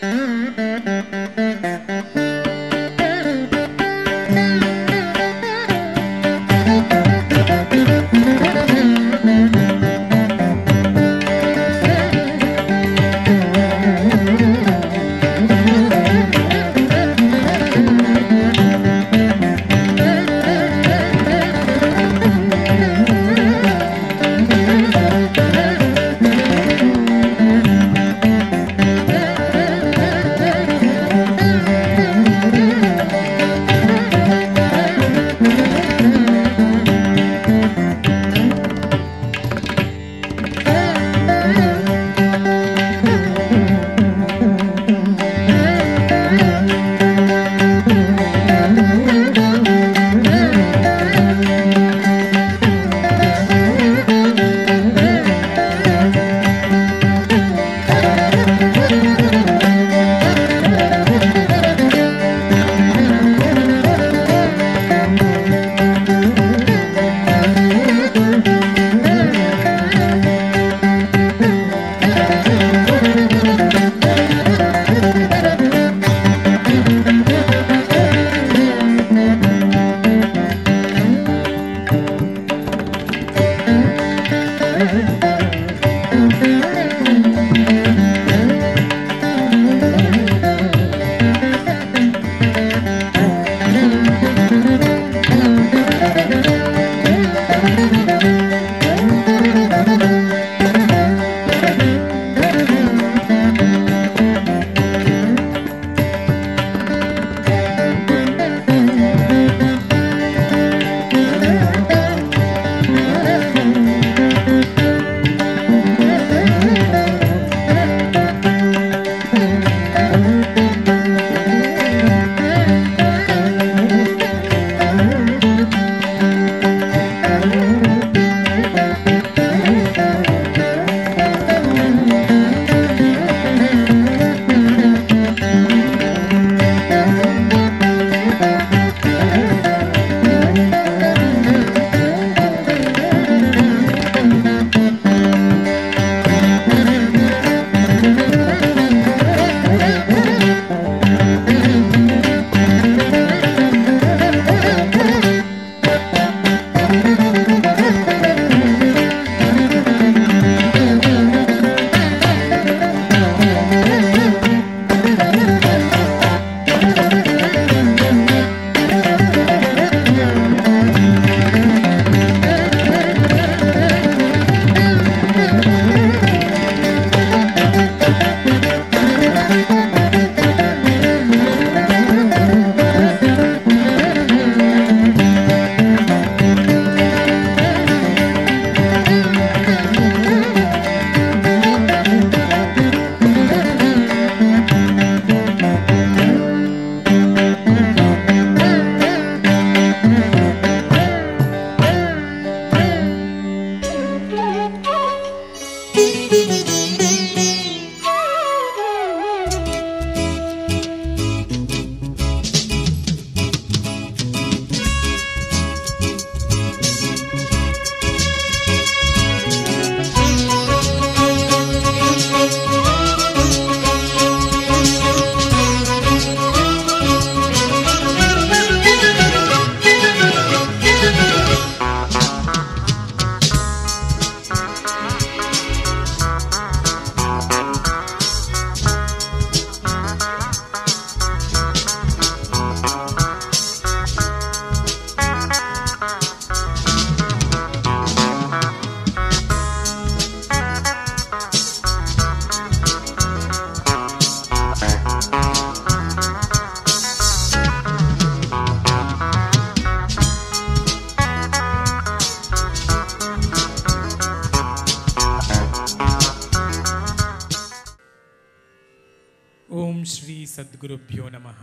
ಓಂ ಶ್ರೀ ಸದ್ಗುರುಭ್ಯೋ ನಮಃ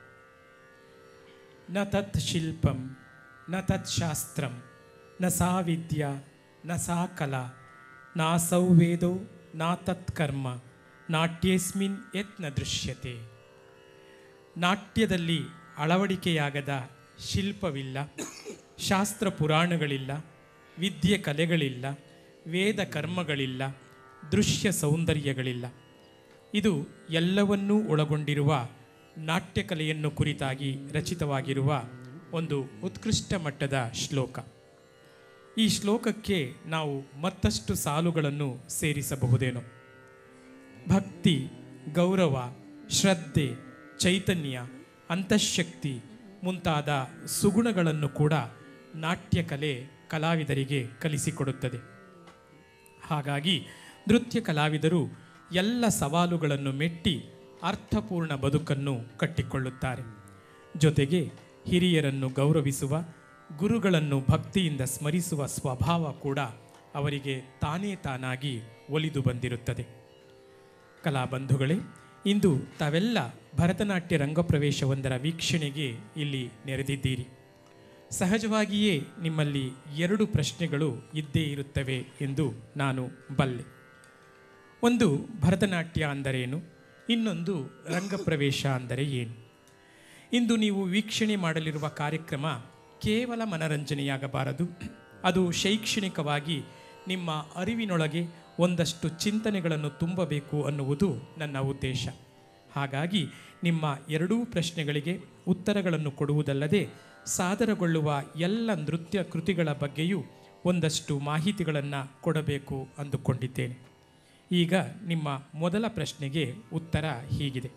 ನ ತತ್ ಶಿಲ್ಪಂ ನ ತತ್ ಶಾಸ್ತ್ರಂ ನ ಸಾ ವಿದ್ಯಾ ನ ಸಾ ಕಲಾ ನಾಸೌ ವೇದೋ ನಾ ತತ್ ಕರ್ಮ ನಾಟ್ಯೇಸ್ಮಿನ್ ಯತ್ ನ ದೃಶ್ಯತೆ ನಾಟ್ಯದಲ್ಲಿ ಅಳವಡಿಕೆಯಾಗದ ಶಿಲ್ಪವಿಲ್ಲ ಶಾಸ್ತ್ರ ಪುರಾಣಗಳಿಲ್ಲ ವಿದ್ಯೆ ಕಲೆಗಳಿಲ್ಲ ವೇದ ಕರ್ಮಗಳಿಲ್ಲ ದೃಶ್ಯ ಸೌಂದರ್ಯಗಳಿಲ್ಲ ಇದು ಎಲ್ಲವನ್ನೂ ಒಳಗೊಂಡಿರುವ ನಾಟ್ಯಕಲೆಯನ್ನು ಕುರಿತಾಗಿ ರಚಿತವಾಗಿರುವ ಒಂದು ಉತ್ಕೃಷ್ಟ ಮಟ್ಟದ ಶ್ಲೋಕ ಈ ಶ್ಲೋಕಕ್ಕೆ ನಾವು ಮತ್ತಷ್ಟು ಸಾಲುಗಳನ್ನು ಸೇರಿಸಬಹುದೇನೋ ಭಕ್ತಿ ಗೌರವ ಶ್ರದ್ಧೆ ಚೈತನ್ಯ ಅಂತಃಶಕ್ತಿ ಮುಂತಾದ ಸುಗುಣಗಳನ್ನು ಕೂಡ ನಾಟ್ಯಕಲೆ ಕಲಾವಿದರಿಗೆ ಕಲಿಸಿಕೊಡುತ್ತದೆ ಹಾಗಾಗಿ ನೃತ್ಯ ಕಲಾವಿದರು ಎಲ್ಲ ಸವಾಲುಗಳನ್ನು ಮೆಟ್ಟಿ ಅರ್ಥಪೂರ್ಣ ಬದುಕನ್ನು ಕಟ್ಟಿಕೊಳ್ಳುತ್ತಾರೆ ಜೊತೆಗೆ ಹಿರಿಯರನ್ನು ಗೌರವಿಸುವ ಗುರುಗಳನ್ನು ಭಕ್ತಿಯಿಂದ ಸ್ಮರಿಸುವ ಸ್ವಭಾವ ಕೂಡ ಅವರಿಗೆ ತಾನೇ ತಾನಾಗಿ ಒಲಿದು ಬಂದಿರುತ್ತದೆ ಕಲಾಬಂಧುಗಳೇ ಇಂದು ತಾವೆಲ್ಲ ಭರತನಾಟ್ಯ ರಂಗಪ್ರವೇಶವೊಂದರ ವೀಕ್ಷಣೆಗೆ ಇಲ್ಲಿ ನೆರೆದಿದ್ದೀರಿ ಸಹಜವಾಗಿಯೇ ನಿಮ್ಮಲ್ಲಿ ಎರಡು ಪ್ರಶ್ನೆಗಳು ಇದ್ದೇ ಇರುತ್ತವೆ ಎಂದು ನಾನು ಬಲ್ಲೆ ಒಂದು ಭರತನಾಟ್ಯ ಅಂದರೇನು ಇನ್ನೊಂದು ರಂಗಪ್ರವೇಶ ಅಂದರೆ ಏನು ಇಂದು ನೀವು ವೀಕ್ಷಣೆ ಮಾಡಲಿರುವ ಕಾರ್ಯಕ್ರಮ ಕೇವಲ ಮನರಂಜನೆಯಾಗಬಾರದು ಅದು ಶೈಕ್ಷಣಿಕವಾಗಿ ನಿಮ್ಮ ಅರಿವಿನೊಳಗೆ ಒಂದಷ್ಟು ಚಿಂತನೆಗಳನ್ನು ತುಂಬಬೇಕು ಅನ್ನುವುದು ನನ್ನ ಉದ್ದೇಶ ಹಾಗಾಗಿ ನಿಮ್ಮ ಎರಡೂ ಪ್ರಶ್ನೆಗಳಿಗೆ ಉತ್ತರಗಳನ್ನು ಕೊಡುವುದಲ್ಲದೆ ಸಾದರಗೊಳ್ಳುವ ಎಲ್ಲ ನೃತ್ಯ ಕೃತಿಗಳ ಬಗ್ಗೆಯೂ ಒಂದಷ್ಟು ಮಾಹಿತಿಗಳನ್ನು ಕೊಡಬೇಕು ಅಂದುಕೊಂಡಿದ್ದೇನೆ ಈಗ ನಿಮ್ಮ ಮೊದಲ ಪ್ರಶ್ನೆಗೆ ಉತ್ತರ ಹೀಗಿದೆ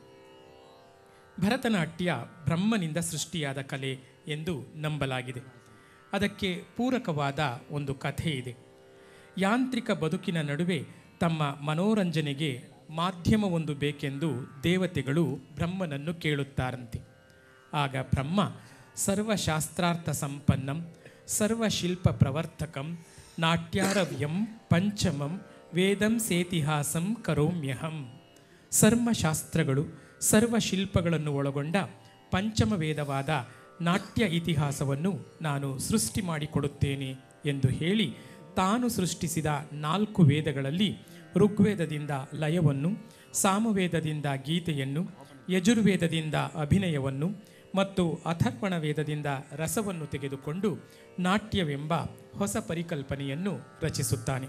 ಭರತನಾಟ್ಯ ಬ್ರಹ್ಮನಿಂದ ಸೃಷ್ಟಿಯಾದ ಕಲೆ ಎಂದು ನಂಬಲಾಗಿದೆ ಅದಕ್ಕೆ ಪೂರಕವಾದ ಒಂದು ಕಥೆ ಇದೆ ಯಾಂತ್ರಿಕ ಬದುಕಿನ ನಡುವೆ ತಮ್ಮ ಮನೋರಂಜನೆಗೆ ಮಾಧ್ಯಮವೊಂದು ಬೇಕೆಂದು ದೇವತೆಗಳು ಬ್ರಹ್ಮನನ್ನು ಕೇಳುತ್ತಾರಂತೆ ಆಗ ಬ್ರಹ್ಮ ಸರ್ವಶಾಸ್ತ್ರಾರ್ಥ ಸಂಪನ್ನಂ ಸರ್ವಶಿಲ್ಪ ಪ್ರವರ್ತಕಂ ನಾಟ್ಯಾರವ್ಯಂ ಪಂಚಮಂ ವೇದಂ ಸೇತಿಹಾಸಂ ಕರೋಮ್ಯಹಂ ಸರ್ವಶಾಸ್ತ್ರಗಳು ಸರ್ವಶಿಲ್ಪಗಳನ್ನು ಒಳಗೊಂಡ ಪಂಚಮ ವೇದವಾದ ನಾಟ್ಯ ಇತಿಹಾಸವನ್ನು ನಾನು ಸೃಷ್ಟಿ ಮಾಡಿಕೊಡುತ್ತೇನೆ ಎಂದು ಹೇಳಿ ತಾನು ಸೃಷ್ಟಿಸಿದ ನಾಲ್ಕು ವೇದಗಳಲ್ಲಿ ಋಗ್ವೇದದಿಂದ ಲಯವನ್ನು ಸಾಮವೇದದಿಂದ ಗೀತೆಯನ್ನು ಯಜುರ್ವೇದದಿಂದ ಅಭಿನಯವನ್ನು ಮತ್ತು ಅಥರ್ವಣ ವೇದದಿಂದ ರಸವನ್ನು ತೆಗೆದುಕೊಂಡು ನಾಟ್ಯವೆಂಬ ಹೊಸ ಪರಿಕಲ್ಪನೆಯನ್ನು ರಚಿಸುತ್ತಾನೆ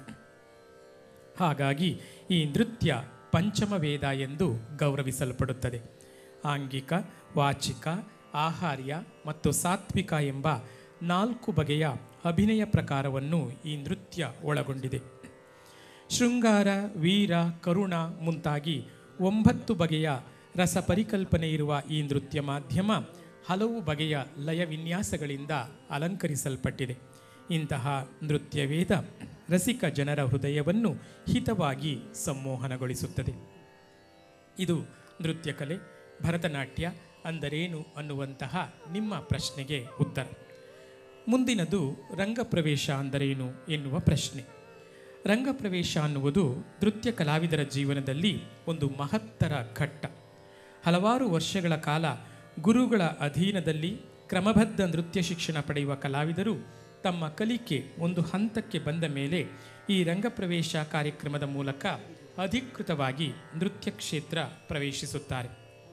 ಹಾಗಾಗಿ ಈ ನೃತ್ಯ ಪಂಚಮ ವೇದ ಎಂದು ಗೌರವಿಸಲ್ಪಡುತ್ತದೆ ಆಂಗಿಕ ವಾಚಿಕ ಆಹಾರ್ಯ ಮತ್ತು ಸಾತ್ವಿಕ ಎಂಬ ನಾಲ್ಕು ಬಗೆಯ ಅಭಿನಯ ಪ್ರಕಾರವನ್ನು ಈ ನೃತ್ಯ ಒಳಗೊಂಡಿದೆ ಶೃಂಗಾರ ವೀರ ಕರುಣ ಮುಂತಾಗಿ ಒಂಬತ್ತು ಬಗೆಯ ರಸ ಪರಿಕಲ್ಪನೆ ಇರುವ ಈ ನೃತ್ಯ ಮಾಧ್ಯಮ ಹಲವು ಬಗೆಯ ಲಯ ವಿನ್ಯಾಸಗಳಿಂದ ಅಲಂಕರಿಸಲ್ಪಟ್ಟಿದೆ ಇಂತಹ ನೃತ್ಯವೇದ ರಸಿಕ ಜನರ ಹೃದಯವನ್ನು ಹಿತವಾಗಿ ಸಂಮೋಹನಗೊಳಿಸುತ್ತದೆ ಇದು ನೃತ್ಯಕಲೆ ಭರತನಾಟ್ಯ ಅಂದರೇನು ಅನ್ನುವಂತಹ ನಿಮ್ಮ ಪ್ರಶ್ನೆಗೆ ಉತ್ತರ ಮುಂದಿನದು ರಂಗಪ್ರವೇಶ ಅಂದರೇನು ಎನ್ನುವ ಪ್ರಶ್ನೆ ರಂಗಪ್ರವೇಶ ಅನ್ನುವುದು ನೃತ್ಯ ಕಲಾವಿದರ ಜೀವನದಲ್ಲಿ ಒಂದು ಮಹತ್ತರ ಘಟ್ಟ ಹಲವಾರು ವರ್ಷಗಳ ಕಾಲ ಗುರುಗಳ ಅಧೀನದಲ್ಲಿ ಕ್ರಮಬದ್ಧ ನೃತ್ಯ ಶಿಕ್ಷಣ ಪಡೆಯುವ ಕಲಾವಿದರು ತಮ್ಮ ಕಲಿಕೆ ಒಂದು ಹಂತಕ್ಕೆ ಬಂದ ಮೇಲೆ ಈ ರಂಗಪ್ರವೇಶ ಕಾರ್ಯಕ್ರಮದ ಮೂಲಕ ಅಧಿಕೃತವಾಗಿ ನೃತ್ಯ ಕ್ಷೇತ್ರ ಪ್ರವೇಶಿಸುತ್ತಾರೆ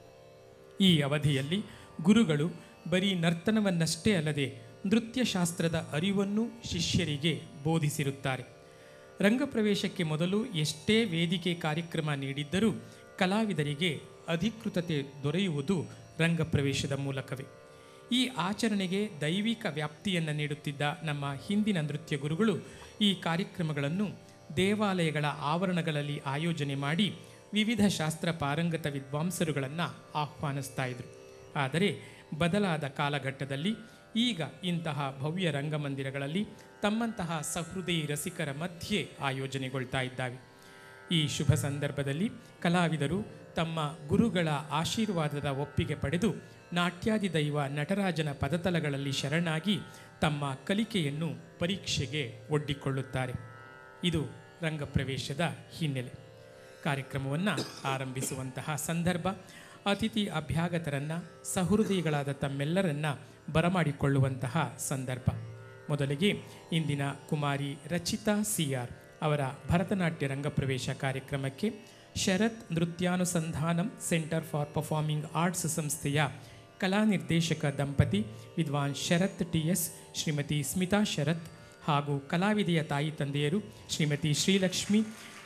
ಈ ಅವಧಿಯಲ್ಲಿ ಗುರುಗಳು ಬರೀ ನರ್ತನವನ್ನಷ್ಟೇ ಅಲ್ಲದೆ ನೃತ್ಯಶಾಸ್ತ್ರದ ಅರಿವನ್ನು ಶಿಷ್ಯರಿಗೆ ಬೋಧಿಸಿರುತ್ತಾರೆ ರಂಗಪ್ರವೇಶಕ್ಕೆ ಮೊದಲು ಎಷ್ಟೇ ವೇದಿಕೆ ಕಾರ್ಯಕ್ರಮ ನೀಡಿದ್ದರೂ ಕಲಾವಿದರಿಗೆ ಅಧಿಕೃತತೆ ದೊರೆಯುವುದು ರಂಗಪ್ರವೇಶದ ಮೂಲಕವೇ ಈ ಆಚರಣೆಗೆ ದೈವಿಕ ವ್ಯಾಪ್ತಿಯನ್ನು ನೀಡುತ್ತಿದ್ದ ನಮ್ಮ ಹಿಂದಿನ ನೃತ್ಯ ಗುರುಗಳು ಈ ಕಾರ್ಯಕ್ರಮಗಳನ್ನು ದೇವಾಲಯಗಳ ಆವರಣಗಳಲ್ಲಿ ಆಯೋಜನೆ ಮಾಡಿ ವಿವಿಧ ಶಾಸ್ತ್ರ ಪಾರಂಗತ ವಿದ್ವಾಂಸರುಗಳನ್ನು ಆಹ್ವಾನಿಸ್ತಾ ಇದ್ರು ಆದರೆ ಬದಲಾದ ಕಾಲಘಟ್ಟದಲ್ಲಿ ಈಗ ಇಂತಹ ಭವ್ಯ ರಂಗಮಂದಿರಗಳಲ್ಲಿ ತಮ್ಮಂತಹ ಸಹೃದಯಿ ರಸಿಕರ ಮಧ್ಯೆ ಆಯೋಜನೆಗೊಳ್ತಾ ಇದ್ದಾವೆ ಈ ಶುಭ ಸಂದರ್ಭದಲ್ಲಿ ಕಲಾವಿದರು ತಮ್ಮ ಗುರುಗಳ ಆಶೀರ್ವಾದದ ಒಪ್ಪಿಗೆ ಪಡೆದು ನಾಟ್ಯಾದಿ ದೈವ ನಟರಾಜನ ಪದತಲಗಳಲ್ಲಿ ಶರಣಾಗಿ ತಮ್ಮ ಕಲಿಕೆಯನ್ನು ಪರೀಕ್ಷೆಗೆ ಒಡ್ಡಿಕೊಳ್ಳುತ್ತಾರೆ ಇದು ರಂಗಪ್ರವೇಶದ ಹಿನ್ನೆಲೆ ಕಾರ್ಯಕ್ರಮವನ್ನು ಆರಂಭಿಸುವಂತಹ ಸಂದರ್ಭ ಅತಿಥಿ ಅಭ್ಯಾಗತರನ್ನು ಸಹೃದಯಿಗಳಾದ ತಮ್ಮೆಲ್ಲರನ್ನ ಬರಮಾಡಿಕೊಳ್ಳುವಂತಹ ಸಂದರ್ಭ ಮೊದಲಿಗೆ ಇಂದಿನ ಕುಮಾರಿ ರಚಿತಾ ಸಿ ಆರ್ ಅವರ ಭರತನಾಟ್ಯ ರಂಗಪ್ರವೇಶ ಕಾರ್ಯಕ್ರಮಕ್ಕೆ Sharath Nrityanusandhanam centre for performing arts ಸಂಸ್ಥೆಯ ಕಲಾ ನಿರ್ದೇಶಕ ದಂಪತಿ ವಿದ್ವಾನ್ ಶರತ್ ಟಿ ಎಸ್ ಶ್ರೀಮತಿ ಸ್ಮಿತಾ ಶರತ್ ಹಾಗೂ ಕಲಾವಿದೆಯ ತಾಯಿ ತಂದೆಯರು ಶ್ರೀಮತಿ ಶ್ರೀಲಕ್ಷ್ಮಿ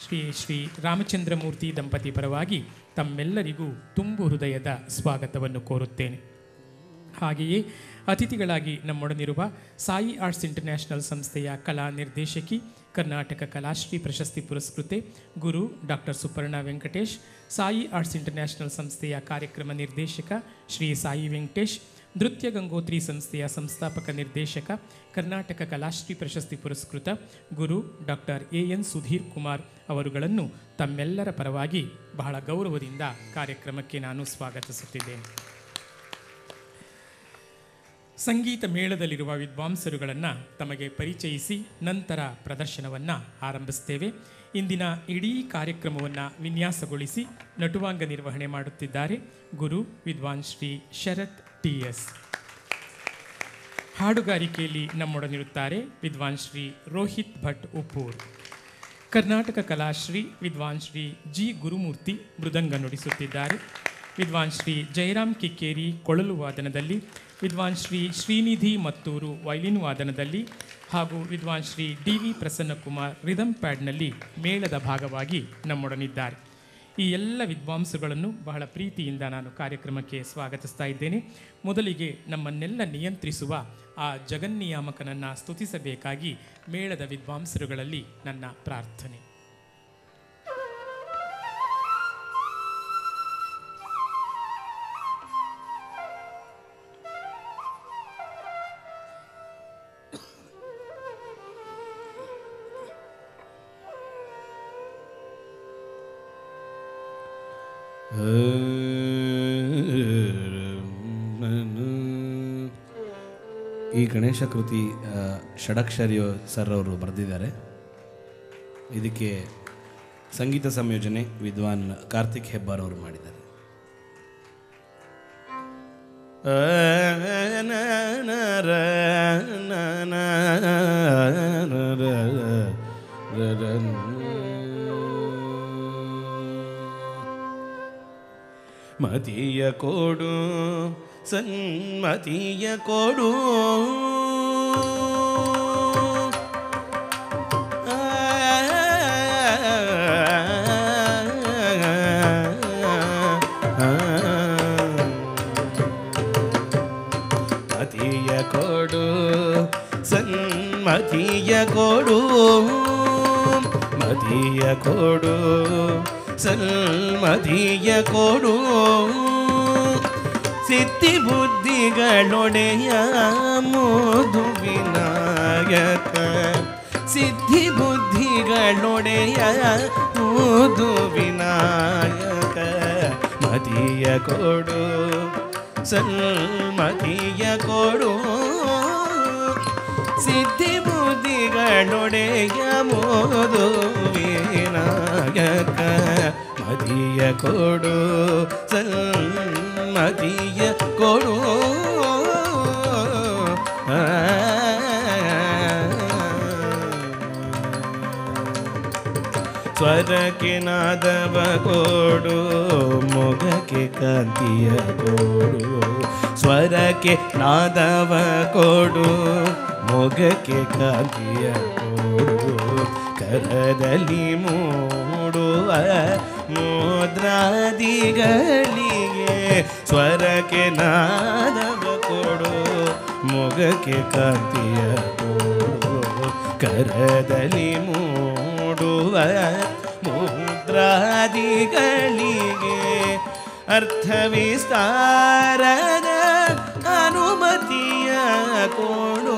ಶ್ರೀ ಶ್ರೀ ರಾಮಚಂದ್ರಮೂರ್ತಿ ದಂಪತಿ ಪರವಾಗಿ ತಮ್ಮೆಲ್ಲರಿಗೂ ತುಂಬು ಹೃದಯದ ಸ್ವಾಗತವನ್ನು ಕೋರುತ್ತೇನೆ ಹಾಗೆಯೇ ಅತಿಥಿಗಳಾಗಿ ನಮ್ಮೊಡನಿರುವ ಸಾಯಿ ಆರ್ಟ್ಸ್ ಇಂಟರ್ನ್ಯಾಷನಲ್ ಸಂಸ್ಥೆಯ ಕಲಾ ನಿರ್ದೇಶಕಿ ಕರ್ನಾಟಕ ಕಲಾಶ್ರೀ ಪ್ರಶಸ್ತಿ ಪುರಸ್ಕೃತೆ ಗುರು doctor Suparna Venkatesh Sai arts international ಸಂಸ್ಥೆಯ ಕಾರ್ಯಕ್ರಮ ನಿರ್ದೇಶಕ ಶ್ರೀ ಸಾಯಿ ವೆಂಕಟೇಶ್ ನೃತ್ಯ ಗಂಗೋತ್ರಿ ಸಂಸ್ಥೆಯ ಸಂಸ್ಥಾಪಕ ನಿರ್ದೇಶಕ ಕರ್ನಾಟಕ ಕಲಾಶ್ರೀ ಪ್ರಶಸ್ತಿ ಪುರಸ್ಕೃತ ಗುರು doctor A N Sudhir Kumar ಅವರುಗಳನ್ನು ತಮ್ಮೆಲ್ಲರ ಪರವಾಗಿ ಬಹಳ ಗೌರವದಿಂದ ಕಾರ್ಯಕ್ರಮಕ್ಕೆ ನಾನು ಸ್ವಾಗತಿಸುತ್ತಿದ್ದೇನೆ ಸಂಗೀತ ಮೇಳದಲ್ಲಿರುವ ವಿದ್ವಾಂಸರುಗಳನ್ನು ತಮಗೆ ಪರಿಚಯಿಸಿ ನಂತರ ಪ್ರದರ್ಶನವನ್ನು ಆರಂಭಿಸ್ತೇವೆ ಇಂದಿನ ಇಡೀ ಕಾರ್ಯಕ್ರಮವನ್ನು ವಿನ್ಯಾಸಗೊಳಿಸಿ ನಟುವಾಂಗ ನಿರ್ವಹಣೆ ಮಾಡುತ್ತಿದ್ದಾರೆ ಗುರು ವಿದ್ವಾನ್ ಶ್ರೀ ಶರತ್ ಟಿ ಎಸ್ ಹಾಡುಗಾರಿಕೆಯಲ್ಲಿ ನಮ್ಮೊಡನಿರುತ್ತಾರೆ ವಿದ್ವಾನ್ ಶ್ರೀ ರೋಹಿತ್ ಭಟ್ ಉಪ್ಪೂರ್ ಕರ್ನಾಟಕ ಕಲಾಶ್ರೀ ವಿದ್ವಾನ್ ಶ್ರೀ ಜಿ ಗುರುಮೂರ್ತಿ ಮೃದಂಗ ನುಡಿಸುತ್ತಿದ್ದಾರೆ ವಿದ್ವಾನ್ ಶ್ರೀ ಜಯರಾಮ್ ಕಿಕ್ಕೇರಿ ಕೊಳಲು ವಾದನದಲ್ಲಿ ವಿದ್ವಾನ್ ಶ್ರೀ ಶ್ರೀನಿಧಿ ಮತ್ತೂರು ವೈಲಿನ್ ವಾದನದಲ್ಲಿ ಹಾಗೂ ವಿದ್ವಾನ್ Shri D V Prasannakumar rhythm ಪ್ಯಾಡ್ನಲ್ಲಿ ಮೇಳದ ಭಾಗವಾಗಿ ನಮ್ಮೊಡನಿದ್ದಾರೆ ಈ ಎಲ್ಲ ವಿದ್ವಾಂಸಗಳನ್ನು ಬಹಳ ಪ್ರೀತಿಯಿಂದ ನಾನು ಕಾರ್ಯಕ್ರಮಕ್ಕೆ ಸ್ವಾಗತಿಸ್ತಾ ಇದ್ದೇನೆ ಮೊದಲಿಗೆ ನಮ್ಮನ್ನೆಲ್ಲ ನಿಯಂತ್ರಿಸುವ ಆ ಜಗನ್ನಿಯಾಮಕನನ್ನು ಸ್ತುತಿಸಬೇಕಾಗಿ ಮೇಳದ ವಿದ್ವಾಂಸರುಗಳಲ್ಲಿ ನನ್ನ ಪ್ರಾರ್ಥನೆ ಈ ಗಣೇಶ ಕೃತಿ ಆ, ಷಡಕ್ಷರಿ ಸರ್ ಅವರು ಬರೆದಿದ್ದಾರೆ ಇದಕ್ಕೆ ಸಂಗೀತ ಸಂಯೋಜನೆ ವಿದ್ವಾನ್ ಕಾರ್ತಿಕ್ ಹೆಬ್ಬಾರ್ ಅವರು ಮಾಡಿದ್ದಾರೆ ಮತಿಯ ಕೊಡು ಸನ್ಮತಿಯ ಕೊಡು ಮತಿಯ ಕೊಡು ಸನ್ಮತಿಯ ಕೊಡು ಮತಿಯ ಕೊಡು ಸನ್ಮತಿಯ ಕೊಡು ಸಿದ್ಧಿ ಬುದ್ಧಿಗಳೊಡೆಯ ಮೋದು ವಿನಾಯಕ ಸಿದ್ಧಿ ಬುದ್ಧಿಗಳೊಡೆಯ ಮೋದು ವಿನಾಯಕ ಮತಿಯ ಕೊಡು ಸನ್ಮತಿಯ ಕೊಡು ಸಿದ್ಧಿ ಬುದ್ಧಿಗಳೊಡೆಯ ಮೋದು ವಿನಾಯಕ ಮದಿಯ ಕೊಡು ಸನ್ಮತಿಯ ಕೊಡು ಸ್ವರಕ್ಕೆ ನಾದವ ಕೊಡು ಮೊಗಕ್ಕೆ ಕಾಂತಿಯ ಕೊಡು ಸ್ವರಕ್ಕೆ ನಾದವ ಕೊಡು ಮೊಗಕ್ಕೆ ಕಾಂತಿಯ ಕೊಡು ಕರದಲ್ಲಿ ಮೂಡುವ ಮುದ್ರಾದಿಗಳಿಗೆ ಸ್ವರಕ್ಕೆ ನಾದವ ಕೊಡು ಮೊಗಕ್ಕೆ ಕಾಂತಿಯ ಕೊಡು ಕರದಲ್ಲಿ ಮೂಡುವ ಮುದ್ರಾದಿಗಳಿಗೆ ಅರ್ಥ ವಿಸ್ತಾರದ ಅನುಮತಿಯ ಕೊಡು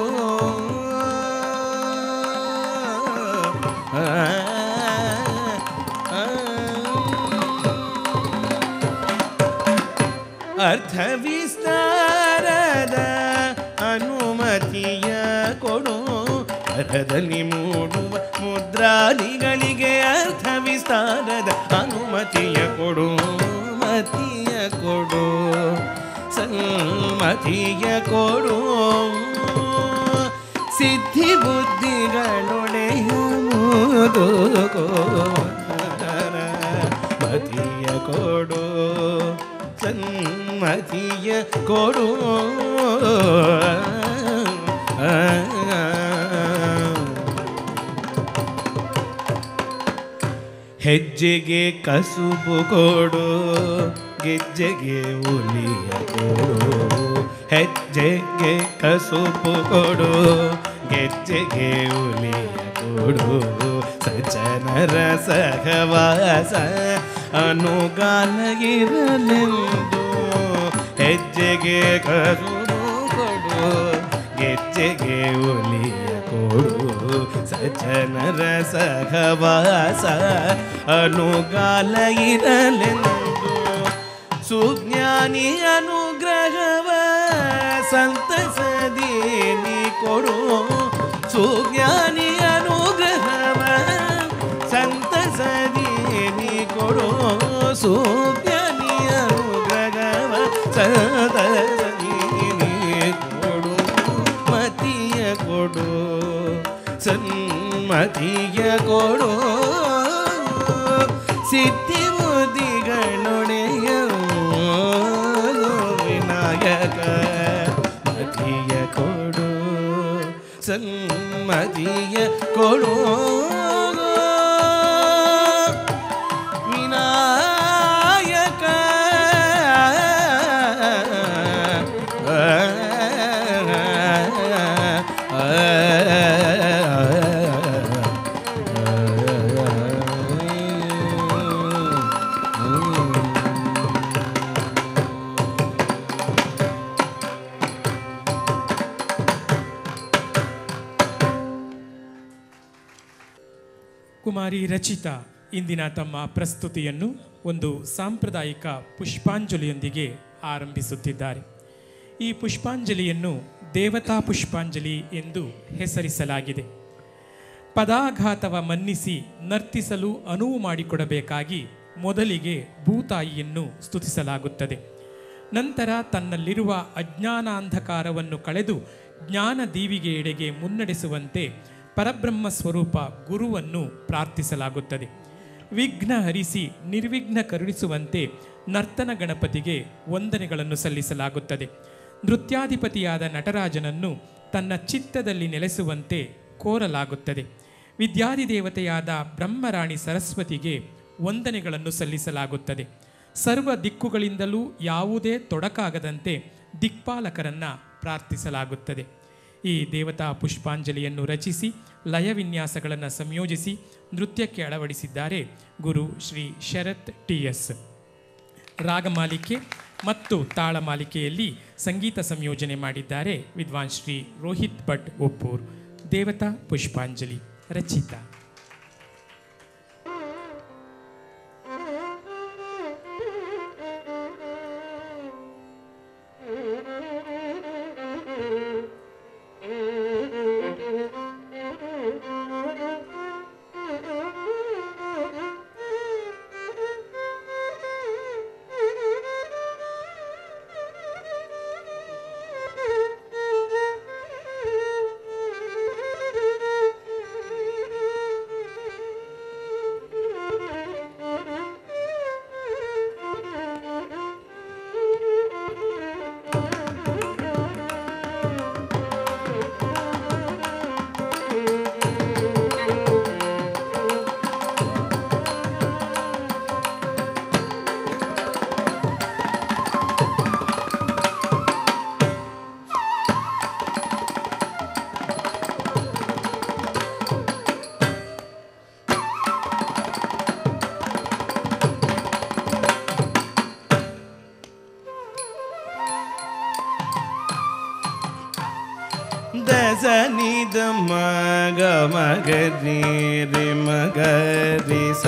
ಆ, ಆ, ಅರ್ಥ ವಿಸ್ತಾರದ ಅನುಮತಿಯ ಕೊಡು ಕರದಲ್ಲಿ ಮೂಡುವ ಮುದ್ರಾದಿಗಳಿಗೆ ಅರ್ಥ ವಿಸ್ತಾರದ ಅನುಮತಿಯ ಕೊಡು ಮತಿಯ ಕೊಡು ಸನ್ಮತಿಯ ಕೊಡು ಸಿದ್ಧಿ ಬುದ್ಧಿಗಳೊಡೆಯ ಮುದು ಮತಿಯ ಕೊಡು ಸನ್ಮತಿಯ ಕೊಡು ಹೆಜ್ಜೆಗೆ ಕಸುಬು ಕೊಡು ಗೆಜ್ಜೆಗೆ ಹುಲಿಯ ಕೊಡು ಹೆಜ್ಜೆಗೆ ಕಸುಬು ಕೊಡು ಗೆಜ್ಜೆಗೆ ಹುಲಿಯ ಕೊಡು ಸಜ್ಜನರ ಸಹವಾಸ ಅನುಗಾಲ ಇರಲೆಂದು ಹೆಜ್ಜೆಗೆ ಕಸುಬು ಕೊಡು ಗೆಜ್ಜೆಗೆ ಹುಲಿಯ ಕೊಡು ಸಜ್ಜನರ ಸಹವಾಸ ಅನುಗಾಲ ಇರಲೆಂದು ಸುಜ್ಞಾನಿ ಅನುಗ್ರಹವ ಸಂತಸದಿ ನೀ ಕೊಡು ಸುಜ್ಞಾನಿ ಅನುಗ್ರಹವ ಸಂತಸದಿ ನೀ ಕೊಡು ಸುಜ್ಞಾನಿ ಅನುಗ್ರಹವ ಸಂತಸದಿ ನೀ ಕೊಡು ಮತಿಯ ಕೊಡು ಸನ್ಮತಿಯ ಕೊಡು ಸಿದ್ಧಿ ಬುದ್ಧಿಗಳೊಡೆಯ ವಿನಾಯಕ ಮತಿಯ ಕೊಡು ಸನ್ಮತಿಯ ಕೊಡು ವಿನಾಯಕ ಕುಮಾರಿ ರಚಿತಾ ಇಂದಿನ ತಮ್ಮ ಪ್ರಸ್ತುತಿಯನ್ನು ಒಂದು ಸಾಂಪ್ರದಾಯಿಕ ಪುಷ್ಪಾಂಜಲಿಯೊಂದಿಗೆ ಆರಂಭಿಸುತ್ತಿದ್ದಾರೆ ಈ ಪುಷ್ಪಾಂಜಲಿಯನ್ನು ದೇವತಾ ಪುಷ್ಪಾಂಜಲಿ ಎಂದು ಹೆಸರಿಸಲಾಗಿದೆ ಪದಾಘಾತವ ಮನ್ನಿಸಿ ನರ್ತಿಸಲು ಅನುವು ಮಾಡಿಕೊಡಬೇಕಾಗಿ ಮೊದಲಿಗೆ ಭೂತಾಯಿಯನ್ನು ಸ್ತುತಿಸಲಾಗುತ್ತದೆ ನಂತರ ತನ್ನಲ್ಲಿರುವ ಅಜ್ಞಾನಾಂಧಕಾರವನ್ನು ಕಳೆದು ಜ್ಞಾನ ದೀವಿಗೆಯೆಡೆಗೆ ಮುನ್ನಡೆಸುವಂತೆ ಪರಬ್ರಹ್ಮ ಸ್ವರೂಪ ಗುರುವನ್ನು ಪ್ರಾರ್ಥಿಸಲಾಗುತ್ತದೆ ವಿಘ್ನ ಹರಿಸಿ ನಿರ್ವಿಘ್ನ ಕರುಣಿಸುವಂತೆ ನರ್ತನ ಗಣಪತಿಗೆ ವಂದನೆಗಳನ್ನು ಸಲ್ಲಿಸಲಾಗುತ್ತದೆ ನೃತ್ಯಾಧಿಪತಿಯಾದ ನಟರಾಜನನ್ನು ತನ್ನ ಚಿತ್ತದಲ್ಲಿ ನೆಲೆಸುವಂತೆ ಕೋರಲಾಗುತ್ತದೆ ವಿದ್ಯಾಧಿದೇವತೆಯಾದ ಬ್ರಹ್ಮರಾಣಿ ಸರಸ್ವತಿಗೆ ವಂದನೆಗಳನ್ನು ಸಲ್ಲಿಸಲಾಗುತ್ತದೆ ಸರ್ವ ದಿಕ್ಕುಗಳಿಂದಲೂ ಯಾವುದೇ ತೊಡಕಾಗದಂತೆ ದಿಕ್ಪಾಲಕರನ್ನ ಪ್ರಾರ್ಥಿಸಲಾಗುತ್ತದೆ ಈ ದೇವತಾ ಪುಷ್ಪಾಂಜಲಿಯನ್ನು ರಚಿಸಿ ಲಯ ವಿನ್ಯಾಸಗಳನ್ನು ಸಂಯೋಜಿಸಿ ನೃತ್ಯಕ್ಕೆ ಅಳವಡಿಸಿದ್ದಾರೆ ಗುರು ಶ್ರೀ ಶರತ್ ಟಿ ಎಸ್ ರಾಗಮಾಲಿಕೆ ಮತ್ತು ತಾಳಮಾಲಿಕೆಯಲ್ಲಿ ಸಂಗೀತ ಸಂಯೋಜನೆ ಮಾಡಿದ್ದಾರೆ ವಿದ್ವಾನ್ ಶ್ರೀ ರೋಹಿತ್ ಭಟ್ ಒಪ್ಪೂರ್ ದೇವತಾ ಪುಷ್ಪಾಂಜಲಿ ರಚಿತಾ ದಸ ನಿದ ಮಗ ಮಗರಿ ರಿ ಮಗರಿ ಸ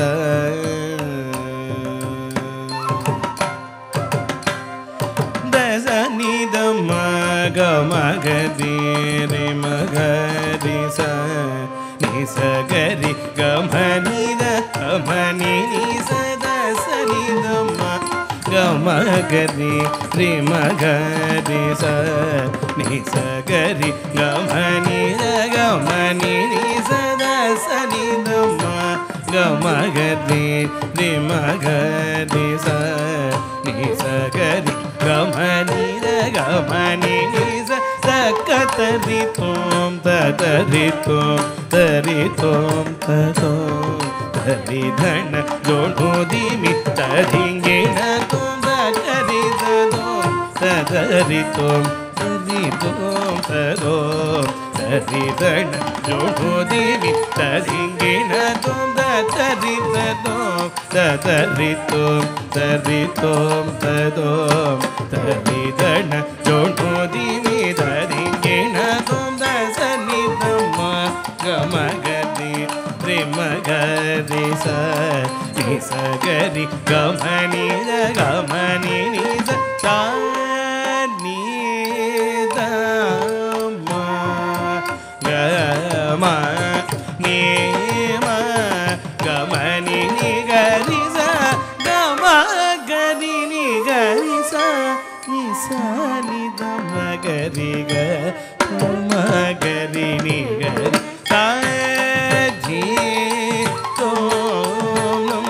ದಸ ನಿದ ಮಗ ಮಗರಿ ರಿ ಮಗರಿ ಸ ನಿ ಸ ಗರಿ ಗಮನಿದ ಗಮನಿ ನಿ ಸ ದಸ ನಿದ ಮ ಗಮಗರಿ ರಿ ಮಗರಿ ಸ ನಿ ಸ ಗರಿ ಗಮನಿ ದ ಗಮನಿ ನಿ ಸ ದಸ ನಿದ ಮ ಗಮಗರಿ ರಿ ಮಗರಿ ಸ ನಿ ಸ ಗರಿ ಗಮನಿ ದ ಗಮನಿ ನಿ ಸ ಸಕ್ಕ ತರಿ ತೋಂ ತರಿ ತೋಂ ತರಿ ತೋಂ ತೋಂ ಸರಿ ಧನ ಜೋಡು ದಿಮಿ ತರಿಂಗಿಣ ತುಂಬ ಕರಿದೋ ಸದರಿ ತೋಂ ಸರಿ ತೋಂ ತದೋ ಸರಿ ಧನ ಜೋಡು ದಿಮಿ ತರಿಂಗಿಣ ತುಂಬ ತರಿದೋ ಸದರಿ ತೋಂ ಸರಿ ತೋಂ ತದೋ ತರಿ ಧನ ಜೋಡು ದಿಮಿ ತರಿಂಗಿಣ ತುಂಬ ಸನಿ ತಮ್ಮ ಗಮ ಗರಿ ರಿ ಮಗರಿ ಸ ನಿ ಸ ಗರಿ ಗಮನಿ ದ ಗಮನಿ ನಿ ಸ ಸ ನಿ ದ ಮ ಗ ಮ ನಿ ಮ ಗಮನಿ ನಿ ಗರಿ ಸ ಗ ಮ ಗರಿ ನಿ ಗರಿ ಸ ನಿ ಸ ನಿ ದ ಮ ಗರಿ ಗ ಮ ಗರಿ ನಿ ಗರಿ ಸ ಧಿ ತೋಂ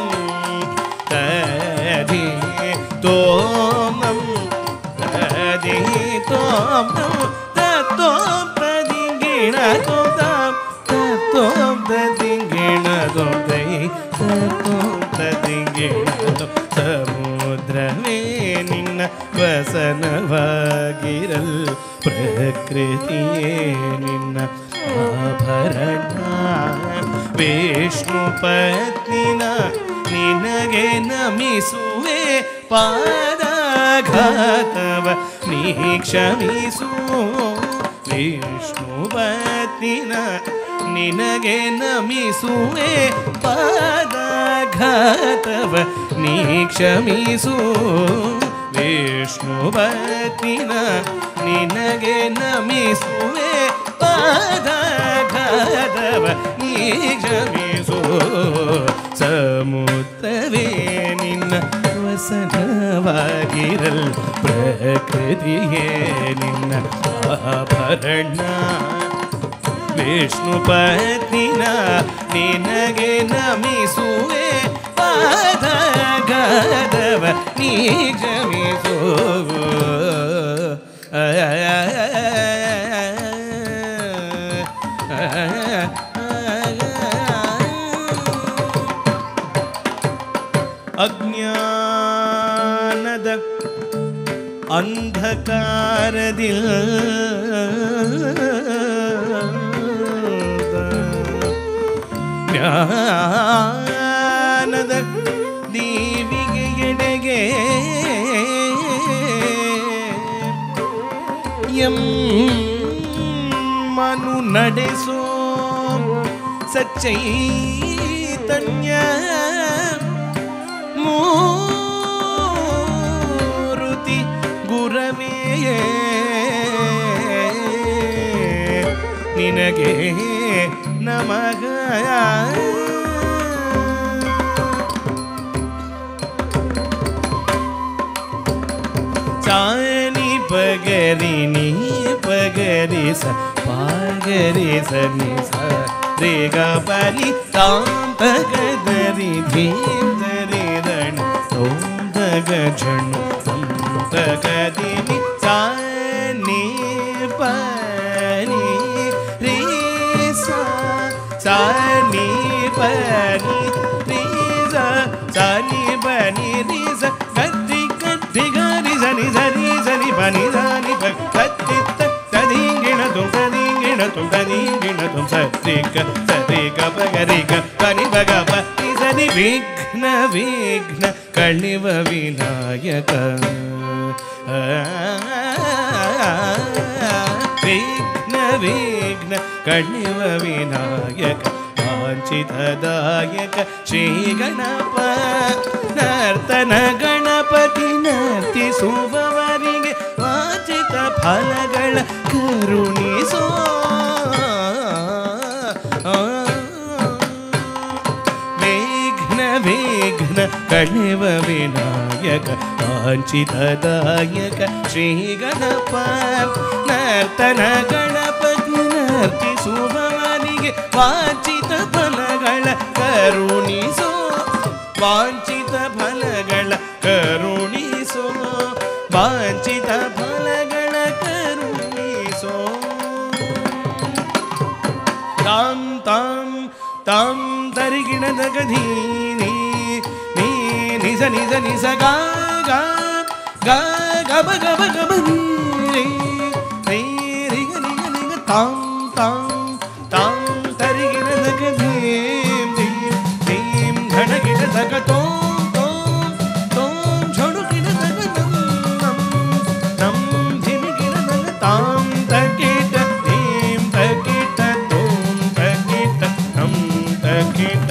ತಧಿ ತೋಂ ತಧಿ ತೋಂ ತೋಂ ತದಿಂಗಿಣ ತೋಂ ತೋಂ ತದಿಂಗಿಣ ತೋಂ ತೈ ತೋಂ ತದಿಂಗಿಣ ತೋಂ ಸಮುದ್ರವೇ ನಿನ್ನ ವಸನವಾಗಿರಲ್ ಪ್ರಕೃತಿಯೇ ನಿನ್ನ ಆಭರಣ ವಿಷ್ಣು ಪತ್ನಿನ ನಿನಗೆ ನಮಿಸುವೆ ಪಾದಘಾತವ ನೀ ಕ್ಷಮಿಸು ವಿಷ್ಣು ಪತ್ನಿನ ನಿನಗೆ ನಮಿಸುವೆ ಪಾದಘಾತವ ನೀ ಕ್ಷಮಿಸು ವಿಷ್ಣು ಪತ್ನಿನ ನಿನಗೆ ನಮಿಸುವೆ ಪಾದಘಾತವ ನೀ ಕ್ಷಮಿಸು ಸಮುದ್ರವೇ ನಿನ್ನ ವಸನವಾಗಿರಲ್ ಪ್ರಕೃತಿಯೇ ನಿನ್ನ ಆಭರಣ ವಿಷ್ಣು ಪತ್ನಿನ ನಿನಗೆ ನಮಿಸುವೆ ಪಾದಗದವ ನೀ ಕ್ಷಮಿಸು ಅಜ್ಞಾನದ ಅಂಧಕಾರದಿಲ್ಲ ಜ್ಞಾನದ ದೀವಿಗೆ ಎಡೆಗೆ ಎಂ ಮನು ನಡೆಸೋ ಸಚ್ಚೈತನ್ಯ ಮೂರುತಿ ಗುರವೇ ನಿನಗೆ ನಮಗ ಚಾನಿ ಪಗರಿ ನೀ ಪಗರಿ ಸ ಪಾಗರಿ ಸ ನಿ ಸ ರೇ ಗ ಪರಿ ತಾಂ ಪಗದರಿ ಧೀಂ ದರಿ ದಣ ತೋಂ ದಗ ಝಣು ತಂ ಪಗದಿ ನಿ ಸಾ ನಿ ಪರಿ ರೇ ಸ ಸಾ ನಿ ಪರಿ ರೇ ಸ ಸಾ ನಿ ಪನಿ ರೇ ಸ ಗದ್ದಿ ಗದ್ದಿ ಗರಿ ಸನಿ ಸನಿ ಸನಿ ಪನಿ ಸನಿ ಪ ಗದ್ದಿ ತ ತದಿಂಗಿಣ ತುಂ ತದಿಂಗಿಣ ತುಂ ತದಿಂಗಿಣ ತುಂ ಸರಿ ಗ ಸರಿ ಗ ಪಗರಿ ಗ ಪನಿ ಬಗ ಪನಿ ಸನಿ ವಿಘ್ನ ವಿಘ್ನ ಕಣಿವ ವಿನಾಯಕ ವಿಘ್ನ ವಿಘ್ನ ಕಣಿವ ವಿನಾಯಕ ವಾಂಚಿತದಾಯಕ ಶ್ರೀ ಗಣಪ ನರ್ತನ ಗಣಪತಿ ನರ್ತಿಸುವವರಿಗೆ ವಾಚಿತ ಫಲಗಳ ಕರುಣಿಸೋ ವಿಘ್ನ ವಿಘ್ನ ಕಣಿವ ವಿನಾಯಕ ವಾಂಚಿತದಾಯಕ ಶ್ರೀ ಗಣಪ ನರ್ತನ ಗಣಪತಿ ನರ್ತಿಸುವವನಿಗೆ ವಾಂಚಿತ ಫಲಗಳ ಕರುಣಿಸೋ ವಾಂಚಿತ ಫಲಗಳ ಕರುಣಿಸೋ ವಾಂಚಿತ ಫಲಗಳ ಕರುಣಿಸೋ ತಾಂ ತಾಂ ತಾಂ ತರಿಗಿಣದ ಗಧಿ నిజ నిజ నిజ గా గా గా గమ గమ గమ నీ రే రే రి గ రి గ రి గ తాం తాం తాం తరిగిన దగ ధీం ధీం ధీం ధనగిన దగ తోం తోం తోం ఝణుగిన దగ నం నం నం ధిమిగిన దగ తాం తకిట ధీం తకిట తోం తకిట నం తకిట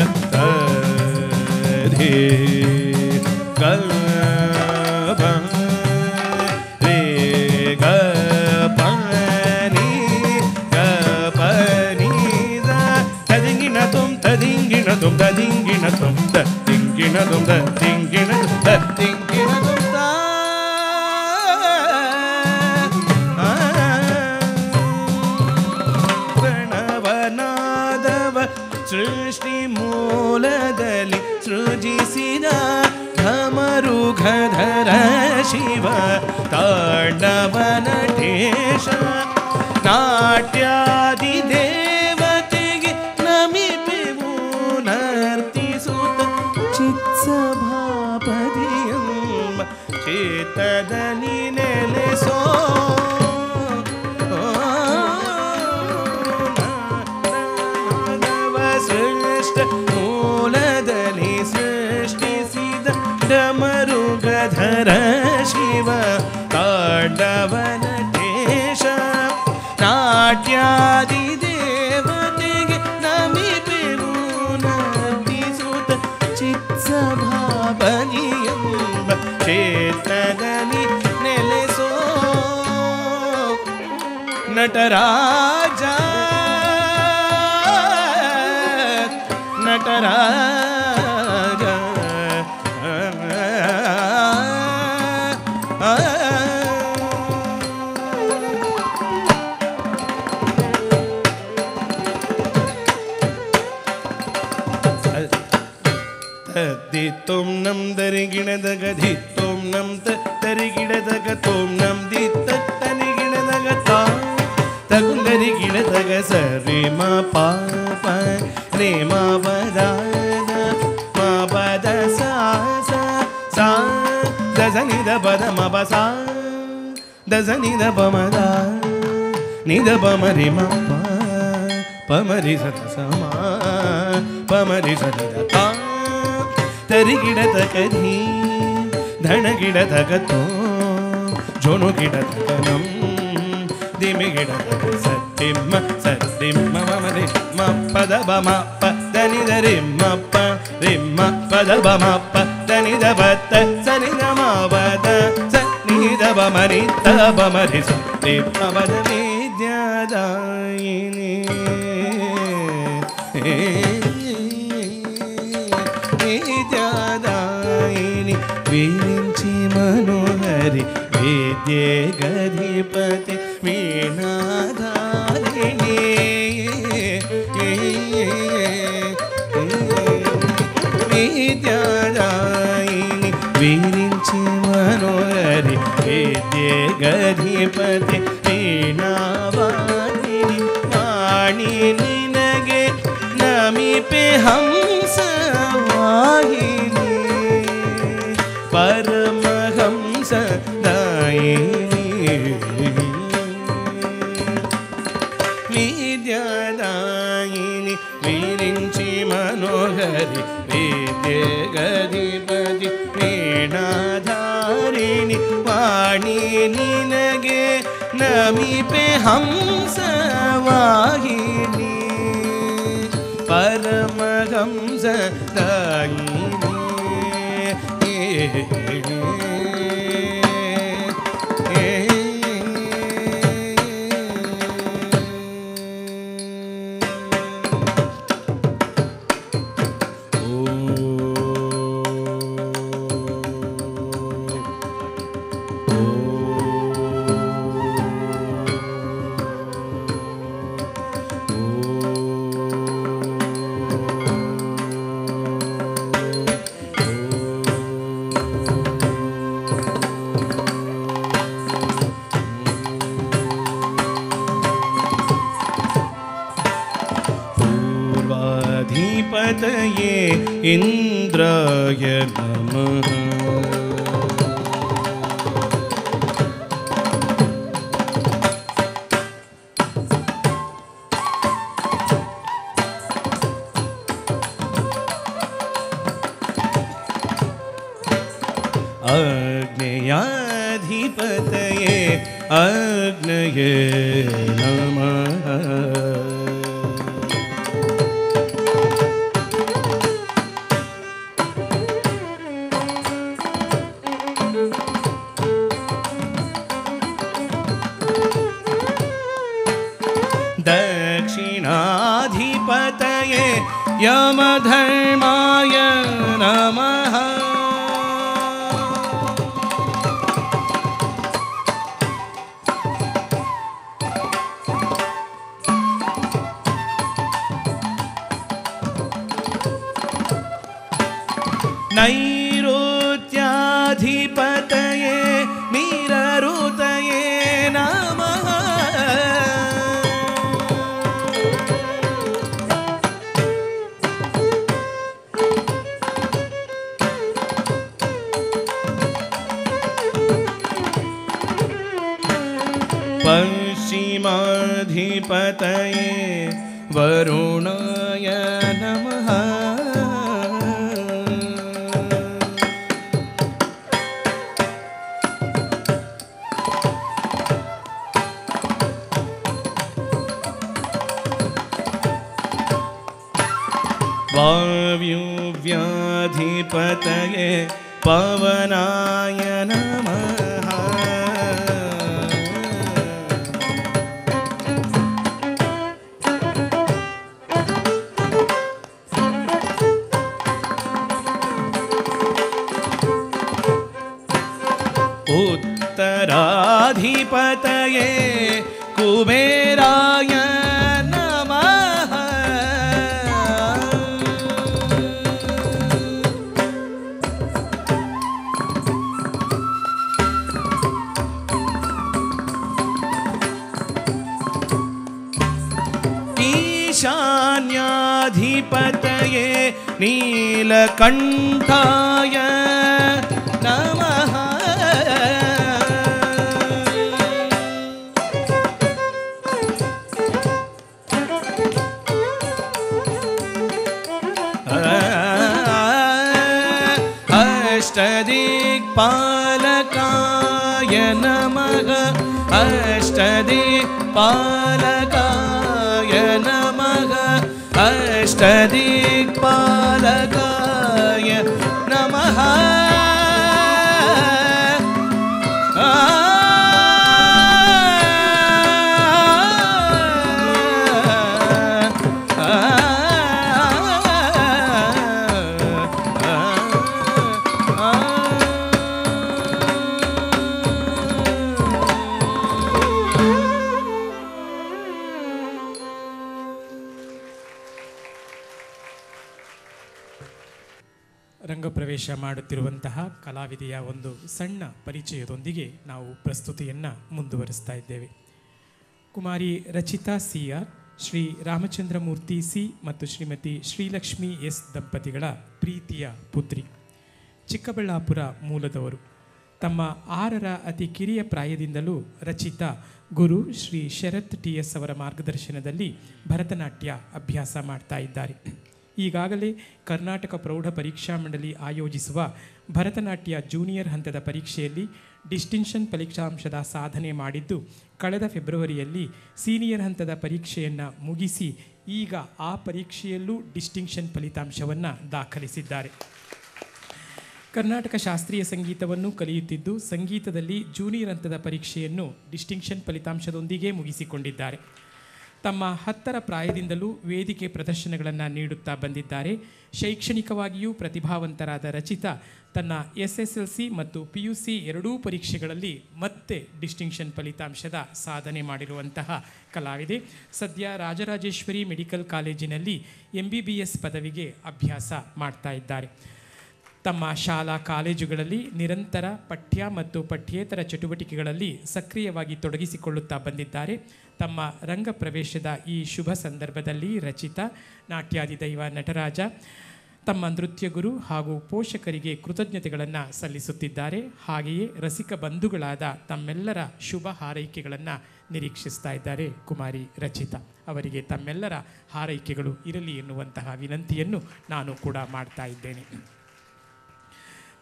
ధీ గల్ రే గ పని గ పని తదింగిన తుం తదింగిన తుం తదింగిన తుం తదింగిన తుం తదింగిన తుం తదింగిన తుం తా ಪ್ರಣವನಾದವ ಸೃಷ್ಟಿ ಮೂಲದಲ್ಲಿ ಸೃಜಿಸಿದ ಢಮರುಘಧರ ಶಿವ ತಾಂಡವ ನಟೇಶ ನಾಟ್ಯಾದಿ ದೇವತೆಗೆ ನಮಿಪೆವು ನರ್ತಿಸುತ್ತ ಚಿತ್ಸಭಾಪದಿಯಂಬ ಚೇತದಲ್ಲಿ ನೆಲೆಸೋ ಮಾನವ ಸೃಷ್ಟ ಮೂಲದಲ್ಲಿ ಸೃಷ್ಟಿಸಿದ ಡಮರುಗಧರ ಶಿವ ತಾಂಡವ ನಟೇಶ ನಾಟ್ಯಾದಿ ದೇವತೆಗೆ ನಮಿಪೆವು ನರ್ತಿಸುತ್ತ ಚಿತ್ಸಭಾಪನಿಯಂಬ ಕ್ಷೇತ್ರದಲ್ಲಿ ನೆಲೆಸೋ ನಟರಾಜ ನಟರಾಜ ತದ್ದಿತ್ತೋಂ ನಂ ದರಿಗಿಣದ ಗಧಿ ತೋಂ ನಂ ತರಿಗಿಡದಗ ತೋಂ ನಂ ದಿತ್ತ ತನಿಗಿಣದಗ ತಾ ತಗುಂದರಿ ಗಿಡದಗ ಸರಿ ಮ ಪಾ ಪ ರೇ ಮ ಪದ ಮ ಪದ ಸಾ ಸಾ ಸಾ ದಸ ನಿದ ಪದ ಮ ಪ ಸಾ ದಸ ನಿದ ಪ ಮ ದ ನಿದ ಪ ಮ ರಿ ಮ ಪ ಪ ಮ ರಿ ಸ ಸ ಮ ಪ ಮ ರಿ ಸ ನಿ ದ ತಾ ತರಿಗಿಡದ ಕಧಿ ಧಣಗಿಡದ ಗತೋ ಜೋಣು ಗಿಡದ ನಂ ದಿಮಿ ಗಿಡದ ಸತ್ತಿಮ್ಮ ಸತ್ತಿಮ್ಮ ಮಮರಿ ಮ ಪದ ಬ ಮ ಪ ದನಿ ದ ರಿಮ್ಮ ಪ ರಿಮ್ಮ ಪದ ಬ ಮ ಪ ದನಿ ದ ಬತ್ತ ಸನಿ ದ ಮ ಬದ ಸ ನಿ ದ ಬ ಮರಿ ತ ಬ ಮರಿ ಸತ್ತಿ ಪವದ ವಿದ್ಯಾದಾಯಿನಿ విద్యాదాయిని వీరించి మనోహరి వేద్యే గధిపతి వీణాధారిణి విద్యాదాయిని వీరించి మనోహరి వేద్యే గధిపతి వీణావాణిని ವಾಣಿ ನಿನಗೆ ನಮಿಪೆ ಹಂಸವಾಹಿನಿ ಪರಮಹಂಸ ದಾಯಿನಿ ವಿದ್ಯಾದಾಯಿನಿ ವಿರಿಂಚಿ ಮನೋಹರಿ ವಿದ್ಯೆ ಗದಿಪತಿ ವೀಣಾಧಾರಿಣಿ ವಾಣಿ ನಿನಗೆ ನಮಿಪೆ ಹಂಸವಾಹಿನಿ ಪರಮಹಂಸ पूर्वाधिपतये इन्द्राय नमः आग्नेयाधिपतये आग्नये नमः दक्षिणाधिपतये यमधर्माय नमः नैऋत्याधिपतये नीरऋतये नमः पश्चिमाधिपतये वरुणाय नमः वायुव्याधिपतये पवनाय नमः उत्तराधिपतये कुबेराय नमः ईशान्याधिपतये नीलकण्ठाय नमः अष्टदिक्पालकाय नमः अष्टदिक्पालकाय नमः अष्टदिक्पालकाय नमः ರಂಗಪ್ರವೇಶ ಮಾಡುತ್ತಿರುವಂತಹ ಕಲಾವಿದೆಯ ಒಂದು ಸಣ್ಣ ಪರಿಚಯದೊಂದಿಗೆ ನಾವು ಪ್ರಸ್ತುತಿಯನ್ನು ಮುಂದುವರಿಸ್ತಾ ಇದ್ದೇವೆ Kumari Rachitha C R Shri Ramachandramurthy C ಮತ್ತು ಶ್ರೀಮತಿ ಶ್ರೀಲಕ್ಷ್ಮಿ ಎಸ್ ದಂಪತಿಗಳ ಪ್ರೀತಿಯ ಪುತ್ರಿ ಚಿಕ್ಕಬಳ್ಳಾಪುರ ಮೂಲದವರು ತಮ್ಮ ಆರರ ಅತಿ ಕಿರಿಯ ಪ್ರಾಯದಿಂದಲೂ ರಚಿತಾ ಗುರು ಶ್ರೀ ಶರತ್ ಟಿ ಎಸ್ ಅವರ ಮಾರ್ಗದರ್ಶನದಲ್ಲಿ ಭರತನಾಟ್ಯ ಅಭ್ಯಾಸ ಮಾಡ್ತಾ ಇದ್ದಾರೆ ಈಗಾಗಲೇ ಕರ್ನಾಟಕ ಪ್ರೌಢ ಪರೀಕ್ಷಾ ಮಂಡಳಿ ಆಯೋಜಿಸುವ ಭರತನಾಟ್ಯ ಜೂನಿಯರ್ ಹಂತದ ಪರೀಕ್ಷೆಯಲ್ಲಿ ಡಿಸ್ಟಿಂಕ್ಷನ್ ಫಲಿತಾಂಶದ ಸಾಧನೆ ಮಾಡಿದ್ದು ಕಳೆದ ಫೆಬ್ರವರಿಯಲ್ಲಿ ಸೀನಿಯರ್ ಹಂತದ ಪರೀಕ್ಷೆಯನ್ನು ಮುಗಿಸಿ ಈಗ ಆ ಪರೀಕ್ಷೆಯಲ್ಲೂ ಡಿಸ್ಟಿಂಕ್ಷನ್ ಫಲಿತಾಂಶವನ್ನು ದಾಖಲಿಸಿದ್ದಾರೆ ಕರ್ನಾಟಕ ಶಾಸ್ತ್ರೀಯ ಸಂಗೀತವನ್ನು ಕಲಿಯುತ್ತಿದ್ದು ಸಂಗೀತದಲ್ಲಿ ಜೂನಿಯರ್ ಹಂತದ ಪರೀಕ್ಷೆಯನ್ನು ಡಿಸ್ಟಿಂಕ್ಷನ್ ಫಲಿತಾಂಶದೊಂದಿಗೆ ಮುಗಿಸಿಕೊಂಡಿದ್ದಾರೆ ತಮ್ಮ ಹತ್ತರ ಪ್ರಾಯದಿಂದಲೂ ವೇದಿಕೆ ಪ್ರದರ್ಶನಗಳನ್ನು ನೀಡುತ್ತಾ ಬಂದಿದ್ದಾರೆ ಶೈಕ್ಷಣಿಕವಾಗಿಯೂ ಪ್ರತಿಭಾವಂತರಾದ ರಚಿತಾ ತನ್ನ ಎಸ್ ಎಸ್ ಎಲ್ ಸಿ ಮತ್ತು ಪಿ ಯು ಸಿ ಎರಡೂ ಪರೀಕ್ಷೆಗಳಲ್ಲಿ ಮತ್ತೆ ಡಿಸ್ಟಿಂಕ್ಷನ್ ಫಲಿತಾಂಶದ ಸಾಧನೆ ಮಾಡಿರುವಂತಹ ಕಲಾವಿದೆ ಸದ್ಯ ರಾಜರಾಜೇಶ್ವರಿ ಮೆಡಿಕಲ್ ಕಾಲೇಜಿನಲ್ಲಿ ಎಂ ಬಿ ಬಿ ಎಸ್ ಪದವಿಗೆ ಅಭ್ಯಾಸ ಮಾಡ್ತಾ ಇದ್ದಾರೆ ತಮ್ಮ ಶಾಲಾ ಕಾಲೇಜುಗಳಲ್ಲಿ ನಿರಂತರ ಪಠ್ಯ ಮತ್ತು ಪಠ್ಯೇತರ ಚಟುವಟಿಕೆಗಳಲ್ಲಿ ಸಕ್ರಿಯವಾಗಿ ತೊಡಗಿಸಿಕೊಳ್ಳುತ್ತಾ ಬಂದಿದ್ದಾರೆ ತಮ್ಮ ರಂಗ ಪ್ರವೇಶದ ಈ ಶುಭ ಸಂದರ್ಭದಲ್ಲಿ ರಚಿತಾ ನಾಟ್ಯಾದಿದೈವ ನಟರಾಜ ತಮ್ಮ ನೃತ್ಯ ಗುರು ಹಾಗೂ ಪೋಷಕರಿಗೆ ಕೃತಜ್ಞತೆಗಳನ್ನು ಸಲ್ಲಿಸುತ್ತಿದ್ದಾರೆ ಹಾಗೆಯೇ ರಸಿಕ ಬಂಧುಗಳಾದ ತಮ್ಮೆಲ್ಲರ ಶುಭ ಹಾರೈಕೆಗಳನ್ನು ನಿರೀಕ್ಷಿಸ್ತಾ ಇದ್ದಾರೆ ಕುಮಾರಿ ರಚಿತಾ ಅವರಿಗೆ ತಮ್ಮೆಲ್ಲರ ಹಾರೈಕೆಗಳು ಇರಲಿ ಎನ್ನುವಂತಹ ವಿನಂತಿಯನ್ನು ನಾನು ಕೂಡ ಮಾಡ್ತಾ ಇದ್ದೇನೆ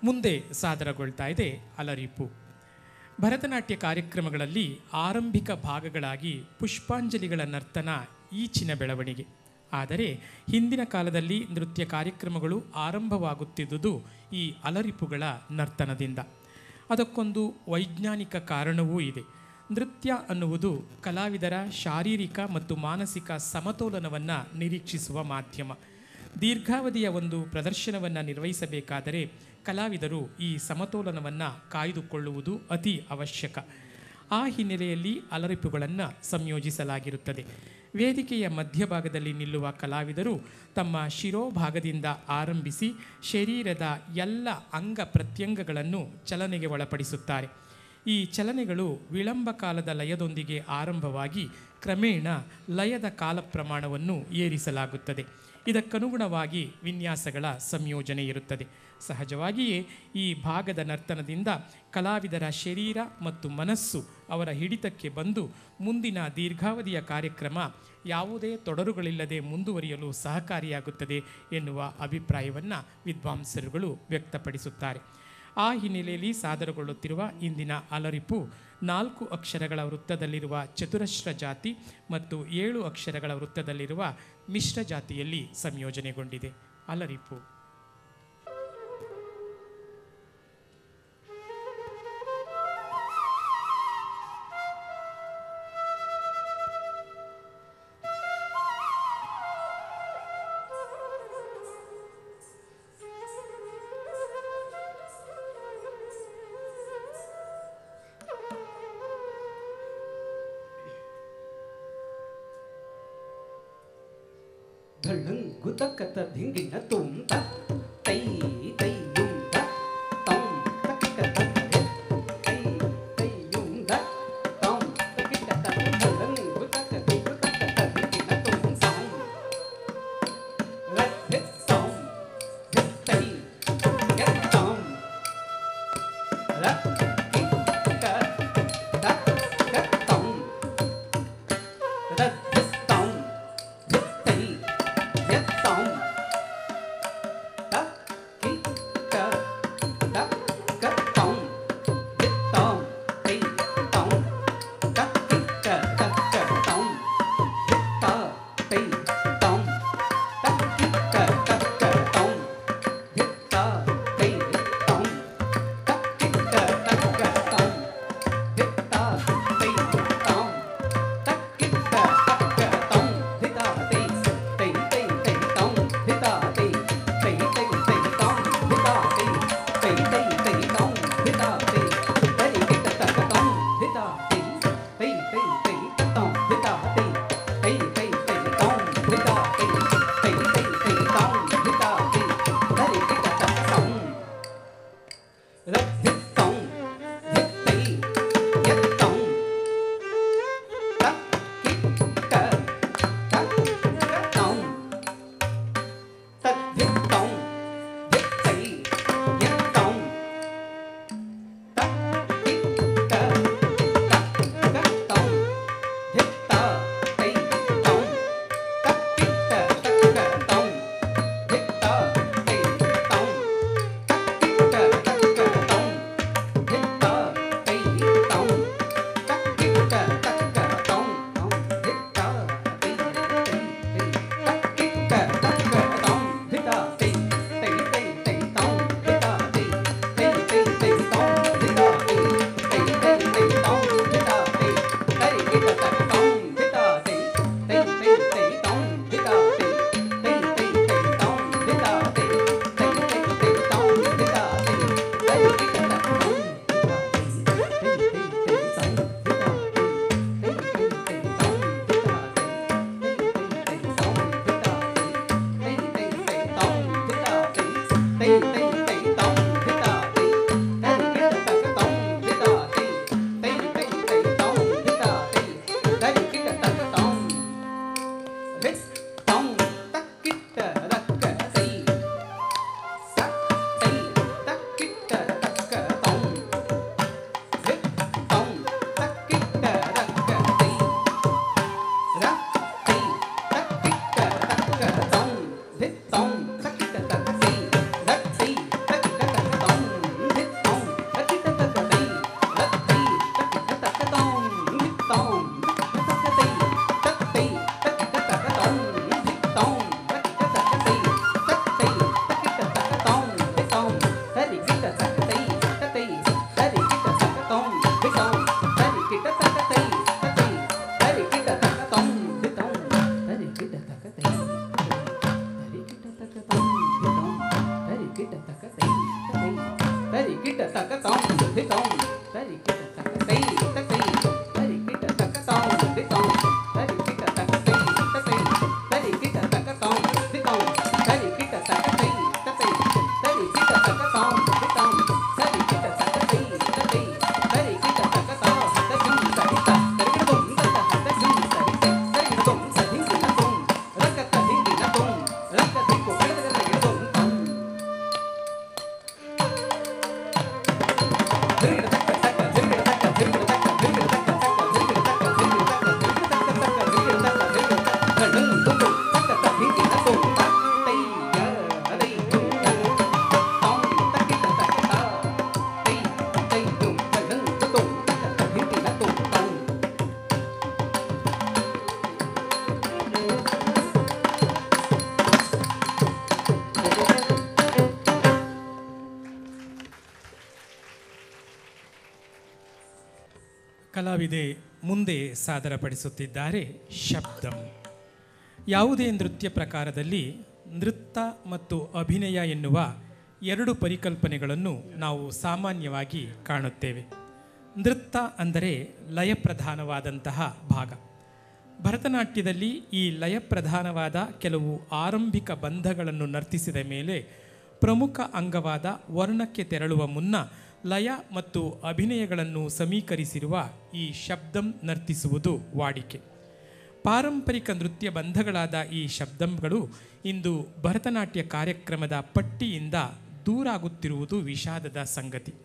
ಮುಂದೆ ಸಾದರಗೊಳ್ತಾ ಇದೆ ಅಲರಿಪು ಭರತನಾಟ್ಯ ಕಾರ್ಯಕ್ರಮಗಳಲ್ಲಿ ಆರಂಭಿಕ ಭಾಗಗಳಾಗಿ ಪುಷ್ಪಾಂಜಲಿಗಳ ನರ್ತನ ಈಚಿನ ಬೆಳವಣಿಗೆ ಆದರೆ ಹಿಂದಿನ ಕಾಲದಲ್ಲಿ ನೃತ್ಯ ಕಾರ್ಯಕ್ರಮಗಳು ಆರಂಭವಾಗುತ್ತಿದ್ದುದು ಈ ಅಲರಿಪುಗಳ ನರ್ತನದಿಂದ ಅದಕ್ಕೊಂದು ವೈಜ್ಞಾನಿಕ ಕಾರಣವೂ ಇದೆ ನೃತ್ಯ ಅನ್ನುವುದು ಕಲಾವಿದರ ಶಾರೀರಿಕ ಮತ್ತು ಮಾನಸಿಕ ಸಮತೋಲನವನ್ನು ನಿರೀಕ್ಷಿಸುವ ಮಾಧ್ಯಮ ದೀರ್ಘಾವಧಿಯ ಒಂದು ಪ್ರದರ್ಶನವನ್ನು ನಿರ್ವಹಿಸಬೇಕಾದರೆ ಕಲಾವಿದರು ಈ ಸಮತೋಲನವನ್ನು ಕಾಯ್ದುಕೊಳ್ಳುವುದು ಅತಿ ಅವಶ್ಯಕ ಆ ಹಿನ್ನೆಲೆಯಲ್ಲಿ ಅಲರಿಪುಗಳನ್ನು ಸಂಯೋಜಿಸಲಾಗಿರುತ್ತದೆ ವೇದಿಕೆಯ ಮಧ್ಯಭಾಗದಲ್ಲಿ ನಿಲ್ಲುವ ಕಲಾವಿದರು ತಮ್ಮ ಶಿರೋಭಾಗದಿಂದ ಆರಂಭಿಸಿ ಶರೀರದ ಎಲ್ಲ ಅಂಗ ಪ್ರತ್ಯಂಗಗಳನ್ನು ಚಲನೆಗೆ ಒಳಪಡಿಸುತ್ತಾರೆ ಈ ಚಲನೆಗಳು ವಿಳಂಬ ಕಾಲದ ಲಯದೊಂದಿಗೆ ಆರಂಭವಾಗಿ ಕ್ರಮೇಣ ಲಯದ ಕಾಲ ಪ್ರಮಾಣವನ್ನು ಏರಿಸಲಾಗುತ್ತದೆ ಇದಕ್ಕನುಗುಣವಾಗಿ ವಿನ್ಯಾಸಗಳ ಸಂಯೋಜನೆ ಇರುತ್ತದೆ ಸಹಜವಾಗಿಯೇ ಈ ಭಾಗದ ನರ್ತನದಿಂದ ಕಲಾವಿದರ ಶರೀರ ಮತ್ತು ಮನಸ್ಸು ಅವರ ಹಿಡಿತಕ್ಕೆ ಬಂದು ಮುಂದಿನ ದೀರ್ಘಾವಧಿಯ ಕಾರ್ಯಕ್ರಮ ಯಾವುದೇ ತೊಡರುಗಳಿಲ್ಲದೆ ಮುಂದುವರಿಯಲು ಸಹಕಾರಿಯಾಗುತ್ತದೆ ಎನ್ನುವ ಅಭಿಪ್ರಾಯವನ್ನು ವಿದ್ವಾಂಸರುಗಳು ವ್ಯಕ್ತಪಡಿಸುತ್ತಾರೆ ಆ ಹಿನ್ನೆಲೆಯಲ್ಲಿ ಸಾದರಗೊಳ್ಳುತ್ತಿರುವ ಇಂದಿನ ಅಲರಿಪು ನಾಲ್ಕು ಅಕ್ಷರಗಳ ವೃತ್ತದಲ್ಲಿರುವ ಚತುರಶ್ರ ಜಾತಿ ಮತ್ತು ಏಳು ಅಕ್ಷರಗಳ ವೃತ್ತದಲ್ಲಿರುವ ಮಿಶ್ರ ಜಾತಿಯಲ್ಲಿ ಸಂಯೋಜನೆಗೊಂಡಿದೆ ಅಲರಿಪು ಧಳ್ಳಂಗು ತಕ್ಕತ ಧಿಂಗಿನ ತುಂತ ತೈ ತೈಯುಂದ ತಂ ತಕ್ಕಿಟ ತತ್ತೆ ತೈ ತೈಯುಂದ ತಂ ತಕ್ಕಿಟ ತತ್ತೆ ಧಳ್ಳಂಗು ತಕ್ಕ ಧಿಂಗು ತಕ್ಕತ ಧಿಂಗಿನ ತುಂ ಸಂ ರಥೆ ಸಂ ತೈ ಯತ್ತಂ ರಕ್ಕಿ ಕ ತಕ್ಕತಂ ರಥಸ್ತಂ ತೈ ಯತ್ತಂ ತಕ್ಕಿಟ ತಕ್ಕತಂ ಯತ್ತಂ ತೈ ತಂ ತಕ್ಕಿಟ ತಕ್ಕತಂ ಯತ್ತ ತೈ ತಂ ತಕ್ಕಿಟ ತಕ್ಕತಂ ಯತ್ತ ತೈ ತಂ ತಕ್ಕಿಟ ತಕ್ಕತಂ ಕಲಾವಿದೆ ಮುಂದೆ ಸಾದರಪಡಿಸುತ್ತಿದ್ದಾರೆ ಶಬ್ದಂ ಯಾವುದೇ ನೃತ್ಯ ಪ್ರಕಾರದಲ್ಲಿ ನೃತ್ಯ ಮತ್ತು ಅಭಿನಯ ಎನ್ನುವ ಎರಡು ಪರಿಕಲ್ಪನೆಗಳನ್ನು ನಾವು ಸಾಮಾನ್ಯವಾಗಿ ಕಾಣುತ್ತೇವೆ ನೃತ್ಯ ಅಂದರೆ ಲಯಪ್ರಧಾನವಾದಂತಹ ಭಾಗ ಭರತನಾಟ್ಯದಲ್ಲಿ ಈ ಲಯಪ್ರಧಾನವಾದ ಕೆಲವು ಆರಂಭಿಕ ಬಂಧಗಳನ್ನು ನರ್ತಿಸಿದ ಮೇಲೆ ಪ್ರಮುಖ ಅಂಗವಾದ ವರ್ಣಕ್ಕೆ ತೆರಳುವ ಮುನ್ನ ಲಯ ಮತ್ತು ಅಭಿನಯಗಳನ್ನು ಸಮೀಕರಿಸಿರುವ ಈ ಶಬ್ದಂ ನರ್ತಿಸುವುದು ವಾಡಿಕೆ ಪಾರಂಪರಿಕ ನೃತ್ಯ ಬಂಧಗಳಾದ ಈ ಶಬ್ದಂಗಳು ಇಂದು ಭರತನಾಟ್ಯ ಕಾರ್ಯಕ್ರಮದ ಪಟ್ಟಿಯಿಂದ ದೂರಾಗುತ್ತಿರುವುದು ವಿಷಾದದ ಸಂಗತಿ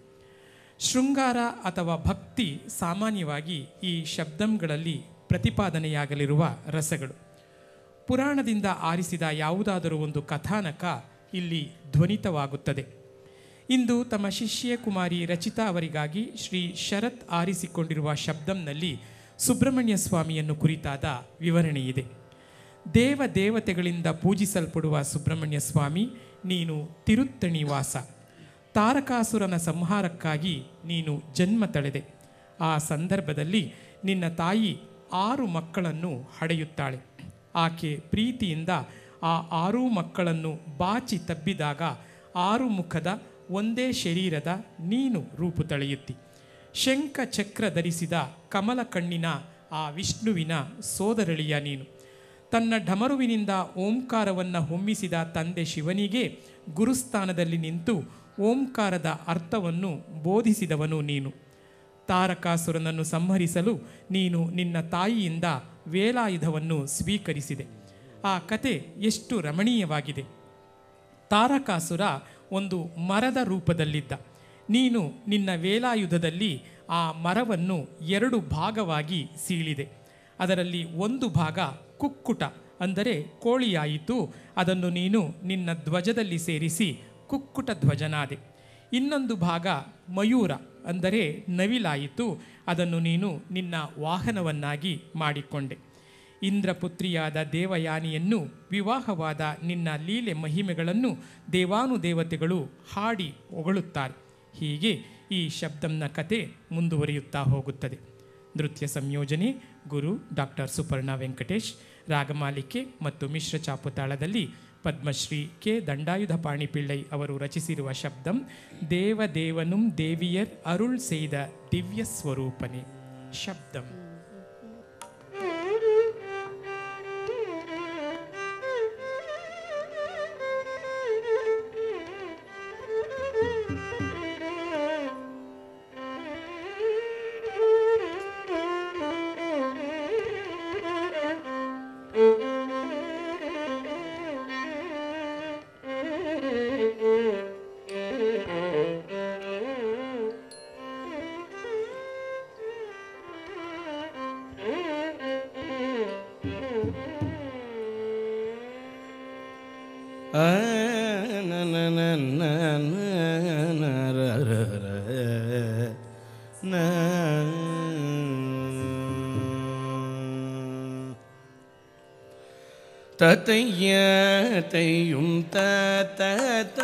ಶೃಂಗಾರ ಅಥವಾ ಭಕ್ತಿ ಸಾಮಾನ್ಯವಾಗಿ ಈ ಶಬ್ದಂಗಳಲ್ಲಿ ಪ್ರತಿಪಾದನೆಯಾಗಲಿರುವ ರಸಗಳು ಪುರಾಣದಿಂದ ಆರಿಸಿದ ಯಾವುದಾದರೂ ಒಂದು ಕಥಾನಕ ಇಲ್ಲಿ ಧ್ವನಿತವಾಗುತ್ತದೆ ಇಂದು ತಮ್ಮ ಶಿಷ್ಯ ಕುಮಾರಿ ರಚಿತಾ ಅವರಿಗಾಗಿ ಶ್ರೀ ಶರತ್ ಆರಿಸಿಕೊಂಡಿರುವ ಶಬ್ದಂನಲ್ಲಿ ಸುಬ್ರಹ್ಮಣ್ಯ ಸ್ವಾಮಿಯನ್ನು ಕುರಿತಾದ ವಿವರಣೆ ಇದೆ ದೇವ ದೇವತೆಗಳಿಂದ ಪೂಜಿಸಲ್ಪಡುವ ಸುಬ್ರಹ್ಮಣ್ಯ ಸ್ವಾಮಿ ನೀನು ತಿರುತ್ತಣಿವಾಸ ತಾರಕಾಸುರನ ಸಂಹಾರಕ್ಕಾಗಿ ನೀನು ಜನ್ಮ ತಳೆದೆ ಆ ಸಂದರ್ಭದಲ್ಲಿ ನಿನ್ನ ತಾಯಿ ಆರು ಮಕ್ಕಳನ್ನು ಹಡೆಯುತ್ತಾಳೆ ಆಕೆ ಪ್ರೀತಿಯಿಂದ ಆ ಆರೂ ಮಕ್ಕಳನ್ನು ಬಾಚಿ ತಬ್ಬಿದಾಗ ಆರು ಮುಖದ ಒಂದೇ ಶರೀರದ ನೀನು ರೂಪು ತಳೆಯುತ್ತಿ ಶಂಖ ಚಕ್ರ ಧರಿಸಿದ ಕಮಲ ಕಣ್ಣಿನ ಆ ವಿಷ್ಣುವಿನ ಸೋದರಳಿಯ ನೀನು ತನ್ನ ಢಮರುವಿನಿಂದ ಓಂಕಾರವನ್ನು ಹೊಮ್ಮಿಸಿದ ತಂದೆ ಶಿವನಿಗೆ ಗುರುಸ್ಥಾನದಲ್ಲಿ ನಿಂತು ಓಂಕಾರದ ಅರ್ಥವನ್ನು ಬೋಧಿಸಿದವನು ನೀನು ತಾರಕಾಸುರನನ್ನು ಸಂಹರಿಸಲು ನೀನು ನಿನ್ನ ತಾಯಿಯಿಂದ ವೇಲಾಯುಧವನ್ನು ಸ್ವೀಕರಿಸಿದೆ ಆ ಕತೆ ಎಷ್ಟು ರಮಣೀಯವಾಗಿದೆ ತಾರಕಾಸುರ ಒಂದು ಮರದ ರೂಪದಲ್ಲಿದ್ದ ನೀನು ನಿನ್ನ ವೇಲಾಯುಧದಲ್ಲಿ ಆ ಮರವನ್ನು ಎರಡು ಭಾಗವಾಗಿ ಸೀಳಿದೆ ಅದರಲ್ಲಿ ಒಂದು ಭಾಗ ಕುಕ್ಕುಟ ಅಂದರೆ ಕೋಳಿಯಾಯಿತು ಅದನ್ನು ನೀನು ನಿನ್ನ ಧ್ವಜದಲ್ಲಿ ಸೇರಿಸಿ ಕುಕ್ಕುಟ ಧ್ವಜನಾದೆ ಇನ್ನೊಂದು ಭಾಗ ಮಯೂರ ಅಂದರೆ ನವಿಲಾಯಿತು ಅದನ್ನು ನೀನು ನಿನ್ನ ವಾಹನವನ್ನಾಗಿ ಮಾಡಿಕೊಂಡೆ ಇಂದ್ರಪುತ್ರಿಯಾದ ದೇವಯಾನಿಯನ್ನು ವಿವಾಹವಾದ ನಿನ್ನ ಲೀಲೆ ಮಹಿಮೆಗಳನ್ನು ದೇವಾನುದೇವತೆಗಳು ಹಾಡಿ ಹೊಗಳುತ್ತಾರೆ ಹೀಗೆ ಈ ಶಬ್ದಂನ ಕತೆ ಮುಂದುವರಿಯುತ್ತಾ ಹೋಗುತ್ತದೆ ನೃತ್ಯ ಸಂಯೋಜನೆ ಗುರು ಡಾಕ್ಟರ್ ಸುಪರ್ಣ ವೆಂಕಟೇಶ್ ರಾಗಮಾಲಿಕೆ ಮತ್ತು ಮಿಶ್ರ ಚಾಪುತಾಳದಲ್ಲಿ ಪದ್ಮಶ್ರೀ ಕೆ ದಂಡಾಯುಧ ಪಾಣಿಪಿಳ್ಳೈ ಅವರು ರಚಿಸಿರುವ ಶಬ್ದಂ ದೇವದೇವನುಂ ದೇವಿಯರ್ ಅರುಳ್ செய்த ದಿವ್ಯ ಸ್ವರೂಪನೆ ಶಬ್ದಂ ಆ ನ ನ ನ ನ ನ ನ ರ ರ ರ ನ. தத்தைய தையும் த த த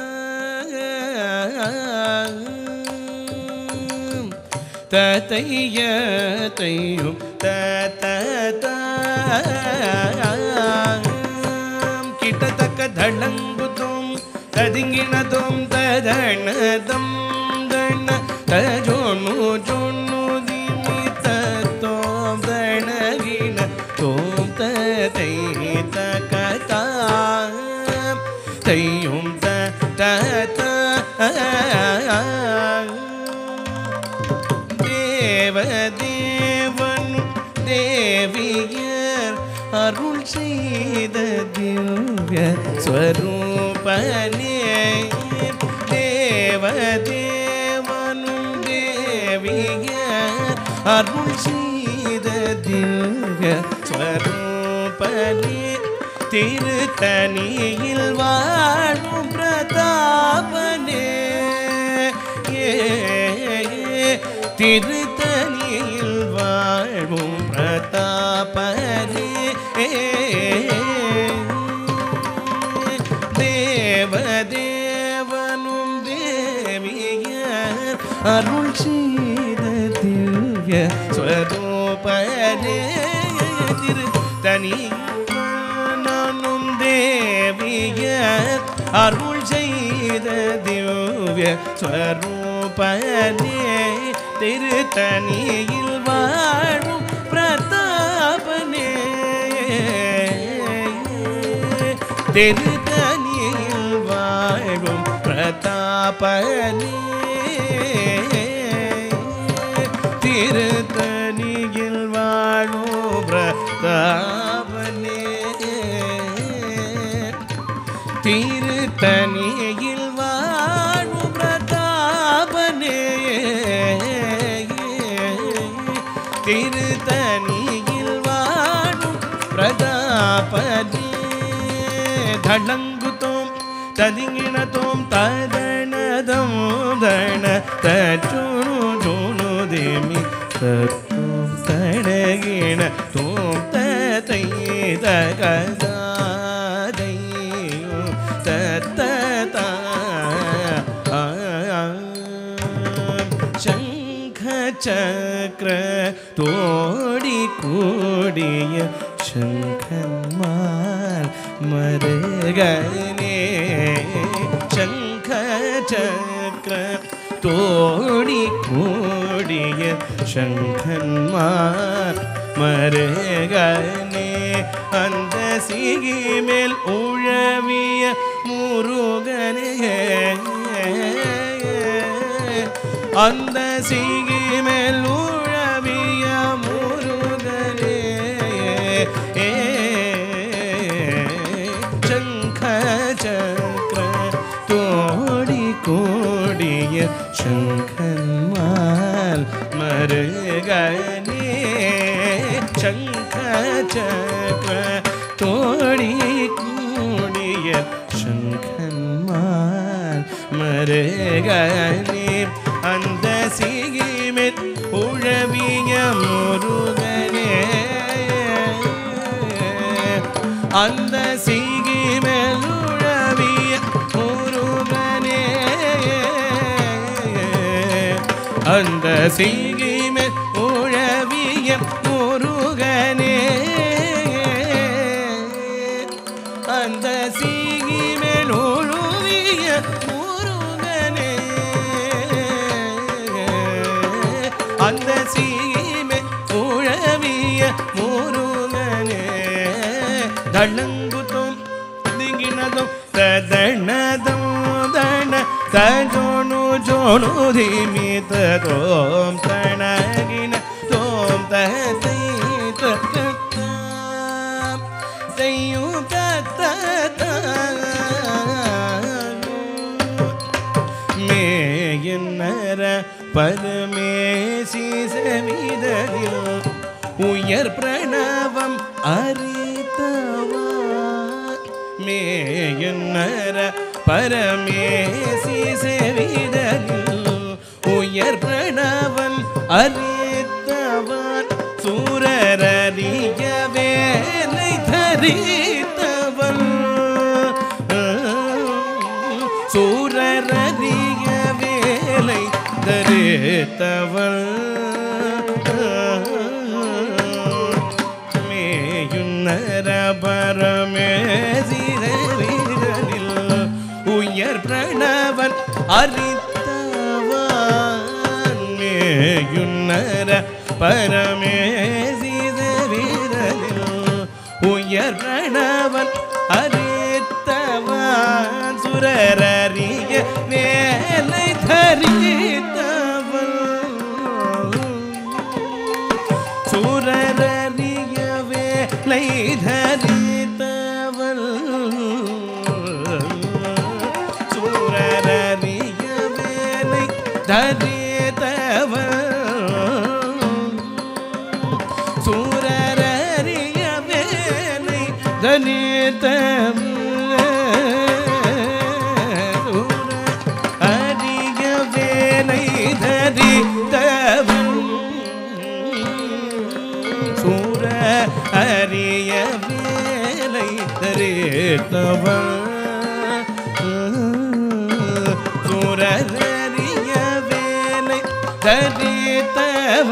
தத்தைய தையும் த த த கிட்டத்தக்க தளங்குதும் ததிங்கினதும் ததணதம் தண தஜோணு ஜோணு ದಿಮಿತ ತೋಂ ದಣಗಿನ ತೋಂ ತೈ ತಕತ ತೈಯುಂ ತ ತ ತ தேவ தேவன் தேவியர் அருள் செய்த திவ்ய ஸ்வரூபனே தேவ தேவனும் தேவியர் அருள் செய்த திவ்ய ஸ்வரூபனே திருத்தணியில் வாழும் பிரதாபனே ஏ திருத்தணியில் வாழும் பிரதாபரே தேவதேவனும் தேவிய அருள் செய்த திவ்ய ஸ்வர அப்பனே திரு தனி நானும் தேவிய அருள் செய்த திவ்ய ஸ்வரூபனே திருத்தனியில் வாழும் பிரதாபனே திருத்தனியில் வாழும் பிரதாபனே திருத்தனியில் வாழும் பிரதாபனே திருத்தனியில் வாழும் பிரதாபனே திருத்தனியில் வாழும் பிரதாபனே தளங்குத்தோம் ததிங்கிணத்தோம் ததனதம் தன தச்சுணு சுணு தேமி தத்தும் தடகிண தோம் ததை தகதாதையோ தத்ததா ಶಂಖ ಚಕ್ರ ತೋಡಿ ಕೂಡಿಯ ಶಂಖನ್ಮಾರ್ ಮರಗನೆ ಶಂಖ ಚಕ್ರ ತೋಡಿ ಕೂಡಿಯ ಶಂಖನ್ಮಾರ್ மருகனே அந்த சிகி மேல் உழவிய முருகனே அந்த சிகி மேல் உழவிய முருகனே சங்க சக்கர தோடி கோடிய சங்கன்மால் மருகனே சங்க சக்கர தோடி கூடிய சங்கன்மால் மருகனே அந்த சிகிமில் உழவிய முருகனே அந்த சிகிமில் உழவிய முருகனே அந்த சிகிமில் உழவிய முருகனே அந்த சீகிமேல் ஒழுவிய முருகனே அந்த சீகிமே உழவிய முருகனே தள்ளங்குத்தோம் திங்கினதும் ததணதம் தண தஜோணு ஜோணு ಧಿಮಿ ತೋಂ ತಣಗಿನ ತೋಂ ತೈ ತಯ್ಯು ತತ್ತ மேயன்னர பரமேசி சவிதரில் உயர் பிரணவம் அறித்தவா மேயன்னர பரமேசி செவிதரில் உயர் பிரணவம் அறித்தவன் சூரரறிய வேலை தரித்தவன் சூரரறிய வேலை தரித்தவள் மேயுன்னர பரமேசிர வீரனில் உயர் பிரணவன் அறித்தவன் மேயுன்னர பரமேசிர வீரனில் உயர் பிரணவன் அறித்தவன் சுரரறிய வேலை தரித்தவன் சுரரறிய வேலை தரித்தவன் சுரரறிய வேலை தரித்தவன் சூரரறிய வேலை தனித்தம் அறிய வேலை தரித்தவன் சூர அறிய வேலை தரித்தவன் சூரறிய வேலை தரித்தவன் ತವ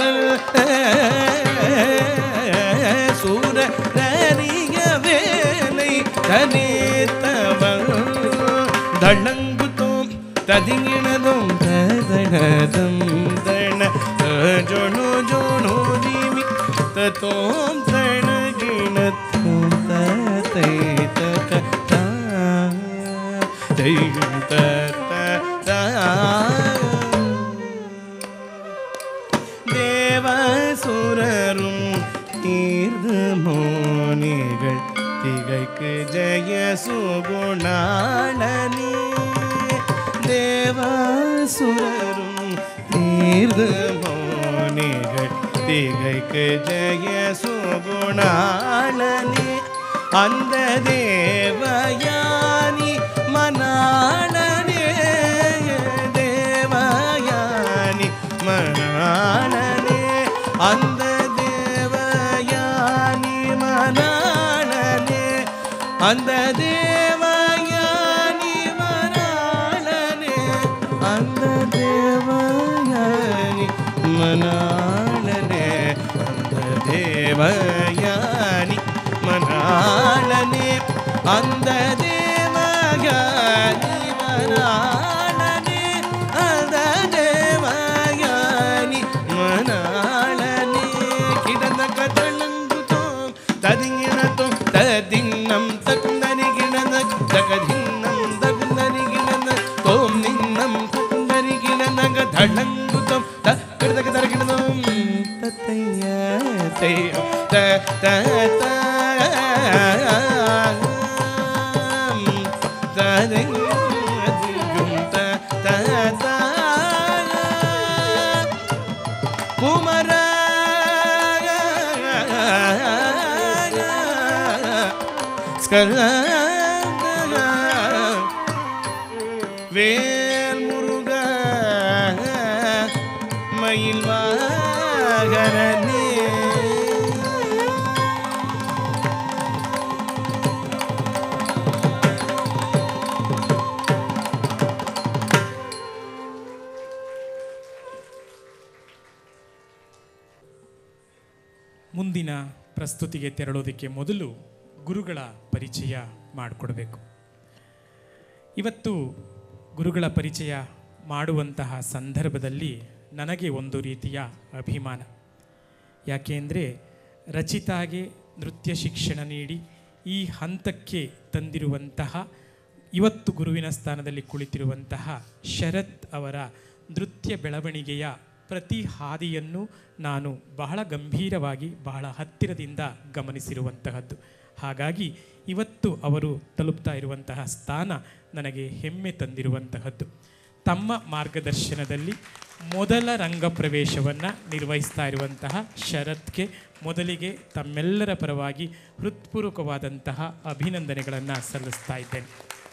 ಸೂರ ನರಿಯ ವೇಲೈ ತನೆ ತವ ದಳ್ಳಂಗುತೋಂ ತದಿಗಿಣದೋಂ ತದಣದಂ ದಣ ಜೋಣು ಜೋಣು ದಿಮಿ ತತೋಂ ತಣಗಿಣತೋಂ ತತೈ ತಕ ತಾ ತೈ ತತ ತಾ தேவசுரரும் தீர்ந்து மோனிகள் திகைக்கு ஜெய சுகுணாளனே தேவசுரரும் தீர்ந்து மோனிகள் திகைக்கு ஜெய சுகுணாளனே அந்த தேவயானி மனாளனே தேவயானி மனாளனே அந்த தேவயானி மனாளனே அந்த தேவயானி மனாளனே அந்த தேவயானி மனாளனே அந்த தேவயானி மனாளனே அந்த தேவயானி மனாளனே அந்த தேவயானி மனாளனே கிடந்த கதளங்குதோம் ததிங்கிணத்தோம் ததின்னம் தகுந்தரிகிணன தகதின்னம் தகுந்தரிகிணன தோம் நின்னம் தகுந்தரிகிணனக தளங்குதோம் தகதக தரகிணதோம் தத்தைய தேயம் த த த ததியும் த த த குமர வேல் முருக மயில் வாகனே ಮುಂದಿನ ಪ್ರಸ್ತುತಿಗೆ ತೆರಳೋದಕ್ಕೆ ಮೊದಲು ಗುರುಗಳ ಪರಿಚಯ ಮಾಡಿಕೊಡ್ಬೇಕು ಇವತ್ತು ಗುರುಗಳ ಪರಿಚಯ ಮಾಡುವಂತಹ ಸಂದರ್ಭದಲ್ಲಿ ನನಗೆ ಒಂದು ರೀತಿಯ ಅಭಿಮಾನ ಯಾಕೆಂದರೆ ರಚಿತಾಗೆ ನೃತ್ಯ ಶಿಕ್ಷಣ ನೀಡಿ ಈ ಹಂತಕ್ಕೆ ತಂದಿರುವಂತಹ ಇವತ್ತು ಗುರುವಿನ ಸ್ಥಾನದಲ್ಲಿ ಕುಳಿತಿರುವಂತಹ ಶರತ್ ಅವರ ನೃತ್ಯ ಬೆಳವಣಿಗೆಯ ಪ್ರತಿ ಹಾದಿಯನ್ನು ನಾನು ಬಹಳ ಗಂಭೀರವಾಗಿ ಬಹಳ ಹತ್ತಿರದಿಂದ ಗಮನಿಸಿರುವಂತಹದ್ದು ಹಾಗಾಗಿ ಇವತ್ತು ಅವರು ತಲುಪ್ತಾ ಇರುವಂತಹ ಸ್ಥಾನ ನನಗೆ ಹೆಮ್ಮೆ ತಂದಿರುವಂತಹದ್ದು ತಮ್ಮ ಮಾರ್ಗದರ್ಶನದಲ್ಲಿ ಮೊದಲ ರಂಗ ಪ್ರವೇಶವನ್ನು ನಿರ್ವಹಿಸ್ತಾ ಇರುವಂತಹ ಶರತ್ಗೆ ಮೊದಲಿಗೆ ತಮ್ಮೆಲ್ಲರ ಪರವಾಗಿ ಹೃತ್ಪೂರ್ವಕವಾದಂತಹ ಅಭಿನಂದನೆಗಳನ್ನು ಸಲ್ಲಿಸ್ತಾ ಇದ್ದೇನೆ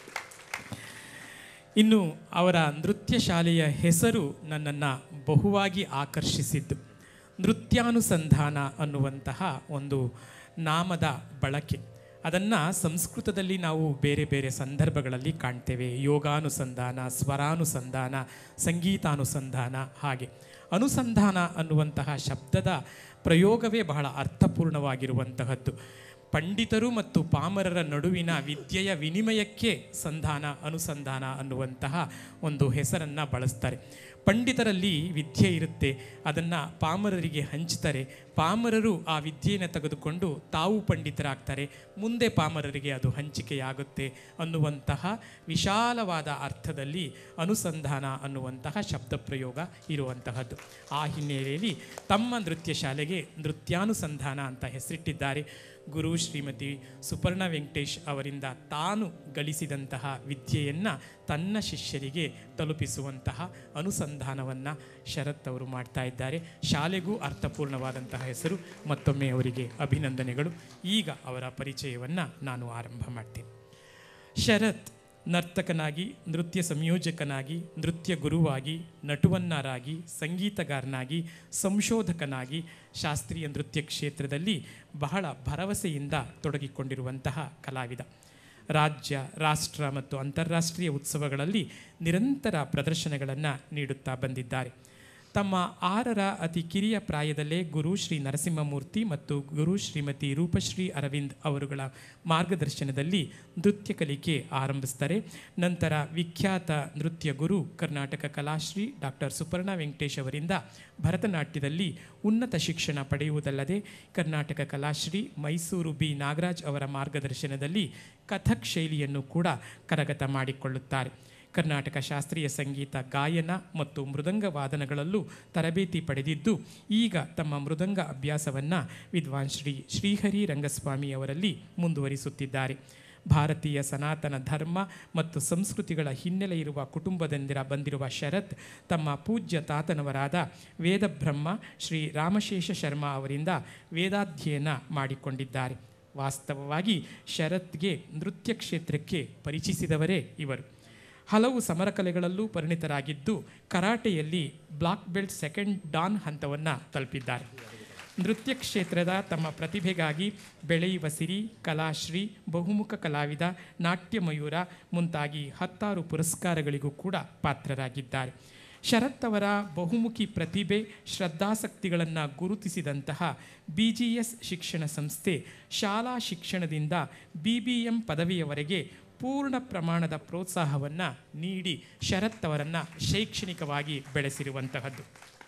ಇನ್ನು ಅವರ ನೃತ್ಯ ಶಾಲೆಯ ಹೆಸರು ನನ್ನನ್ನು ಬಹುವಾಗಿ ಆಕರ್ಷಿಸಿದ್ದು ನೃತ್ಯಾನುಸಂಧಾನ ಅನ್ನುವಂತಹ ಒಂದು ನಾಮದ ಬಳಕೆ ಅದನ್ನು ಸಂಸ್ಕೃತದಲ್ಲಿ ನಾವು ಬೇರೆ ಬೇರೆ ಸಂದರ್ಭಗಳಲ್ಲಿ ಕಾಣ್ತೇವೆ ಯೋಗಾನುಸಂಧಾನ ಸ್ವರಾನುಸಂಧಾನ ಸಂಗೀತಾನುಸಂಧಾನ ಹಾಗೆ ಅನುಸಂಧಾನ ಅನ್ನುವಂತಹ ಶಬ್ದದ ಪ್ರಯೋಗವೇ ಬಹಳ ಅರ್ಥಪೂರ್ಣವಾಗಿರುವಂತಹದ್ದು ಪಂಡಿತರು ಮತ್ತು ಪಾಮರರ ನಡುವಿನ ವಿದ್ಯೆಯ ವಿನಿಮಯಕ್ಕೆ ಸಂಧಾನ ಅನುಸಂಧಾನ ಅನ್ನುವಂತಹ ಒಂದು ಹೆಸರನ್ನು ಬಳಸ್ತಾರೆ ಪಂಡಿತರಲ್ಲಿ ವಿದ್ಯೆ ಇರುತ್ತೆ ಅದನ್ನು ಪಾಮರರಿಗೆ ಹಂಚ್ತಾರೆ ಪಾಮರರು ಆ ವಿದ್ಯೆಯನ್ನು ತೆಗೆದುಕೊಂಡು ತಾವು ಪಂಡಿತರಾಗ್ತಾರೆ ಮುಂದೆ ಪಾಮರರಿಗೆ ಅದು ಹಂಚಿಕೆಯಾಗುತ್ತೆ ಅನ್ನುವಂತಹ ವಿಶಾಲವಾದ ಅರ್ಥದಲ್ಲಿ ಅನುಸಂಧಾನ ಅನ್ನುವಂತಹ ಶಬ್ದ ಪ್ರಯೋಗ ಇರುವಂತಹದ್ದು ಆ ಹಿನ್ನೆಲೆಯಲ್ಲಿ ತಮ್ಮ ನೃತ್ಯ ಶಾಲೆಗೆ ನೃತ್ಯಾನುಸಂಧಾನ ಅಂತ ಹೆಸರಿಟ್ಟಿದ್ದಾರೆ ಗುರು ಶ್ರೀಮತಿ ಸುಪರ್ಣ ವೆಂಕಟೇಶ್ ಅವರಿಂದ ತಾನು ಗಳಿಸಿದಂತಹ ವಿದ್ಯೆಯನ್ನು ತನ್ನ ಶಿಷ್ಯರಿಗೆ ತಲುಪಿಸುವಂತಹ ಅನುಸಂಧಾನವನ್ನು ಶರತ್ ಅವರು ಮಾಡ್ತಾ ಇದ್ದಾರೆ ಶಾಲೆಗೂ ಅರ್ಥಪೂರ್ಣವಾದಂತಹ ಹೆಸರು ಮತ್ತೊಮ್ಮೆ ಅವರಿಗೆ ಅಭಿನಂದನೆಗಳು ಈಗ ಅವರ ಪರಿಚಯವನ್ನು ನಾನು ಆರಂಭ ಮಾಡ್ತೀನಿ ಶರತ್ ನರ್ತಕನಾಗಿ ನೃತ್ಯ ಸಂಯೋಜಕನಾಗಿ ನೃತ್ಯ ಗುರುವಾಗಿ ನಟುವನ್ನಾರಾಗಿ ಸಂಗೀತಗಾರನಾಗಿ ಸಂಶೋಧಕನಾಗಿ ಶಾಸ್ತ್ರೀಯ ನೃತ್ಯ ಕ್ಷೇತ್ರದಲ್ಲಿ ಬಹಳ ಭರವಸೆಯಿಂದ ತೊಡಗಿಕೊಂಡಿರುವಂತಹ ಕಲಾವಿದ ರಾಜ್ಯ ರಾಷ್ಟ್ರ ಮತ್ತು ಅಂತಾರಾಷ್ಟ್ರೀಯ ಉತ್ಸವಗಳಲ್ಲಿ ನಿರಂತರ ಪ್ರದರ್ಶನಗಳನ್ನು ನೀಡುತ್ತಾ ಬಂದಿದ್ದಾರೆ ತಮ್ಮ ಆರರ ಅತಿ ಕಿರಿಯ ಪ್ರಾಯದಲ್ಲೇ ಗುರು ಶ್ರೀ ನರಸಿಂಹಮೂರ್ತಿ ಮತ್ತು ಗುರು ಶ್ರೀಮತಿ ರೂಪಶ್ರೀ ಅರವಿಂದ್ ಅವರುಗಳ ಮಾರ್ಗದರ್ಶನದಲ್ಲಿ ನೃತ್ಯ ಕಲಿಕೆ ಆರಂಭಿಸ್ತಾರೆ ನಂತರ ವಿಖ್ಯಾತ ನೃತ್ಯ ಗುರು ಕರ್ನಾಟಕ ಕಲಾಶ್ರೀ ಡಾಕ್ಟರ್ ಸುಪರ್ಣ ವೆಂಕಟೇಶ್ ಅವರಿಂದ ಭರತನಾಟ್ಯದಲ್ಲಿ ಉನ್ನತ ಶಿಕ್ಷಣ ಪಡೆಯುವುದಲ್ಲದೆ ಕರ್ನಾಟಕ ಕಲಾಶ್ರೀ ಮೈಸೂರು ಬಿ ನಾಗರಾಜ್ ಅವರ ಮಾರ್ಗದರ್ಶನದಲ್ಲಿ ಕಥಕ್ ಶೈಲಿಯನ್ನು ಕೂಡ ಕರಗತ ಮಾಡಿಕೊಳ್ಳುತ್ತಾರೆ ಕರ್ನಾಟಕ ಶಾಸ್ತ್ರೀಯ ಸಂಗೀತ ಗಾಯನ ಮತ್ತು ಮೃದಂಗ ವಾದನಗಳಲ್ಲೂ ತರಬೇತಿ ಪಡೆದಿದ್ದು ಈಗ ತಮ್ಮ ಮೃದಂಗ ಅಭ್ಯಾಸವನ್ನು ವಿದ್ವಾನ್ ಶ್ರೀ ಶ್ರೀಹರಿ ರಂಗಸ್ವಾಮಿ ಅವರಲ್ಲಿ ಮುಂದುವರಿಸುತ್ತಿದ್ದಾರೆ ಭಾರತೀಯ ಸನಾತನ ಧರ್ಮ ಮತ್ತು ಸಂಸ್ಕೃತಿಗಳ ಹಿನ್ನೆಲೆ ಇರುವ ಕುಟುಂಬದಿಂದಿರ ಬಂದಿರುವ ಶರತ್ ತಮ್ಮ ಪೂಜ್ಯ ತಾತನವರಾದ ವೇದಬ್ರಹ್ಮ ಶ್ರೀ ರಾಮಶೇಷ ಶರ್ಮಾ ಅವರಿಂದ ವೇದಾಧ್ಯಯನ ಮಾಡಿಕೊಂಡಿದ್ದಾರೆ ವಾಸ್ತವವಾಗಿ ಶರತ್ಗೆ ನೃತ್ಯ ಕ್ಷೇತ್ರಕ್ಕೆ ಪರಿಚಯಿಸಿದವರೇ ಇವರು ಹಲವು ಸಮರಕಲೆಗಳಲ್ಲೂ ಪರಿಣಿತರಾಗಿದ್ದು ಕರಾಟೆಯಲ್ಲಿ ಬ್ಲಾಕ್ ಬೆಲ್ಟ್ ಸೆಕೆಂಡ್ ಡಾನ್ ಹಂತವನ್ನು ತಲುಪಿದ್ದಾರೆ ನೃತ್ಯ ಕ್ಷೇತ್ರದ ತಮ್ಮ ಪ್ರತಿಭೆಗಾಗಿ ಬೆಳೆಯುವ ಸಿರಿ ಕಲಾಶ್ರೀ ಬಹುಮುಖ ಕಲಾವಿದ ನಾಟ್ಯ ಮಯೂರ ಮುಂತಾಗಿ ಹತ್ತಾರು ಪುರಸ್ಕಾರಗಳಿಗೂ ಕೂಡ ಪಾತ್ರರಾಗಿದ್ದಾರೆ ಶರತ್ ಅವರ ಬಹುಮುಖಿ ಪ್ರತಿಭೆ ಶ್ರದ್ಧಾಸಕ್ತಿಗಳನ್ನು ಗುರುತಿಸಿದಂತಹ ಬಿ ಜಿ ಎಸ್ ಶಿಕ್ಷಣ ಸಂಸ್ಥೆ ಶಾಲಾ ಶಿಕ್ಷಣದಿಂದ ಬಿ ಬಿ ಎಂ ಪದವಿಯವರೆಗೆ ಪೂರ್ಣ ಪ್ರಮಾಣದ ಪ್ರೋತ್ಸಾಹವನ್ನು ನೀಡಿ ಶರತ್ ಅವರನ್ನು ಶೈಕ್ಷಣಿಕವಾಗಿ ಬೆಳೆಸಿರುವಂತಹದ್ದು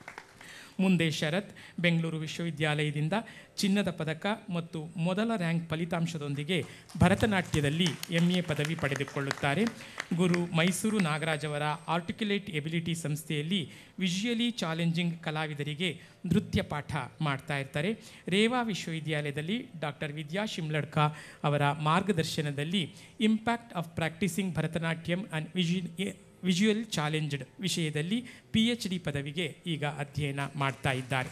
ಮುಂದೆ ಶರತ್ ಬೆಂಗಳೂರು ವಿಶ್ವವಿದ್ಯಾಲಯದಿಂದ ಚಿನ್ನದ ಪದಕ ಮತ್ತು ಮೊದಲ ರ್ಯಾಂಕ್ ಫಲಿತಾಂಶದೊಂದಿಗೆ ಭರತನಾಟ್ಯದಲ್ಲಿ ಎಂ ಎ ಪದವಿ ಪಡೆದುಕೊಳ್ಳುತ್ತಾರೆ ಗುರು ಮೈಸೂರು ನಾಗರಾಜ್ ಅವರ ಆರ್ಟಿಕ್ಯುಲೇಟ್ ಎಬಿಲಿಟಿ ಸಂಸ್ಥೆಯಲ್ಲಿ ವಿಜುಯಲಿ ಚಾಲೆಂಜಿಂಗ್ ಕಲಾವಿದರಿಗೆ ನೃತ್ಯ ಪಾಠ ಮಾಡ್ತಾ ಇರ್ತಾರೆ ರೇವಾ ವಿಶ್ವವಿದ್ಯಾಲಯದಲ್ಲಿ ಡಾಕ್ಟರ್ ವಿದ್ಯಾ ಶಿಮ್ಲಡ್ಕ ಅವರ ಮಾರ್ಗದರ್ಶನದಲ್ಲಿ impact of practising Bharatanatyam and ವಿಜು ವಿಜುವಲ್ ಚಾಲೆಂಜ್ಡ್ ವಿಷಯದಲ್ಲಿ ಪಿ ಎಚ್ ಡಿ ಪದವಿಗೆ ಈಗ ಅಧ್ಯಯನ ಮಾಡ್ತಾ ಇದ್ದಾರೆ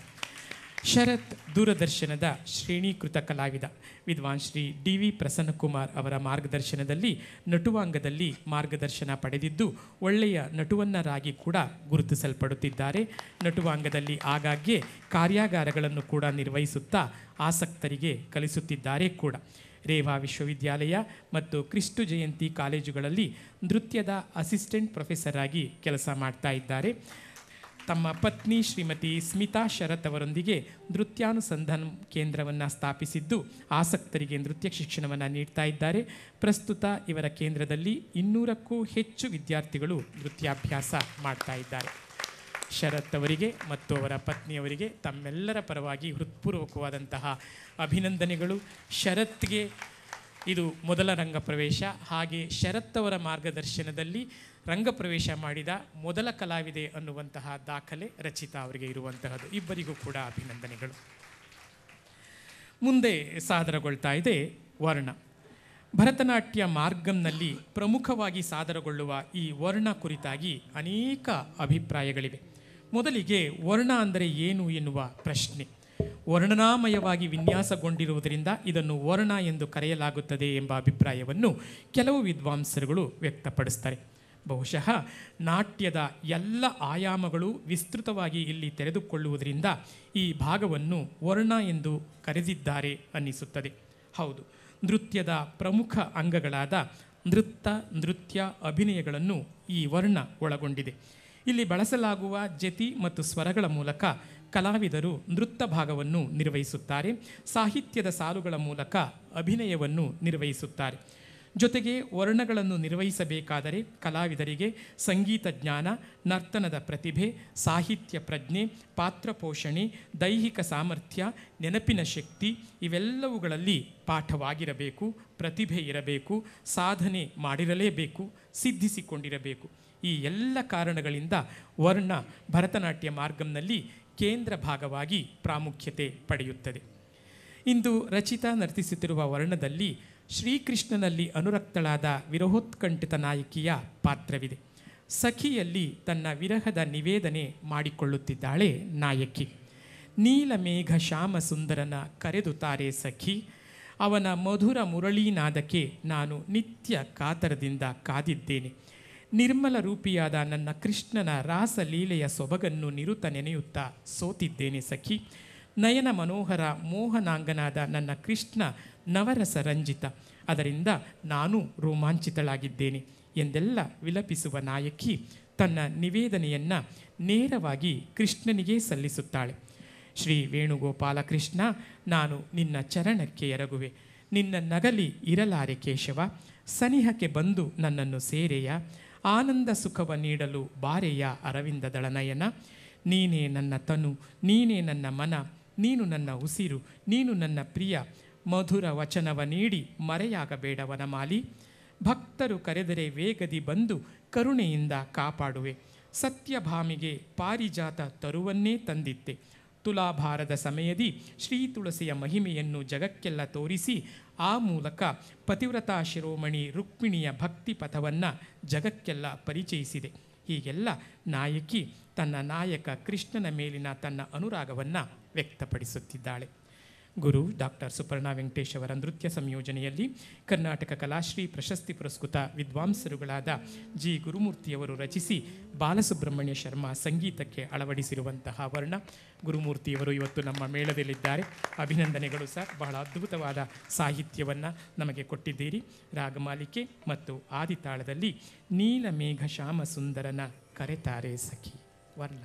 ಶರತ್ ದೂರದರ್ಶನದ ಶ್ರೇಣೀಕೃತ ಕಲಾವಿದ ವಿದ್ವಾನ್ ಶ್ರೀ ಡಿ ವಿ ಪ್ರಸನ್ನಕುಮಾರ್ ಅವರ ಮಾರ್ಗದರ್ಶನದಲ್ಲಿ ನಟುವಾಂಗದಲ್ಲಿ ಮಾರ್ಗದರ್ಶನ ಪಡೆದಿದ್ದು ಒಳ್ಳೆಯ ನಟುವನ್ನರಾಗಿ ಕೂಡ ಗುರುತಿಸಲ್ಪಡುತ್ತಿದ್ದಾರೆ ನಟುವಾಂಗದಲ್ಲಿ ಆಗಾಗ್ಗೆ ಕಾರ್ಯಾಗಾರಗಳನ್ನು ಕೂಡ ನಿರ್ವಹಿಸುತ್ತಾ ಆಸಕ್ತರಿಗೆ ಕಲಿಸುತ್ತಿದ್ದಾರೆ ಕೂಡ ರೇವಾ ವಿಶ್ವವಿದ್ಯಾಲಯ ಮತ್ತು ಕ್ರಿಸ್ತು ಜಯಂತಿ ಕಾಲೇಜುಗಳಲ್ಲಿ ನೃತ್ಯದ ಅಸಿಸ್ಟೆಂಟ್ ಪ್ರೊಫೆಸರ್ ಆಗಿ ಕೆಲಸ ಮಾಡ್ತಾ ಇದ್ದಾರೆ ತಮ್ಮ ಪತ್ನಿ ಶ್ರೀಮತಿ ಸ್ಮಿತಾ ಶರತ್ ಅವರೊಂದಿಗೆ ನೃತ್ಯಾನುಸಂಧಾನ ಕೇಂದ್ರವನ್ನು ಸ್ಥಾಪಿಸಿದ್ದು ಆಸಕ್ತರಿಗೆ ನೃತ್ಯ ಶಿಕ್ಷಣವನ್ನು ನೀಡ್ತಾ ಇದ್ದಾರೆ ಪ್ರಸ್ತುತ ಇವರ ಕೇಂದ್ರದಲ್ಲಿ ಇನ್ನೂರಕ್ಕೂ ಹೆಚ್ಚು ವಿದ್ಯಾರ್ಥಿಗಳು ನೃತ್ಯಾಭ್ಯಾಸ ಮಾಡ್ತಾ ಇದ್ದಾರೆ ಶರತ್ ಅವರಿಗೆ ಮತ್ತು ಅವರ ಪತ್ನಿಯವರಿಗೆ ತಮ್ಮೆಲ್ಲರ ಪರವಾಗಿ ಹೃತ್ಪೂರ್ವಕವಾದಂತಹ ಅಭಿನಂದನೆಗಳು ಶರತ್ಗೆ ಇದು ಮೊದಲ ರಂಗ ಪ್ರವೇಶ ಹಾಗೆ ಶರತ್ ಅವರ ಮಾರ್ಗದರ್ಶನದಲ್ಲಿ ರಂಗ ಪ್ರವೇಶ ಮಾಡಿದ ಮೊದಲ ಕಲಾವಿದೆ ಅನ್ನುವಂತಹ ದಾಖಲೆ ರಚಿತಾ ಅವರಿಗೆ ಇರುವಂತಹದ್ದು ಇಬ್ಬರಿಗೂ ಕೂಡ ಅಭಿನಂದನೆಗಳು ಮುಂದೆ ಸಾದರಗೊಳ್ತಾ ಇದೆ ವರ್ಣ ಭರತನಾಟ್ಯ ಮಾರ್ಗಂನಲ್ಲಿ ಪ್ರಮುಖವಾಗಿ ಸಾದರಗೊಳ್ಳುವ ಈ ವರ್ಣ ಕುರಿತಾಗಿ ಅನೇಕ ಅಭಿಪ್ರಾಯಗಳಿವೆ ಮೊದಲಿಗೆ ವರ್ಣ ಅಂದರೆ ಏನು ಎನ್ನುವ ಪ್ರಶ್ನೆ ವರ್ಣನಾಮಯವಾಗಿ ವಿನ್ಯಾಸಗೊಂಡಿರುವುದರಿಂದ ಇದನ್ನು ವರ್ಣ ಎಂದು ಕರೆಯಲಾಗುತ್ತದೆ ಎಂಬ ಅಭಿಪ್ರಾಯವನ್ನು ಕೆಲವು ವಿದ್ವಾಂಸರುಗಳು ವ್ಯಕ್ತಪಡಿಸ್ತಾರೆ ಬಹುಶಃ ನಾಟ್ಯದ ಎಲ್ಲ ಆಯಾಮಗಳು ವಿಸ್ತೃತವಾಗಿ ಇಲ್ಲಿ ತೆರೆದುಕೊಳ್ಳುವುದರಿಂದ ಈ ಭಾಗವನ್ನು ವರ್ಣ ಎಂದು ಕರೆದಿದ್ದಾರೆ ಅನ್ನಿಸುತ್ತದೆ ಹೌದು ನೃತ್ಯದ ಪ್ರಮುಖ ಅಂಗಗಳಾದ ನೃತ್ಯ ನೃತ್ಯ ಅಭಿನಯಗಳನ್ನು ಈ ವರ್ಣ ಒಳಗೊಂಡಿದೆ ಇಲ್ಲಿ ಬಳಸಲಾಗುವ ಜತಿ ಮತ್ತು ಸ್ವರಗಳ ಮೂಲಕ ಕಲಾವಿದರು ನೃತ್ಯ ಭಾಗವನ್ನು ನಿರ್ವಹಿಸುತ್ತಾರೆ ಸಾಹಿತ್ಯದ ಸಾಲುಗಳ ಮೂಲಕ ಅಭಿನಯವನ್ನು ನಿರ್ವಹಿಸುತ್ತಾರೆ ಜೊತೆಗೆ ವರ್ಣಗಳನ್ನು ನಿರ್ವಹಿಸಬೇಕಾದರೆ ಕಲಾವಿದರಿಗೆ ಸಂಗೀತ ಜ್ಞಾನ ನರ್ತನದ ಪ್ರತಿಭೆ ಸಾಹಿತ್ಯ ಪ್ರಜ್ಞೆ ಪಾತ್ರ ಪೋಷಣೆ ದೈಹಿಕ ಸಾಮರ್ಥ್ಯ ನೆನಪಿನ ಶಕ್ತಿ ಇವೆಲ್ಲವುಗಳಲ್ಲಿ ಪಾಠವಾಗಿರಬೇಕು ಪ್ರತಿಭೆ ಇರಬೇಕು ಸಾಧನೆ ಮಾಡಿರಲೇಬೇಕು ಸಿದ್ಧಿಸಿಕೊಂಡಿರಬೇಕು ಈ ಎಲ್ಲ ಕಾರಣಗಳಿಂದ ವರ್ಣ ಭರತನಾಟ್ಯ ಮಾರ್ಗಂನಲ್ಲಿ ಕೇಂದ್ರ ಭಾಗವಾಗಿ ಪ್ರಾಮುಖ್ಯತೆ ಪಡೆಯುತ್ತದೆ ಇಂದು ರಚಿತಾ ನರ್ತಿಸುತ್ತಿರುವ ವರ್ಣದಲ್ಲಿ ಶ್ರೀಕೃಷ್ಣನಲ್ಲಿ ಅನುರಕ್ತಳಾದ ವಿರಹೋತ್ಕಂಠಿತ ನಾಯಕಿಯ ಪಾತ್ರವಿದೆ ಸಖಿಯಲ್ಲಿ ತನ್ನ ವಿರಹದ ನಿವೇದನೆ ಮಾಡಿಕೊಳ್ಳುತ್ತಿದ್ದಾಳೆ ನಾಯಕಿ ನೀಲಮೇಘ ಶ್ಯಾಮ ಸುಂದರನ ಕರೆದು ತಾರೆ ಸಖಿ ಅವನ ಮಧುರ ಮುರಳೀನಾದಕ್ಕೆ ನಾನು ನಿತ್ಯ ಕಾತರದಿಂದ ಕಾದಿದ್ದೇನೆ ನಿರ್ಮಲ ರೂಪಿಯಾದ ನನ್ನ ಕೃಷ್ಣನ ರಾಸಲೀಲೆಯ ಸೊಬಗನ್ನು ನಿರುತ ನೆನೆಯುತ್ತಾ ಸೋತಿದ್ದೇನೆ ಸಖಿ ನಯನ ಮನೋಹರ ಮೋಹನಾಂಗನಾದ ನನ್ನ ಕೃಷ್ಣ ನವರಸ ರಂಜಿತ ಅದರಿಂದ ನಾನು ರೋಮಾಂಚಿತಳಾಗಿದ್ದೇನೆ ಎಂದೆಲ್ಲ ವಿಲಪಿಸುವ ನಾಯಕಿ ತನ್ನ ನಿವೇದನೆಯನ್ನು ನೇರವಾಗಿ ಕೃಷ್ಣನಿಗೆ ಸಲ್ಲಿಸುತ್ತಾಳೆ ಶ್ರೀ ವೇಣುಗೋಪಾಲ ಕೃಷ್ಣ ನಾನು ನಿನ್ನ ಚರಣಕ್ಕೆ ಎರಗುವೆ ನಿನ್ನ ನಗಲಿ ಇರಲಾರೆ ಕೇಶವ ಸನಿಹಕ್ಕೆ ಬಂದು ನನ್ನನ್ನು ಸೇರೆಯ ಆನಂದ ಸುಖವ ನೀಡಲು ಬಾರೆಯ ಅರವಿಂದ ದಳನಯನ ನೀನೇ ನನ್ನ ತನು ನೀನೇ ನನ್ನ ಮನ ನೀನು ನನ್ನ ಉಸಿರು ನೀನು ನನ್ನ ಪ್ರಿಯ ಮಧುರ ವಚನವ ನೀಡಿ ಮರೆಯಾಗಬೇಡ ವನಮಾಲಿ ಭಕ್ತರು ಕರೆದರೆ ವೇಗದಿ ಬಂದು ಕರುಣೆಯಿಂದ ಕಾಪಾಡುವೆ ಸತ್ಯಭಾಮಿಗೆ ಪಾರಿಜಾತ ತರುವನ್ನೇ ತಂದಿತ್ತೆ ತುಲಾಭಾರದ ಸಮಯದಿ ಶ್ರೀ ತುಳಸಿಯ ಮಹಿಮೆಯನ್ನು ಜಗಕ್ಕೆಲ್ಲ ತೋರಿಸಿ ಆ ಮೂಲಕ ಪತಿವ್ರತಾ ಶಿರೋಮಣಿ ರುಕ್ಮಿಣಿಯ ಭಕ್ತಿ ಪಥವನ್ನು ಜಗಕ್ಕೆಲ್ಲ ಪರಿಚಯಿಸಿದೆ ಹೀಗೆಲ್ಲ ನಾಯಕಿ ತನ್ನ ನಾಯಕ ಕೃಷ್ಣನ ಮೇಲಿನ ತನ್ನ ಅನುರಾಗವನ್ನು ವ್ಯಕ್ತಪಡಿಸುತ್ತಿದ್ದಾಳೆ ಗುರು ಡಾಕ್ಟರ್ ಸುಪರ್ಣ ವೆಂಕಟೇಶ್ ಅವರ ನೃತ್ಯ ಸಂಯೋಜನೆಯಲ್ಲಿ ಕರ್ನಾಟಕ ಕಲಾಶ್ರೀ ಪ್ರಶಸ್ತಿ ಪುರಸ್ಕೃತ ವಿದ್ವಾಂಸರುಗಳಾದ ಜಿ ಗುರುಮೂರ್ತಿಯವರು ರಚಿಸಿ ಬಾಲಸುಬ್ರಹ್ಮಣ್ಯ ಶರ್ಮಾ ಸಂಗೀತಕ್ಕೆ ಅಳವಡಿಸಿರುವಂತಹ ವರ್ಣ ಗುರುಮೂರ್ತಿಯವರು ಇವತ್ತು ನಮ್ಮ ಮೇಳದಲ್ಲಿದ್ದಾರೆ ಅಭಿನಂದನೆಗಳು ಸರ್ ಬಹಳ ಅದ್ಭುತವಾದ ಸಾಹಿತ್ಯವನ್ನು ನಮಗೆ ಕೊಟ್ಟಿದ್ದೀರಿ ರಾಗಮಾಲಿಕೆ ಮತ್ತು ಆದಿತಾಳದಲ್ಲಿ ನೀಲಮೇಘ ಶ್ಯಾಮ ಸುಂದರನ ಕರೆತಾರೆ ಸಖಿ ವರ್ಣ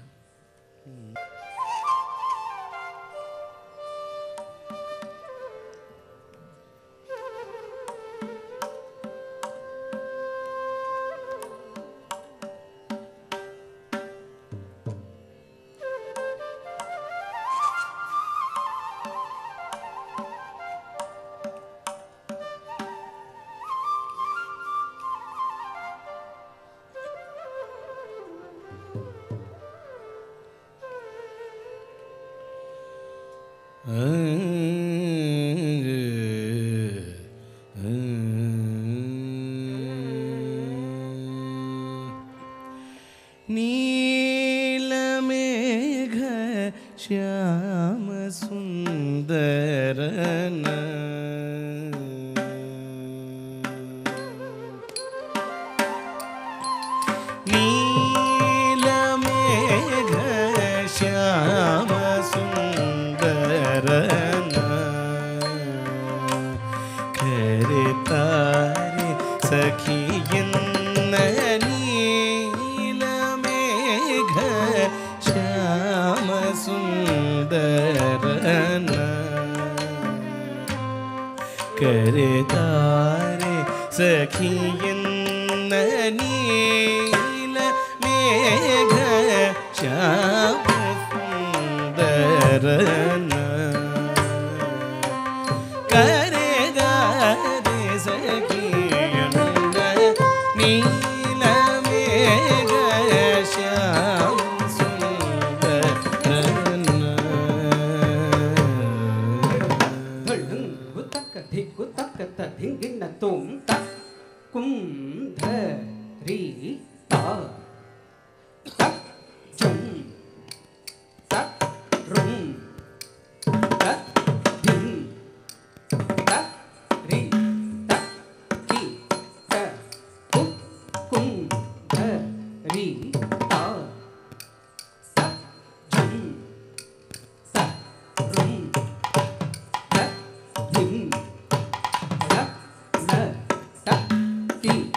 ನೀಲಮೇಘ ಶ್ಯಾಮ ಸುಂದರನ ನೀಲಮೇಘ ಶ್ಯಾಮ ಸುಂದರನ ಕರೆತಾರೆ ಸಖಿಯನ್ನ ನೀಲಮೇಘ ಶ್ಯಾಮ ಸುಂದರನ ಕರೆತಾರೆ ಸಖಿಯನ್ನ ನೀಲ ಮೇಘ ಶ್ಯಾಮ ಸುಂದರನ ಕರೆಗಾರೆ ಸಖಿಯನ್ನ ನೀಲ ಮೇಘ ಶ್ಯಾಮ ಸುಂದರನ ಧಳ್ಳು ತಕ್ಕ ಧಿಕ್ಕು ತಕ್ಕ ತ ಧಿಂಗಿಣ್ಣ ತುಂ ತ ಕುಂ ಧ ರೀ ತ ತಕ್ ಜುಂ ತಕ್ ರುಂ ತಕ್ ಧಿಂ ತಕ್ ರೀ ತಕ್ ಕಿ ತ ಕು ಕುಂ ಧ ರೀ ತ ತಕ್ ಜುಂ ತಕ್ ರುಂ ಧಕ್ ಧಿಂ ಧಕ್ ನ ಟಕ್ ಟಿ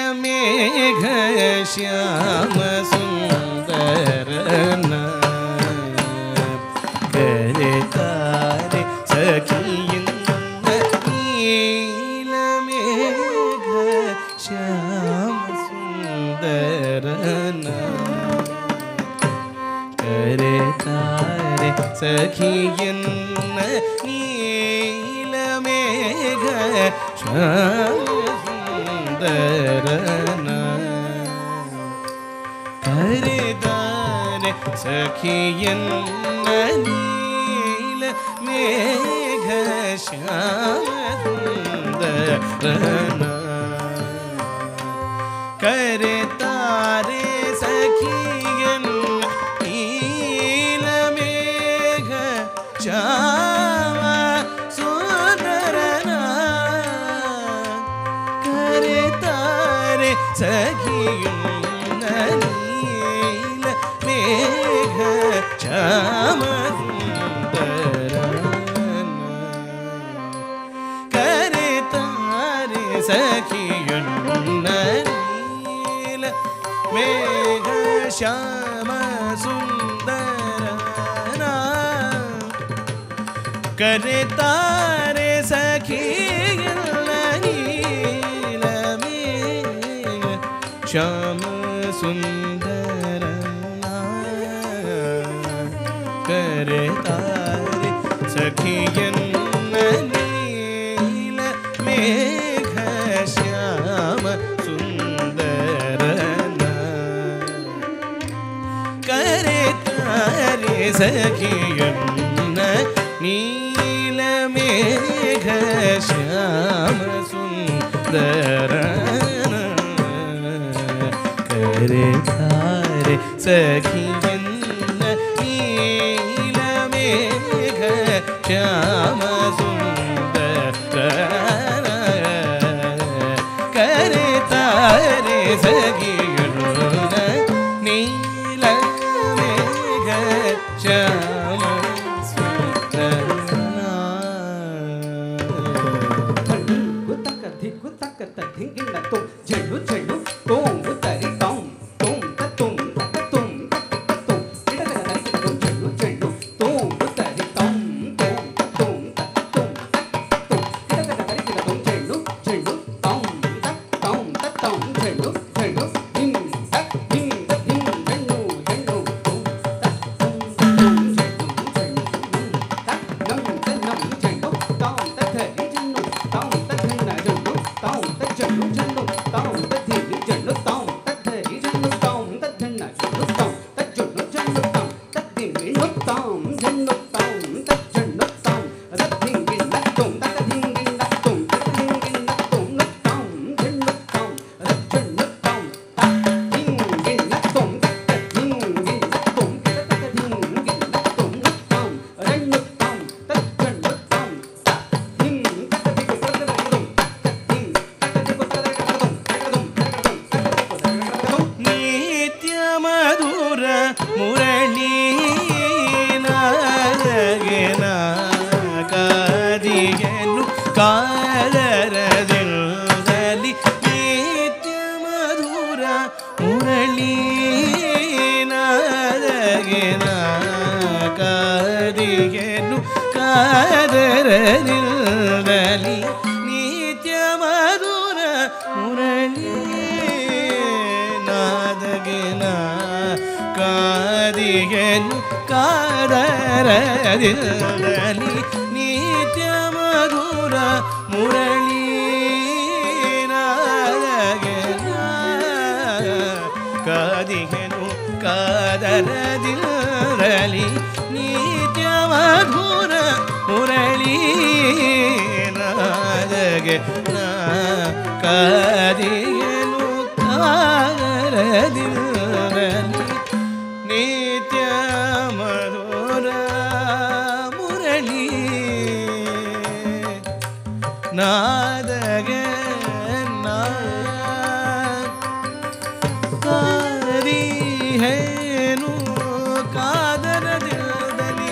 ಮೇಘ ಶ್ಯಾಮ ಸುಂದರನ ಕರೆತಾರೆ ಸಖಿಯಿಂದ ನೀಲ ಮೇಘ ಶ್ಯಾಮ ಸುಂದರನ ಕರೆತಾರೆ ಸಖಿಯನ್ನ ನೀಲ ಮೇಘ ಸುಂದರನ ಕರೆದಾನೆ ಸಖಿಯನ್ನ ನೀಲ ಮೇಘ ಸುಂದರನ ಕರೆತಾರೆ ಸಖಿಯನ್ ನೀಲ ಮೇಘ ಶ್ಯಾಮ ಸುಂದರನ ಕರೆತಾರೆ ಸಖಿಯನ್ನ ನೀಲ ಮೇಘ ಶ್ಯಾಮ ಸುಂದರನ ಕರೆತಾರೆ ಸಖಿಯನ್ನ ನೀಲ ಮೇಘ ಶ್ಯಾಮ ಸುಂದರನ ಕರೆತಾರೆ ಸಖಿಯನ್ನ ನೀಲ ಮೇಘ ಶ್ಯಾಮ ಸುಂದರನ ಕರೆತಾರೆ ಸಖಿಯನ್ನ ನೀಲ ಮೇಘ ಶ್ಯಾಮ ಸುಂದರನ ಕರೆತಾರೆ ಸಖಿಯನ್ನ ನೀಲ ಮೇಘ ಶ್ಯಾಮ ಸುಂದರನ ಕರೆತಾರೆ ಸಖಿಯನ್ನ ನೀಲ ಮೇಘ ಶ್ಯಾಮ ಸುಂದರನ ಕರೆತಾರೆ ಸಖಿಯನ್ನ ನೀಲ ಮೇಘ ಶ್ಯಾಮ ಸುಂದರನ ಧಿಕ್ಕು ತಕ್ಕ ಧಿಕ್ಕು ತಕ್ಕ ತ ಧಿಂಗಿಂಡ ತುಂ ಜಳ್ಳು ಜಳ್ಳು ತೋಂಗು ತರಿ ತೌಂ ತೋಂ ತ ತುಂ ತಕ್ಕ ತುಂ ತಕ್ಕ ತುಂ ಇಡಗಲ ತರಿ ತುಂ ಜಳ್ಳು ಜಳ್ಳು ತೋಂಗು ತರಿ ತೌಂ ತೋಂ ತ ತುಂ ತಕ್ಕ ತುಂ ತುಂ ಇಡಗಲ ತರಿ ತುಂ ಜಳ್ಳು ಜಳ್ಳು ತೌಂ ತಕ್ ತೌಂ ತ ತೌಂ ಜಳ್ಳು ಜಳ್ಳು ಧಿಂ ತಕ್ ಧಿಂ ತ ಧಿಂ ಜಳ್ಳು ಜಳ್ಳು ತುಂ ತಕ್ ತುಂ ತುಂ ಜಳ್ಳು ಜಳ್ಳು ತಕ್ ನಂ ತ ನಂ ಜಳ್ಳು ತೌಂ ತ ಧರಿ ಜನ್ನು ತೌಂ ತ ಧನ್ನ ಜಳ್ಳು ತೌಂ ತ ಜಳ್ಳು ಜಳ್ಳು ತೌಂ ತ ಧಿರಿ ಜಳ್ಳು ತೌಂ ತ ಧರಿ ಜಳ್ಳು ತೌಂ ತ ಧನ್ನ ಜಳ್ಳು ತೌಂ ತ ಜಳ್ಳು ಜಳ್ಳು ತೌಂ ತ ಧಿಂಗಿಣ್ಣು ತೌಂ ಜಳ್ಳು ತೌಂ ತ ಜಳ್ಳು ತೌಂ ತ ಧಿಂಗಿಣ್ಣ ತೌಂ ತ ಧಿಂಗಿಣ್ಣ ತೌಂ ತ ಧಿಂಗಿಣ್ಣ ತೌಂ ನ ತೌಂ ಜಳ್ಳು ತೌಂ ತ ಜಳ್ಳು ತೌಂ ತ ಧಿಂಗಿಣ್ಣ ತೌಂ ತ ಧಿಂಗಿಣ್ಣ ತೌಂ ತ ಧಿಂಗಿಣ್ಣ ತೌಂ ನ ತೌಂ ಜಳ್ಳು ತೌಂ ತ ಜಳ್ಳು ತೌಂ ತ ಧಿಂ ತ ಧಿಗು ತದ ಧಿಗು ಧಿಂ ತ ಧಿಗು ತದ ಧಿಗು ಧಿಗು ಧಿಗು ನಿತ್ಯ ಮಧುರ ಮುರಳಿ ನಾಗನ ಕಾದಿಗೆನು ಕಾದರದಲ್ಲಿ ನಿತ್ಯ ಮಧುರ ಮುರಳಿ ನಾಗನ ಕಾದಿಗೆನು ಕಾದರದಲ್ಲಿ ನಿತ್ಯ ಮಧುರ ಮುರಳಿ ನಾದಗಿನ ಕಾದಿಗೆನು ಕಾದರದಲ್ಲಿ ನಿತ್ಯ ಮಧುರ ಮುರಳಿ ನಾದಗಿನ ಕಾದಿಗೆನು ಕಾದರದಿರಲಿ ನಿತ್ಯ ಮಧುರ ಮುರಳಿ ನಾದಗೆ ನಾ ಕಾದಿಗೆನು ಕಾದರದಿರಲಿ ನಿತ್ಯ ಮಧುರ ಮುರಳಿ ನಾದಗೆ ನಾ ಕಾದಿ ಹೇನು ಕಾದರದಿರಲಿ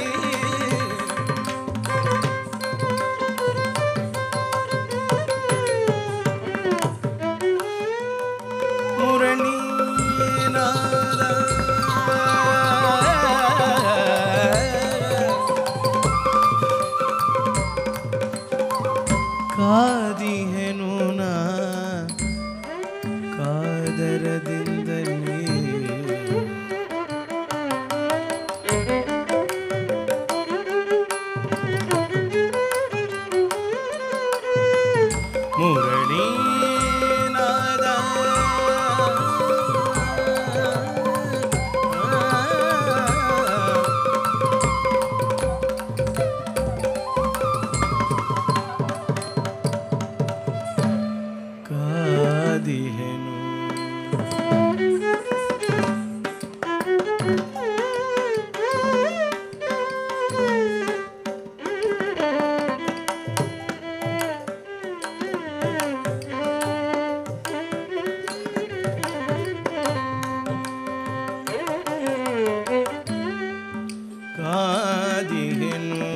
ಕಾದರದಿಂದಲೇ ಮುರಳೀನಾದ ಕಾದಿಹೆನು ಕಾದಿಹೆನು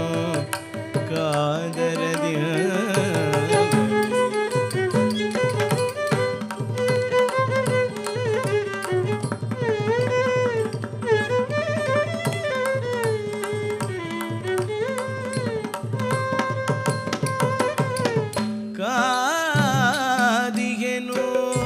ಕಾದರದಿ ಕಾದಿಗೆನು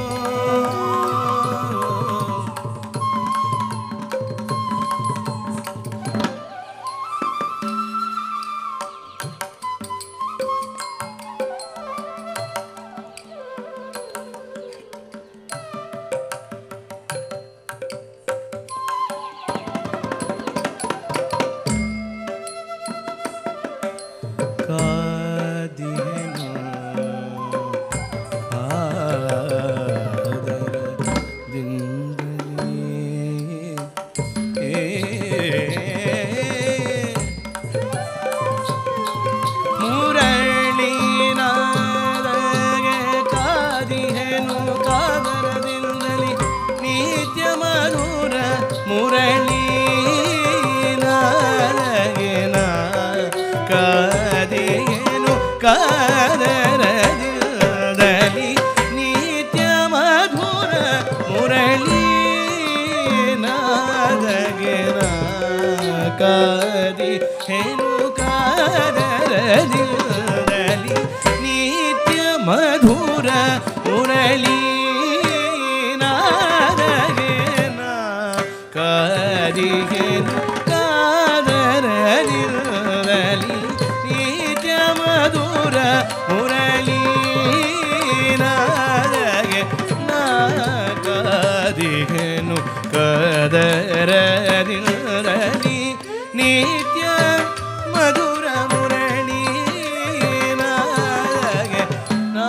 ಕಾದಿಗೆನು ಕಾದರದಿಂದಲೇ ಮುರಳೀನಾದಗೆ ಕಾದಿಹೆನು ಕಾದರದಿಂದಲೇ ನಿತ್ಯ ಮಧುರ ಮುರಳೀನಾದಗೆ ನಾ ಕಾದಿಹೆನು ಕಾದರದಿಂದಲೇ ನಿತ್ಯ ಮಧುರ ಮುರಳೀನಾದಗೆ ನಾ ಕಾದಿ ಹೆನು ಕಾದರದಿಂದಲೇ ನಿತ್ಯ ಮಧುರ ಮುರಳಿ ನಾದಗೇನ ಕಾದಿಗೆನು ಕಾದರದಿಂದಲೇ ನಿತ್ಯ ಮಧುರ ಮುರಳಿ ನಾದಗೆ ನಾ ಕಾದಿಗೆನು ಕದರದಿರಲಿ ನಿತ್ಯ ಮಧುರ ಮುರಳಿ ನಾಗೆ ನಾ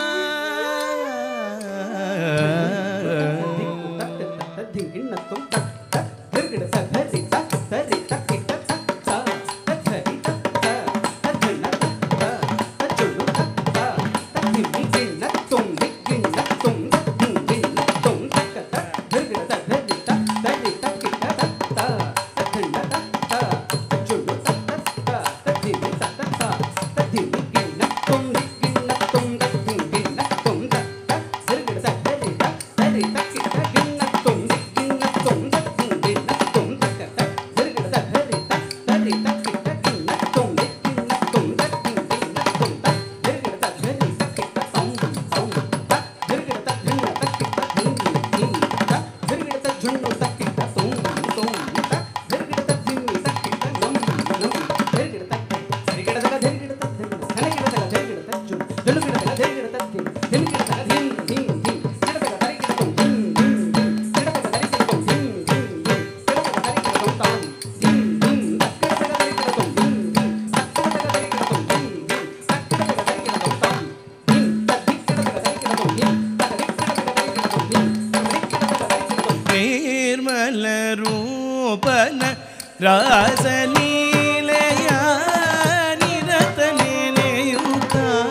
ನಿರ್ಮಲ ರೂಪನ ರಾಸಲೀಲೆಯ ನಿರತ ನೆನೆಯುತ್ತ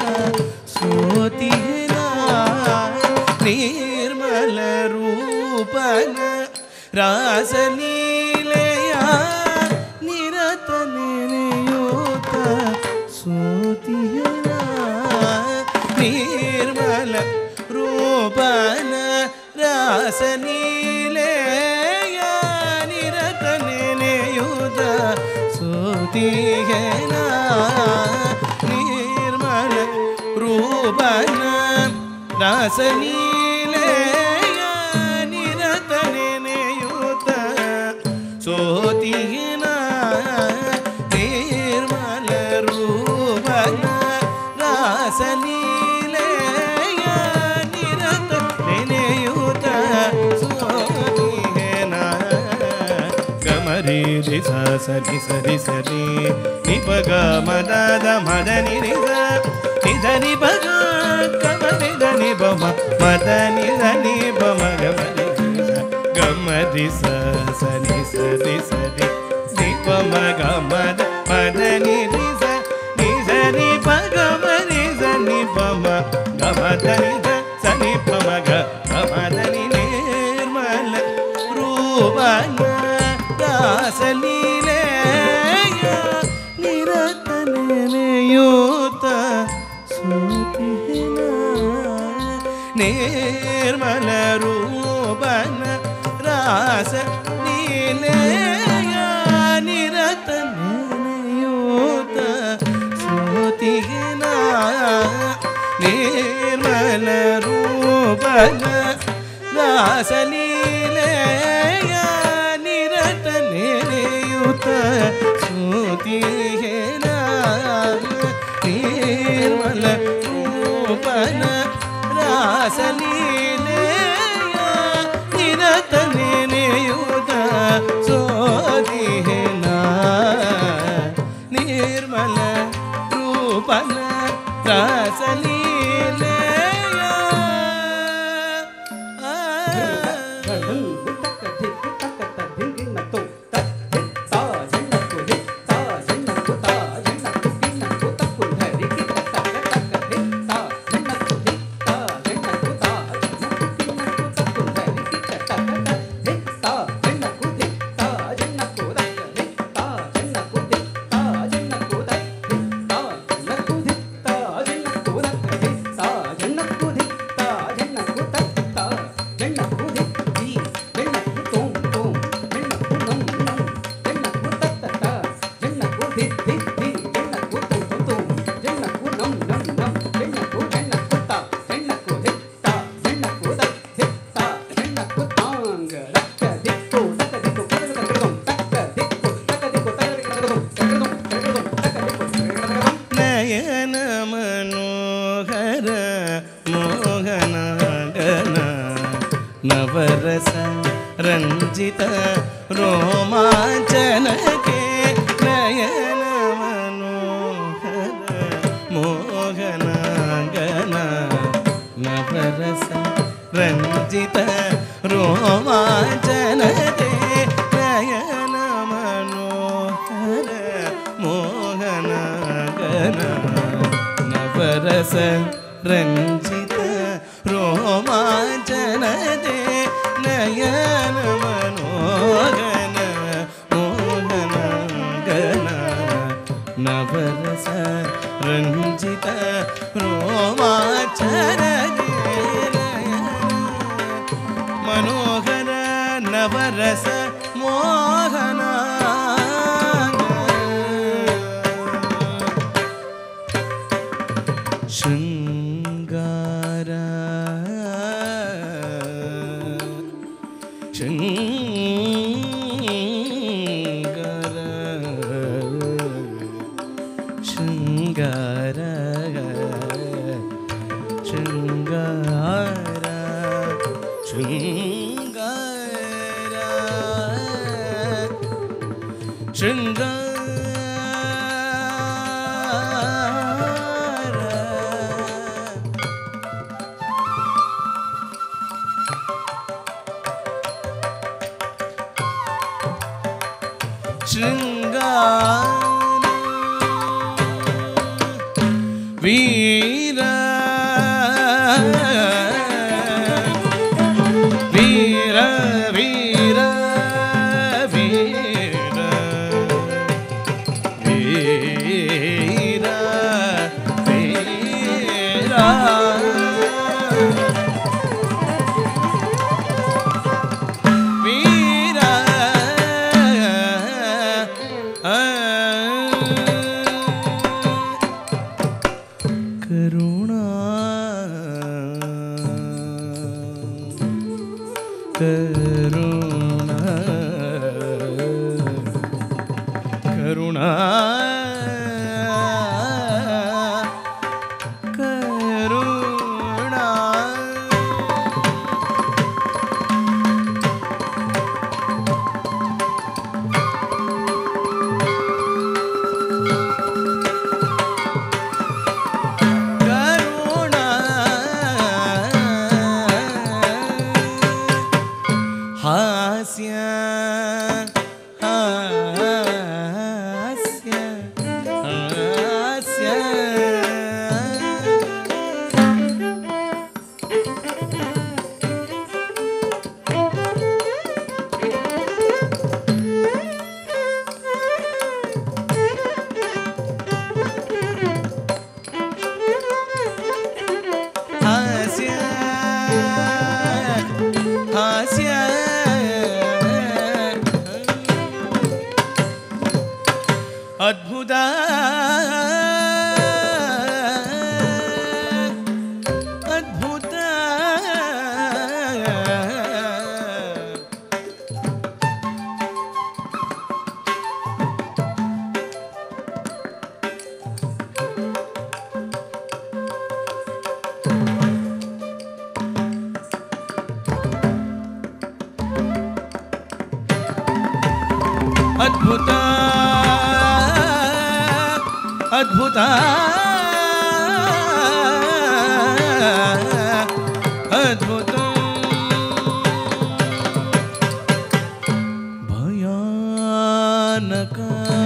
ಸೋತಿನ ನಿರ್ಮಲ ರೂಪನ ರಾಸಲೀಲೆಯ ನಿರತ ನೆನೆಯುತ್ತ ಸೋತಿನ ನಿರ್ಮಲ ರೂಪನ ರಾಸಲೀಲೆಯ ನಿರತ ನೆನೆಯುತ್ತ ಸೋತಿಗೆನ ನಿರ್ಮಲ ರೂಪನ ರಾಸಲೀಲೆಯ ರಿ ರಿ ಸ ಸ ನಿ ಸ ರಿ ಸ ರಿ ನಿ ಪ ಗ ಮ ದ ದ ಮ ದ ನಿ ರಿ ಸ ನಿ ದ ನಿ ಪ ಗ ಗ ಮ ನಿ ದ ನಿ ಪ ಮ ಮ ದ ನಿ ದ ನಿ ಪ ಮ ಗ ಮ ರಿ ರಿ ಸ ಗ ಮ ರಿ ಸ ಸ ನಿ ಸ ರಿ ಸ ರಿ ನಿ ಪ ಮ ಗ ಮ ದ ಮ ದ ನಿ ರಿ ಸ ನಿ ಸ ನಿ ಪ ಗ ಮ ರಿ ಸ ನಿ ಪ ಮ ಗ ಮ ದ ನಿ ದ ಸ ನಿ ಪ ಮ ಗ ಗ ಮ ದ ನಿ ನಿರ್ಮಲ ರೂಪನ ದಾಸಲೀಲೆಯ ನಿರತ ನೆನೆಯೂತ ಸೋತಿನ ನಿರ್ಮಲ ರೂಪನ ರಾಸ ಲೀಲೆಯ ನಿರತ ನೆನೆಯೂತ ಸೋತಿನ ನಿರ್ಮಲ ರೂಪನ ರಾಸಲೀಲೆಯ ನಿರತ ನೆನೆಯುತ ಸೂತಿಹೇನ ನಿರ್ಮಲ ರೂಪನ ರಾಸಲೀಲೆಯ ನಿರತ ನೆನೆಯುತ ಸೋತಿಹೇನ ನಿರ್ಮಲ ರೂಪನ ರಾಸಲೀಲೆಯ ನಯನ ಮನೋಹರ ಮೋಹನಗನ ನವರಸ ರಂಜಿತ ರೋಮಾಂಚನಕ್ಕೆ ನಯನ ಮನೋಹರ ಮೋಹನಗನ ನವರಸ ರಂಜಿತ ರೋಮಾಂಚನಕ್ಕೆ ನಯನ ಮನೋಹರ ಮೋಹನಗನ ನವರಸ ರಂಜಿತ ರೋಮಾಂಚನದೆ ನಯನ ಮನೋಗನ ಮೋಹನಗನ ನವರಸ ರಂಜಿತ ರೋಮಾಂಚನದೆ ಮನೋಹರ ನವರಸ ಮೋಹನ ಶೃಂಗಾರ ಶೃಂಗಾರ ಶೃಂಗಾರ ಶೃಂಗಾರ ಶೃಂಗಾರ ಶೃಂಗಾರ ಶೃಂಗಾರ ವೀರ ವೀರ ವೀರ ವೀರ ವೀರ ವೀರ ವೀರ ಕರುಣಾ ಕರುಣಾ ಕರುಣಾ ಕರುಣಾ ಹಾಸ್ಯ ಹಾಸ್ಯ ಹಾಸ್ಯ ಹಾಸ್ಯ ಹಾಸ್ಯ ಅದ್ಭುತ ಅದ್ಭುತ ಅದ್ಭುತ ಅದ್ಭುತ ಅದ್ಭುತ ಭಯಾನಕ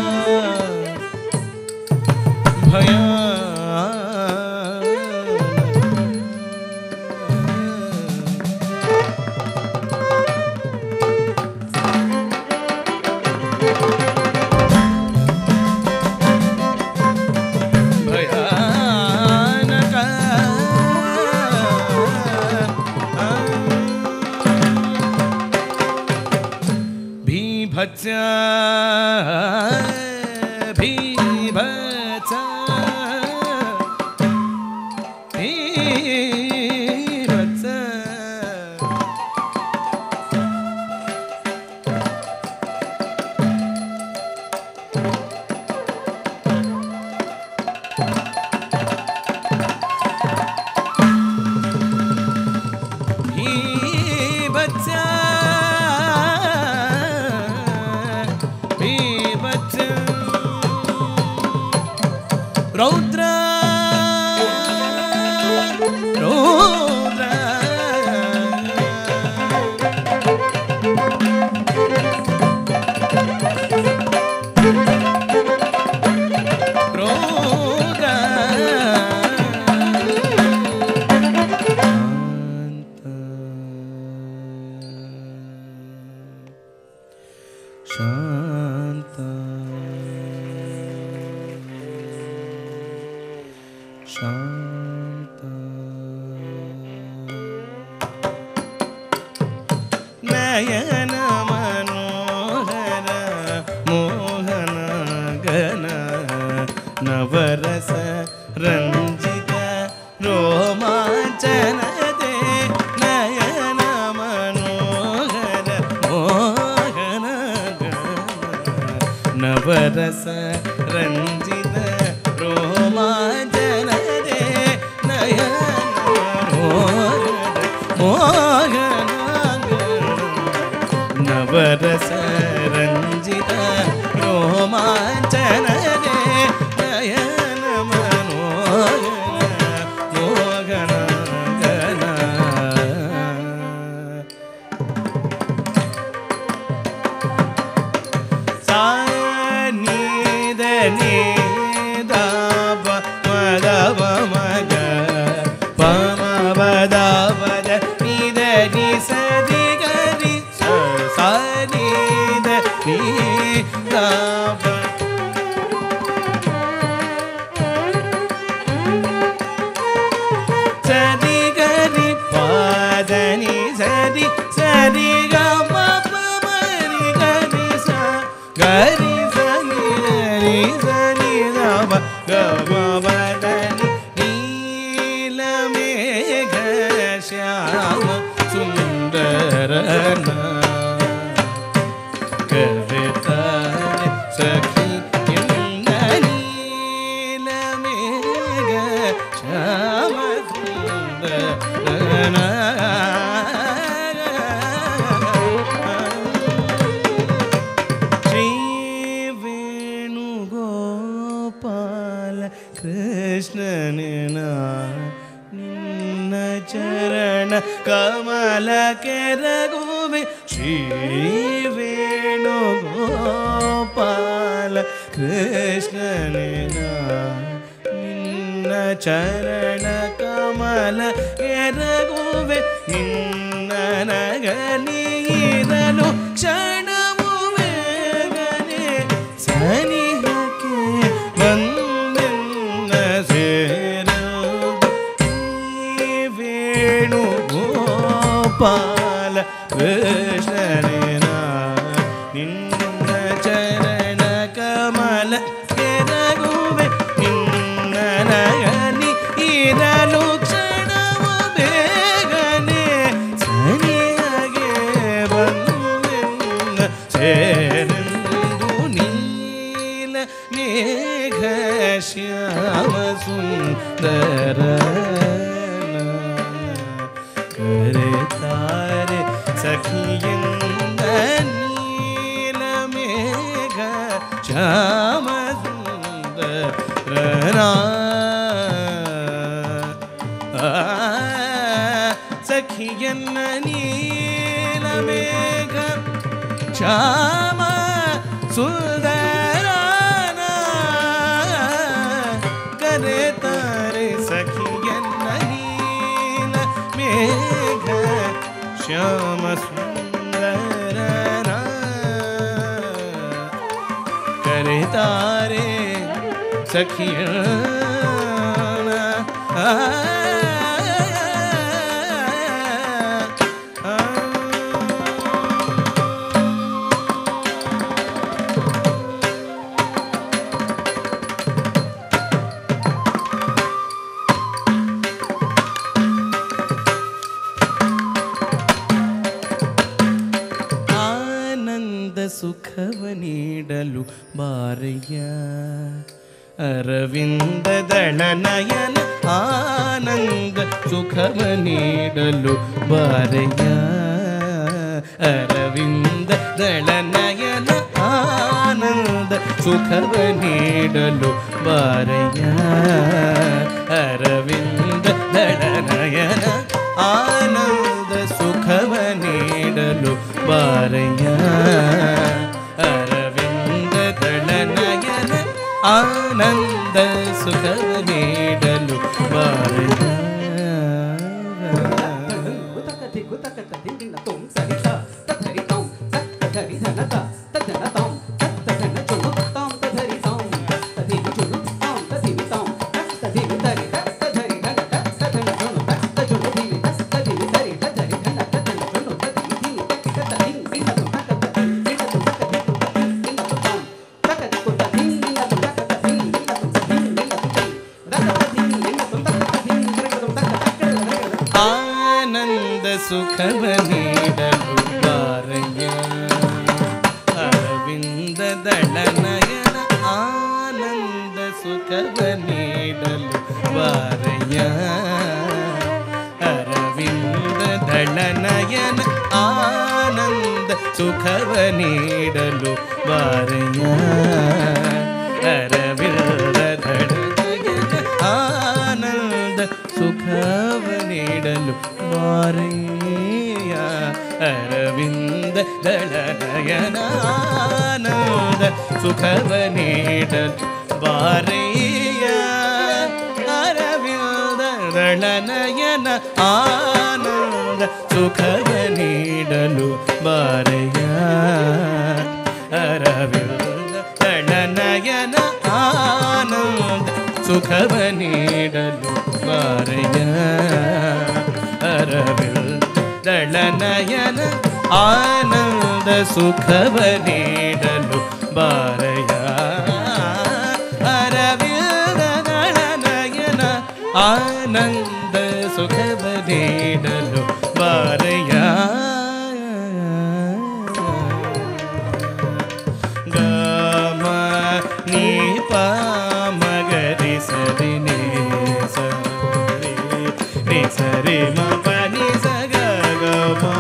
ಭಯಾನಕ ಭಯಾನಕ ಭೀಭತ್ಸ ಭೀಭತ್ಸ ಭೀಭತ್ಸ ಭೀಭತ್ಸ ಭೀಭತ್ಸ ರೌದ್ರ ರೌದ್ರ ಶಾಂತ ಶಾಂತ ನಯನ ಮನೋಹರ ಮೋಹನ ಗನ ನವರಸ ರಂಜಿತ ರೋಮಾಂಚನದೆ ನಯನ ಮನೋಹರ ಮೋಹನ ಗನ ನವರಸ ರಂಜಿತ ರೋಮಾಂಚನದೆ ನಯನ ಮನೋಹರ ಮೋಹನ ನವರಸ ರಂಜಿತ ರೋಮಾಂಚನದೆ ನಯನ ಮನೋಹರ ಮೋಹನ ಗನ ಸಾ ನೀದ ನೀದ ಪ ಮದ ಪ ಮಗ ಪ ಮ ಪದ ಪದ ನಿದ ನಿ ಸ ದಿ ಗ ರಿ ಸ ಸ ನೀದ ನೀದ ಪ ಸರಿ ಗರಿ ಪಾದನಿ ಸರಿ ಸರಿ ಗ ಮ ಪ ಮರಿ ಗರಿ ಸ ಗರಿ ಸನಿ ಗರಿ ಸನಿ ಗ ಮ ಗ ಮ ಪ దని ನೀಲ ಮೇಘ ಶ್ಯಾಮ ಸುಂದರನ ಕವಿತಾನೆ ಸಖಿ ಎಂದ ನೀಲ ಮೇಘ ಶ್ಯಾಮ ಸುಂದರನ ಶ್ರೀ ಕೆರಗುವೆ ಶ್ರೀ ವೇಣುಗೋಪಾಲ ಕೃಷ್ಣನೇ ನಿನ್ನ ಚರಣ ಕಮಲ ಕೆರಗುವೆ ನಿನ್ನ ನಗಲಿರಲು ಕ್ಷಣವು ಬೇಗನೆ ಸನಿಹಕ್ಕೆ ಬಂದೆನ್ನ ಸೇರು ವೇಣು ಗೋಪಾಲ ಕೃಷ್ಣನೇನ ನಿನ್ನ ಚರಣ ಕಮಲ ಕೆರಗುವೆ ನಿನ್ನ ನಗಲಿ ಇರಲು ಕ್ಷಣವು ಬೇಗನೆ ಸನಿಯಾಗೆ ಬಂದೆನ್ನ ಸೇರೆಂದು ನೀಲ ಮೇಘ ಶ್ಯಾಮ ಸುಂದರ ಕರೆತಾರೆ ಸಖಿಯಿಂದ ನೀಲ ಮೇಘ ಶ್ಯಾಮ ಸುಂದರ ಸಖಿಯನ್ನ ನೀಲ ಮೇಘ ಶ್ಯಾಮ ಸುಂದರನ ಕರೆತಾರೆ ಸಖಿಯನ್ನ ನೀಲ ಮೇಘ ಶ್ಯಾಮ ಸುಂದರನ ಕರೆತಾರೆ ಸಖಿಯನ ಆ, ಆ, ಆ. ಆನಂದ ಸುಖವ ನೀಡಲು ಬಾರಯ್ಯ ಅರವಿಂದ ದಳನಯನ ಆನಂದ ಸುಖವ ನೀಡಲು ಬಾರಯ್ಯ ಅರವಿಂದ ದಳನಯನ ಆನಂದ ಸುಖವ ನೀಡಲು ಬಾರಯ್ಯ ಅರವಿಂದ ದಳನಯನ ಆನಂದ ಸುಖವ ನೀಡಲು ಬಾರಯ್ಯ ಅರವಿಂದ ದಳನಯನ ಆನಂದ ಸುಖವ ನೀಡಲು ಬಾರಯ್ಯ ಗುತಕತಿ ಗುತಕತ ದಿಂಡಿನ ತುಂ ಸರಿತ ತಧರಿ ತಂ ತಧರಿ ಧನತ ತಧನ ತಂ ತಧನ ಚುನು ತಂ ತಧರಿ ತಂ ತಧಿನಿ ಚುನು ತಂ ತಧಿನಿ ತಂ ತಧಿನಿ ತರಿ ತಧರಿ ಧನ ತಧನ ಚುನು ತಧುನು ಧಿನಿ ತಧಿನಿ ತರಿ ತಧರಿ ಧನ ತಧನ ಚುನು ತಧಿನಿ ಧಿನಿ ತಕ ತಧಿನಿ ಧಿನ ತು ತಕ ತಧಿನಿ ಧಿನ ತು ತಕ ಧಿನ ತು ತಂ ತಕ ಕು ತಧಿನಿ ಧಿನ ತು ತಕ ತಧಿನಿ ಧಿನ ತು ತಧಿನಿ ಧಿನ ತು ತೈ ರಕ ತಧಿನಿ ಧಿನ ತು ತಕ ತಧಿನಿ ಧಿನ ತು ತಕ ತಕ ಆನಂದ ಸುಖವ ನೀಡಲು ಬಾರಯ್ಯ ಅರವಿಂದ ದಳನಯನ ಆನಂದ ಸುಖವ ನೀಡಲು ಬಾರಯ್ಯ ಅರವಿಂದ ದಳನಯನ ಆನಂದ ಸುಖವ ನೀಡಲು ಬಾರಯ್ಯ ಅರವಿಂದ ದಳನಯನ ಆನಂದ ಸುಖವ ನೀಡಲು ಬಾರಯ್ಯ ಅರವಿಂದ ದಳನಯನ ಆನಂದ ಸುಖವ ನೀಡಲು ಬಾರಯ್ಯ ಅರವಿಂದ ದಳನಯನ ಆನಂದ ಸುಖವ ನೀಡಲು ಬಾರಯ್ಯ ಅರವಿಂದ ದಳನಯನ ಆನಂದ ಸುಖವ ನೀಡಲು ಬಾರಯ್ಯ ಅರವಿಂದ ದಳನಯನ ಆನಂದ ಸುಖವ ನೀಡಲು ಬಾರಯ್ಯ ಅರವಿಂದ ದಳನಯನ ಆನಂದ ಸುಖವ ನೀಡಲು ಬಾರಯ್ಯ ಗಮ ನೀ ಪ ಮಗರಿ ಸರಿ ನೇ ಸರಿ ನಿ ಸರಿ ಮ ಪ ನಿ ಸ ಗ ಗ ಮ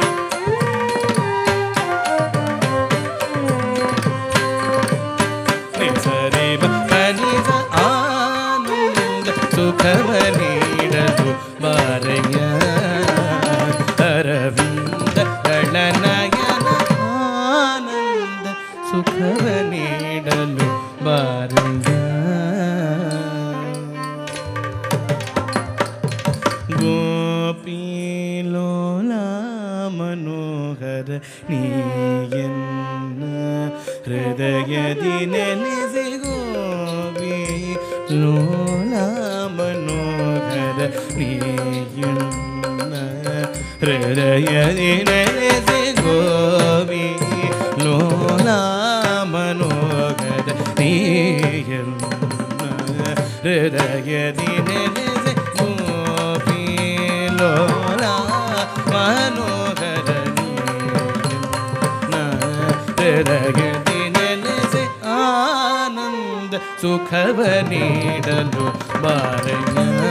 ನಿ ಸರಿ ಮ ಪ ನಿ ಸ ಆನಂದ ಸುಖವ ನೀಡ ಮನೋಹರ ನೀಯನ್ನ ಹೃದಯದಿ ನೆಲೆಸಿ ಗೋವಿ ಲೋಲ ಮನೋಹರ ನೀಯನ್ನ ಹೃದಯದಿ ನೆಲೆಸಿ ಗೋವಿ ಲೋಲ ಮನೋಹರ ನೀಯನ್ನ ಹೃದಯದಿ ನೆಲೆಸಿ ಗೋಪಿ ಲೋಲ ಮನೋಹರ ನೀಯನ್ನ ಹೃದಯದಿ ನೆಲೆಸಿ ಆನಂದ ಸುಖವ ನೀಡಲು ಬಾರಯ್ಯ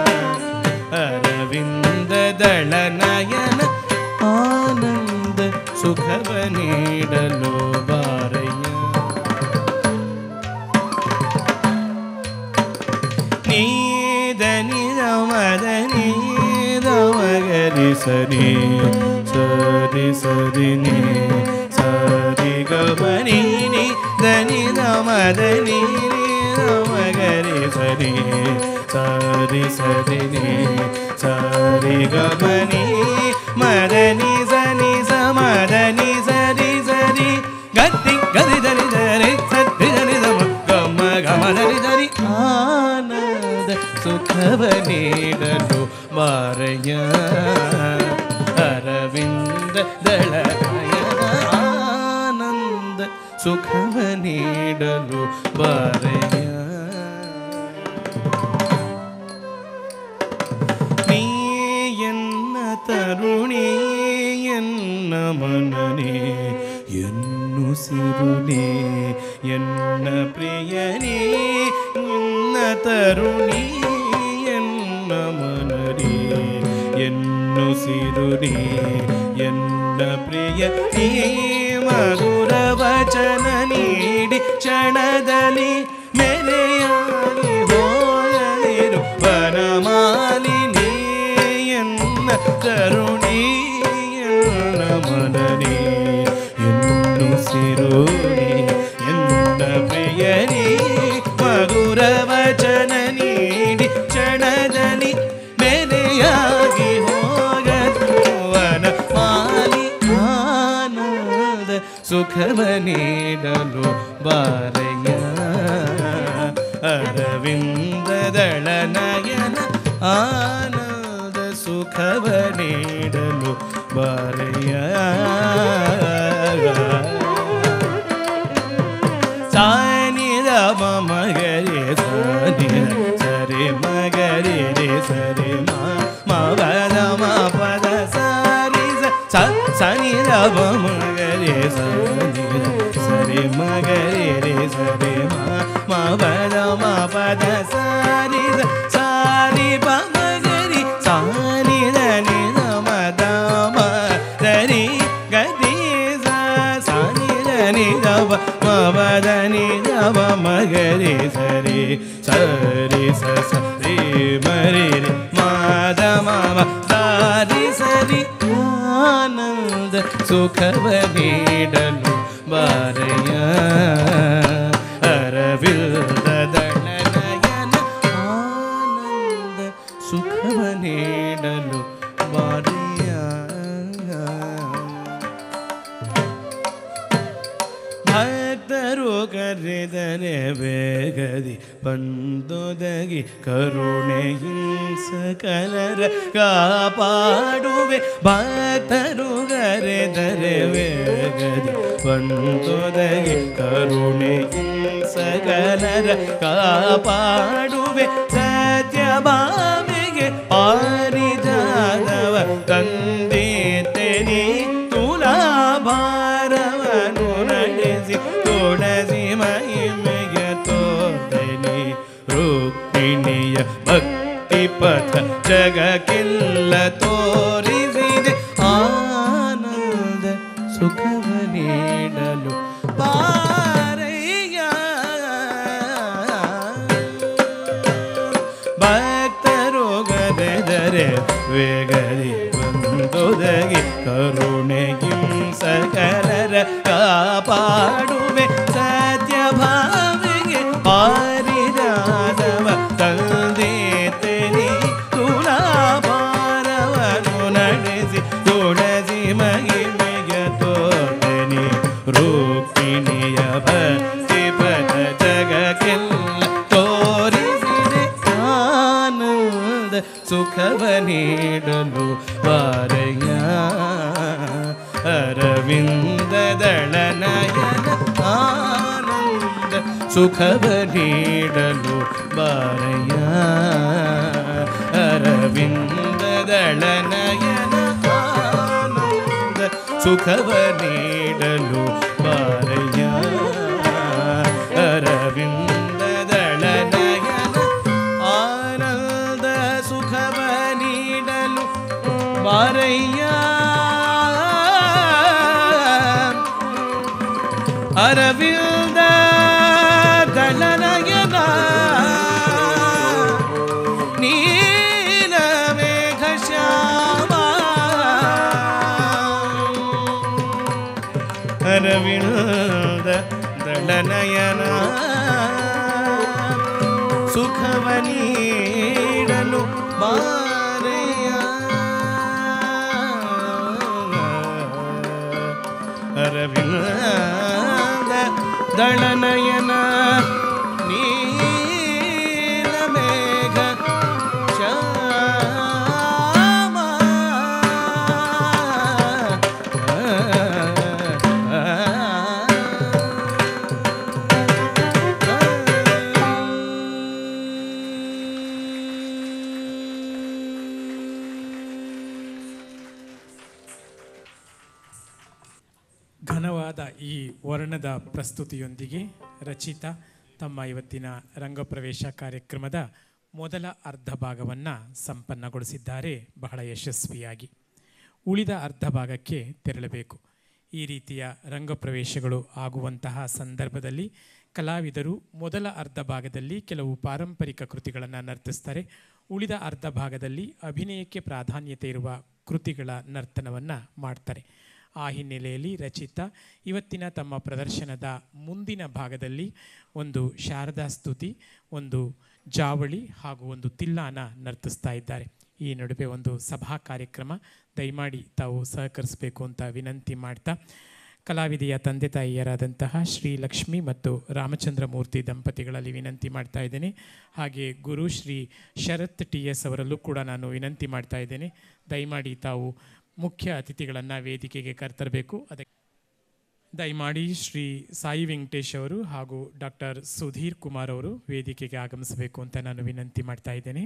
ಅರವಿಂದ ದಳ ನಯನ ಆನಂದ ಸುಖವ ನೀಡಲು ಬಾರಯ್ಯ ನೀದನಿ ರಮದನಿ ರಮಗರಿ ಸರಿ ಸರಿ ಸರಿ ನೀ ಸರಿ ಗಮನಿ ನೀ ದನಿ ರಮದನಿ ರಮಗರಿ ಸರಿ ಸರಿ ಸರಿ ನೀ ಸರಿ ಗಮನಿ ಮದನಿ ಸನಿ ಸಮದನಿ ಸರಿ ಸರಿ ಗತಿ ಗರಿ ಧರಿ ಧರಿ ಸತ್ತಿ ಧರಿ ದಮ ಗಮ ಗಮ ಧರಿ ಧರಿ ಆನಂದ ಸುಖವ ನೀಡಲು ಮಾರಯ್ಯ ಅರವಿಂದ ದಳ ಆನಂದ ಸುಖವ ನೀಡಲು ಬಾರಯ್ಯ ನೀ ಎನ್ನ ತರುಣಿ ಎನ್ನ ಮನನೆ ಎನ್ನು ಸಿರುನೆ ಎನ್ನ ಪ್ರಿಯನೇ ಎನ್ನ ತರುಣಿ ಎನ್ನ ಮನನೆ ಎನ್ನು ಸಿರುನೆ ಎನ್ನ ಪ್ರಿಯ ನೀ ಮಧುರ ವಚನ ನೀಡಿ ಕ್ಷಣದಲ್ಲಿ ಮೆರೆಯಾಗಿ ಹೋಗಲಿರು ವನಮಾಲಿನಿ ಎನ್ನ ಕರುಣಿ ಎನ್ನ ಮನನಿ ಎನ್ನು ಸಿರುನಿ ಎನ್ನ ಪ್ರಿಯನಿ ಮಧುರ ವಚನ ನೀಡಿ ಕ್ಷಣದಲ್ಲಿ ಮೆರೆಯಾಗಿ ಹೋಗವನ ಮಾಲಿ ಆನಂದ ಸುಖವ ನೀಡಲು ಬಾರಯ್ಯ ಅರವಿಂದದಳ ನಯನ ಆನಂದ ಸುಖವ ನೀಡಲು ಬಾರಯ್ಯ ಸಾನಿದ ಮಗರೆ ಸಾನಿದ ಸರಿ ಮಗರೆ ರೇ ಸರಿ ಮದ ಮ ಪದ ಸಾರಿ ಸ ಸನಿದ ಮಗರೆ ಸನಿದ ಸರಿ ಮಗರೆ ರೇ ಸರಿ ಮ ಪದ ಮ ಪದ ಸಾರಿ ಸಾರಿ ಪ ಮಗರಿ ಸಾನಿ ಧನಿ ಮದ ಮ ಧರಿ ಗದಿ ಸಾನಿ ಧನಿ ದವ ಮವದನಿ ದವ ಮಗರಿ ಸರಿ ಸರಿ ಸ ಸರಿ ಮರಿ ರಿ ಮಾದ ಮಾವ ದಾರಿ ಸರಿ ಆನಂದ ಸುಖವ ನೀಡಲು ಬಾರಯ್ಯ ಅರವಿಲ್ದ ದಳನಯನ ಆನಂದ ಸುಖವ ನೀಡಲು ಬಾರಯ್ಯ ಭಕ್ತರು ಕರೆದರೆ ಬೇಗದಿ ಬಂದೊದಗಿ ಕರುಣೆ ಹಿಂಸಕಲರ ಕಾಪಾಡುವೆ ಭಕ್ತರು ಕರೆದರೆ ಬೇಗದಿ ಬಂದೊದಗಿ ಕರುಣೆ ಹಿಂಸಕಲರ ಕಾಪಾಡುವೆ ಸತ್ಯ ಭಾವಿಗೆ ಪಾರಿಜಾದವ ತಂದೆ ತೆನಿ ತುಲಾಭಾರವನು ನಡೆಸಿ ತೊಡಸಿ ಮಹಿಮೆಗೆ ತೋದಲಿ ರುಕ್ಮಿಣಿಯ ಭಕ್ತಿ ಪಥ ಜಗಕ್ಕೆಲ್ಲ ತೋರಿಸಿದೆ ಆನಂದ ಸುಖವ ನೀಡಲು ಬಾರಯ್ಯ ಭಕ್ತರು ಗದೆದರೆ ವೇಗದಿ ಬಂದೊದಗಿ ಕರುಣೆಗಿಂ ಸಕಲರ ಕಾಪಾಡುವೆ ಸತ್ಯ ಭಾವಿಗೆ ಪಾರಿಜಾದವ ತಂದೆ ತೆರಿ ತುಲಾಭಾರವನು ನಡೆಸಿ ತುಳಸಿ ಅರವಿಂದದಳನಯನ ಆನಂದ ಸುಖವ ನೀಡಲು ಬಾರಯ್ಯ ಅರವಿಂದದಳನಯನ ಆನಂದ ಸುಖವ ನೀಡಲು ಬಾರಯ್ಯ ಅರವಿಂದದಳನಯನ ಆನಂದ ಸುಖವ ನೀಡಲು ಬಾರಯ್ಯ ಅರವಿಂದ ದಳನಯನ ನೀಲ ಮೇಘ ಶ್ಯಾಮ ಅರವಿಂದ ದಳನಯನ ಸುಖವ ನೀಡಲು ಬಾರಯ್ಯ ಅರವಿಂದ ದಳನಯನ ನೀಲ ಮೇಘ ಶ್ಯಾಮ ಘನವಾದ ಈ ವರ್ಣದ ಪ್ರಸ್ತುತಿಯೊಂದಿಗೆ ರಚಿತಾ ತಮ್ಮ ಇವತ್ತಿನ ರಂಗಪ್ರವೇಶ ಕಾರ್ಯಕ್ರಮದ ಮೊದಲ ಅರ್ಧ ಭಾಗವನ್ನು ಸಂಪನ್ನಗೊಳಿಸಿದ್ದಾರೆ ಬಹಳ ಯಶಸ್ವಿಯಾಗಿ ಉಳಿದ ಅರ್ಧ ಭಾಗಕ್ಕೆ ತೆರಳಬೇಕು ಈ ರೀತಿಯ ರಂಗಪ್ರವೇಶಗಳು ಆಗುವಂತಹ ಸಂದರ್ಭದಲ್ಲಿ ಕಲಾವಿದರು ಮೊದಲ ಅರ್ಧ ಭಾಗದಲ್ಲಿ ಕೆಲವು ಪಾರಂಪರಿಕ ಕೃತಿಗಳನ್ನು ನರ್ತಿಸ್ತಾರೆ ಉಳಿದ ಅರ್ಧ ಭಾಗದಲ್ಲಿ ಅಭಿನಯಕ್ಕೆ ಪ್ರಾಧಾನ್ಯತೆ ಇರುವ ಕೃತಿಗಳ ನರ್ತನವನ್ನು ಮಾಡ್ತಾರೆ ಆ ಹಿನ್ನೆಲೆಯಲ್ಲಿ ರಚಿತಾ ಇವತ್ತಿನ ತಮ್ಮ ಪ್ರದರ್ಶನದ ಮುಂದಿನ ಭಾಗದಲ್ಲಿ ಒಂದು ಶಾರದಾ ಸ್ತುತಿ ಒಂದು ಜಾವಳಿ ಹಾಗೂ ಒಂದು ತಿಲ್ಲಾನ ನರ್ತಿಸ್ತಾ ಇದ್ದಾರೆ ಈ ನಡುವೆ ಒಂದು ಸಭಾ ಕಾರ್ಯಕ್ರಮ ದಯಮಾಡಿ ತಾವು ಸಹಕರಿಸಬೇಕು ಅಂತ ವಿನಂತಿ ಮಾಡ್ತಾ ಕಲಾವಿದೆಯ ತಂದೆ ತಾಯಿಯರಾದಂತಹ ಶ್ರೀ ಲಕ್ಷ್ಮಿ ಮತ್ತು ರಾಮಚಂದ್ರ ಮೂರ್ತಿ ದಂಪತಿಗಳಲ್ಲಿ ವಿನಂತಿ ಮಾಡ್ತಾ ಇದ್ದೇನೆ ಹಾಗೆ ಗುರು ಶ್ರೀ ಶರತ್ ಟಿ ಎಸ್ ಅವರಲ್ಲೂ ಕೂಡ ನಾನು ವಿನಂತಿ ಮಾಡ್ತಾ ಇದ್ದೇನೆ ದಯಮಾಡಿ ತಾವು ಮುಖ್ಯ ಅತಿಥಿಗಳನ್ನು ವೇದಿಕೆಗೆ ಕರ್ತರಬೇಕು ಅದಕ್ಕೆ ದಯಮಾಡಿ ಶ್ರೀ ಸಾಯಿ ವೆಂಕಟೇಶ್ ಅವರು ಹಾಗೂ ಡಾಕ್ಟರ್ ಸುಧೀರ್ ಕುಮಾರ್ ಅವರು ವೇದಿಕೆಗೆ ಆಗಮಿಸಬೇಕು ಅಂತ ನಾನು ವಿನಂತಿ ಮಾಡ್ತಾ ಇದ್ದೇನೆ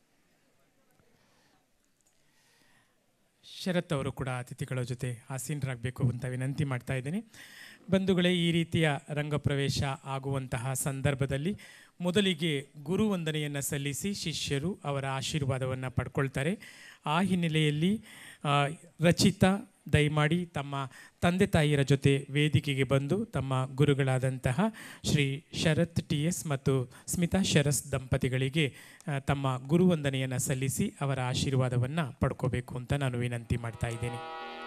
ಶರತ್ ಅವರು ಕೂಡ ಅತಿಥಿಗಳ ಜೊತೆ ಆಸೀನರಾಗಬೇಕು ಅಂತ ವಿನಂತಿ ಮಾಡ್ತಾ ಇದ್ದೇನೆ ಬಂಧುಗಳೇ ಈ ರೀತಿಯ ರಂಗಪ್ರವೇಶ ಆಗುವಂತಹ ಸಂದರ್ಭದಲ್ಲಿ ಮೊದಲಿಗೆ ಗುರುವಂದನೆಯನ್ನು ಸಲ್ಲಿಸಿ ಶಿಷ್ಯರು ಅವರ ಆಶೀರ್ವಾದವನ್ನು ಪಡ್ಕೊಳ್ತಾರೆ ಆ ಹಿನ್ನೆಲೆಯಲ್ಲಿ ಆ, ರಚಿತಾ ದಯಮಾಡಿ ತಮ್ಮ ತಂದೆ ತಾಯಿಯರ ಜೊತೆ ವೇದಿಕೆಗೆ ಬಂದು ತಮ್ಮ ಗುರುಗಳಾದಂತಹ ಶ್ರೀ ಶರತ್ ಟಿ ಎಸ್ ಮತ್ತು ಸ್ಮಿತಾ ಶರಸ್ ದಂಪತಿಗಳಿಗೆ ಆ, ತಮ್ಮ ಗುರುವಂದನೆಯನ್ನು ಸಲ್ಲಿಸಿ ಅವರ ಆಶೀರ್ವಾದವನ್ನು ಪಡ್ಕೋಬೇಕು ಅಂತ ನಾನು ವಿನಂತಿ ಮಾಡ್ತಾ ಇದ್ದೇನೆ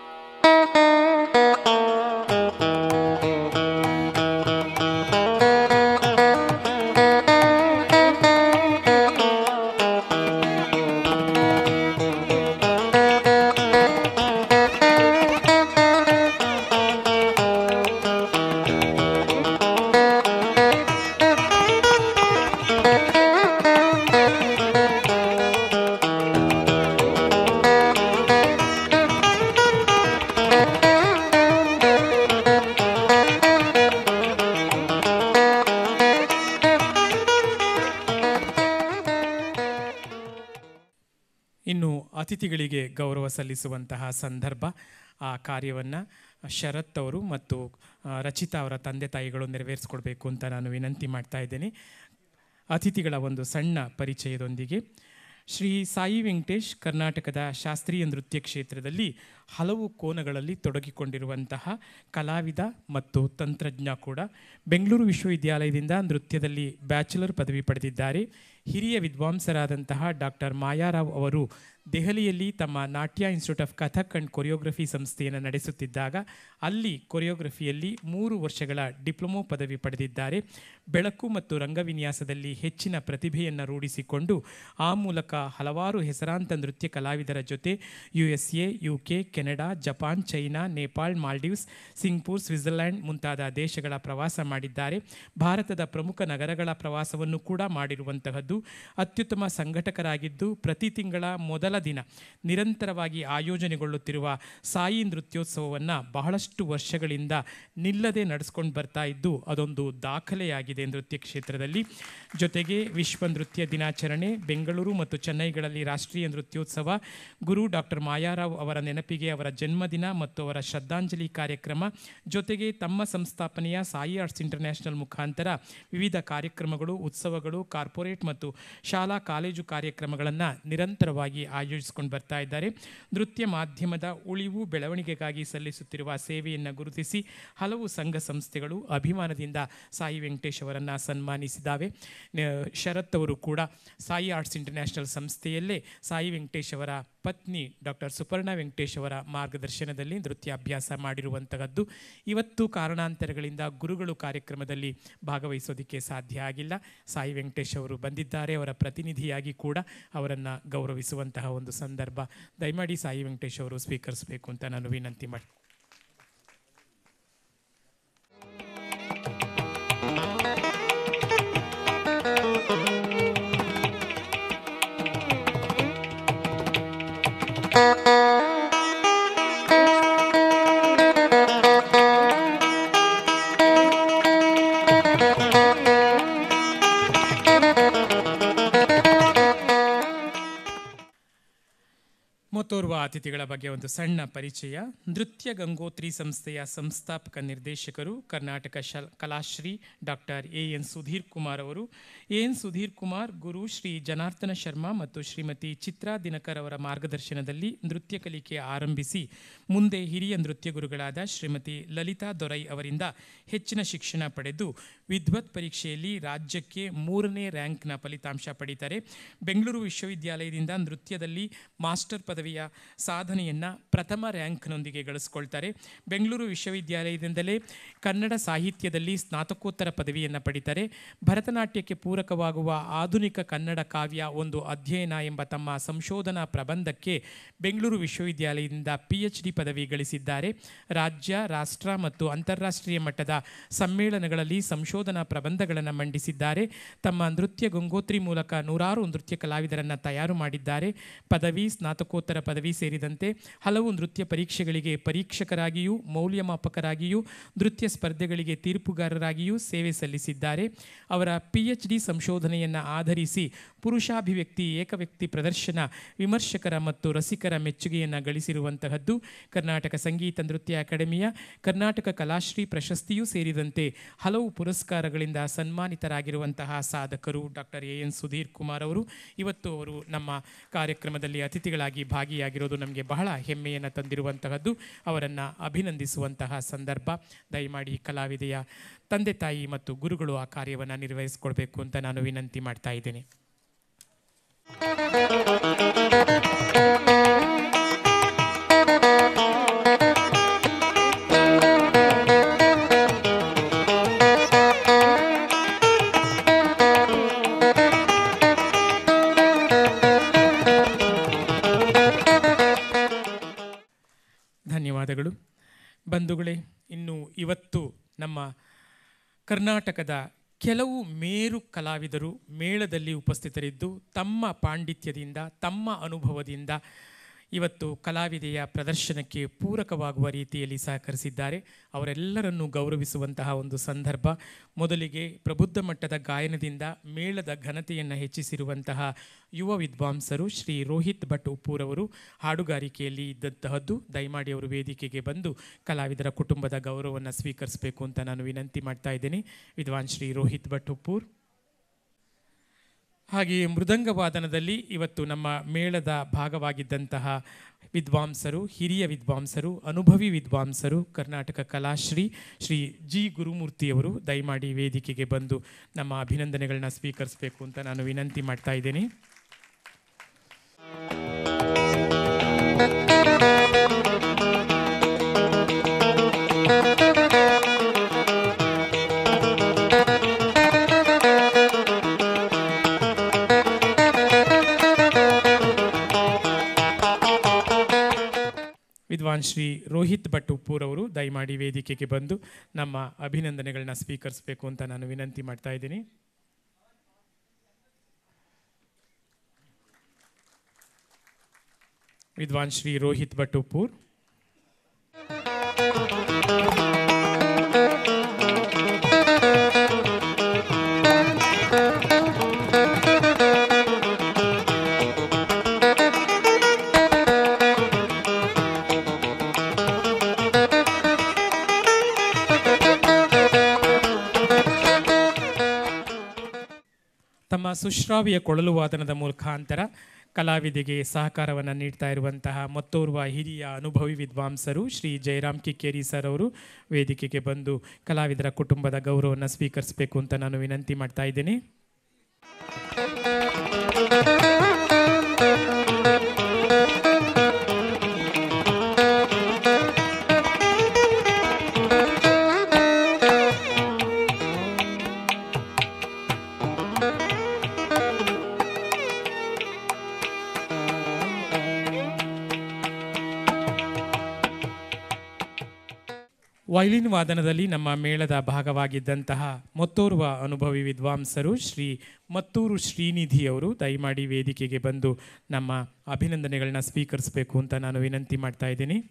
ಇನ್ನು ಅತಿಥಿಗಳಿಗೆ ಗೌರವ ಸಲ್ಲಿಸುವಂತಹ ಸಂದರ್ಭ ಆ ಕಾರ್ಯವನ್ನು ಶರತ್ ಅವರು ಮತ್ತು ಆ, ರಚಿತಾ ಅವರ ತಂದೆ ತಾಯಿಗಳು ನೆರವೇರಿಸ್ಕೊಡ್ಬೇಕು ಅಂತ ನಾನು ವಿನಂತಿ ಮಾಡ್ತಾ ಇದ್ದೇನೆ ಅತಿಥಿಗಳ ಒಂದು ಸಣ್ಣ ಪರಿಚಯದೊಂದಿಗೆ ಶ್ರೀ ಸಾಯಿ ವೆಂಕಟೇಶ್ ಕರ್ನಾಟಕದ ಶಾಸ್ತ್ರೀಯ ನೃತ್ಯ ಕ್ಷೇತ್ರದಲ್ಲಿ ಹಲವು ಕೋನಗಳಲ್ಲಿ ತೊಡಗಿಕೊಂಡಿರುವಂತಹ ಕಲಾವಿದ ಮತ್ತು ತಂತ್ರಜ್ಞ ಕೂಡ ಬೆಂಗಳೂರು ವಿಶ್ವವಿದ್ಯಾಲಯದಿಂದ ನೃತ್ಯದಲ್ಲಿ ಬ್ಯಾಚುಲರ್ ಪದವಿ ಪಡೆದಿದ್ದಾರೆ ಹಿರಿಯ ವಿದ್ವಾಂಸರಾದಂತಹ ಡಾಕ್ಟರ್ ಮಾಯಾರಾವ್ ಅವರು ದೆಹಲಿಯಲ್ಲಿ ತಮ್ಮ Natya institute of Kathak and choreography ಸಂಸ್ಥೆಯನ್ನು ನಡೆಸುತ್ತಿದ್ದಾಗ ಅಲ್ಲಿ ಕೊರಿಯೋಗ್ರಫಿಯಲ್ಲಿ ಮೂರು ವರ್ಷಗಳ ಡಿಪ್ಲೊಮೊ ಪದವಿ ಪಡೆದಿದ್ದಾರೆ ಬೆಳಕು ಮತ್ತು ರಂಗವಿನ್ಯಾಸದಲ್ಲಿ ಹೆಚ್ಚಿನ ಪ್ರತಿಭೆಯನ್ನು ರೂಢಿಸಿಕೊಂಡು ಆ ಮೂಲಕ ಹಲವಾರು ಹೆಸರಾಂತ ನೃತ್ಯ ಕಲಾವಿದರ ಜೊತೆ U S A U K Canada Japan China Nepal Maldives Singapore Switzerland ಮುಂತಾದ ದೇಶಗಳ ಪ್ರವಾಸ ಮಾಡಿದ್ದಾರೆ ಭಾರತದ ಪ್ರಮುಖ ನಗರಗಳ ಪ್ರವಾಸವನ್ನು ಕೂಡ ಮಾಡಿರುವಂತಹದ್ದು ಅತ್ಯುತ್ತಮ ಸಂಘಟಕರಾಗಿದ್ದು ಪ್ರತಿ ತಿಂಗಳ ಮೊದಲ ದಿನ ನಿರಂತರವಾಗಿ ಆಯೋಜನೆಗೊಳ್ಳುತ್ತಿರುವ ಸಾಯಿ ನೃತ್ಯೋತ್ಸವವನ್ನು ಬಹಳಷ್ಟು ವರ್ಷಗಳಿಂದ ನಿಲ್ಲದೆ ನಡೆಸ್ಕೊಂಡು ಬರ್ತಾ ಇದ್ದು ಅದೊಂದು ದಾಖಲೆಯಾಗಿದೆ ನೃತ್ಯ ಕ್ಷೇತ್ರದಲ್ಲಿ ಜೊತೆಗೆ ವಿಶ್ವ ನೃತ್ಯ ದಿನಾಚರಣೆ ಬೆಂಗಳೂರು ಮತ್ತು ಚೆನ್ನೈಗಳಲ್ಲಿ ರಾಷ್ಟ್ರೀಯ ನೃತ್ಯೋತ್ಸವ ಗುರು ಡಾಕ್ಟರ್ ಮಾಯಾರಾವ್ ಅವರ ನೆನಪಿಗೆ ಅವರ ಜನ್ಮದಿನ ಮತ್ತು ಅವರ ಶ್ರದ್ಧಾಂಜಲಿ ಕಾರ್ಯಕ್ರಮ ಜೊತೆಗೆ ತಮ್ಮ ಸಂಸ್ಥಾಪನೆಯ ಸಾಯಿ ಆರ್ಟ್ಸ್ ಇಂಟರ್ನ್ಯಾಷನಲ್ ಮುಖಾಂತರ ವಿವಿಧ ಕಾರ್ಯಕ್ರಮಗಳು ಉತ್ಸವಗಳು ಕಾರ್ಪೊರೇಟ್ ಮತ್ತು ಶಾಲಾ ಕಾಲೇಜು ಕಾರ್ಯಕ್ರಮಗಳನ್ನು ನಿರಂತರವಾಗಿ ಆಯೋಜಿಸಿಕೊಂಡು ಬರ್ತಾ ಇದ್ದಾರೆ ನೃತ್ಯ ಮಾಧ್ಯಮದ ಉಳಿವು ಬೆಳವಣಿಗೆಗಾಗಿ ಸಲ್ಲಿಸುತ್ತಿರುವ ಸೇವೆಯನ್ನು ಗುರುತಿಸಿ ಹಲವು ಸಂಘ ಸಂಸ್ಥೆಗಳು ಅಭಿಮಾನದಿಂದ ಸಾಯಿ ವೆಂಕಟೇಶ್ ಅವರನ್ನು ಸನ್ಮಾನಿಸಿದ್ದಾವೆ ನ- ಶರತ್ ಅವರು ಕೂಡ ಸಾಯಿ ಆರ್ಟ್ಸ್ ಇಂಟರ್ನ್ಯಾಷನಲ್ ಸಂಸ್ಥೆಯಲ್ಲೇ ಸಾಯಿ ವೆಂಕಟೇಶ್ ಅವರ ಪತ್ನಿ ಡಾಕ್ಟರ್ ಸುಪರ್ಣ ವೆಂಕಟೇಶ್ ಅವರ ಮಾರ್ಗದರ್ಶನದಲ್ಲಿ ನೃತ್ಯಾಭ್ಯಾಸ ಮಾಡಿರುವಂತಹದ್ದು ಇವತ್ತು ಕಾರಣಾಂತರಗಳಿಂದ ಗುರುಗಳು ಕಾರ್ಯಕ್ರಮದಲ್ಲಿ ಭಾಗವಹಿಸೋದಕ್ಕೆ ಸಾಧ್ಯ ಆಗಿಲ್ಲ ಸಾಯಿ ವೆಂಕಟೇಶ್ ಅವರು ಬಂದಿದ್ದಾರೆ ಅವರ ಪ್ರತಿನಿಧಿಯಾಗಿ ಕೂಡ ಅವರನ್ನು ಗೌರವಿಸುವಂತಹ ಒಂದು ಸಂದರ್ಭ ದಯಮಾಡಿ ಸಾಯಿ ವೆಂಕಟೇಶ್ ಅವರು ಸ್ವೀಕರಿಸಬೇಕು ಅಂತ ನಾನು ವಿನಂತಿ ಮಾಡಿ ಮತ್ತೋರ್ವ ಅತಿಥಿಗಳ ಬಗ್ಗೆ ಒಂದು ಸಣ್ಣ ಪರಿಚಯ ನೃತ್ಯ ಗಂಗೋತ್ರಿ ಸಂಸ್ಥೆಯ ಸಂಸ್ಥಾಪಕ ನಿರ್ದೇಶಕರು ಕರ್ನಾಟಕ ಶಲ್ Kalashri doctor A N Sudhir Kumar ಅವರು ಎ ಎನ್ ಸುಧೀರ್ ಕುಮಾರ್ ಗುರು ಶ್ರೀ ಜನಾರ್ದನ ಶರ್ಮಾ ಮತ್ತು ಶ್ರೀಮತಿ ಚಿತ್ರಾ ದಿನಕರ್ ಅವರ ಮಾರ್ಗದರ್ಶನದಲ್ಲಿ ನೃತ್ಯ ಕಲಿಕೆ ಆರಂಭಿಸಿ ಮುಂದೆ ಹಿರಿಯ ನೃತ್ಯ ಗುರುಗಳಾದ ಶ್ರೀಮತಿ ಲಲಿತಾ ದೊರೈ ಅವರಿಂದ ಹೆಚ್ಚಿನ ಶಿಕ್ಷಣ ಪಡೆದು ವಿದ್ವತ್ ಪರೀಕ್ಷೆಯಲ್ಲಿ ರಾಜ್ಯಕ್ಕೆ ಮೂರನೇ ರ್ಯಾಂಕ್ನ ಫಲಿತಾಂಶ ಪಡೀತಾರೆ ಬೆಂಗಳೂರು ವಿಶ್ವವಿದ್ಯಾಲಯದಿಂದ ನೃತ್ಯದಲ್ಲಿ ಮಾಸ್ಟರ್ ಪದವಿಯ ಸಾಧನೆಯನ್ನು ಪ್ರಥಮ ರ್ಯಾಂಕ್ನೊಂದಿಗೆ ಗಳಿಸ್ಕೊಳ್ತಾರೆ ಬೆಂಗಳೂರು ವಿಶ್ವವಿದ್ಯಾಲಯದಿಂದಲೇ ಕನ್ನಡ ಸಾಹಿತ್ಯದಲ್ಲಿ ಸ್ನಾತಕೋತ್ತರ ಪದವಿಯನ್ನು ಪಡಿತಾರೆ ಭರತನಾಟ್ಯಕ್ಕೆ ಪೂರಕವಾಗುವ ಆಧುನಿಕ ಕನ್ನಡ ಕಾವ್ಯ ಒಂದು ಅಧ್ಯಯನ ಎಂಬ ತಮ್ಮ ಸಂಶೋಧನಾ ಪ್ರಬಂಧಕ್ಕೆ ಬೆಂಗಳೂರು ವಿಶ್ವವಿದ್ಯಾಲಯದಿಂದ ಪಿ ಎಚ್ ಡಿ ಪದವಿ ಗಳಿಸಿದ್ದಾರೆ ರಾಜ್ಯ ರಾಷ್ಟ್ರ ಮತ್ತು ಅಂತಾರಾಷ್ಟ್ರೀಯ ಮಟ್ಟದ ಸಮ್ಮೇಳನಗಳಲ್ಲಿ ಸಂಶೋಧನಾ ಪ್ರಬಂಧಗಳನ್ನು ಮಂಡಿಸಿದ್ದಾರೆ ತಮ್ಮ ನೃತ್ಯ ಗಂಗೋತ್ರಿ ಮೂಲಕ ನೂರಾರು ನೃತ್ಯ ಕಲಾವಿದರನ್ನು ತಯಾರು ಮಾಡಿದ್ದಾರೆ ಪದವಿ ಸ್ನಾತಕೋತ್ತರ ಪದವಿ ಸೇರಿದಂತೆ ಹಲವು ನೃತ್ಯ ಪರೀಕ್ಷೆಗಳಿಗೆ ಪರೀಕ್ಷಕರಾಗಿಯೂ ಮೌಲ್ಯಮಾಪಕರಾಗಿಯೂ ನೃತ್ಯ ಸ್ಪರ್ಧೆಗಳಿಗೆ ತೀರ್ಪುಗಾರರಾಗಿಯೂ ಸೇವೆ ಸಲ್ಲಿಸಿದ್ದಾರೆ ಅವರ ಪಿ ಎಚ್ ಡಿ ಸಂಶೋಧನೆಯನ್ನು ಆಧರಿಸಿ ಪುರುಷಾಭಿವ್ಯಕ್ತಿ ಏಕವ್ಯಕ್ತಿ ಪ್ರದರ್ಶನ ವಿಮರ್ಶಕರ ಮತ್ತು ರಸಿಕರ ಮೆಚ್ಚುಗೆಯನ್ನು ಗಳಿಸಿರುವಂತಹದ್ದು ಕರ್ನಾಟಕ ಸಂಗೀತ ನೃತ್ಯ ಅಕಾಡೆಮಿಯ ಕರ್ನಾಟಕ ಕಲಾಶ್ರೀ ಪ್ರಶಸ್ತಿಯೂ ಸೇರಿದಂತೆ ಹಲವು ಪುರಸ್ಕಾರಗಳಿಂದ ಸನ್ಮಾನಿತರಾಗಿರುವಂತಹ ಸಾಧಕರು doctor A N Sudhir Kumar ಅವರು ಇವತ್ತು ಅವರು ನಮ್ಮ ಕಾರ್ಯಕ್ರಮದಲ್ಲಿ ಅತಿಥಿಗಳಾಗಿ ಭಾಗಿಯಾಗಿರೋದು ನಮಗೆ ಬಹಳ ಹೆಮ್ಮೆಯನ್ನು ತಂದಿರುವಂತಹದ್ದು ಅವರನ್ನು ಅಭಿನಂದಿಸುವಂತಹ ಸಂದರ್ಭ ದಯಮಾಡಿ ಕಲಾವಿದೆಯ ತಂದೆ ತಾಯಿ ಮತ್ತು ಗುರುಗಳು ಆ ಕಾರ್ಯವನ್ನು ನಿರ್ವಹಿಸಿಕೊಳ್ಬೇಕು ಅಂತ ನಾನು ವಿನಂತಿ ಮಾಡ್ತಾ ಇದ್ದೇನೆ ಧನ್ಯವಾದಗಳು ಬಂಧುಗಳೇ ಇನ್ನು ಇವತ್ತು ನಮ್ಮ ಕರ್ನಾಟಕದ ಕೆಲವು ಮೇರು ಕಲಾವಿದರು ಮೇಳದಲ್ಲಿ ಉಪಸ್ಥಿತರಿದ್ದು ತಮ್ಮ ಪಾಂಡಿತ್ಯದಿಂದ ತಮ್ಮ ಅನುಭವದಿಂದ ಇವತ್ತು ಕಲಾವಿದೆಯ ಪ್ರದರ್ಶನಕ್ಕೆ ಪೂರಕವಾಗುವ ರೀತಿಯಲ್ಲಿ ಸಹಕರಿಸಿದ್ದಾರೆ ಅವರೆಲ್ಲರನ್ನೂ ಗೌರವಿಸುವಂತಹ ಒಂದು ಸಂದರ್ಭ ಮೊದಲಿಗೆ ಪ್ರಬುದ್ಧ ಮಟ್ಟದ ಗಾಯನದಿಂದ ಮೇಳದ ಘನತೆಯನ್ನು ಹೆಚ್ಚಿಸಿರುವಂತಹ ಯುವ ವಿದ್ವಾಂಸರು ಶ್ರೀ ರೋಹಿತ್ ಭಟ್ ಉಪ್ಪೂರ್ ಅವರು ಹಾಡುಗಾರಿಕೆಯಲ್ಲಿ ಇದ್ದಂತಹದ್ದು ದಯಮಾಡಿ ಅವರು ವೇದಿಕೆಗೆ ಬಂದು ಕಲಾವಿದರ ಕುಟುಂಬದ ಗೌರವವನ್ನು ಸ್ವೀಕರಿಸಬೇಕು ಅಂತ ನಾನು ವಿನಂತಿ ಮಾಡ್ತಾ ಇದ್ದೇನೆ ವಿದ್ವಾನ್ ಶ್ರೀ ರೋಹಿತ್ ಭಟ್ ಉಪ್ಪೂರ್ ಹಾಗೆಯೇ ಮೃದಂಗ ವಾದನದಲ್ಲಿ ಇವತ್ತು ನಮ್ಮ ಮೇಳದ ಭಾಗವಾಗಿದ್ದಂತಹ ವಿದ್ವಾಂಸರು ಹಿರಿಯ ವಿದ್ವಾಂಸರು ಅನುಭವಿ ವಿದ್ವಾಂಸರು ಕರ್ನಾಟಕ ಕಲಾಶ್ರೀ ಶ್ರೀ ಜಿ ಗುರುಮೂರ್ತಿಯವರು ದಯಮಾಡಿ ವೇದಿಕೆಗೆ ಬಂದು ನಮ್ಮ ಅಭಿನಂದನೆಗಳನ್ನ ಸ್ವೀಕರಿಸಬೇಕು ಅಂತ ನಾನು ವಿನಂತಿ ಮಾಡ್ತಾ ಇದ್ದೇನೆ ವಿದ್ವಾನ್ ಶ್ರೀ ರೋಹಿತ್ ಭಟ್ ಉಪ್ಪೂರ್ ಅವರು ದಯಮಾಡಿ ವೇದಿಕೆಗೆ ಬಂದು ನಮ್ಮ ಅಭಿನಂದನೆಗಳನ್ನ ಸ್ವೀಕರಿಸಬೇಕು ಅಂತ ನಾನು ವಿನಂತಿ ಮಾಡ್ತಾ ಇದ್ದೀನಿ ವಿದ್ವಾನ್ ಶ್ರೀ ರೋಹಿತ್ ಭಟ್ಟುಪೂರ್ ತಮ್ಮ ಸುಶ್ರಾವ್ಯ ಕೊಳಲು ವಾದನದ ಮುಖಾಂತರ ಕಲಾವಿದೆಗೆ ಸಹಕಾರವನ್ನು ನೀಡ್ತಾ ಇರುವಂತಹ ಮತ್ತೋರ್ವ ಹಿರಿಯ ಅನುಭವಿ ವಿದ್ವಾಂಸರು ಶ್ರೀ ಜಯರಾಮ್ ಕಿಕ್ಕೇರಿ ಸರ್ ಅವರು ವೇದಿಕೆಗೆ ಬಂದು ಕಲಾವಿದರ ಕುಟುಂಬದ ಗೌರವವನ್ನು ಸ್ವೀಕರಿಸಬೇಕು ಅಂತ ನಾನು ವಿನಂತಿ ಮಾಡ್ತಾ ಇದ್ದೇನೆ ವೈಲಿನ್ ವಾದನದಲ್ಲಿ ನಮ್ಮ ಮೇಳದ ಭಾಗವಾಗಿದ್ದಂತಹ ಮತ್ತೋರ್ವ ಅನುಭವಿ ವಿದ್ವಾಂಸರು ಶ್ರೀ ಮತ್ತೂರು ಶ್ರೀನಿಧಿ ಅವರು ದಯಮಾಡಿ ವೇದಿಕೆಗೆ ಬಂದು ನಮ್ಮ ಅಭಿನಂದನೆಗಳನ್ನ ಸ್ವೀಕರಿಸಬೇಕು ಅಂತ ನಾನು ವಿನಂತಿ ಮಾಡ್ತಾ ಇದ್ದೀನಿ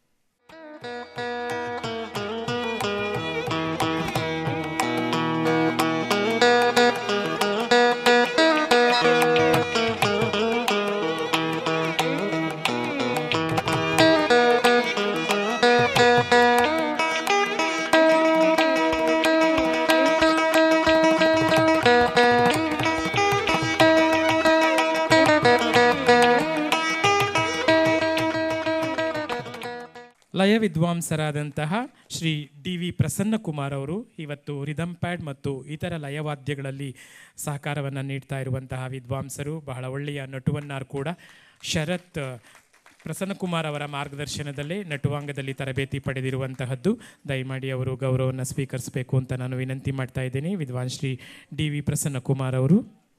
ಲಯ ವಿದ್ವಾಂಸರಾದಂತಹ ಶ್ರೀ ಡಿ ವಿ ಪ್ರಸನ್ನಕುಮಾರ್ ಅವರು ಇವತ್ತು ರಿದಮ್ ಪ್ಯಾಡ್ ಮತ್ತು ಇತರ ಲಯವಾದ್ಯಗಳಲ್ಲಿ ಸಹಕಾರವನ್ನು ನೀಡ್ತಾ ಇರುವಂತಹ ವಿದ್ವಾಂಸರು ಬಹಳ ಒಳ್ಳೆಯ ನಟುವನ್ನಾರು ಕೂಡ ಶರತ್ ಪ್ರಸನ್ನಕುಮಾರ್ ಅವರ ಮಾರ್ಗದರ್ಶನದಲ್ಲೇ ನಟುವಾಂಗದಲ್ಲಿ ತರಬೇತಿ ಪಡೆದಿರುವಂತಹದ್ದು ದಯಮಾಡಿ ಅವರು ಗೌರವವನ್ನು ಸ್ವೀಕರಿಸಬೇಕು ಅಂತ ನಾನು ವಿನಂತಿ ಮಾಡ್ತಾ ಇದ್ದೇನೆ ವಿದ್ವಾನ್ ಶ್ರೀ ಡಿ ವಿ ಪ್ರಸನ್ನಕುಮಾರ್ ಅವರು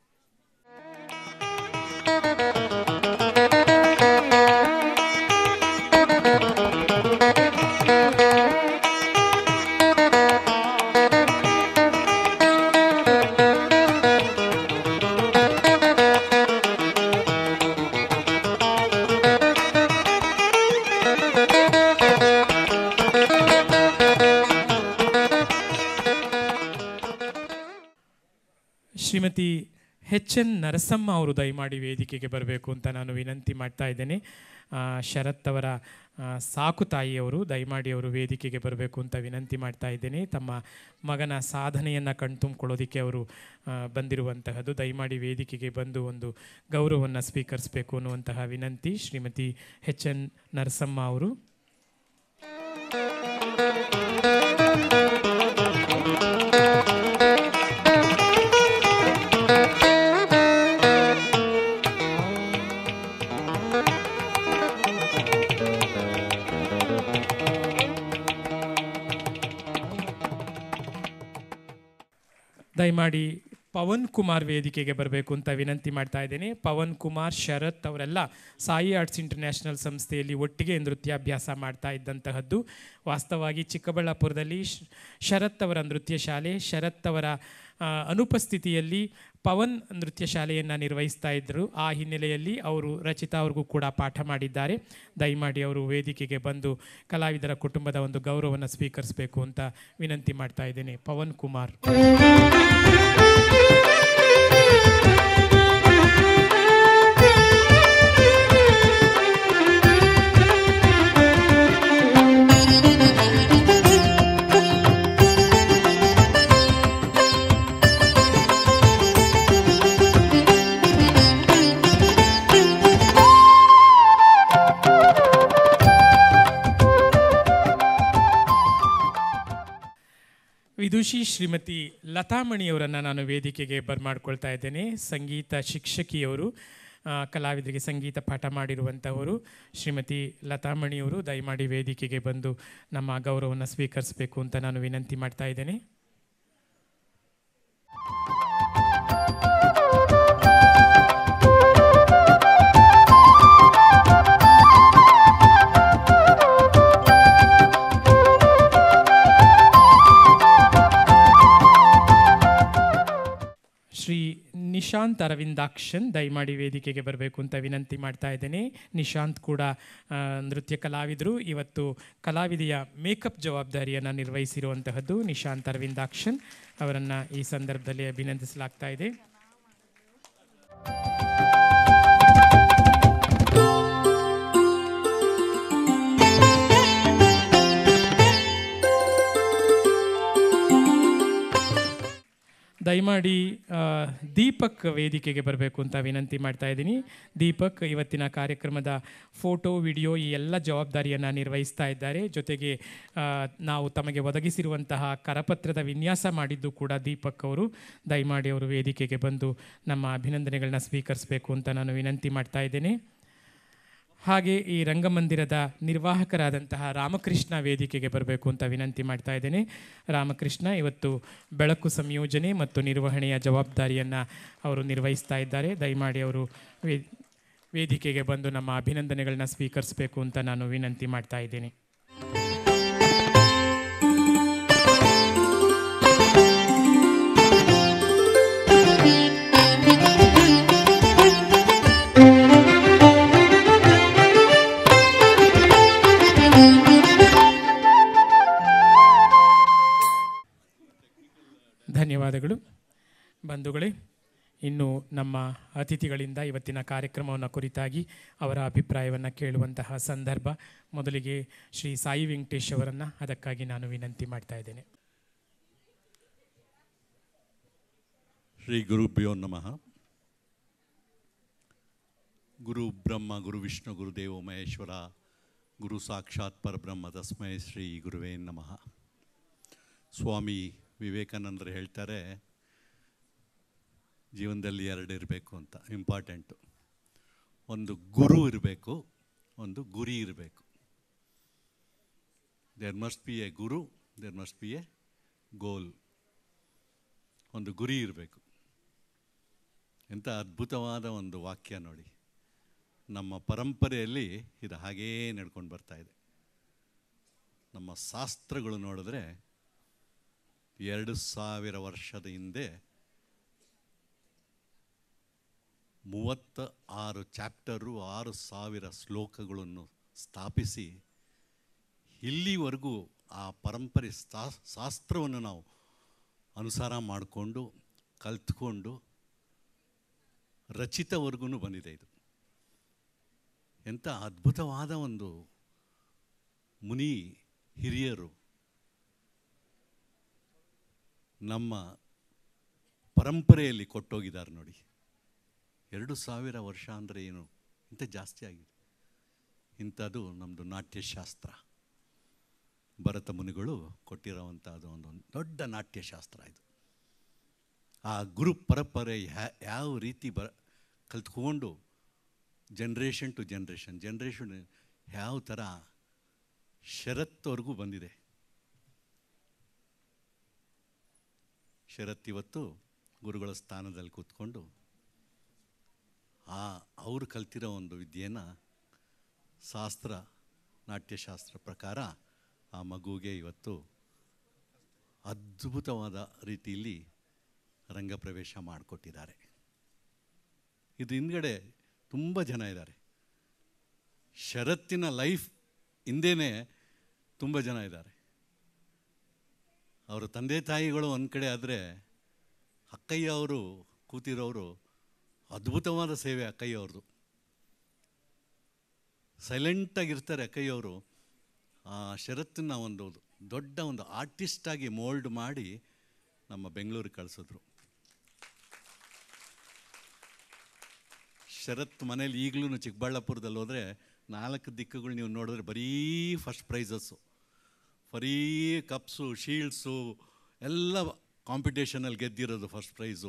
ಶ್ರೀಮತಿ ಎಚ್ ಎನ್ ನರಸಮ್ಮ ಅವರು ದಯಮಾಡಿ ವೇದಿಕೆಗೆ ಬರಬೇಕು ಅಂತ ನಾನು ವಿನಂತಿ ಮಾಡ್ತಾ ಇದ್ದೇನೆ ಆ, ಶರತ್ ಅವರ ಆ, ಸಾಕು ತಾಯಿಯವರು ದಯಮಾಡಿ ಅವರು ವೇದಿಕೆಗೆ ಬರಬೇಕು ಅಂತ ವಿನಂತಿ ಮಾಡ್ತಾ ಇದ್ದೇನೆ ತಮ್ಮ ಮಗನ ಸಾಧನೆಯನ್ನು ಕಣ್ತುಂಬಿಕೊಳ್ಳೋದಕ್ಕೆ ಅವರು ಆ, ಬಂದಿರುವಂತಹದ್ದು ದಯಮಾಡಿ ವೇದಿಕೆಗೆ ಬಂದು ಒಂದು ಗೌರವವನ್ನು ಸ್ವೀಕರಿಸಬೇಕು ಅನ್ನುವಂತಹ ವಿನಂತಿ ಶ್ರೀಮತಿ ಎಚ್ ಎನ್ ನರಸಮ್ಮ ಅವರು ದಯಮಾಡಿ ಪವನ್ ಕುಮಾರ್ ವೇದಿಕೆಗೆ ಬರಬೇಕು ಅಂತ ವಿನಂತಿ ಮಾಡ್ತಾ ಇದ್ದೇನೆ ಪವನ್ ಕುಮಾರ್ ಶರತ್ ಅವರೆಲ್ಲ ಸಾಯಿ ಆರ್ಟ್ಸ್ ಇಂಟರ್ನ್ಯಾಷನಲ್ ಸಂಸ್ಥೆಯಲ್ಲಿ ಒಟ್ಟಿಗೆ ನೃತ್ಯಾಭ್ಯಾಸ ಮಾಡ್ತಾ ಇದ್ದಂತಹದ್ದು ವಾಸ್ತವವಾಗಿ ಚಿಕ್ಕಬಳ್ಳಾಪುರದಲ್ಲಿ ಶ್- ಶರತ್ ಅವರ ನೃತ್ಯ ಶಾಲೆ ಶರತ್ ಅವರ ಆ, ಅನುಪಸ್ಥಿತಿಯಲ್ಲಿ ಪವನ್ ನೃತ್ಯ ಶಾಲೆಯನ್ನು ನಿರ್ವಹಿಸ್ತಾ ಇದ್ದರು ಆ ಹಿನ್ನೆಲೆಯಲ್ಲಿ ಅವರು ರಚಿತಾ ಅವ್ರಿಗೂ ಕೂಡ ಪಾಠ ಮಾಡಿದ್ದಾರೆ ದಯಮಾಡಿ ಅವರು ವೇದಿಕೆಗೆ ಬಂದು ಕಲಾವಿದರ ಕುಟುಂಬದ ಒಂದು ಗೌರವವನ್ನು ಸ್ವೀಕರಿಸಬೇಕು ಅಂತ ವಿನಂತಿ ಮಾಡ್ತಾ ಇದ್ದೇನೆ ಪವನ್ ಕುಮಾರ್ ವಿದುಷಿ ಶ್ರೀಮತಿ ಲತಾಮಣಿಯವರನ್ನು ನಾನು ವೇದಿಕೆಗೆ ಬರ್ಮಾಡ್ಕೊಳ್ತಾ ಇದ್ದೇನೆ ಸಂಗೀತ ಶಿಕ್ಷಕಿಯವರು ಆ, ಕಲಾವಿದರಿಗೆ ಸಂಗೀತ ಪಾಠ ಮಾಡಿರುವಂಥವರು ಶ್ರೀಮತಿ ಲತಾಮಣಿಯವರು ದಯಮಾಡಿ ವೇದಿಕೆಗೆ ಬಂದು ನಮ್ಮ ಗೌರವವನ್ನು ಸ್ವೀಕರಿಸಬೇಕು ಅಂತ ನಾನು ವಿನಂತಿ ಮಾಡ್ತಾ ಇದ್ದೇನೆ ಶ್ರೀ ನಿಶಾ ನಿಶಾಂತ್ ಅರವಿಂದಾಕ್ಷನ್ ದಯಮಾಡಿ ವೇದಿಕೆಗೆ ಬರಬೇಕು ಅಂತ ವಿನಂತಿ ಮಾಡ್ತಾ ಇದ್ದೇನೆ ನಿಶಾಂತ್ ಕೂಡ ಆ, ನೃತ್ಯ ಕಲಾವಿದರು ಇವತ್ತು ಕಲಾವಿದೆಯ ಮೇಕಪ್ ಜವಾಬ್ದಾರಿಯನ್ನು ನಿರ್ವಹಿಸಿರುವಂತಹದ್ದು ನಿಶಾಂತ್ ಅರವಿಂದಾಕ್ಷನ್ ಅವರನ್ನು ಈ ಸಂದರ್ಭದಲ್ಲಿ ಅಭಿನಂದಿಸಲಾಗ್ತಾ ಇದೆ ದಯಮಾಡಿ ಆ, ದೀಪಕ್ ವೇದಿಕೆಗೆ ಬರಬೇಕು ಅಂತ ವಿನಂತಿ ಮಾಡ್ತಾ ಇದ್ದೀನಿ ದೀಪಕ್ ಇವತ್ತಿನ ಕಾರ್ಯಕ್ರಮದ ಫೋಟೋ ವಿಡಿಯೋ ಈ ಎಲ್ಲ ಜವಾಬ್ದಾರಿಯನ್ನು ನಿರ್ವಹಿಸ್ತಾ ಇದ್ದಾರೆ ಜೊತೆಗೆ ಆ, ನಾವು ತಮಗೆ ಒದಗಿಸಿರುವಂತಹ ಕರಪತ್ರದ ವಿನ್ಯಾಸ ಮಾಡಿದ್ದು ಕೂಡ ದೀಪಕ್ ಅವರು ದಯಮಾಡಿ ಅವರು ವೇದಿಕೆಗೆ ಬಂದು ನಮ್ಮ ಅಭಿನಂದನೆಗಳನ್ನ ಸ್ವೀಕರಿಸಬೇಕು ಅಂತ ನಾನು ವಿನಂತಿ ಮಾಡ್ತಾ ಇದ್ದೇನೆ ಹಾಗೆ ಈ ರಂಗಮಂದಿರದ ನಿರ್ವಾಹಕರಾದಂತಹ ರಾಮಕೃಷ್ಣ ವೇದಿಕೆಗೆ ಬರಬೇಕು ಅಂತ ವಿನಂತಿ ಮಾಡ್ತಾ ಇದ್ದೇನೆ ರಾಮಕೃಷ್ಣ ಇವತ್ತು ಬೆಳಕು ಸಂಯೋಜನೆ ಮತ್ತು ನಿರ್ವಹಣೆಯ ಜವಾಬ್ದಾರಿಯನ್ನು ಅವರು ನಿರ್ವಹಿಸ್ತಾ ಇದ್ದಾರೆ ದಯಮಾಡಿ ಅವರು ವೇ ವೇದಿಕೆಗೆ ಬಂದು ನಮ್ಮ ಅಭಿನಂದನೆಗಳನ್ನ ಸ್ವೀಕರಿಸಬೇಕು ಅಂತ ನಾನು ವಿನಂತಿ ಮಾಡ್ತಾ ಇದ್ದೇನೆ ಧನ್ಯವಾದಗಳು ಬಂಧುಗಳೇ ಇನ್ನು ನಮ್ಮ ಅತಿಥಿಗಳಿಂದ ಇವತ್ತಿನ ಕಾರ್ಯಕ್ರಮವನ್ನು ಕುರಿತಾಗಿ ಅವರ ಅಭಿಪ್ರಾಯವನ್ನು ಕೇಳುವಂತಹ ಸಂದರ್ಭ ಮೊದಲಿಗೆ ಶ್ರೀ ಸಾಯಿ ವೆಂಕಟೇಶ್ ಅವರನ್ನು ಅದಕ್ಕಾಗಿ ನಾನು ವಿನಂತಿ ಮಾಡ್ತಾ ಇದ್ದೇನೆ ಶ್ರೀ ಗುರುಭ್ಯೋ ನಮಃ ಗುರು ಬ್ರಹ್ಮ ಗುರು ವಿಷ್ಣು ಗುರುದೇವ ಮಹೇಶ್ವರ ಗುರು ಸಾಕ್ಷಾತ್ ಪರಬ್ರಹ್ಮ ತಸ್ಮೈ ಶ್ರೀ ಗುರುವೇ ನಮಃ ಸ್ವಾಮಿ ವಿವೇಕಾನಂದರು ಹೇಳ್ತಾರೆ ಜೀವನದಲ್ಲಿ ಎರಡು ಇರಬೇಕು ಅಂತ ಇಂಪಾರ್ಟೆಂಟು ಒಂದು ಗುರು ಇರಬೇಕು ಒಂದು ಗುರಿ ಇರಬೇಕು there must be a guru there must be a goal ಒಂದು ಗುರಿ ಇರಬೇಕು ಎಂಥ ಅದ್ಭುತವಾದ ಒಂದು ವಾಕ್ಯ ನೋಡಿ ನಮ್ಮ ಪರಂಪರೆಯಲ್ಲಿ ಇದು ಹಾಗೇ ನಡ್ಕೊಂಡು ಬರ್ತಾ ಇದೆ ನಮ್ಮ ಶಾಸ್ತ್ರಗಳು ನೋಡಿದ್ರೆ ಎರಡು ಸಾವಿರ ವರ್ಷದ ಹಿಂದೆ ಮೂವತ್ತ ಆರು ಚಾಪ್ಟರು ಆರು ಸಾವಿರ ಶ್ಲೋಕಗಳನ್ನು ಸ್ಥಾಪಿಸಿ ಇಲ್ಲಿವರೆಗೂ ಆ ಪರಂಪರೆ ಶಾ- ಶಾಸ್ತ್ರವನ್ನು ನಾವು ಅನುಸಾರ ಮಾಡಿಕೊಂಡು ಕಲ್ತ್ಕೊಂಡು ರಚಿತವರೆಗೂ ಬಂದಿದೆ ಇದು ಎಂಥ ಅದ್ಭುತವಾದ ಒಂದು ಮುನಿ ಹಿರಿಯರು ನಮ್ಮ ಪರಂಪರೆಯಲ್ಲಿ ಕೊಟ್ಟೋಗಿದ್ದಾರೆ ನೋಡಿ ಎರಡು ಸಾವಿರ ವರ್ಷ ಅಂದರೆ ಏನು ಇಂಥ ಜಾಸ್ತಿ ಆಗಿದೆ ಇಂಥದ್ದು ನಮ್ಮದು ನಾಟ್ಯಶಾಸ್ತ್ರ ಭರತ ಮುನಿಗಳು ಕೊಟ್ಟಿರೋವಂಥದ್ದು ಒಂದು ದೊಡ್ಡ ನಾಟ್ಯಶಾಸ್ತ್ರ ಇದು ಆ ಗುರು ಪರಂಪರೆ ಯಾ- ಯಾವ ರೀತಿ ಬ ಕಲ್ತ್ಕೊಂಡು ಜನ್ರೇಷನ್ ಟು ಜನ್ರೇಷನ್ ಜನ್ರೇಷನ್ ಯಾವ ಥರ ಶರತ್ವರೆಗೂ ಬಂದಿದೆ ಶರತ್ ಇವತ್ತು ಗುರುಗಳ ಸ್ಥಾನದಲ್ಲಿ ಕೂತ್ಕೊಂಡು ಆ ಅವರು ಕಲ್ತಿರೋ ಒಂದು ವಿದ್ಯೆಯನ್ನು ಶಾಸ್ತ್ರ ನಾಟ್ಯಶಾಸ್ತ್ರ ಪ್ರಕಾರ ಆ ಮಗುವಿಗೆ ಇವತ್ತು ಅದ್ಭುತವಾದ ರೀತಿಯಲ್ಲಿ ರಂಗಪ್ರವೇಶ ಮಾಡಿಕೊಟ್ಟಿದ್ದಾರೆ ಇದು ಹಿಂದ್ಗಡೆ ತುಂಬ ಜನ ಇದ್ದಾರೆ ಶರತ್ತಿನ ಲೈಫ್ ಹಿಂದೆನೇ ತುಂಬ ಜನ ಇದ್ದಾರೆ ಅವರ ತಂದೆ ತಾಯಿಗಳು ಒಂದು ಕಡೆ ಆದರೆ ಅಕ್ಕಯ್ಯ ಅವರು ಕೂತಿರೋರು ಅದ್ಭುತವಾದ ಸೇವೆ ಅಕ್ಕಯ್ಯ ಅವ್ರದ್ದು ಸೈಲೆಂಟಾಗಿರ್ತಾರೆ ಅಕ್ಕಯ್ಯವರು ಆ ಶರತ್ತನ್ನ ಒಂದು ದೊಡ್ಡ ಒಂದು ಆರ್ಟಿಸ್ಟಾಗಿ ಮೋಲ್ಡ್ ಮಾಡಿ ನಮ್ಮ ಬೆಂಗಳೂರಿಗೆ ಕಳಿಸಿದ್ರು ಶರತ್ ಮನೇಲಿ ಈಗಲೂ ಚಿಕ್ಕಬಳ್ಳಾಪುರದಲ್ಲಿ ಹೋದರೆ ನಾಲ್ಕು ದಿಕ್ಕುಗಳು ನೀವು ನೋಡಿದ್ರೆ ಬರೀ ಫಸ್ಟ್ ಪ್ರೈಸಸ್ಸು ಬರೀ ಕಪ್ಸು ಶೀಲ್ಡ್ಸು ಎಲ್ಲ ಕಾಂಪಿಟೇಷನಲ್ಲಿ ಗೆದ್ದಿರೋದು ಫಸ್ಟ್ ಪ್ರೈಸು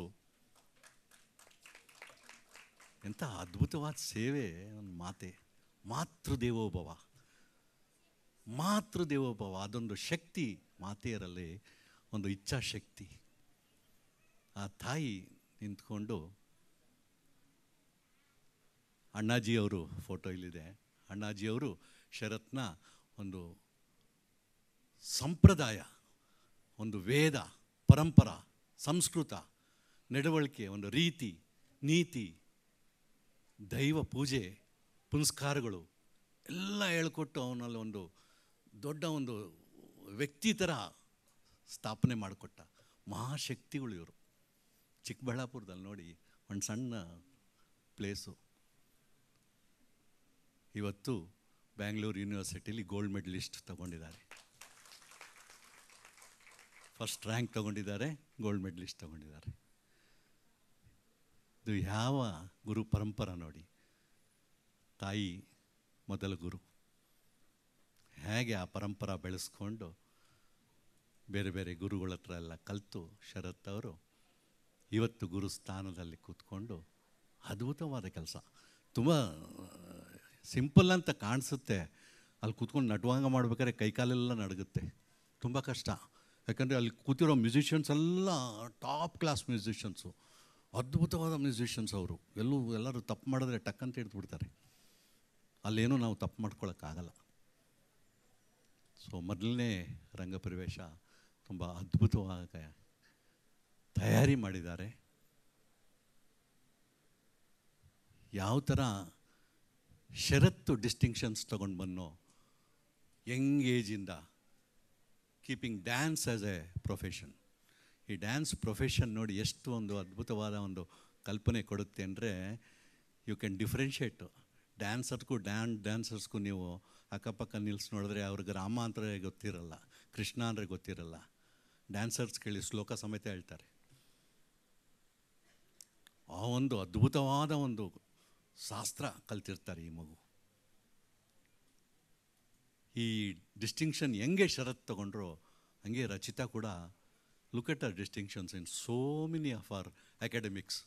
ಎಂಥ ಅದ್ಭುತವಾದ ಸೇವೆ ಒಂದು ಮಾತೆ ಮಾತೃದೇವೋಭವ ಮಾತೃದೇವೋಭವ ಅದೊಂದು ಶಕ್ತಿ ಮಾತೆಯರಲ್ಲಿ ಒಂದು ಇಚ್ಛಾಶಕ್ತಿ ಆ ತಾಯಿ ನಿಂತ್ಕೊಂಡು ಅಣ್ಣಾಜಿಯವರು ಫೋಟೋ ಇಲ್ಲಿದೆ ಅಣ್ಣಾಜಿಯವರು ಶರತ್ನ ಒಂದು ಸಂಪ್ರದಾಯ ಒಂದು ವೇದ ಪರಂಪರ ಸಂಸ್ಕೃತ ನಡವಳಿಕೆ ಒಂದು ರೀತಿ ನೀತಿ ದೈವ ಪೂಜೆ ಪುನಸ್ಕಾರಗಳು ಎಲ್ಲ ಹೇಳ್ಕೊಟ್ಟು ಅವನಲ್ಲಿ ಒಂದು ದೊಡ್ಡ ಒಂದು ವ್ಯಕ್ತಿ ಥರ ಸ್ಥಾಪನೆ ಮಾಡಿಕೊಟ್ಟ ಮಹಾಶಕ್ತಿಗಳು ಇವರು ಚಿಕ್ಕಬಳ್ಳಾಪುರದಲ್ಲಿ ನೋಡಿ ಒಂದು ಸಣ್ಣ ಪ್ಲೇಸು ಇವತ್ತು ಬ್ಯಾಂಗ್ಳೂರು ಯೂನಿವರ್ಸಿಟಿಲಿ ಗೋಲ್ಡ್ ಮೆಡಲಿಸ್ಟ್ ತಗೊಂಡಿದ್ದಾರೆ ಫಸ್ಟ್ ರ್ಯಾಂಕ್ ತಗೊಂಡಿದ್ದಾರೆ ಗೋಲ್ಡ್ ಮೆಡಲಿಸ್ಟ್ ತಗೊಂಡಿದ್ದಾರೆ ಇದು ಯಾವ ಗುರು ಪರಂಪರ ನೋಡಿ ತಾಯಿ ಮೊದಲ ಗುರು ಹೇಗೆ ಆ ಪರಂಪರ ಬೆಳೆಸ್ಕೊಂಡು ಬೇರೆ ಬೇರೆ ಗುರುಗಳ ಹತ್ರ ಎಲ್ಲ ಕಲಿತು ಶರತ್ ಅವರು ಇವತ್ತು ಗುರು ಸ್ಥಾನದಲ್ಲಿ ಕೂತ್ಕೊಂಡು ಅದ್ಭುತವಾದ ಕೆಲಸ ತುಂಬ ಸಿಂಪಲ್ ಅಂತ ಕಾಣಿಸುತ್ತೆ ಅಲ್ಲಿ ಕೂತ್ಕೊಂಡು ನಟುವಂಗ ಮಾಡ್ಬೇಕಾದ್ರೆ ಕೈಕಾಲೆಲ್ಲ ನಡುಗುತ್ತೆ ತುಂಬ ಕಷ್ಟ ಯಾಕಂದರೆ ಅಲ್ಲಿ ಕೂತಿರೋ ಮ್ಯೂಸಿಷಿಯನ್ಸ್ ಎಲ್ಲ ಟಾಪ್ ಕ್ಲಾಸ್ ಮ್ಯೂಸಿಷಿಯನ್ಸು ಅದ್ಭುತವಾದ ಮ್ಯೂಸಿಷಿಯನ್ಸ್ ಅವರು ಎಲ್ಲೂ ಎಲ್ಲರೂ ತಪ್ಪು ಮಾಡಿದ್ರೆ ಟಕ್ ಅಂತ ಹಿಡಿದು ಬಿಡ್ತಾರೆ ಅಲ್ಲೇನೂ ನಾವು ತಪ್ಪು ಮಾಡ್ಕೊಳಕ್ಕಾಗಲ್ಲ ಸೊ ಮೊದಲನೇ ರಂಗಪ್ರವೇಶ ತುಂಬ ಅದ್ಭುತವಾಗಿ ತಯಾರಿ ಮಾಡಿದ್ದಾರೆ ಯಾವ ಥರ ಷರತ್ತು ಡಿಸ್ಟಿಂಕ್ಷನ್ಸ್ ತಗೊಂಡು ಬನ್ನೋ ಯಂಗ್ ಏಜಿಂದ keeping dance as a profession ಈ ಡ್ಯಾನ್ಸ್ ಪ್ರೊಫೆಷನ್ ನೋಡಿ ಎಷ್ಟು ಒಂದು ಅದ್ಭುತವಾದ ಒಂದು ಕಲ್ಪನೆ ಕೊಡುತ್ತೆ ಅಂದರೆ ಯು ಕ್ಯಾನ್ ಡಿಫ್ರೆನ್ಷಿಯೇಟ್ ಡ್ಯಾನ್ಸರ್ಗೂ ಡ್ಯಾನ್ ಡ್ಯಾನ್ಸರ್ಸ್ಗೂ ನೀವು ಅಕ್ಕಪಕ್ಕ ನಿಲ್ಸಿ ನೋಡಿದ್ರೆ ಅವ್ರಿಗೆ ರಾಮ ಅಂದರೆ ಗೊತ್ತಿರಲ್ಲ ಕೃಷ್ಣ ಅಂದರೆ ಗೊತ್ತಿರಲ್ಲ ಡ್ಯಾನ್ಸರ್ಸ್ ಕೇಳಿ ಶ್ಲೋಕ ಸಮೇತ ಹೇಳ್ತಾರೆ ಆ ಒಂದು ಅದ್ಭುತವಾದ ಒಂದು ಶಾಸ್ತ್ರ ಕಲ್ತಿರ್ತಾರೆ ಈ ಮಗು ಈ ಡಿಸ್ಟಿಂಕ್ಷನ್ ಹೆಂಗೆ ಷರತ್ ತಗೊಂಡ್ರು ಹಂಗೆ ರಚಿತಾ ಕೂಡ look at our distinctions in so many of our academics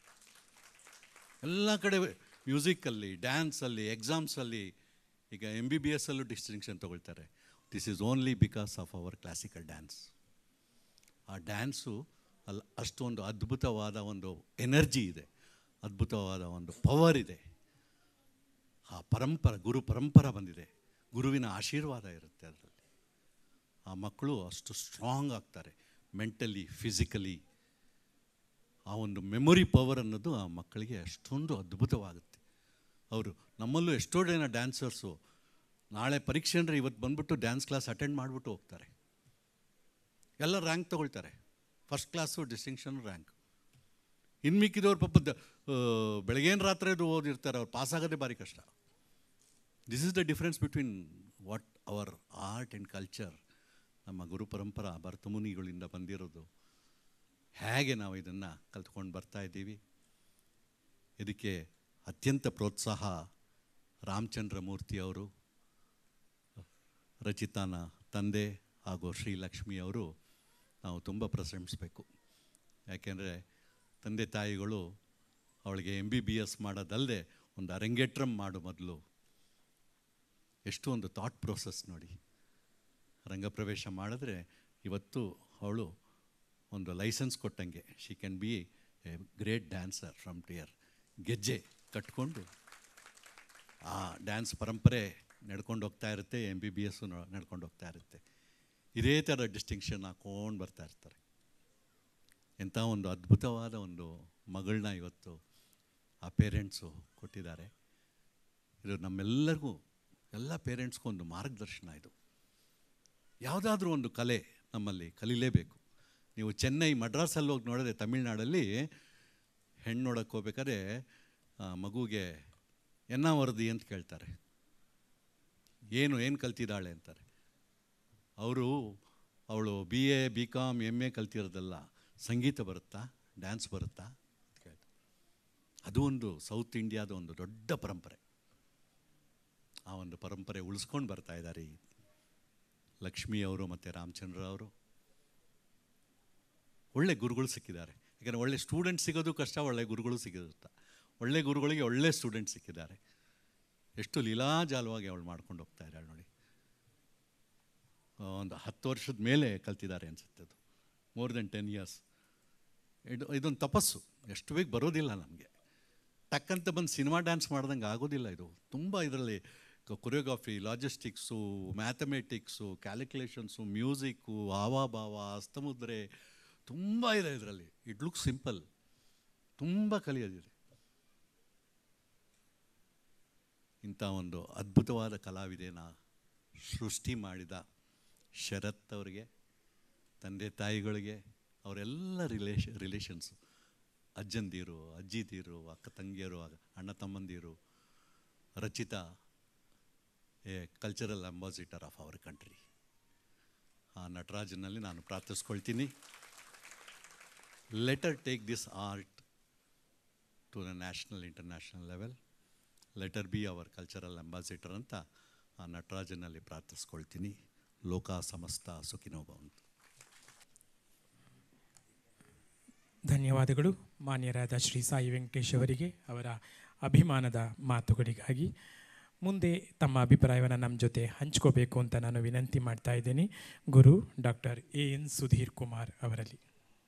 ಎಲ್ಲ ಕಡೆ ಮ್ಯೂಸಿಕಲ್ಲಿ ಡ್ಯಾನ್ಸಲ್ಲಿ ಎಕ್ಸಾಮ್ಸಲ್ಲಿ ಈಗ ಎಮ್ ಬಿ ಬಿ ಎಸ್ಸಲ್ಲೂ ಡಿಸ್ಟಿಂಕ್ಷನ್ ತೊಗೊಳ್ತಾರೆ this is only because of our classical dance ಆ ಡ್ಯಾನ್ಸು ಅಲ್ಲಿ ಅಷ್ಟೊಂದು ಅದ್ಭುತವಾದ ಒಂದು ಎನರ್ಜಿ ಇದೆ ಅದ್ಭುತವಾದ ಒಂದು ಪವರ್ ಇದೆ ಆ ಪರಂಪರ ಗುರು ಪರಂಪರ ಬಂದಿದೆ ಗುರುವಿನ ಆಶೀರ್ವಾದ ಇರುತ್ತೆ ಅದರಲ್ಲಿ ಆ ಮಕ್ಕಳು ಅಷ್ಟು ಸ್ಟ್ರಾಂಗ್ ಆಗ್ತಾರೆ ಮೆಂಟಲಿ ಫಿಸಿಕಲಿ ಆ ಒಂದು ಮೆಮೊರಿ ಪವರ್ ಅನ್ನೋದು ಆ ಮಕ್ಕಳಿಗೆ ಅಷ್ಟೊಂದು ಅದ್ಭುತವಾಗುತ್ತೆ ಅವರು ನಮ್ಮಲ್ಲೂ ಎಷ್ಟೋ ಜನ ಡ್ಯಾನ್ಸರ್ಸು ನಾಳೆ ಪರೀಕ್ಷೆ ಅಂದರೆ ಇವತ್ತು ಬಂದ್ಬಿಟ್ಟು ಡ್ಯಾನ್ಸ್ ಕ್ಲಾಸ್ ಅಟೆಂಡ್ ಮಾಡಿಬಿಟ್ಟು ಹೋಗ್ತಾರೆ ಎಲ್ಲ ರ್ಯಾಂಕ್ ತೊಗೊಳ್ತಾರೆ ಫಸ್ಟ್ ಕ್ಲಾಸು ಡಿಸ್ಟಿಂಕ್ಷನ್ ರ್ಯಾಂಕ್ ಇನ್ನು ಮಿಕ್ಕಿದವ್ರು ಪಾಪ ದ ಬೆಳಗೇನು ರಾತ್ರಿದು ಓದಿರ್ತಾರೆ ಅವ್ರು ಪಾಸ್ ಆಗೋದೇ ಭಾರಿ ಕಷ್ಟ this is the difference between what our art and culture ನಮ್ಮ ಗುರು ಪರಂಪರಾ ಭರತಮುನಿಗಳಿಂದ ಬಂದಿರೋದು ಹೇಗೆ ನಾವು ಇದನ್ನು ಕಲ್ತ್ಕೊಂಡು ಬರ್ತಾ ಇದ್ದೀವಿ ಇದಕ್ಕೆ ಅತ್ಯಂತ ಪ್ರೋತ್ಸಾಹ ರಾಮಚಂದ್ರ ಮೂರ್ತಿ ಅವರು ರಚಿತಾನ ತಂದೆ ಹಾಗೂ ಶ್ರೀಲಕ್ಷ್ಮಿ ಅವರು ನಾವು ತುಂಬ ಪ್ರಶಂಸಿಸಬೇಕು ಯಾಕೆಂದರೆ ತಂದೆ ತಾಯಿಗಳು ಅವಳಿಗೆ ಎಮ್ ಬಿ ಬಿ ಎಸ್ ಮಾಡೋದಲ್ಲದೆ ಒಂದು ಅರಂಗೇಟ್ರಮ್ ಮಾಡು ಮೊದಲು ಎಷ್ಟು ಒಂದು ಥಾಟ್ ಪ್ರೋಸೆಸ್ ನೋಡಿ ರಂಗಪ್ರವೇಶ ಮಾಡಿದ್ರೆ ಇವತ್ತು ಅವಳು ಒಂದು ಲೈಸೆನ್ಸ್ ಕೊಟ್ಟಂಗೆ she can be a great dancer from ಟಿಯರ್ ಗೆಜ್ಜೆ ಕಟ್ಕೊಂಡು ಆ ಡ್ಯಾನ್ಸ್ ಪರಂಪರೆ ನಡ್ಕೊಂಡು ಹೋಗ್ತಾ ಇರುತ್ತೆ ಎಮ್ ಬಿ ಬಿ ಎಸ್ಸು ನಡ್ಕೊಂಡು ಹೋಗ್ತಾ ಇರುತ್ತೆ ಇದೇ ಥರ ಡಿಸ್ಟಿಂಕ್ಷನ್ ಹಾಕ್ಕೊಂಡು ಬರ್ತಾ ಇರ್ತಾರೆ ಎಂಥ ಒಂದು ಅದ್ಭುತವಾದ ಒಂದು ಮಗಳನ್ನ ಇವತ್ತು ಆ ಪೇರೆಂಟ್ಸು ಕೊಟ್ಟಿದ್ದಾರೆ ಇದು ನಮ್ಮೆಲ್ಲರಿಗೂ ಎಲ್ಲ ಪೇರೆಂಟ್ಸ್ಗೂ ಒಂದು ಮಾರ್ಗದರ್ಶನ ಇದು ಯಾವುದಾದ್ರೂ ಒಂದು ಕಲೆ ನಮ್ಮಲ್ಲಿ ಕಲೀಲೇಬೇಕು ನೀವು ಚೆನ್ನೈ ಮಡ್ರಾಸಲ್ಲಿ ಹೋಗಿ ನೋಡಿದ್ರೆ ತಮಿಳ್ನಾಡಲ್ಲಿ ಹೆಣ್ಣು ನೋಡೋಕ್ಕೆ ಹೋಗ್ಬೇಕಾದ್ರೆ ಆ, ಮಗುಗೆ ಎನ್ನ ವರದಿ ಅಂತ ಕೇಳ್ತಾರೆ ಏನು ಏನು ಕಲ್ತಿದ್ದಾಳೆ ಅಂತಾರೆ ಅವರು ಅವಳು B A B com M A ಕಲ್ತಿರೋದಲ್ಲ ಸಂಗೀತ ಬರುತ್ತಾ ಡ್ಯಾನ್ಸ್ ಬರುತ್ತಾ ಅಂತ ಕೇಳ್ತಾರೆ ಅದು ಒಂದು ಸೌತ್ ಇಂಡಿಯಾದ ಒಂದು ದೊಡ್ಡ ಪರಂಪರೆ ಆ ಒಂದು ಪರಂಪರೆ ಉಳಿಸ್ಕೊಂಡು ಬರ್ತಾ ಇದ್ದಾರೆ ಈ ಲಕ್ಷ್ಮಿ ಅವರು ಮತ್ತು ರಾಮಚಂದ್ರ ಅವರು ಒಳ್ಳೆ ಗುರುಗಳು ಸಿಕ್ಕಿದ್ದಾರೆ ಯಾಕಂದರೆ ಒಳ್ಳೆ ಸ್ಟೂಡೆಂಟ್ ಸಿಗೋದು ಕಷ್ಟ ಒಳ್ಳೆ ಗುರುಗಳು ಸಿಗೋದು ಒಳ್ಳೆ ಗುರುಗಳಿಗೆ ಒಳ್ಳೆ ಸ್ಟೂಡೆಂಟ್ ಸಿಕ್ಕಿದ್ದಾರೆ ಎಷ್ಟು ಲೀಲಾಜಾಲವಾಗಿ ಅವಳು ಮಾಡ್ಕೊಂಡು ಹೋಗ್ತಾ ಇದ್ದಾಳೆ ನೋಡಿ ಆ, ಒಂದು ಹತ್ತು ವರ್ಷದ ಮೇಲೆ ಕಲ್ತಿದ್ದಾರೆ ಅನಿಸುತ್ತೆ ಅದು ಮೋರ್ ದೆನ್ ಟೆನ್ ಇಯರ್ಸ್ ಇದು ಇದೊಂದು ತಪಸ್ಸು ಎಷ್ಟು ಬೇಗ ಬರೋದಿಲ್ಲ ನಮಗೆ ಟಕ್ಕಂತ ಬಂದು ಸಿನಿಮಾ ಡ್ಯಾನ್ಸ್ ಮಾಡ್ದಂಗೆ ಆಗೋದಿಲ್ಲ ಇದು ತುಂಬ ಇದರಲ್ಲಿ choreography logistics mathematics calculations music ಹಾವಾಭಾವ ಹಸ್ತಮುದ್ರೆ ತುಂಬ ಇದೆ ಇದರಲ್ಲಿ ಇಟ್ ಲುಕ್ ಸಿಂಪಲ್ ತುಂಬ ಕಲಿಯೋದಿದೆ ಇಂಥ ಒಂದು ಅದ್ಭುತವಾದ ಕಲಾವಿದೆನ ಸೃಷ್ಟಿ ಮಾಡಿದ ಶರತ್ ಅವರಿಗೆ ತಂದೆ ತಾಯಿಗಳಿಗೆ ಅವರೆಲ್ಲ ರಿಲೇಷ ರಿಲೇಷನ್ಸು ಅಜ್ಜಂದಿರು ಅಜ್ಜಿದಿರು ಅಕ್ಕ ತಂಗಿಯರು ಅಣ್ಣ ತಮ್ಮಂದಿರು Rachita a cultural ambassador of our country ಆ ನಟರಾಜನಲ್ಲಿ ನಾನು ಪ್ರಾರ್ಥಿಸ್ಕೊಳ್ತೀನಿ let her take this art to the national international level let her be our cultural ambassador ಅಂತ ಆ ನಟರಾಜನಲ್ಲಿ ಪ್ರಾರ್ಥಿಸ್ಕೊಳ್ತೀನಿ ಲೋಕ ಸಮಸ್ತ ಸುಖಿನೋ ಭವಂತು ಧನ್ಯವಾದಗಳು ಮಾನ್ಯರಾದ ಶ್ರೀ ಸಾಯಿ ವೆಂಕಟೇಶ್ ಅವರಿಗೆ ಅವರ ಅಭಿಮಾನದ ಮಾತುಗಳಿಗಾಗಿ ಮುಂದೆ ತಮ್ಮ ಅಭಿಪ್ರಾಯವನ್ನು ನಮ್ಮ ಜೊತೆ ಹಂಚ್ಕೋಬೇಕು ಅಂತ ನಾನು ವಿನಂತಿ ಮಾಡ್ತಾ ಇದ್ದೀನಿ ಗುರು doctor A N Sudhir Kumar ಅವರಲ್ಲಿ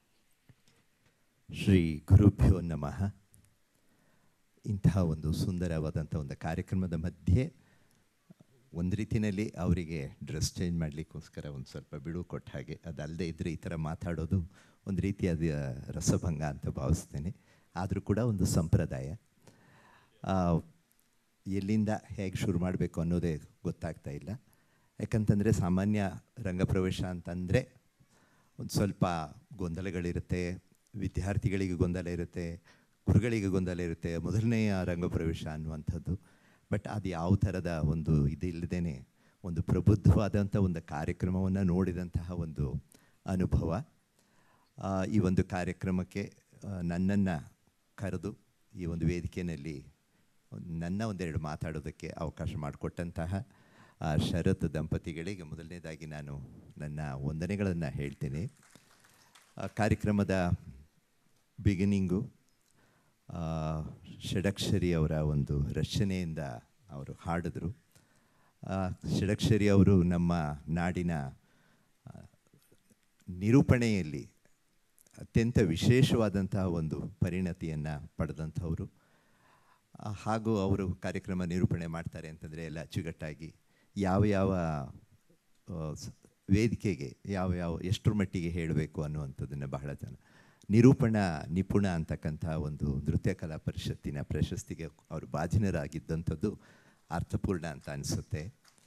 ಶ್ರೀ ಗುರುಭ್ಯೋ ನಮಃ ಇಂತಹ ಒಂದು ಸುಂದರವಾದಂಥ ಒಂದು ಕಾರ್ಯಕ್ರಮದ ಮಧ್ಯೆ ಒಂದು ರೀತಿಯಲ್ಲಿ ಅವರಿಗೆ ಡ್ರೆಸ್ ಚೇಂಜ್ ಮಾಡಲಿಕ್ಕೋಸ್ಕರ ಒಂದು ಸ್ವಲ್ಪ ಬಿಡುವು ಕೊಟ್ಟ ಹಾಗೆ ಅದಲ್ಲದೆ ಇದ್ದರೆ ಈ ಥರ ಮಾತಾಡೋದು ಒಂದು ರೀತಿಯಾದ ರಸಭಂಗ ಅಂತ ಭಾವಿಸ್ತೇನೆ ಆದರೂ ಕೂಡ ಒಂದು ಸಂಪ್ರದಾಯ ಆ, ಎಲ್ಲಿಂದ ಹೇಗೆ ಶುರು ಮಾಡಬೇಕು ಅನ್ನೋದೇ ಗೊತ್ತಾಗ್ತಾ ಇಲ್ಲ ಯಾಕಂತಂದರೆ ಸಾಮಾನ್ಯ ರಂಗಪ್ರವೇಶ ಅಂತಂದರೆ ಒಂದು ಸ್ವಲ್ಪ ಗೊಂದಲಗಳಿರುತ್ತೆ ವಿದ್ಯಾರ್ಥಿಗಳಿಗೆ ಗೊಂದಲ ಇರುತ್ತೆ ಗುರುಗಳಿಗೆ ಗೊಂದಲ ಇರುತ್ತೆ ಮೊದಲನೆಯ ರಂಗಪ್ರವೇಶ ಅನ್ನುವಂಥದ್ದು ಬಟ್ ಅದು ಯಾವ ಥರದ ಒಂದು ಇದಿಲ್ಲದೇ ಒಂದು ಪ್ರಬುದ್ಧವಾದಂಥ ಒಂದು ಕಾರ್ಯಕ್ರಮವನ್ನು ನೋಡಿದಂತಹ ಒಂದು ಅನುಭವ ಆ, ಈ ಒಂದು ಕಾರ್ಯಕ್ರಮಕ್ಕೆ ನನ್ನನ್ನು ಕರೆದು ಈ ಒಂದು ವೇದಿಕೆಯಲ್ಲಿ ನನ್ನ ಒಂದೆರಡು ಮಾತಾಡೋದಕ್ಕೆ ಅವಕಾಶ ಮಾಡಿಕೊಟ್ಟಂತಹ ಆ ಶರತ್ ದಂಪತಿಗಳಿಗೆ ಮೊದಲನೇದಾಗಿ ನಾನು ನನ್ನ ವಂದನೆಗಳನ್ನು ಹೇಳ್ತೀನಿ ಆ ಕಾರ್ಯಕ್ರಮದ ಬಿಗಿನಿಂಗು ಷಡಕ್ಷರಿ ಅವರ ಒಂದು ರಚನೆಯಿಂದ ಅವರು ಹಾಡಿದ್ರು ಆ, ಷಡಕ್ಷರಿ ಅವರು ನಮ್ಮ ನಾಡಿನ ಆ, ನಿರೂಪಣೆಯಲ್ಲಿ ಅತ್ಯಂತ ವಿಶೇಷವಾದಂತಹ ಒಂದು ಪರಿಣತಿಯನ್ನು ಪಡೆದಂಥವರು ಆ, ಹಾಗೂ ಅವರು ಕಾರ್ಯಕ್ರಮ ನಿರೂಪಣೆ ಮಾಡ್ತಾರೆ ಅಂತಂದರೆ ಎಲ್ಲ ಅಚ್ಚುಕಟ್ಟಾಗಿ ಯಾವ ಯಾವ ಆ, ಸ- ವೇದಿಕೆಗೆ ಯಾವ ಯಾವ ಎಷ್ಟರ ಮಟ್ಟಿಗೆ ಹೇಳಬೇಕು ಅನ್ನುವಂಥದ್ದನ್ನು ಬಹಳ ಜನ ನಿರೂಪಣಾ ನಿಪುಣ ಅಂತಕ್ಕಂಥ ಒಂದು ನೃತ್ಯ ಕಲಾ ಪರಿಷತ್ತಿನ ಪ್ರಶಸ್ತಿಗೆ ಅವರು ಭಾಜನರಾಗಿದ್ದಂಥದ್ದು ಅರ್ಥಪೂರ್ಣ ಅಂತ ಅನಿಸುತ್ತೆ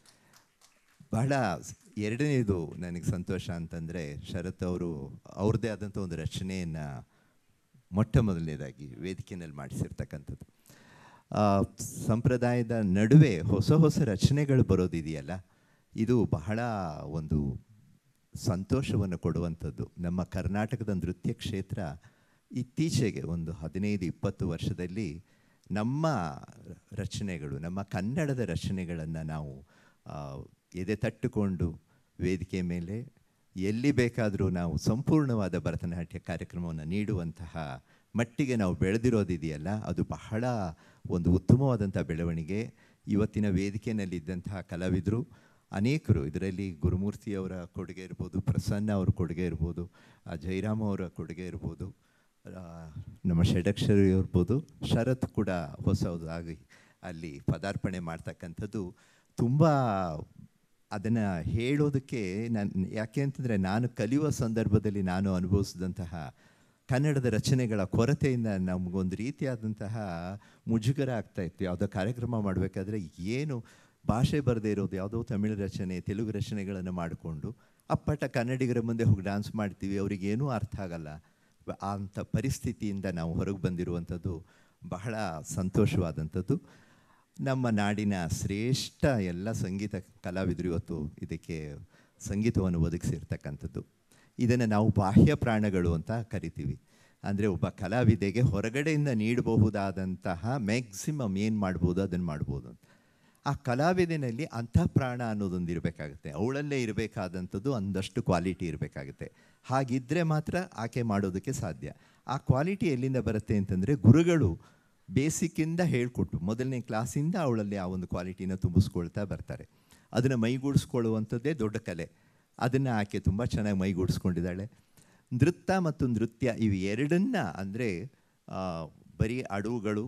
ಬಹಳ ಸ್- ಎರಡನೇದು ನನಗೆ ಸಂತೋಷ ಅಂತಂದರೆ ಶರತ್ ಅವರು ಅವ್ರದ್ದೇ ಆದಂಥ ಒಂದು ರಚನೆಯನ್ನು ಮೊಟ್ಟ ಮೊದಲನೇದಾಗಿ ವೇದಿಕೆಯಲ್ಲಿ ಮಾಡಿಸಿರ್ತಕ್ಕಂಥದ್ದು ಆ, ಸಂಪ್ರದಾಯದ ನಡುವೆ ಹೊಸ ಹೊಸ ರಚನೆಗಳು ಬರೋದಿದೆಯಲ್ಲ ಇದು ಬಹಳ ಒಂದು ಸಂತೋಷವನ್ನು ಕೊಡುವಂಥದ್ದು ನಮ್ಮ ಕರ್ನಾಟಕದ ನೃತ್ಯ ಕ್ಷೇತ್ರ ಇತ್ತೀಚೆಗೆ ಒಂದು ಹದಿನೈದು ಇಪ್ಪತ್ತು ವರ್ಷದಲ್ಲಿ ನಮ್ಮ ರಚನೆಗಳು ನಮ್ಮ ಕನ್ನಡದ ರಚನೆಗಳನ್ನು ನಾವು ಆ, ಎದೆ ತಟ್ಟುಕೊಂಡು ವೇದಿಕೆ ಮೇಲೆ ಎಲ್ಲಿ ಬೇಕಾದರೂ ನಾವು ಸಂಪೂರ್ಣವಾದ ಭರತನಾಟ್ಯ ಕಾರ್ಯಕ್ರಮವನ್ನು ನೀಡುವಂತಹ ಮಟ್ಟಿಗೆ ನಾವು ಬೆಳೆದಿರೋದಿದೆಯಲ್ಲ ಅದು ಬಹಳ ಒಂದು ಉತ್ತಮವಾದಂಥ ಬೆಳವಣಿಗೆ ಇವತ್ತಿನ ವೇದಿಕೆಯಲ್ಲಿದ್ದಂತಹ ಕಲಾವಿದರು ಅನೇಕರು ಇದರಲ್ಲಿ ಗುರುಮೂರ್ತಿಯವರ ಕೊಡುಗೆ ಇರ್ಬೋದು ಪ್ರಸನ್ನ ಅವ್ರ ಕೊಡುಗೆ ಇರ್ಬೋದು ಆ ಜಯರಾಮ್ ಅವರ ಕೊಡುಗೆ ಇರ್ಬೋದು ಆ, ನಮ್ಮ ಷಡಕ್ಷರಿ ಇರ್ಬೋದು ಶರತ್ ಕೂಡ ಹೊಸದಾಗಿ ಅಲ್ಲಿ ಪದಾರ್ಪಣೆ ಮಾಡ್ತಕ್ಕಂಥದ್ದು ತುಂಬ ಅದನ್ನು ಹೇಳೋದಕ್ಕೆ ನಾನು ಯಾಕೆ ಅಂತಂದರೆ ನಾನು ಕಲಿಯುವ ಸಂದರ್ಭದಲ್ಲಿ ನಾನು ಅನುಭವಿಸಿದಂತಹ ಕನ್ನಡದ ರಚನೆಗಳ ಕೊರತೆಯಿಂದ ನಮಗೊಂದು ರೀತಿಯಾದಂತಹ ಮುಜುಗರ ಆಗ್ತಾ ಇತ್ತು ಯಾವುದೋ ಕಾರ್ಯಕ್ರಮ ಮಾಡಬೇಕಾದ್ರೆ ಏನು ಭಾಷೆ ಬರದೇ ಇರೋದು ಯಾವುದೋ ತಮಿಳು ರಚನೆ ತೆಲುಗು ರಚನೆಗಳನ್ನು ಮಾಡಿಕೊಂಡು ಅಪ್ಪಟ ಕನ್ನಡಿಗರ ಮುಂದೆ ಹೋಗಿ ಡ್ಯಾನ್ಸ್ ಮಾಡ್ತೀವಿ ಅವ್ರಿಗೇನೂ ಅರ್ಥ ಆಗಲ್ಲ ಬ- ಅಂಥ ಪರಿಸ್ಥಿತಿಯಿಂದ ನಾವು ಹೊರಗೆ ಬಂದಿರುವಂಥದ್ದು ಬಹಳ ಸಂತೋಷವಾದಂಥದ್ದು ನಮ್ಮ ನಾಡಿನ ಶ್ರೇಷ್ಠ ಎಲ್ಲ ಸಂಗೀತ ಕಲಾವಿದರು ಇವತ್ತು ಇದಕ್ಕೆ ಸಂಗೀತವನ್ನು ಒದಗಿಸಿರ್ತಕ್ಕಂಥದ್ದು ಇದನ್ನು ನಾವು ಬಾಹ್ಯ ಪ್ರಾಣಗಳು ಅಂತ ಕರಿತೀವಿ ಅಂದರೆ ಒಬ್ಬ ಕಲಾವಿದೆಗೆ ಹೊರಗಡೆಯಿಂದ ನೀಡಬಹುದಾದಂತಹ ಮ್ಯಾಕ್ಸಿಮಮ್ ಏನು ಮಾಡ್ಬೋದು ಅದನ್ನು ಮಾಡ್ಬೋದು ಅಂತ ಆ ಕಲಾವಿದನಲ್ಲಿ ಅಂಥ ಪ್ರಾಣ ಅನ್ನೋದೊಂದು ಇರಬೇಕಾಗುತ್ತೆ ಅವಳಲ್ಲೇ ಇರಬೇಕಾದಂಥದ್ದು ಒಂದಷ್ಟು ಕ್ವಾಲಿಟಿ ಇರಬೇಕಾಗುತ್ತೆ ಹಾಗಿದ್ದರೆ ಮಾತ್ರ ಆಕೆ ಮಾಡೋದಕ್ಕೆ ಸಾಧ್ಯ ಆ ಕ್ವಾಲಿಟಿ ಎಲ್ಲಿಂದ ಬರುತ್ತೆ ಅಂತಂದರೆ ಗುರುಗಳು ಬೇಸಿಕ್ಕಿಂದ ಹೇಳ್ಕೊಟ್ಟು ಮೊದಲನೇ ಕ್ಲಾಸಿಂದ ಅವಳಲ್ಲಿ ಆ ಒಂದು ಕ್ವಾಲಿಟಿನ ತುಂಬಿಸ್ಕೊಳ್ತಾ ಬರ್ತಾರೆ ಅದನ್ನು ಮೈಗೂಡಿಸ್ಕೊಳ್ಳುವಂಥದ್ದೇ ದೊಡ್ಡ ಕಲೆ ಅದನ್ನು ಆಕೆ ತುಂಬ ಚೆನ್ನಾಗಿ ಮೈಗೂಡಿಸ್ಕೊಂಡಿದ್ದಾಳೆ ನೃತ್ಯ ಮತ್ತು ನೃತ್ಯ ಇವು ಎರಡನ್ನ ಅಂದರೆ ಬರೀ ಅಡುಗಳು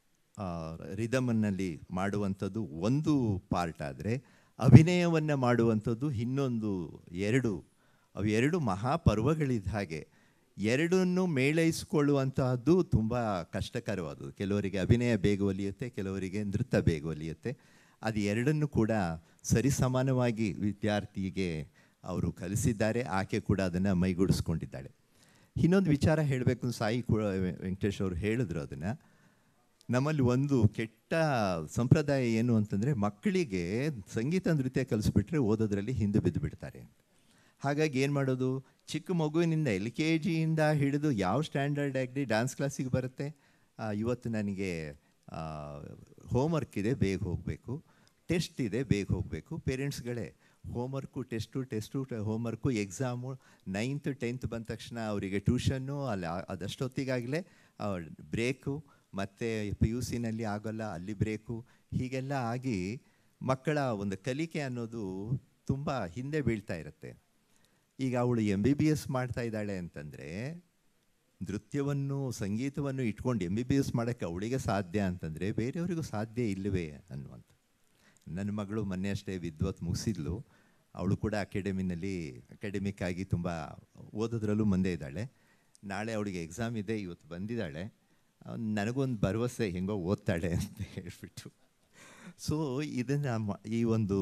ರಿದಮನ್ನಲ್ಲಿ ಮಾಡುವಂಥದ್ದು ಒಂದು ಪಾರ್ಟ್ ಆದರೆ ಅಭಿನಯವನ್ನು ಮಾಡುವಂಥದ್ದು ಇನ್ನೊಂದು ಎರಡು ಅವು ಎರಡು ಮಹಾಪರ್ವಗಳಿದ್ದ ಹಾಗೆ ಎರಡನ್ನೂ ಮೇಳೈಸಿಕೊಳ್ಳುವಂತಹದ್ದು ತುಂಬ ಕಷ್ಟಕರವಾದದ್ದು ಕೆಲವರಿಗೆ ಅಭಿನಯ ಬೇಗ ಒಲಿಯುತ್ತೆ ಕೆಲವರಿಗೆ ನೃತ್ಯ ಬೇಗ ಒಲಿಯುತ್ತೆ ಅದು ಎರಡನ್ನೂ ಕೂಡ ಸರಿಸಮಾನವಾಗಿ ವಿದ್ಯಾರ್ಥಿಗೆ ಅವರು ಕಲಿಸಿದ್ದಾರೆ ಆಕೆ ಕೂಡ ಅದನ್ನು ಮೈಗೂಡಿಸ್ಕೊಂಡಿದ್ದಾಳೆ ಇನ್ನೊಂದು ವಿಚಾರ ಹೇಳಬೇಕು ಸಾಯಿ ಕೂಡ ವೆಂಕಟೇಶ್ ಅವರು ಹೇಳಿದ್ರು ಅದನ್ನು ನಮ್ಮಲ್ಲಿ ಒಂದು ಕೆಟ್ಟ ಸಂಪ್ರದಾಯ ಏನು ಅಂತಂದರೆ ಮಕ್ಕಳಿಗೆ ಸಂಗೀತ ನೃತ್ಯ ಕಲಿಸ್ಬಿಟ್ರೆ ಓದೋದ್ರಲ್ಲಿ ಹಿಂದೆ ಬಿದ್ದು ಬಿಡ್ತಾರೆ ಹಾಗಾಗಿ ಏನು ಮಾಡೋದು ಚಿಕ್ಕ ಮಗುವಿನಿಂದ ಎಲ್ ಕೆ ಜಿಯಿಂದ ಹಿಡಿದು ಯಾವ ಸ್ಟ್ಯಾಂಡರ್ಡ್ ಆಗಲಿ ಡ್ಯಾನ್ಸ್ ಕ್ಲಾಸಿಗೆ ಬರುತ್ತೆ ಆ, ಇವತ್ತು ನನಗೆ ಹೋಮ್ವರ್ಕ್ ಇದೆ ಬೇಗ ಹೋಗಬೇಕು ಟೆಸ್ಟ್ ಇದೆ ಬೇಗ ಹೋಗಬೇಕು ಪೇರೆಂಟ್ಸ್ಗಳೇ homework test test homework exam ninth tenth ಬಂದ ತಕ್ಷಣ ಅವರಿಗೆ ಟ್ಯೂಷನ್ನು ಅಲ್ಲಿ ಆ- ಅದಷ್ಟೊತ್ತಿಗಾಗಲೇ ಬ್ರೇಕು ಮತ್ತು ಪಿ ಯು ಸಿನಲ್ಲಿ ಆಗೋಲ್ಲ ಅಲ್ಲಿ ಬ್ರೇಕು ಹೀಗೆಲ್ಲ ಆಗಿ ಮಕ್ಕಳ ಒಂದು ಕಲಿಕೆ ಅನ್ನೋದು ತುಂಬ ಹಿಂದೆ ಬೀಳ್ತಾ ಇರುತ್ತೆ ಈಗ ಅವಳು ಎಮ್ ಬಿ ಬಿ ಎಸ್ ಮಾಡ್ತಾ ಇದ್ದಾಳೆ ಅಂತಂದರೆ ನೃತ್ಯವನ್ನು ಸಂಗೀತವನ್ನು ಇಟ್ಕೊಂಡು ಎಮ್ ಬಿ ಬಿ ಎಸ್ ಮಾಡೋಕ್ಕೆ ಅವಳಿಗೆ ಸಾಧ್ಯ ಅಂತಂದರೆ ಬೇರೆಯವರಿಗೂ ಸಾಧ್ಯ ಇಲ್ಲವೇ ಅನ್ನುವಂಥ ನನ್ನ ಮಗಳು ಮೊನ್ನೆ ಅಷ್ಟೇ ವಿದ್ವತ್ ಮುಗಿಸಿದ್ಲು ಅವಳು ಕೂಡ ಅಕಾಡೆಮಿನಲ್ಲಿ ಅಕಾಡೆಮಿಕ್ ಆಗಿ ತುಂಬ ಓದೋದ್ರಲ್ಲೂ ಮುಂದೆ ಇದ್ದಾಳೆ ನಾಳೆ ಅವಳಿಗೆ ಎಕ್ಸಾಮ್ ಇದೆ ಇವತ್ತು ಬಂದಿದ್ದಾಳೆ ಅವ್ನ್ ನನಗೊಂದು ಭರವಸೆ ಹೆಂಗೋ ಓದ್ತಾಳೆ ಅಂತ ಹೇಳ್ಬಿಟ್ಟು ಸೊ ಇದನ್ನು ಈ ಒಂದು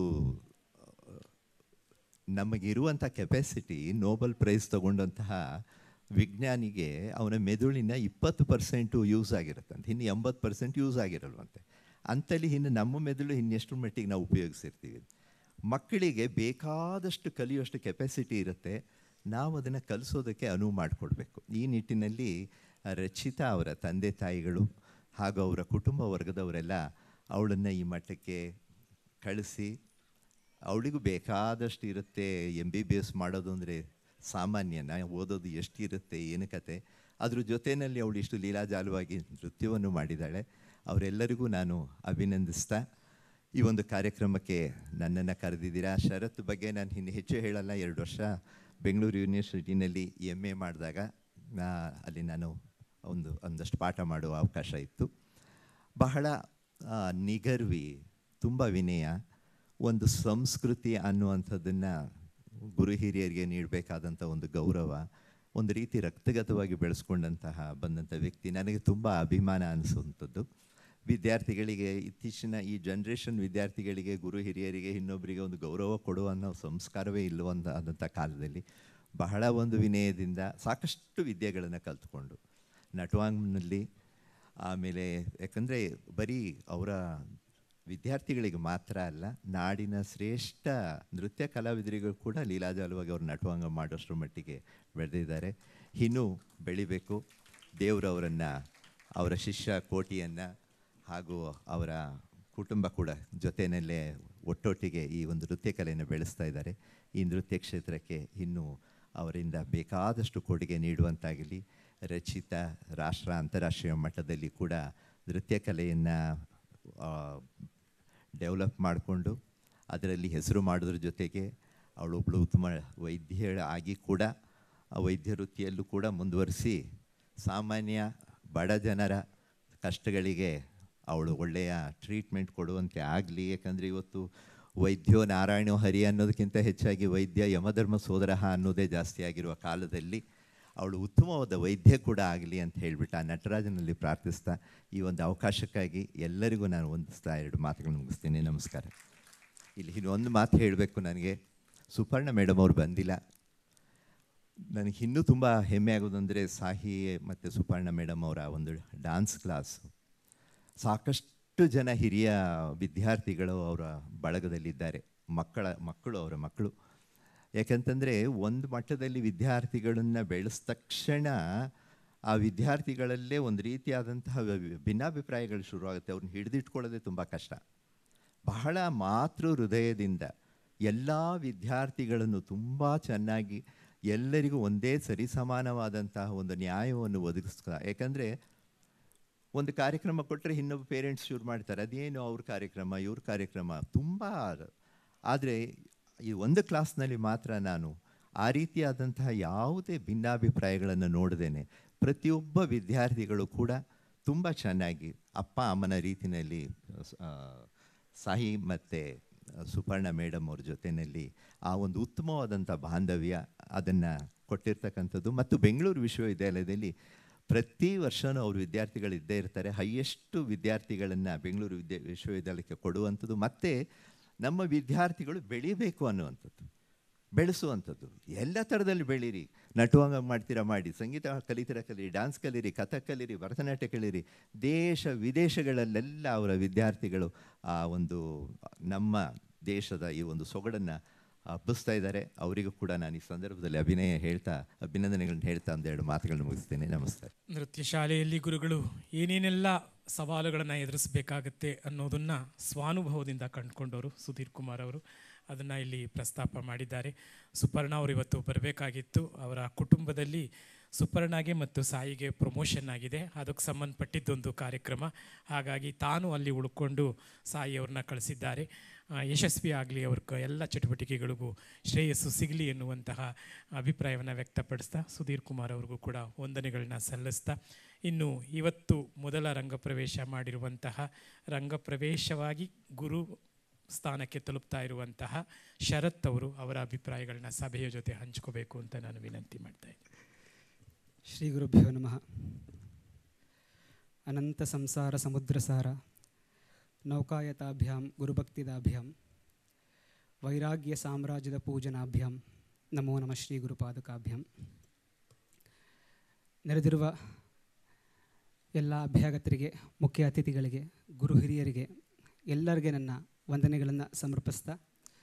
ನಮಗಿರುವಂಥ ಕೆಪಾಸಿಟಿ ನೋಬಲ್ ಪ್ರೈಸ್ ತಗೊಂಡಂತಹ ವಿಜ್ಞಾನಿಗೆ ಅವನ ಮೆದುಳಿನ ಇಪ್ಪತ್ತು ಪರ್ಸೆಂಟು ಯೂಸ್ ಆಗಿರುತ್ತಂತೆ ಇನ್ನು ಎಂಬತ್ತು ಪರ್ಸೆಂಟ್ ಯೂಸ್ ಆಗಿರಲ್ವಂತೆ ಅಂಥಲ್ಲಿ ಇನ್ನು ನಮ್ಮ ಮೆದುಳು ಇನ್ನೆಷ್ಟು ಮಟ್ಟಿಗೆ ನಾವು ಉಪಯೋಗಿಸಿರ್ತೀವಿ ಮಕ್ಕಳಿಗೆ ಬೇಕಾದಷ್ಟು ಕಲಿಯುವಷ್ಟು ಕೆಪಾಸಿಟಿ ಇರುತ್ತೆ ನಾವು ಅದನ್ನು ಕಲಿಸೋದಕ್ಕೆ ಅನುವು ಮಾಡಿಕೊಡ್ಬೇಕು ಈ ನಿಟ್ಟಿನಲ್ಲಿ ರಚಿತಾ ಅವರ ತಂದೆ ತಾಯಿಗಳು ಹಾಗೂ ಅವರ ಕುಟುಂಬ ವರ್ಗದವರೆಲ್ಲ ಅವಳನ್ನು ಈ ಮಟ್ಟಕ್ಕೆ ಕಳಿಸಿ ಅವಳಿಗೂ ಬೇಕಾದಷ್ಟು ಇರುತ್ತೆ ಎಮ್ ಬಿ ಬಿ ಎಸ್ ಮಾಡೋದು ಅಂದರೆ ಸಾಮಾನ್ಯನ ಓದೋದು ಎಷ್ಟಿರುತ್ತೆ ಏನು ಕತೆ ಅದ್ರ ಜೊತೆಯಲ್ಲಿ ಅವಳು ಇಷ್ಟು ಲೀಲಾಜಾಲವಾಗಿ ನೃತ್ಯವನ್ನು ಮಾಡಿದ್ದಾಳೆ ಅವರೆಲ್ಲರಿಗೂ ನಾನು ಅಭಿನಂದಿಸ್ತಾ ಈ ಒಂದು ಕಾರ್ಯಕ್ರಮಕ್ಕೆ ನನ್ನನ್ನು ಕರೆದಿದ್ದೀರಾ ಶರತ್ ಬಗ್ಗೆ ನಾನು ಇನ್ನು ಹೆಚ್ಚು ಹೇಳಲ್ಲ ಎರಡು ವರ್ಷ ಬೆಂಗಳೂರು ಯೂನಿವರ್ಸಿಟಿನಲ್ಲಿ ಎಮ್ ಎ ಮಾಡಿದಾಗ ನಾ- ಅಲ್ಲಿ ನಾನು ಒಂದು ಒಂದಷ್ಟು ಪಾಠ ಮಾಡುವ ಅವಕಾಶ ಇತ್ತು ಬಹಳ ಆ, ನಿಗರ್ವಿ ತುಂಬ ವಿನಯ ಒಂದು ಸಂಸ್ಕೃತಿ ಅನ್ನುವಂಥದ್ದನ್ನು ಗುರು ಹಿರಿಯರಿಗೆ ನೀಡಬೇಕಾದಂಥ ಒಂದು ಗೌರವ ಒಂದು ರೀತಿ ರಕ್ತಗತವಾಗಿ ಬೆಳೆಸ್ಕೊಂಡಂತಹ ಬಂದಂಥ ವ್ಯಕ್ತಿ ನನಗೆ ತುಂಬ ಅಭಿಮಾನ ಅನಿಸುವಂಥದ್ದು ವಿದ್ಯಾರ್ಥಿಗಳಿಗೆ ಇತ್ತೀಚಿನ ಈ ಜನ್ರೇಷನ್ ವಿದ್ಯಾರ್ಥಿಗಳಿಗೆ ಗುರು ಹಿರಿಯರಿಗೆ ಇನ್ನೊಬ್ಬರಿಗೆ ಒಂದು ಗೌರವ ಕೊಡುವ ಅನ್ನೋ ಸಂಸ್ಕಾರವೇ ಇಲ್ಲವಂತ ಆದಂಥ ಕಾಲದಲ್ಲಿ ಬಹಳ ಒಂದು ವಿನಯದಿಂದ ಸಾಕಷ್ಟು ವಿದ್ಯೆಗಳನ್ನು ಕಲ್ತ್ಕೊಂಡು ನಟವಾಂಗ್ನಲ್ಲಿ ಆಮೇಲೆ ಯಾಕಂದರೆ ಬರೀ ಅವರ ವಿದ್ಯಾರ್ಥಿಗಳಿಗೆ ಮಾತ್ರ ಅಲ್ಲ ನಾಡಿನ ಶ್ರೇಷ್ಠ ನೃತ್ಯ ಕಲಾವಿದರಿಗೂ ಕೂಡ ಲೀಲಾಜಾಲವಾಗಿ ಅವರು ನಟವಾಂಗ ಮಾಡೋಷ್ಟರ ಮಟ್ಟಿಗೆ ಬೆಳೆದಿದ್ದಾರೆ ಇನ್ನೂ ಬೆಳಿಬೇಕು ದೇವರವರನ್ನು ಅವರ ಶಿಷ್ಯ ಕೋಟಿಯನ್ನು ಹಾಗೂ ಅವರ ಕುಟುಂಬ ಕೂಡ ಜೊತೆಯಲ್ಲೇ ಒಟ್ಟೊಟ್ಟಿಗೆ ಈ ಒಂದು ನೃತ್ಯ ಕಲೆಯನ್ನು ಬೆಳೆಸ್ತಾ ಇದ್ದಾರೆ ಈ ನೃತ್ಯ ಕ್ಷೇತ್ರಕ್ಕೆ ಇನ್ನೂ ಅವರಿಂದ ಬೇಕಾದಷ್ಟು ಕೊಡುಗೆ ನೀಡುವಂತಾಗಲಿ ರಚಿತ ರಾಷ್ಟ್ರ ಅಂತಾರಾಷ್ಟ್ರೀಯ ಮಟ್ಟದಲ್ಲಿ ಕೂಡ ನೃತ್ಯ ಕಲೆಯನ್ನು ಡೆವಲಪ್ ಮಾಡಿಕೊಂಡು ಅದರಲ್ಲಿ ಹೆಸರು ಮಾಡೋದ್ರ ಜೊತೆಗೆ ಅವಳೊಬ್ಬಳು ಉತ್ತಮ ವೈದ್ಯ ಆಗಿ ಕೂಡ ಆ ವೈದ್ಯ ವೃತ್ತಿಯಲ್ಲೂ ಕೂಡ ಮುಂದುವರಿಸಿ ಸಾಮಾನ್ಯ ಬಡ ಜನರ ಕಷ್ಟಗಳಿಗೆ ಅವಳು ಒಳ್ಳೆಯ ಟ್ರೀಟ್ಮೆಂಟ್ ಕೊಡುವಂತೆ ಆಗಲಿ ಯಾಕಂದರೆ ಇವತ್ತು ವೈದ್ಯೋ ನಾರಾಯಣೋ ಹರಿ ಅನ್ನೋದಕ್ಕಿಂತ ಹೆಚ್ಚಾಗಿ ವೈದ್ಯ ಯಮಧರ್ಮ ಸೋದರ ಅನ್ನೋದೇ ಜಾಸ್ತಿ ಆಗಿರುವ ಕಾಲದಲ್ಲಿ ಅವಳು ಉತ್ತಮವಾದ ವೈದ್ಯ ಕೂಡ ಆಗಲಿ ಅಂತ ಹೇಳಿಬಿಟ್ಟು ಆ ನಟರಾಜನಲ್ಲಿ ಪ್ರಾರ್ಥಿಸ್ತಾ ಈ ಒಂದು ಅವಕಾಶಕ್ಕಾಗಿ ಎಲ್ಲರಿಗೂ ನಾನು ಹೊಂದಿಸ್ತಾ ಎರಡು ಮಾತುಗಳನ್ನು ಮುಗಿಸ್ತೀನಿ ನಮಸ್ಕಾರ ಇಲ್ಲಿ ಇನ್ನೊಂದು ಮಾತು ಹೇಳಬೇಕು ನನಗೆ ಸುಪರ್ಣ ಮೇಡಮ್ ಅವ್ರು ಬಂದಿಲ್ಲ ನನಗೆ ಇನ್ನೂ ತುಂಬ ಹೆಮ್ಮೆ ಆಗೋದಂದರೆ ಸಾಹಿ ಮತ್ತು ಸುಪರ್ಣ ಮೇಡಮ್ ಅವರ ಒಂದು ಡಾನ್ಸ್ ಕ್ಲಾಸ್ ಸಾಕಷ್ಟು ಜನ ಹಿರಿಯ ವಿದ್ಯಾರ್ಥಿಗಳು ಅವರ ಬಳಗದಲ್ಲಿದ್ದಾರೆ ಮಕ್ಕಳ ಮಕ್ಕಳು ಅವರ ಮಕ್ಕಳು ಯಾಕಂತಂದರೆ ಒಂದು ಮಟ್ಟದಲ್ಲಿ ವಿದ್ಯಾರ್ಥಿಗಳನ್ನು ಬೆಳೆಸಿದ ತಕ್ಷಣ ಆ ವಿದ್ಯಾರ್ಥಿಗಳಲ್ಲೇ ಒಂದು ರೀತಿಯಾದಂತಹ ವಿ- ಭಿನ್ನಾಭಿಪ್ರಾಯಗಳು ಶುರುವಾಗುತ್ತೆ ಅವ್ರನ್ನ ಹಿಡಿದಿಟ್ಕೊಳ್ಳೋದೇ ತುಂಬ ಕಷ್ಟ ಬಹಳ ಮಾತೃ ಹೃದಯದಿಂದ ಎಲ್ಲ ವಿದ್ಯಾರ್ಥಿಗಳನ್ನು ತುಂಬ ಚೆನ್ನಾಗಿ ಎಲ್ಲರಿಗೂ ಒಂದೇ ಸರಿಸಮಾನವಾದಂತಹ ಒಂದು ನ್ಯಾಯವನ್ನು ಒದಗಿಸ್ಕ ಯಾಕಂದರೆ ಒಂದು ಕಾರ್ಯಕ್ರಮ ಕೊಟ್ಟರೆ ಇನ್ನೊಬ್ಬ ಪೇರೆಂಟ್ಸ್ ಶುರು ಮಾಡ್ತಾರೆ ಅದೇನು ಅವ್ರ ಕಾರ್ಯಕ್ರಮ ಇವ್ರ ಕಾರ್ಯಕ್ರಮ ತುಂಬ ಆದರೆ ಈ ಒಂದು ಕ್ಲಾಸ್ನಲ್ಲಿ ಮಾತ್ರ ನಾನು ಆ ರೀತಿಯಾದಂತಹ ಯಾವುದೇ ಭಿನ್ನಾಭಿಪ್ರಾಯಗಳನ್ನು ನೋಡದೇನೆ ಪ್ರತಿಯೊಬ್ಬ ವಿದ್ಯಾರ್ಥಿಗಳು ಕೂಡ ತುಂಬ ಚೆನ್ನಾಗಿ ಅಪ್ಪ ಅಮ್ಮನ ರೀತಿಯಲ್ಲಿ ಆ, ಸಾಹಿ ಮತ್ತು ಸುಪರ್ಣ ಮೇಡಮ್ ಅವ್ರ ಜೊತೆಯಲ್ಲಿ ಆ ಒಂದು ಉತ್ತಮವಾದಂಥ ಬಾಂಧವ್ಯ ಅದನ್ನು ಕೊಟ್ಟಿರ್ತಕ್ಕಂಥದ್ದು ಮತ್ತು ಬೆಂಗಳೂರು ವಿಶ್ವವಿದ್ಯಾಲಯದಲ್ಲಿ ಪ್ರತಿ ವರ್ಷವೂ ಅವರು ವಿದ್ಯಾರ್ಥಿಗಳು ಇದ್ದೇ ಇರ್ತಾರೆ ಹೈಯೆಸ್ಟ್ ವಿದ್ಯಾರ್ಥಿಗಳನ್ನು ಬೆಂಗಳೂರು ವಿದ್ಯಾ ವಿಶ್ವವಿದ್ಯಾಲಯಕ್ಕೆ ಕೊಡುವಂಥದ್ದು ಮತ್ತು ನಮ್ಮ ವಿದ್ಯಾರ್ಥಿಗಳು ಬೆಳಿಬೇಕು ಅನ್ನುವಂಥದ್ದು ಬೆಳೆಸುವಂಥದ್ದು ಎಲ್ಲ ಥರದಲ್ಲಿ ಬೆಳೀರಿ ನಟುವಂಗ ಮಾಡ್ತೀರಾ ಮಾಡಿ ಸಂಗೀತ ಕಲಿತೀರಾ ಕಲೀರಿ ಡ್ಯಾನ್ಸ್ ಕಲೀರಿ ಕಥಕ್ ಕಲೀರಿ ಭರತನಾಟ್ಯ ಕಲೀರಿ ದೇಶ ವಿದೇಶಗಳಲ್ಲೆಲ್ಲ ಅವರ ವಿದ್ಯಾರ್ಥಿಗಳು ಆ ಒಂದು ನಮ್ಮ ದೇಶದ ಈ ಒಂದು ಸೊಗಡನ್ನು ಹಬ್ಬಿಸ್ತಾ ಇದ್ದಾರೆ ಅವರಿಗೂ ಕೂಡ ನಾನು ಈ ಸಂದರ್ಭದಲ್ಲಿ ಅಭಿನಯ ಹೇಳ್ತಾ ಅಭಿನಂದನೆಗಳನ್ನ ಹೇಳ್ತಾ ಒಂದೆರಡು ಮಾತುಗಳನ್ನ ಮುಗಿಸ್ತೇನೆ ನಮಸ್ಕಾರ ನೃತ್ಯ ಶಾಲೆಯಲ್ಲಿ ಗುರುಗಳು ಏನೇನೆಲ್ಲ ಸವಾಲುಗಳನ್ನು ಎದುರಿಸಬೇಕಾಗತ್ತೆ ಅನ್ನೋದನ್ನು ಸ್ವಾನುಭವದಿಂದ ಕಂಡುಕೊಂಡವರು ಸುಧೀರ್ ಕುಮಾರ್ ಅವರು ಅದನ್ನು ಇಲ್ಲಿ ಪ್ರಸ್ತಾಪ ಮಾಡಿದ್ದಾರೆ ಸುಪರ್ಣ ಅವರು ಇವತ್ತು ಬರಬೇಕಾಗಿತ್ತು ಅವರ ಕುಟುಂಬದಲ್ಲಿ ಸುಪರ್ಣಗೆ ಮತ್ತು ಸಾಯಿಗೆ ಪ್ರಮೋಷನ್ ಆಗಿದೆ ಅದಕ್ಕೆ ಸಂಬಂಧಪಟ್ಟಿದ್ದೊಂದು ಕಾರ್ಯಕ್ರಮ ಹಾಗಾಗಿ ತಾನು ಅಲ್ಲಿ ಉಳ್ಕೊಂಡು ಸಾಯಿ ಅವ್ರನ್ನ ಕಳಿಸಿದ್ದಾರೆ ಆ, ಯಶಸ್ವಿ ಆಗಲಿ ಅವ್ರ ಕ- ಎಲ್ಲ ಚಟುವಟಿಕೆಗಳಿಗೂ ಶ್ರೇಯಸ್ಸು ಸಿಗಲಿ ಎನ್ನುವಂತಹ ಅಭಿಪ್ರಾಯವನ್ನು ವ್ಯಕ್ತಪಡಿಸ್ತಾ ಸುಧೀರ್ ಕುಮಾರ್ ಅವ್ರಿಗೂ ಕೂಡ ವಂದನೆಗಳನ್ನ ಸಲ್ಲಿಸ್ತಾ ಇನ್ನು ಇವತ್ತು ಮೊದಲ ರಂಗಪ್ರವೇಶ ಮಾಡಿರುವಂತಹ ರಂಗಪ್ರವೇಶವಾಗಿ ಗುರು ಸ್ಥಾನಕ್ಕೆ ತಲುಪ್ತಾ ಇರುವಂತಹ ಶರತ್ ಅವರು ಅವರ ಅಭಿಪ್ರಾಯಗಳನ್ನ ಸಭೆಯ ಜೊತೆ ಹಂಚ್ಕೋಬೇಕು ಅಂತ ನಾನು ವಿನಂತಿ ಮಾಡ್ತಾ ಇದ್ದೀನಿ ಶ್ರೀ ಗುರುಭ್ಯೋ ನಮಃ ಅನಂತ ಸಂಸಾರ ಸಮುದ್ರಸಾರ ನೌಕಾಯತಾಭ್ಯಾಂ ಗುರುಭಕ್ತಿದಾಭ್ಯಾಂ ವೈರಾಗ್ಯ ಸಾಮ್ರಾಜ್ಯದ ಪೂಜನಾಭ್ಯಾಂ ನಮೋ ನಮಃ ಶ್ರೀ ಗುರುಪಾದಕಾಭ್ಯಾಂ ನೆರೆದಿರುವ ಎಲ್ಲ ಅಭ್ಯಾಗತರಿಗೆ ಮುಖ್ಯ ಅತಿಥಿಗಳಿಗೆ ಗುರು ಹಿರಿಯರಿಗೆ ಎಲ್ಲರಿಗೆ ನನ್ನ ವಂದನೆಗಳನ್ನು ಸಮರ್ಪಿಸ್ತಾ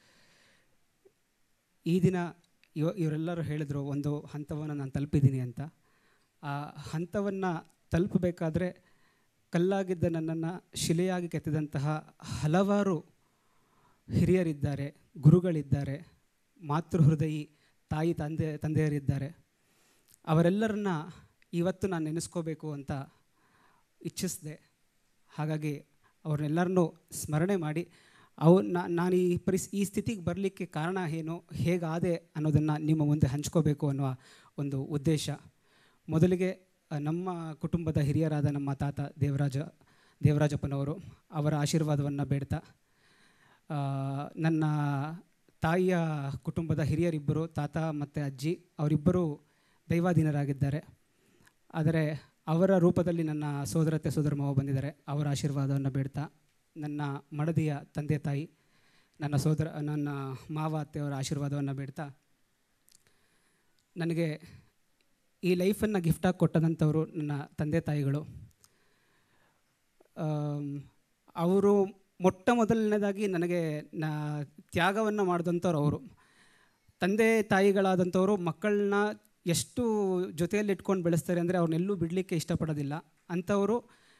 ಈ ದಿನ ಇವ ಇವರೆಲ್ಲರೂ ಹೇಳಿದ್ರು ಒಂದು ಹಂತವನ್ನು ನಾನು ತಲುಪಿದ್ದೀನಿ ಅಂತ ಆ ಹಂತವನ್ನು ತಲುಪಬೇಕಾದ್ರೆ ಕಲ್ಲಾಗಿದ್ದ ನನ್ನನ್ನು ಶಿಲೆಯಾಗಿ ಕೆತ್ತಿದಂತಹ ಹಲವಾರು ಹಿರಿಯರಿದ್ದಾರೆ ಗುರುಗಳಿದ್ದಾರೆ ಮಾತೃ ಹೃದಯಿ ತಾಯಿ ತಂದೆ ತಂದೆಯರಿದ್ದಾರೆ ಅವರೆಲ್ಲರನ್ನ ಇವತ್ತು ನಾನು ನೆನೆಸ್ಕೋಬೇಕು ಅಂತ ಇಚ್ಛಿಸಿದೆ ಹಾಗಾಗಿ ಅವ್ರನ್ನೆಲ್ಲರನ್ನೂ ಸ್ಮರಣೆ ಮಾಡಿ ಅವು ನಾನು ಈ ಪರಿಸ್ ಈ ಸ್ಥಿತಿಗೆ ಬರಲಿಕ್ಕೆ ಕಾರಣ ಏನು ಹೇಗಾದೆ ಅನ್ನೋದನ್ನು ನಿಮ್ಮ ಮುಂದೆ ಹಂಚ್ಕೋಬೇಕು ಅನ್ನುವ ಒಂದು ಉದ್ದೇಶ ಮೊದಲಿಗೆ ಆ, ನಮ್ಮ ಕುಟುಂಬದ ಹಿರಿಯರಾದ ನಮ್ಮ ತಾತ ದೇವರಾಜ ದೇವರಾಜಪ್ಪನವರು ಅವರ ಆಶೀರ್ವಾದವನ್ನು ಬೇಡ್ತಾ ಆ, ನನ್ನ ತಾಯಿಯ ಕುಟುಂಬದ ಹಿರಿಯರಿಬ್ಬರು ತಾತ ಮತ್ತು ಅಜ್ಜಿ ಅವರಿಬ್ಬರು ದೈವಾಧೀನರಾಗಿದ್ದಾರೆ ಆದರೆ ಅವರ ರೂಪದಲ್ಲಿ ನನ್ನ ಸೋದರತೆ ಸೋದರ ಮಾವ ಬಂದಿದ್ದಾರೆ ಅವರ ಆಶೀರ್ವಾದವನ್ನು ಬೇಡ್ತಾ ನನ್ನ ಮಡದಿಯ ತಂದೆ ತಾಯಿ ನನ್ನ ಸೋದರ ನನ್ನ ಮಾವ ಅತ್ತೆಯವರ ಆಶೀರ್ವಾದವನ್ನು ಬೇಡ್ತಾ ನನಗೆ ಈ ಲೈಫನ್ನು ಗಿಫ್ಟಾಗಿ ಕೊಟ್ಟದಂಥವರು ನನ್ನ ತಂದೆ ತಾಯಿಗಳು ಆಮ್, ಅವರು ಮೊಟ್ಟ ಮೊದಲನೇದಾಗಿ ನನಗೆ ನಾ ತ್ಯಾಗವನ್ನು ಮಾಡಿದಂಥವ್ರು ಅವರು ತಂದೆ ತಾಯಿಗಳಾದಂಥವರು ಮಕ್ಕಳನ್ನ ಎಷ್ಟು ಜೊತೆಯಲ್ಲಿ ಇಟ್ಕೊಂಡು ಬೆಳೆಸ್ತಾರೆ ಅಂದರೆ ಅವ್ರನ್ನೆಲ್ಲೂ ಬಿಡಲಿಕ್ಕೆ ಇಷ್ಟಪಡೋದಿಲ್ಲ ಅಂಥವರು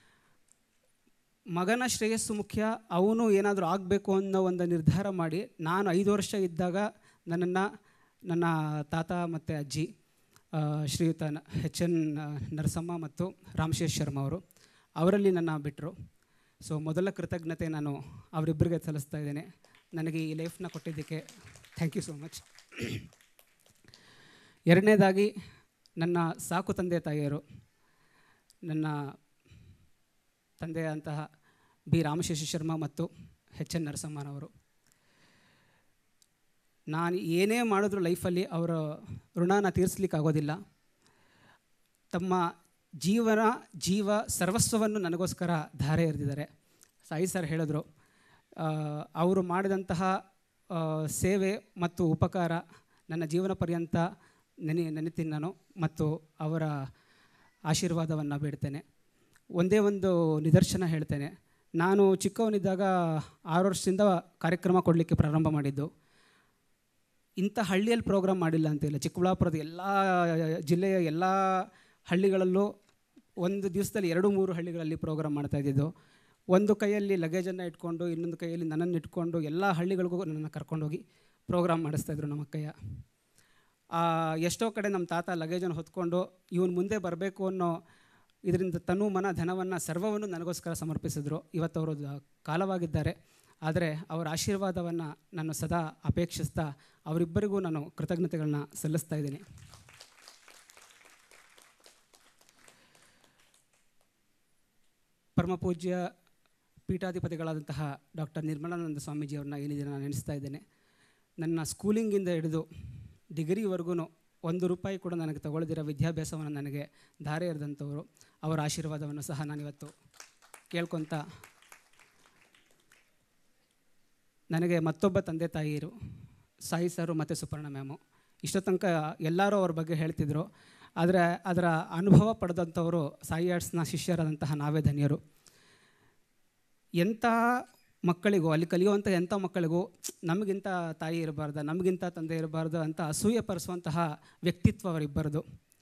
ಮಗನ ಶ್ರೇಯಸ್ಸು ಮುಖ್ಯ ಅವನು ಏನಾದರೂ ಆಗಬೇಕು ಅನ್ನೋ ಒಂದು ನಿರ್ಧಾರ ಮಾಡಿ ನಾನು ಐದು ವರ್ಷ ಇದ್ದಾಗ ನನ್ನನ್ನು ನನ್ನ ತಾತ ಮತ್ತು ಅಜ್ಜಿ ಆ, ಶ್ರೀಯುತ ನ- ಎಚ್ ಎನ್ ನರಸಮ್ಮ ಮತ್ತು ರಾಮಶೇಷ್ ಶರ್ಮಾ ಅವರು ಅವರಲ್ಲಿ ನನ್ನ ಬಿಟ್ಟರು ಸೊ ಮೊದಲ ಕೃತಜ್ಞತೆ ನಾನು ಅವರಿಬ್ಬರಿಗೆ ಸಲ್ಲಿಸ್ತಾ ಇದ್ದೇನೆ ನನಗೆ ಈ ಲೈಫ್ನ ಕೊಟ್ಟಿದ್ದಕ್ಕೆ ಥ್ಯಾಂಕ್ ಯು ಸೋ ಮಚ್ ಎರಡನೇದಾಗಿ ನನ್ನ ಸಾಕು ತಂದೆ ತಾಯಿಯರು ನನ್ನ ತಂದೆಯಂತಹ ಬಿ ರಾಮಶೇಷ ಶರ್ಮಾ ಮತ್ತು ಎಚ್ ಎನ್ ನರಸಮ್ಮನವರು ನಾನು ಏನೇ ಮಾಡಿದ್ರು ಲೈಫಲ್ಲಿ ಅವರ ಋಣನ ತೀರಿಸ್ಲಿಕ್ಕೆ ಆಗೋದಿಲ್ಲ ತಮ್ಮ ಜೀವನ ಜೀವ ಸರ್ವಸ್ವವನ್ನು ನನಗೋಸ್ಕರ ಧಾರೆ ಎರೆದಿದ್ದಾರೆ ಸಾಯಿ ಸರ್ ಹೇಳಿದ್ರು ಆ, ಅವರು ಮಾಡಿದಂತಹ ಆ, ಸೇವೆ ಮತ್ತು ಉಪಕಾರ ನನ್ನ ಜೀವನ ಪರ್ಯಂತ ನೆನೆ ನೆನೆತೀನಿ ನಾನು ಮತ್ತು ಅವರ ಆಶೀರ್ವಾದವನ್ನು ಬೇಡ್ತೇನೆ ಒಂದೇ ಒಂದು ನಿದರ್ಶನ ಹೇಳ್ತೇನೆ ನಾನು ಚಿಕ್ಕವನಿದ್ದಾಗ ಆರು ವರ್ಷದಿಂದ ಕಾರ್ಯಕ್ರಮ ಕೊಡಲಿಕ್ಕೆ ಪ್ರಾರಂಭ ಮಾಡಿದ್ದು ಇಂಥ ಹಳ್ಳಿಯಲ್ಲಿ ಪ್ರೋಗ್ರಾಮ್ ಮಾಡಿಲ್ಲ ಅಂತಿಲ್ಲ ಚಿಕ್ಕಬಳ್ಳಾಪುರದ ಎಲ್ಲ ಜಿಲ್ಲೆಯ ಎಲ್ಲ ಹಳ್ಳಿಗಳಲ್ಲೂ ಒಂದು ದಿವಸದಲ್ಲಿ ಎರಡು ಮೂರು ಹಳ್ಳಿಗಳಲ್ಲಿ ಪ್ರೋಗ್ರಾಮ್ ಮಾಡ್ತಾ ಇದ್ದಿದ್ದು ಒಂದು ಕೈಯಲ್ಲಿ ಲಗೇಜನ್ನು ಇಟ್ಕೊಂಡು ಇನ್ನೊಂದು ಕೈಯಲ್ಲಿ ನನ್ನನ್ನು ಇಟ್ಕೊಂಡು ಎಲ್ಲ ಹಳ್ಳಿಗಳಿಗೂ ನನ್ನನ್ನು ಕರ್ಕೊಂಡೋಗಿ ಪ್ರೋಗ್ರಾಮ್ ಮಾಡಿಸ್ತಾಯಿದ್ರು ನಮ್ಮ ಕೈಯ ಆ, ಎಷ್ಟೋ ಕಡೆ ನಮ್ಮ ತಾತ ಲಗೇಜನ್ನು ಹೊತ್ಕೊಂಡು ಇವನು ಮುಂದೆ ಬರಬೇಕು ಅನ್ನೋ ಇದರಿಂದ ತನು ಮನ ಧನವನ್ನು ಸರ್ವವನ್ನು ನನಗೋಸ್ಕರ ಸಮರ್ಪಿಸಿದ್ರು ಇವತ್ತು ಅವರು ದ- ಕಾಲವಾಗಿದ್ದಾರೆ ಆದರೆ ಅವರ ಆಶೀರ್ವಾದವನ್ನು ನಾನು ಸದಾ ಅಪೇಕ್ಷಿಸ್ತಾ ಅವರಿಬ್ಬರಿಗೂ ನಾನು ಕೃತಜ್ಞತೆಗಳನ್ನ ಸಲ್ಲಿಸ್ತಾ ಇದ್ದೀನಿ ಪರಮಪೂಜ್ಯ ಪೀಠಾಧಿಪತಿಗಳಾದಂತಹ ಡಾಕ್ಟರ್ ನಿರ್ಮಲಾನಂದ ಸ್ವಾಮೀಜಿಯವ್ರನ್ನ ಈ ದಿನ ನಾನು ನೆನೆಸ್ತಾ ಇದ್ದೇನೆ ನನ್ನ ಸ್ಕೂಲಿಂಗಿಂದ ಹಿಡಿದು ಡಿಗ್ರಿವರೆಗೂ ಒಂದು ರೂಪಾಯಿ ಕೂಡ ನನಗೆ ತಗೊಳ್ದಿರೋ ವಿದ್ಯಾಭ್ಯಾಸವನ್ನು ನನಗೆ ಧಾರೆ ಎರೆದಂಥವರು ಅವರ ಆಶೀರ್ವಾದವನ್ನು ಸಹ ನಾನಿವತ್ತು ಕೇಳ್ಕೊತ ನನಗೆ ಮತ್ತೊಬ್ಬ ತಂದೆ ತಾಯಿಯರು ಸಾಯಿ ಸರು ಮತ್ತು ಸುಪರ್ಣ ಮ್ಯಾಮು ಇಷ್ಟೋ ತನಕ ಎಲ್ಲರೂ ಅವ್ರ ಬಗ್ಗೆ ಹೇಳ್ತಿದ್ರು ಆದರೆ ಅದರ ಅನುಭವ ಪಡೆದಂಥವರು ಸಾಯಿ ಆರ್ಟ್ಸ್ನ ಶಿಷ್ಯರಾದಂತಹ ನಾವೇ ಧನ್ಯರು ಎಂಥ ಮಕ್ಕಳಿಗೂ ಅಲ್ಲಿ ಕಲಿಯುವಂಥ ಎಂಥ ಮಕ್ಕಳಿಗೂ ನಮಗಿಂತ ತಾಯಿ ಇರಬಾರ್ದು ನಮಗಿಂತ ತಂದೆ ಇರಬಾರ್ದು ಅಂತ ಅಸೂಯೆ ಪಡಿಸುವಂತಹ ವ್ಯಕ್ತಿತ್ವ ಅವರಿಬ್ಬರದು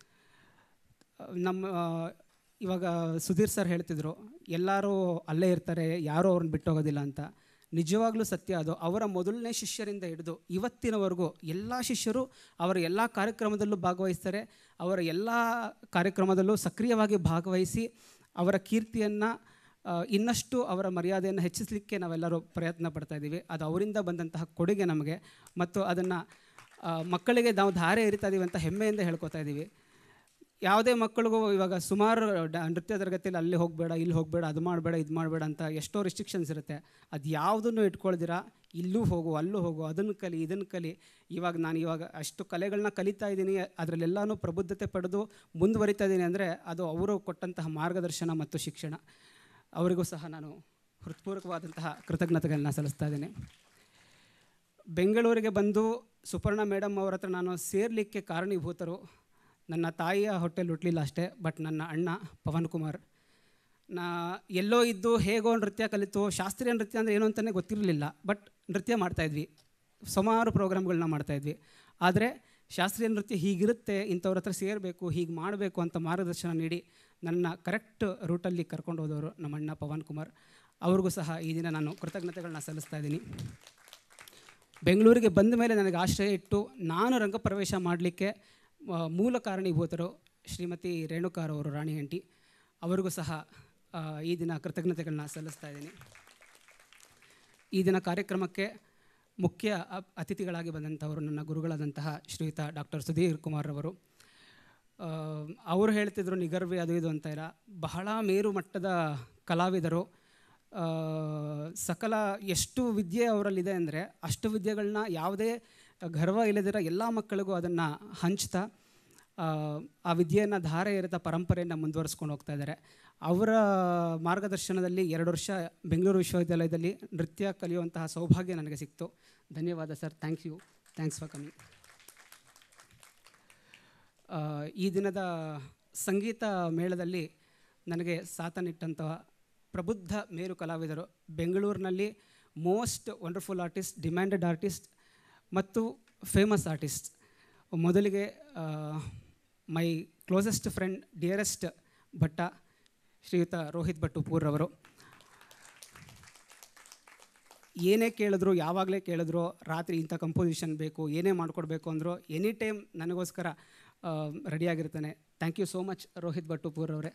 ನಮ್ಮ ಆ, ಇವಾಗ ಸುಧೀರ್ ಸರ್ ಹೇಳ್ತಿದ್ರು ಎಲ್ಲರೂ ಅಲ್ಲೇ ಇರ್ತಾರೆ ಯಾರೂ ಅವ್ರನ್ನ ಬಿಟ್ಟೋಗೋದಿಲ್ಲ ಅಂತ ನಿಜವಾಗ್ಲೂ ಸತ್ಯ ಅದು ಅವರ ಮೊದಲನೇ ಶಿಷ್ಯರಿಂದ ಹಿಡಿದು ಇವತ್ತಿನವರೆಗೂ ಎಲ್ಲ ಶಿಷ್ಯರು ಅವರ ಎಲ್ಲ ಕಾರ್ಯಕ್ರಮದಲ್ಲೂ ಭಾಗವಹಿಸ್ತಾರೆ ಅವರ ಎಲ್ಲ ಕಾರ್ಯಕ್ರಮದಲ್ಲೂ ಸಕ್ರಿಯವಾಗಿ ಭಾಗವಹಿಸಿ ಅವರ ಕೀರ್ತಿಯನ್ನು ಇನ್ನಷ್ಟು ಅವರ ಮರ್ಯಾದೆಯನ್ನು ಹೆಚ್ಚಿಸಲಿಕ್ಕೆ ನಾವೆಲ್ಲರೂ ಪ್ರಯತ್ನ ಪಡ್ತಾ ಇದ್ದೀವಿ ಅದು ಅವರಿಂದ ಬಂದಂತಹ ಕೊಡುಗೆ ನಮಗೆ ಮತ್ತು ಅದನ್ನು ಮಕ್ಕಳಿಗೆ ನಾವು ಧಾರೆ ಎರಿತಾ ಇದ್ದೀವಿ ಅಂತ ಹೆಮ್ಮೆಯಿಂದ ಹೇಳ್ಕೊತಾ ಇದ್ದೀವಿ ಯಾವುದೇ ಮಕ್ಕಳಿಗೂ ಇವಾಗ ಸುಮಾರು ಡ ನೃತ್ಯ ತರಗತಿಯಲ್ಲಿ ಅಲ್ಲಿ ಹೋಗಬೇಡ ಇಲ್ಲಿ ಹೋಗಬೇಡ ಅದು ಮಾಡಬೇಡ ಇದು ಮಾಡಬೇಡ ಅಂತ ಎಷ್ಟೋ ರಿಸ್ಟ್ರಿಕ್ಷನ್ಸ್ ಇರುತ್ತೆ ಅದು ಯಾವುದನ್ನು ಇಟ್ಕೊಳ್ದಿರ ಇಲ್ಲೂ ಹೋಗು ಅಲ್ಲೂ ಹೋಗು ಅದನ್ನು ಕಲಿ ಇದನ್ನು ಕಲಿ ಇವಾಗ ನಾನು ಇವಾಗ ಅಷ್ಟು ಕಲೆಗಳನ್ನ ಕಲಿತಾ ಇದ್ದೀನಿ ಅದರಲ್ಲೆಲ್ಲನೂ ಪ್ರಬುದ್ಧತೆ ಪಡೆದು ಮುಂದುವರಿತಾ ಇದ್ದೀನಿ ಅಂದರೆ ಅದು ಅವರು ಕೊಟ್ಟಂತಹ ಮಾರ್ಗದರ್ಶನ ಮತ್ತು ಶಿಕ್ಷಣ ಅವರಿಗೂ ಸಹ ನಾನು ಹೃತ್ಪೂರ್ವಕವಾದಂತಹ ಕೃತಜ್ಞತೆಗಳನ್ನ ಸಲ್ಲಿಸ್ತಾ ಇದ್ದೀನಿ ಬೆಂಗಳೂರಿಗೆ ಬಂದು ಸುಪರ್ಣ ಮೇಡಮ್ ಅವರ ಹತ್ರ ನಾನು ಸೇರಲಿಕ್ಕೆ ಕಾರಣೀಭೂತರು ನನ್ನ ತಾಯಿಯ ಹೊಟ್ಟೆಲಿ ಹುಟ್ಟಲಿಲ್ಲ ಅಷ್ಟೇ ಬಟ್ ನನ್ನ ಅಣ್ಣ ಪವನ್ ಕುಮಾರ್ ನಾ ಎಲ್ಲೋ ಇದ್ದು ಹೇಗೋ ನೃತ್ಯ ಕಲಿತು ಶಾಸ್ತ್ರೀಯ ನೃತ್ಯ ಅಂದರೆ ಏನು ಅಂತಲೇ ಗೊತ್ತಿರಲಿಲ್ಲ ಬಟ್ ನೃತ್ಯ ಮಾಡ್ತಾಯಿದ್ವಿ ಸುಮಾರು ಪ್ರೋಗ್ರಾಮ್ಗಳನ್ನ ಮಾಡ್ತಾಯಿದ್ವಿ ಆದರೆ ಶಾಸ್ತ್ರೀಯ ನೃತ್ಯ ಹೀಗಿರುತ್ತೆ ಇಂಥವ್ರ ಹತ್ರ ಸೇರಬೇಕು ಹೀಗೆ ಮಾಡಬೇಕು ಅಂತ ಮಾರ್ಗದರ್ಶನ ನೀಡಿ ನನ್ನ ಕರೆಕ್ಟ್ ರೂಟಲ್ಲಿ ಕರ್ಕೊಂಡು ಹೋದವರು ನಮ್ಮ ಅಣ್ಣ ಪವನ್ ಕುಮಾರ್ ಅವ್ರಿಗೂ ಸಹ ಈ ದಿನ ನಾನು ಕೃತಜ್ಞತೆಗಳನ್ನ ಸಲ್ಲಿಸ್ತಾ ಇದ್ದೀನಿ ಬೆಂಗಳೂರಿಗೆ ಬಂದ ಮೇಲೆ ನನಗೆ ಆಶ್ರಯ ಇಟ್ಟು ನಾನು ರಂಗಪ್ರವೇಶ ಮಾಡಲಿಕ್ಕೆ ಆ, ಮೂಲ ಕಾರಣೀಭೂತರು ಶ್ರೀಮತಿ ರೇಣುಕಾರವರು ರಾಣಿ ಆಂಟಿ ಅವರಿಗೂ ಸಹ ಆ, ಈ ದಿನ ಕೃತಜ್ಞತೆಗಳನ್ನ ಸಲ್ಲಿಸ್ತಾ ಇದ್ದೀನಿ ಈ ದಿನ ಕಾರ್ಯಕ್ರಮಕ್ಕೆ ಮುಖ್ಯ ಅ- ಅತಿಥಿಗಳಾಗಿ ಬಂದಂಥವರು ನನ್ನ ಗುರುಗಳಾದಂತಹ ಶ್ರೀಯುತ ಡಾಕ್ಟರ್ ಸುಧೀರ್ ಕುಮಾರ್ ಅವರು ಆ, ಅವರು ಹೇಳ್ತಿದ್ರು ನಿಗರ್ವಿ ಅದು ಇದು ಅಂತ ಇಲ್ಲ ಬಹಳ ಮೇರು ಮಟ್ಟದ ಕಲಾವಿದರು ಆ, ಸಕಲ ಎಷ್ಟು ವಿದ್ಯೆ ಅವರಲ್ಲಿದೆ ಅಂದರೆ ಅಷ್ಟು ವಿದ್ಯೆಗಳನ್ನ ಯಾವುದೇ ಗರ್ವ ಇಲ್ಲದಿರೋ ಎಲ್ಲ ಮಕ್ಕಳಿಗೂ ಅದನ್ನು ಹಂಚ್ತಾ ಆ, ಆ ವಿದ್ಯೆಯನ್ನು ಧಾರೆ ಎರೆತ ಪರಂಪರೆಯನ್ನು ಮುಂದುವರಿಸ್ಕೊಂಡು ಹೋಗ್ತಾ ಇದ್ದಾರೆ ಅವರ ಮಾರ್ಗದರ್ಶನದಲ್ಲಿ ಎರಡು ವರ್ಷ ಬೆಂಗಳೂರು ವಿಶ್ವವಿದ್ಯಾಲಯದಲ್ಲಿ ನೃತ್ಯ ಕಲಿಯುವಂತಹ ಸೌಭಾಗ್ಯ ನನಗೆ ಸಿಕ್ತು ಧನ್ಯವಾದ sir thank you thanks for coming ಆ, ಈ ದಿನದ ಸಂಗೀತ ಮೇಳದಲ್ಲಿ ನನಗೆ ಸಾಥನಿಟ್ಟಂಥ ಪ್ರಬುದ್ಧ ಮೇರು ಕಲಾವಿದರು ಬೆಂಗಳೂರಿನಲ್ಲಿ most wonderful artist demanded artist ಮತ್ತು ಫೇಮಸ್ ಆರ್ಟಿಸ್ಟ್ ಮೊದಲಿಗೆ my closest friend dearest Bhatta ಶ್ರೀಯುತ ರೋಹಿತ್ ಭಟ್ ಉಪೂರ್ರವರು ಏನೇ ಕೇಳಿದ್ರು ಯಾವಾಗಲೇ ಕೇಳಿದ್ರು ರಾತ್ರಿ ಇಂಥ ಕಂಪೋಸಿಷನ್ ಬೇಕು ಏನೇ ಮಾಡಿಕೊಡ್ಬೇಕು ಅಂದರು ಎನಿ ಟೈಮ್ ನನಗೋಸ್ಕರ ರೆಡಿಯಾಗಿರ್ತಾನೆ thank you so much Rohit Bhat ಉಪೂರ್ ಅವರೇ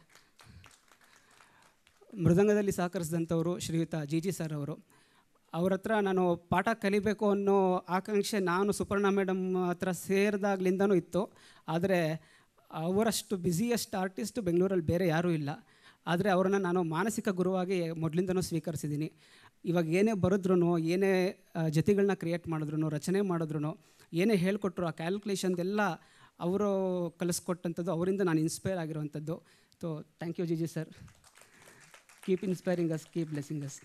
ಮೃದಂಗದಲ್ಲಿ ಸಹಕರಿಸಿದಂಥವರು ಶ್ರೀಯುತ ಜಿ ಜಿ ಸರ್ ಅವರು ಅವ್ರ ಹತ್ರ ನಾನು ಪಾಠ ಕಲಿಬೇಕು ಅನ್ನೋ ಆಕಾಂಕ್ಷೆ ನಾನು ಸುಪರ್ಣ ಮೇಡಮ್ ಹತ್ರ ಸೇರಿದಾಗ್ಲಿಂದನೂ ಇತ್ತು ಆದರೆ ಅವರಷ್ಟು ಬ್ಯುಸಿಯೆಸ್ಟ್ ಆರ್ಟಿಸ್ಟ್ ಬೆಂಗಳೂರಲ್ಲಿ ಬೇರೆ ಯಾರೂ ಇಲ್ಲ ಆದರೆ ಅವರನ್ನು ನಾನು ಮಾನಸಿಕ ಗುರುವಾಗಿ ಮೊದಲಿಂದನೂ ಸ್ವೀಕರಿಸಿದ್ದೀನಿ ಇವಾಗ ಏನೇ ಬರೆದ್ರೂ ಏನೇ ಆ, ಜತಿಗಳನ್ನ ಕ್ರಿಯೇಟ್ ಮಾಡಿದ್ರು ರಚನೆ ಮಾಡಿದ್ರು ಏನೇ ಹೇಳ್ಕೊಟ್ರು ಆ ಕ್ಯಾಲ್ಕುಲೇಷನ್ದೆಲ್ಲ ಅವರು ಕಲಿಸ್ಕೊಟ್ಟಂಥದ್ದು ಅವರಿಂದ ನಾನು ಇನ್ಸ್ಪೈರ್ ಆಗಿರುವಂಥದ್ದು so thank you G G sir keep inspiring us keep blessing us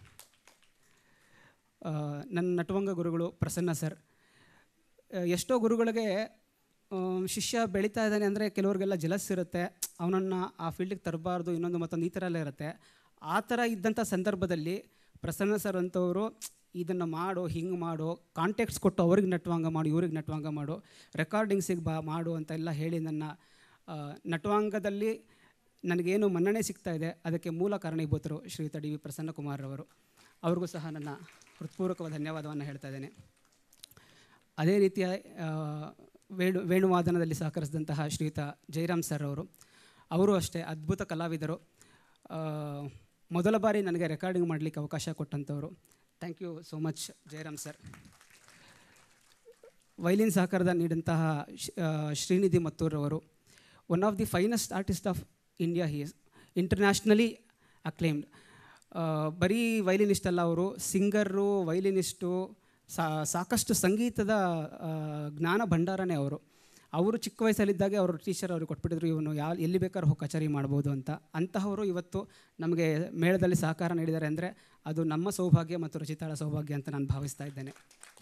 ನನ್ನ ನಟವಂಗ ಗುರುಗಳು ಪ್ರಸನ್ನ ಸರ್ ಆ, ಎಷ್ಟೋ ಗುರುಗಳಿಗೆ ಆ, ಶಿಷ್ಯ ಬೆಳೀತಾ ಇದ್ದಾನೆ ಅಂದರೆ ಕೆಲವ್ರಿಗೆಲ್ಲ ಜಲಸ್ ಇರುತ್ತೆ ಅವನನ್ನು ಆ ಫೀಲ್ಡಿಗೆ ತರಬಾರ್ದು ಇನ್ನೊಂದು ಮತ್ತೊಂದು ಈ ಥರ ಎಲ್ಲ ಇರುತ್ತೆ ಆ ಥರ ಇದ್ದಂಥ ಸಂದರ್ಭದಲ್ಲಿ ಪ್ರಸನ್ನ ಸರ್ ಅಂತವರು ಇದನ್ನು ಮಾಡು ಹಿಂಗೆ ಮಾಡು ಕಾಂಟ್ಯಾಕ್ಟ್ಸ್ ಕೊಟ್ಟು ಅವ್ರಿಗೆ ನಟವಾಂಗ ಮಾಡು ಇವ್ರಿಗೆ ನಟವಾಂಗ ಮಾಡು ರೆಕಾರ್ಡಿಂಗ್ಸಿಗೆ ಬಾ ಮಾಡು ಅಂತ ಎಲ್ಲ ಹೇಳಿ ನನ್ನ ಆ, ನಟವಾಂಗದಲ್ಲಿ ನನಗೇನು ಮನ್ನಣೆ ಸಿಗ್ತಾ ಇದೆ ಅದಕ್ಕೆ ಮೂಲ ಕಾರಣೀಭೂತರು ಶ್ರೀಯುತ ಡಿ ವಿ ಪ್ರಸನ್ನಕುಮಾರ್ ಅವರು ಅವ್ರಿಗೂ ಸಹ ನನ್ನ ಹೃತ್ಪೂರ್ವಕವಾದ ಧನ್ಯವಾದವನ್ನು ಹೇಳ್ತಾ ಇದ್ದೇನೆ ಅದೇ ರೀತಿಯ ಆ, ವೇಣು ವೇಣುವಾದನದಲ್ಲಿ ಸಹಕರಿಸಿದಂತಹ ಶ್ರೀಯುತ ಜಯರಾಮ್ ಸರ್ ಅವರು ಅವರು ಅಷ್ಟೇ ಅದ್ಭುತ ಕಲಾವಿದರು ಆ, ಮೊದಲ ಬಾರಿ ನನಗೆ ರೆಕಾರ್ಡಿಂಗ್ ಮಾಡಲಿಕ್ಕೆ ಅವಕಾಶ ಕೊಟ್ಟಂಥವರು thank you so much Jayaram sir violin ಸಹಕಾರದ ನೀಡಿದಂತಹ ಶ್- ಆ, ಶ್ರೀನಿಧಿ ಮತ್ತೂರ್ ಅವರು one of the finest artist of India he is internationally acclaimed ಆ, ಬರೀ ವೈಲಿನಿಸ್ಟ್ ಅಲ್ಲ ಅವರು ಸಿಂಗರು ವೈಲಿನಿಸ್ಟು ಸಾ ಸಾಕಷ್ಟು ಸಂಗೀತದ ಆ, ಜ್ಞಾನ ಭಂಡಾರನೇ ಅವರು ಅವರು ಚಿಕ್ಕ ವಯಸ್ಸಲ್ಲಿದ್ದಾಗೆ ಅವರು ಟೀಚರ್ ಅವ್ರಿಗೆ ಕೊಟ್ಬಿಟ್ಟಿದ್ರು ಇವನು ಯಾ ಎಲ್ಲಿ ಬೇಕಾದ್ರೂ ಹೋಗಿ ಕಚೇರಿ ಮಾಡ್ಬೋದು ಅಂತ ಅಂತಹವರು ಇವತ್ತು ನಮಗೆ ಮೇಳದಲ್ಲಿ ಸಹಕಾರ ನೀಡಿದ್ದಾರೆ ಅಂದರೆ ಅದು ನಮ್ಮ ಸೌಭಾಗ್ಯ ಮತ್ತು ರಚಿತಾಳ ಸೌಭಾಗ್ಯ ಅಂತ ನಾನು ಭಾವಿಸ್ತಾ ಇದ್ದೇನೆ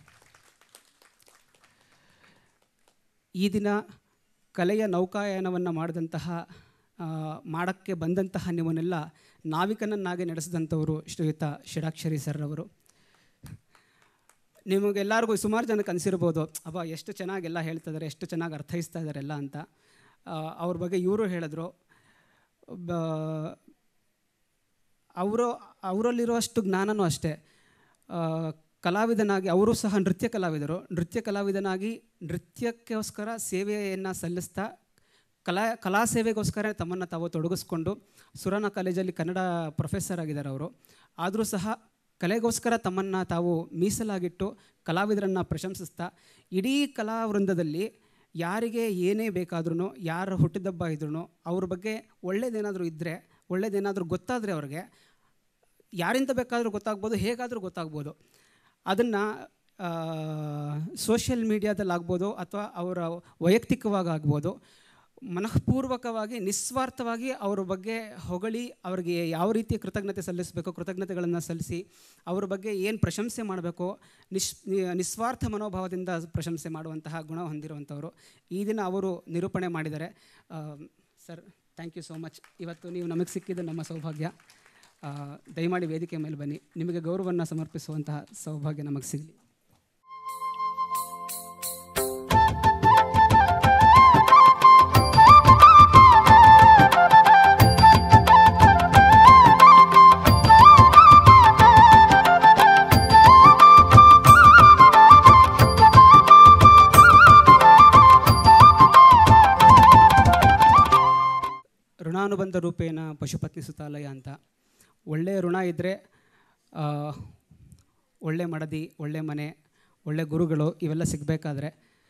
ಈ ದಿನ ಕಲೆಯ ನೌಕಾಯಾನವನ್ನು ಮಾಡಿದಂತಹ ಆ, ಮಾಡೋಕ್ಕೆ ಬಂದಂತಹ ನಿಮ್ಮನ್ನೆಲ್ಲ ನಾವಿಕನನ್ನಾಗಿ ನಡೆಸಿದಂಥವರು ಶ್ರೀಯುತ ಷಡಾಕ್ಷರಿ ಸರ್ ಅವರು ನಿಮಗೆಲ್ಲರಿಗೂ ಸುಮಾರು ಜನಕ್ಕೆ ಅನಿಸಿರ್ಬೋದು ಅಬ್ಬ ಎಷ್ಟು ಚೆನ್ನಾಗೆಲ್ಲ ಹೇಳ್ತಿದ್ದಾರೆ ಎಷ್ಟು ಚೆನ್ನಾಗಿ ಅರ್ಥೈಸ್ತಾ ಇದ್ದಾರೆ ಎಲ್ಲ ಅಂತ ಆ, ಅವ್ರ ಬಗ್ಗೆ ಇವರು ಹೇಳಿದ್ರು ಬ- ಅವರು ಅವರಲ್ಲಿರುವಷ್ಟು ಜ್ಞಾನನೂ ಅಷ್ಟೇ ಆ, ಕಲಾವಿದನಾಗಿ ಅವರು ಸಹ ನೃತ್ಯ ಕಲಾವಿದರು ನೃತ್ಯ ಕಲಾವಿದನಾಗಿ ನೃತ್ಯಕ್ಕೋಸ್ಕರ ಸೇವೆಯನ್ನು ಸಲ್ಲಿಸ್ತಾ ಕಲಾ ಕಲಾ ಸೇವೆಗೋಸ್ಕರ ತಮ್ಮನ್ನು ತಾವು ತೊಡಗಿಸ್ಕೊಂಡು ಸುರನ ಕಾಲೇಜಲ್ಲಿ ಕನ್ನಡ ಪ್ರೊಫೆಸರ್ ಆಗಿದ್ದಾರೆ ಅವರು ಆದರೂ ಸಹ ಕಲೆಗೋಸ್ಕರ ತಮ್ಮನ್ನು ತಾವು ಮೀಸಲಾಗಿಟ್ಟು ಕಲಾವಿದರನ್ನು ಪ್ರಶಂಸಿಸ್ತಾ ಇಡೀ ಕಲಾ ವೃಂದದಲ್ಲಿ ಯಾರಿಗೆ ಏನೇ ಬೇಕಾದ್ರೂ ಯಾರ ಹುಟ್ಟಿದಬ್ಬ ಇದ್ರೂ ಅವ್ರ ಬಗ್ಗೆ ಒಳ್ಳೇದೇನಾದರೂ ಇದ್ದರೆ ಒಳ್ಳೇದೇನಾದರೂ ಗೊತ್ತಾದರೆ ಅವ್ರಿಗೆ ಯಾರಿಂದ ಬೇಕಾದರೂ ಗೊತ್ತಾಗ್ಬೋದು ಹೇಗಾದರೂ ಗೊತ್ತಾಗ್ಬೋದು ಅದನ್ನು ಸೋಷಿಯಲ್ ಮೀಡಿಯಾದಲ್ಲಾಗ್ಬೋದು ಅಥವಾ ಅವರ ವೈಯಕ್ತಿಕವಾಗಿ ಆಗ್ಬೋದು ಮನಃಪೂರ್ವಕವಾಗಿ ನಿಸ್ವಾರ್ಥವಾಗಿ ಅವ್ರ ಬಗ್ಗೆ ಹೊಗಳಿ ಅವ್ರಿಗೆ ಯಾವ ರೀತಿ ಕೃತಜ್ಞತೆ ಸಲ್ಲಿಸಬೇಕು ಕೃತಜ್ಞತೆಗಳನ್ನು ಸಲ್ಲಿಸಿ ಅವ್ರ ಬಗ್ಗೆ ಏನು ಪ್ರಶಂಸೆ ಮಾಡಬೇಕು ನಿಶ್ ನಿ- ನಿಸ್ವಾರ್ಥ ಮನೋಭಾವದಿಂದ ಪ್ರಶಂಸೆ ಮಾಡುವಂತಹ ಗುಣ ಹೊಂದಿರುವಂಥವರು ಈ ದಿನ ಅವರು ನಿರೂಪಣೆ ಮಾಡಿದ್ದಾರೆ sir thank you so much ಇವತ್ತು ನೀವು ನಮಗೆ ಸಿಕ್ಕಿದ್ದು ನಮ್ಮ ಸೌಭಾಗ್ಯ ಆ, ದಯಮಾಡಿ ವೇದಿಕೆ ಮೇಲೆ ಬನ್ನಿ ನಿಮಗೆ ಗೌರವವನ್ನು ಸಮರ್ಪಿಸುವಂತಹ ಸೌಭಾಗ್ಯ ನಮಗೆ ಸಿಗಲಿ ಋಣಾನುಬಂಧ ರೂಪೇಣ ಪಶುಪತ್ನಿ ಸುತಾಲಯ ಅಂತ ಒಳ್ಳೆಯ ಋಣ ಇದ್ದರೆ ಒಳ್ಳೆ ಮಡದಿ ಒಳ್ಳೆ ಮನೆ ಒಳ್ಳೆ ಗುರುಗಳು ಇವೆಲ್ಲ ಸಿಗಬೇಕಾದ್ರೆ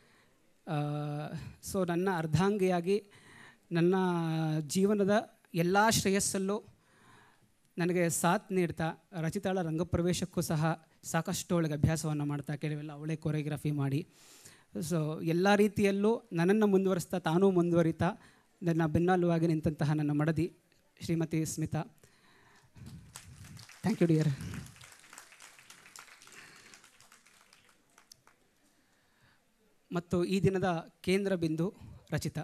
ಸೊ ನನ್ನ ಅರ್ಧಾಂಗಿಯಾಗಿ ನನ್ನ ಜೀವನದ ಎಲ್ಲ ಶ್ರೇಯಸ್ಸಲ್ಲೂ ನನಗೆ ಸಾಥ್ ನೀಡ್ತಾ ರಚಿತಾಳ ರಂಗಪ್ರವೇಶಕ್ಕೂ ಸಹ ಸಾಕಷ್ಟು ಅವಳಿಗೆ ಅಭ್ಯಾಸವನ್ನು ಮಾಡ್ತಾ ಕೆಲವೆಲ್ಲ ಅವಳೇ ಕೊರಿಯೋಗ್ರಫಿ ಮಾಡಿ ಸೊ ಎಲ್ಲ ರೀತಿಯಲ್ಲೂ ನನ್ನನ್ನು ಮುಂದುವರಿಸ್ತಾ ತಾನೂ ಮುಂದುವರಿತಾ ನನ್ನ ಬೆನ್ನೆಲುವಾಗಿ ನಿಂತಹ ನನ್ನ ಮಡದಿ ಶ್ರೀಮತಿ ಸ್ಮಿತಾ ಥ್ಯಾಂಕ್ ಯು ಡಿಯರ್ ಮತ್ತು ಈ ದಿನದ ಕೇಂದ್ರ ಬಿಂದು ರಚಿತಾ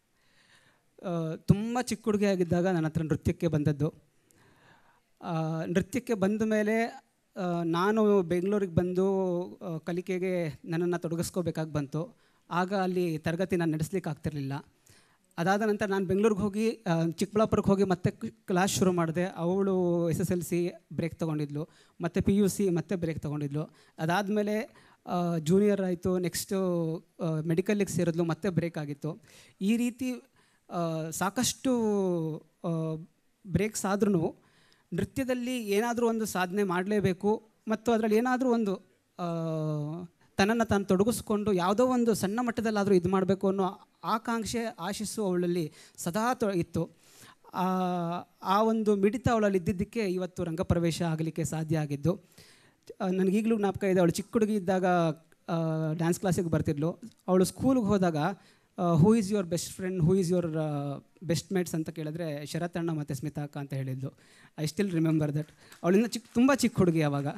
ತುಂಬ ಚಿಕ್ಕ ಹುಡುಗಿಯಾಗಿದ್ದಾಗ ನನ್ನ ಹತ್ರ ನೃತ್ಯಕ್ಕೆ ಬಂದದ್ದು ಆ, ನೃತ್ಯಕ್ಕೆ ಬಂದ ಮೇಲೆ ಆ, ನಾನು ಬೆಂಗಳೂರಿಗೆ ಬಂದು ಆ, ಕಲಿಕೆಗೆ ನನ್ನನ್ನು ತೊಡಗಿಸ್ಕೋಬೇಕಾಗಿ ಬಂತು ಆಗ ಅಲ್ಲಿ ತರಗತಿ ನಾನು ನಡೆಸ್ಲಿಕ್ಕೆ ಆಗ್ತಿರ್ಲಿಲ್ಲ ಅದಾದ ನಂತರ ನಾನು ಬೆಂಗಳೂರಿಗೆ ಹೋಗಿ ಆ, ಚಿಕ್ಕಬಳ್ಳಾಪುರಕ್ಕೆ ಹೋಗಿ ಮತ್ತೆ ಕ್ಲಾಸ್ ಶುರು ಮಾಡಿದೆ ಅವಳು S S L C break ತೊಗೊಂಡಿದ್ಲು ಮತ್ತು ಪಿ ಯು ಸಿ ಮತ್ತೆ ಬ್ರೇಕ್ ತೊಗೊಂಡಿದ್ಲು ಅದಾದಮೇಲೆ ಜೂನಿಯರ್ ಆಯಿತು ನೆಕ್ಸ್ಟು ಮೆಡಿಕಲ್ಲಿಗೆ ಸೇರಿದ್ಲು ಮತ್ತೆ ಬ್ರೇಕ್ ಆಗಿತ್ತು ಈ ರೀತಿ ಆ, ಸಾಕಷ್ಟು ಬ್ರೇಕ್ಸ್ ಆದ್ರೂ ನೃತ್ಯದಲ್ಲಿ ಏನಾದರೂ ಒಂದು ಸಾಧನೆ ಮಾಡಲೇಬೇಕು ಮತ್ತು ಅದರಲ್ಲಿ ಏನಾದರೂ ಒಂದು ತನ್ನನ್ನು ತಾನು ತೊಡಗಿಸ್ಕೊಂಡು ಯಾವುದೋ ಒಂದು ಸಣ್ಣ ಮಟ್ಟದಲ್ಲಾದರೂ ಇದು ಮಾಡಬೇಕು ಅನ್ನೋ ಆಕಾಂಕ್ಷೆ ಆಶಿಸು ಅವಳಲ್ಲಿ ಸದಾ ತೊ ಇತ್ತು ಆ ಆ ಒಂದು ಮಿಡಿತ ಅವಳಲ್ಲಿ ಇದ್ದಿದ್ದಕ್ಕೆ ಇವತ್ತು ರಂಗಪ್ರವೇಶ ಆಗಲಿಕ್ಕೆ ಸಾಧ್ಯ ಆಗಿದ್ದು ಆ, ನನಗೀಗಲೂ ಜ್ಞಾಪಕ ಇದೆ ಅವಳು ಚಿಕ್ಕ ಹುಡುಗಿ ಇದ್ದಾಗ ಡ್ಯಾನ್ಸ್ ಕ್ಲಾಸಿಗೆ ಬರ್ತಿದ್ಲು ಅವಳು ಸ್ಕೂಲ್ಗೆ ಹೋದಾಗ who is your best friend who is your best mates ಅಂತ ಕೇಳಿದ್ರೆ ಶರತಣ್ಣ ಮತ್ತು ಸ್ಮಿತಾ ಅಕ್ಕ ಅಂತ ಹೇಳಿದ್ಲು ಐ ಸ್ಟಿಲ್ ರಿಮೆಂಬರ್ ದಟ್ ಅವಳಿಂದ ಚಿಕ್ಕ ತುಂಬ ಚಿಕ್ಕ ಹುಡುಗಿ ಆವಾಗ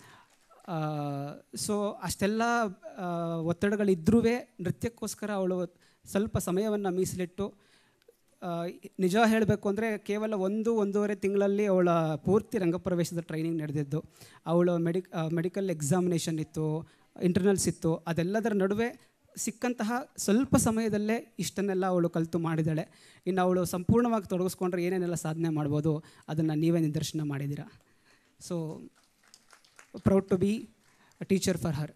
ಸೊ ಅಷ್ಟೆಲ್ಲ ಆ, ಒತ್ತಡಗಳಿದ್ರೂ ನೃತ್ಯಕ್ಕೋಸ್ಕರ ಅವಳು ಸ್ವಲ್ಪ ಸಮಯವನ್ನು ಮೀಸಲಿಟ್ಟು ಆ, ನಿಜ ಹೇಳಬೇಕು ಅಂದರೆ ಕೇವಲ ಒಂದು ಒಂದೂವರೆ ತಿಂಗಳಲ್ಲಿ ಅವಳ ಪೂರ್ತಿ ರಂಗಪ್ರವೇಶದ ಟ್ರೈನಿಂಗ್ ನಡೆದಿದ್ದು ಅವಳು ಮೆಡಿ ಮೆಡಿಕಲ್ ಎಕ್ಸಾಮಿನೇಷನ್ ಇತ್ತು ಇಂಟರ್ನಲ್ಸ್ ಇತ್ತು ಅದೆಲ್ಲದರ ನಡುವೆ ಸಿಕ್ಕಂತಹ ಸ್ವಲ್ಪ ಸಮಯದಲ್ಲೇ ಇಷ್ಟನ್ನೆಲ್ಲ ಅವಳು ಕಲಿತು ಮಾಡಿದ್ದಾಳೆ ಇನ್ನು ಅವಳು ಸಂಪೂರ್ಣವಾಗಿ ತೊಡಗಿಸ್ಕೊಂಡ್ರೆ ಏನೇನೆಲ್ಲ ಸಾಧನೆ ಮಾಡ್ಬೋದು ಅದನ್ನು ನೀವೇ ನಿದರ್ಶನ ಮಾಡಿದ್ದೀರಾ so proud to be teacher for her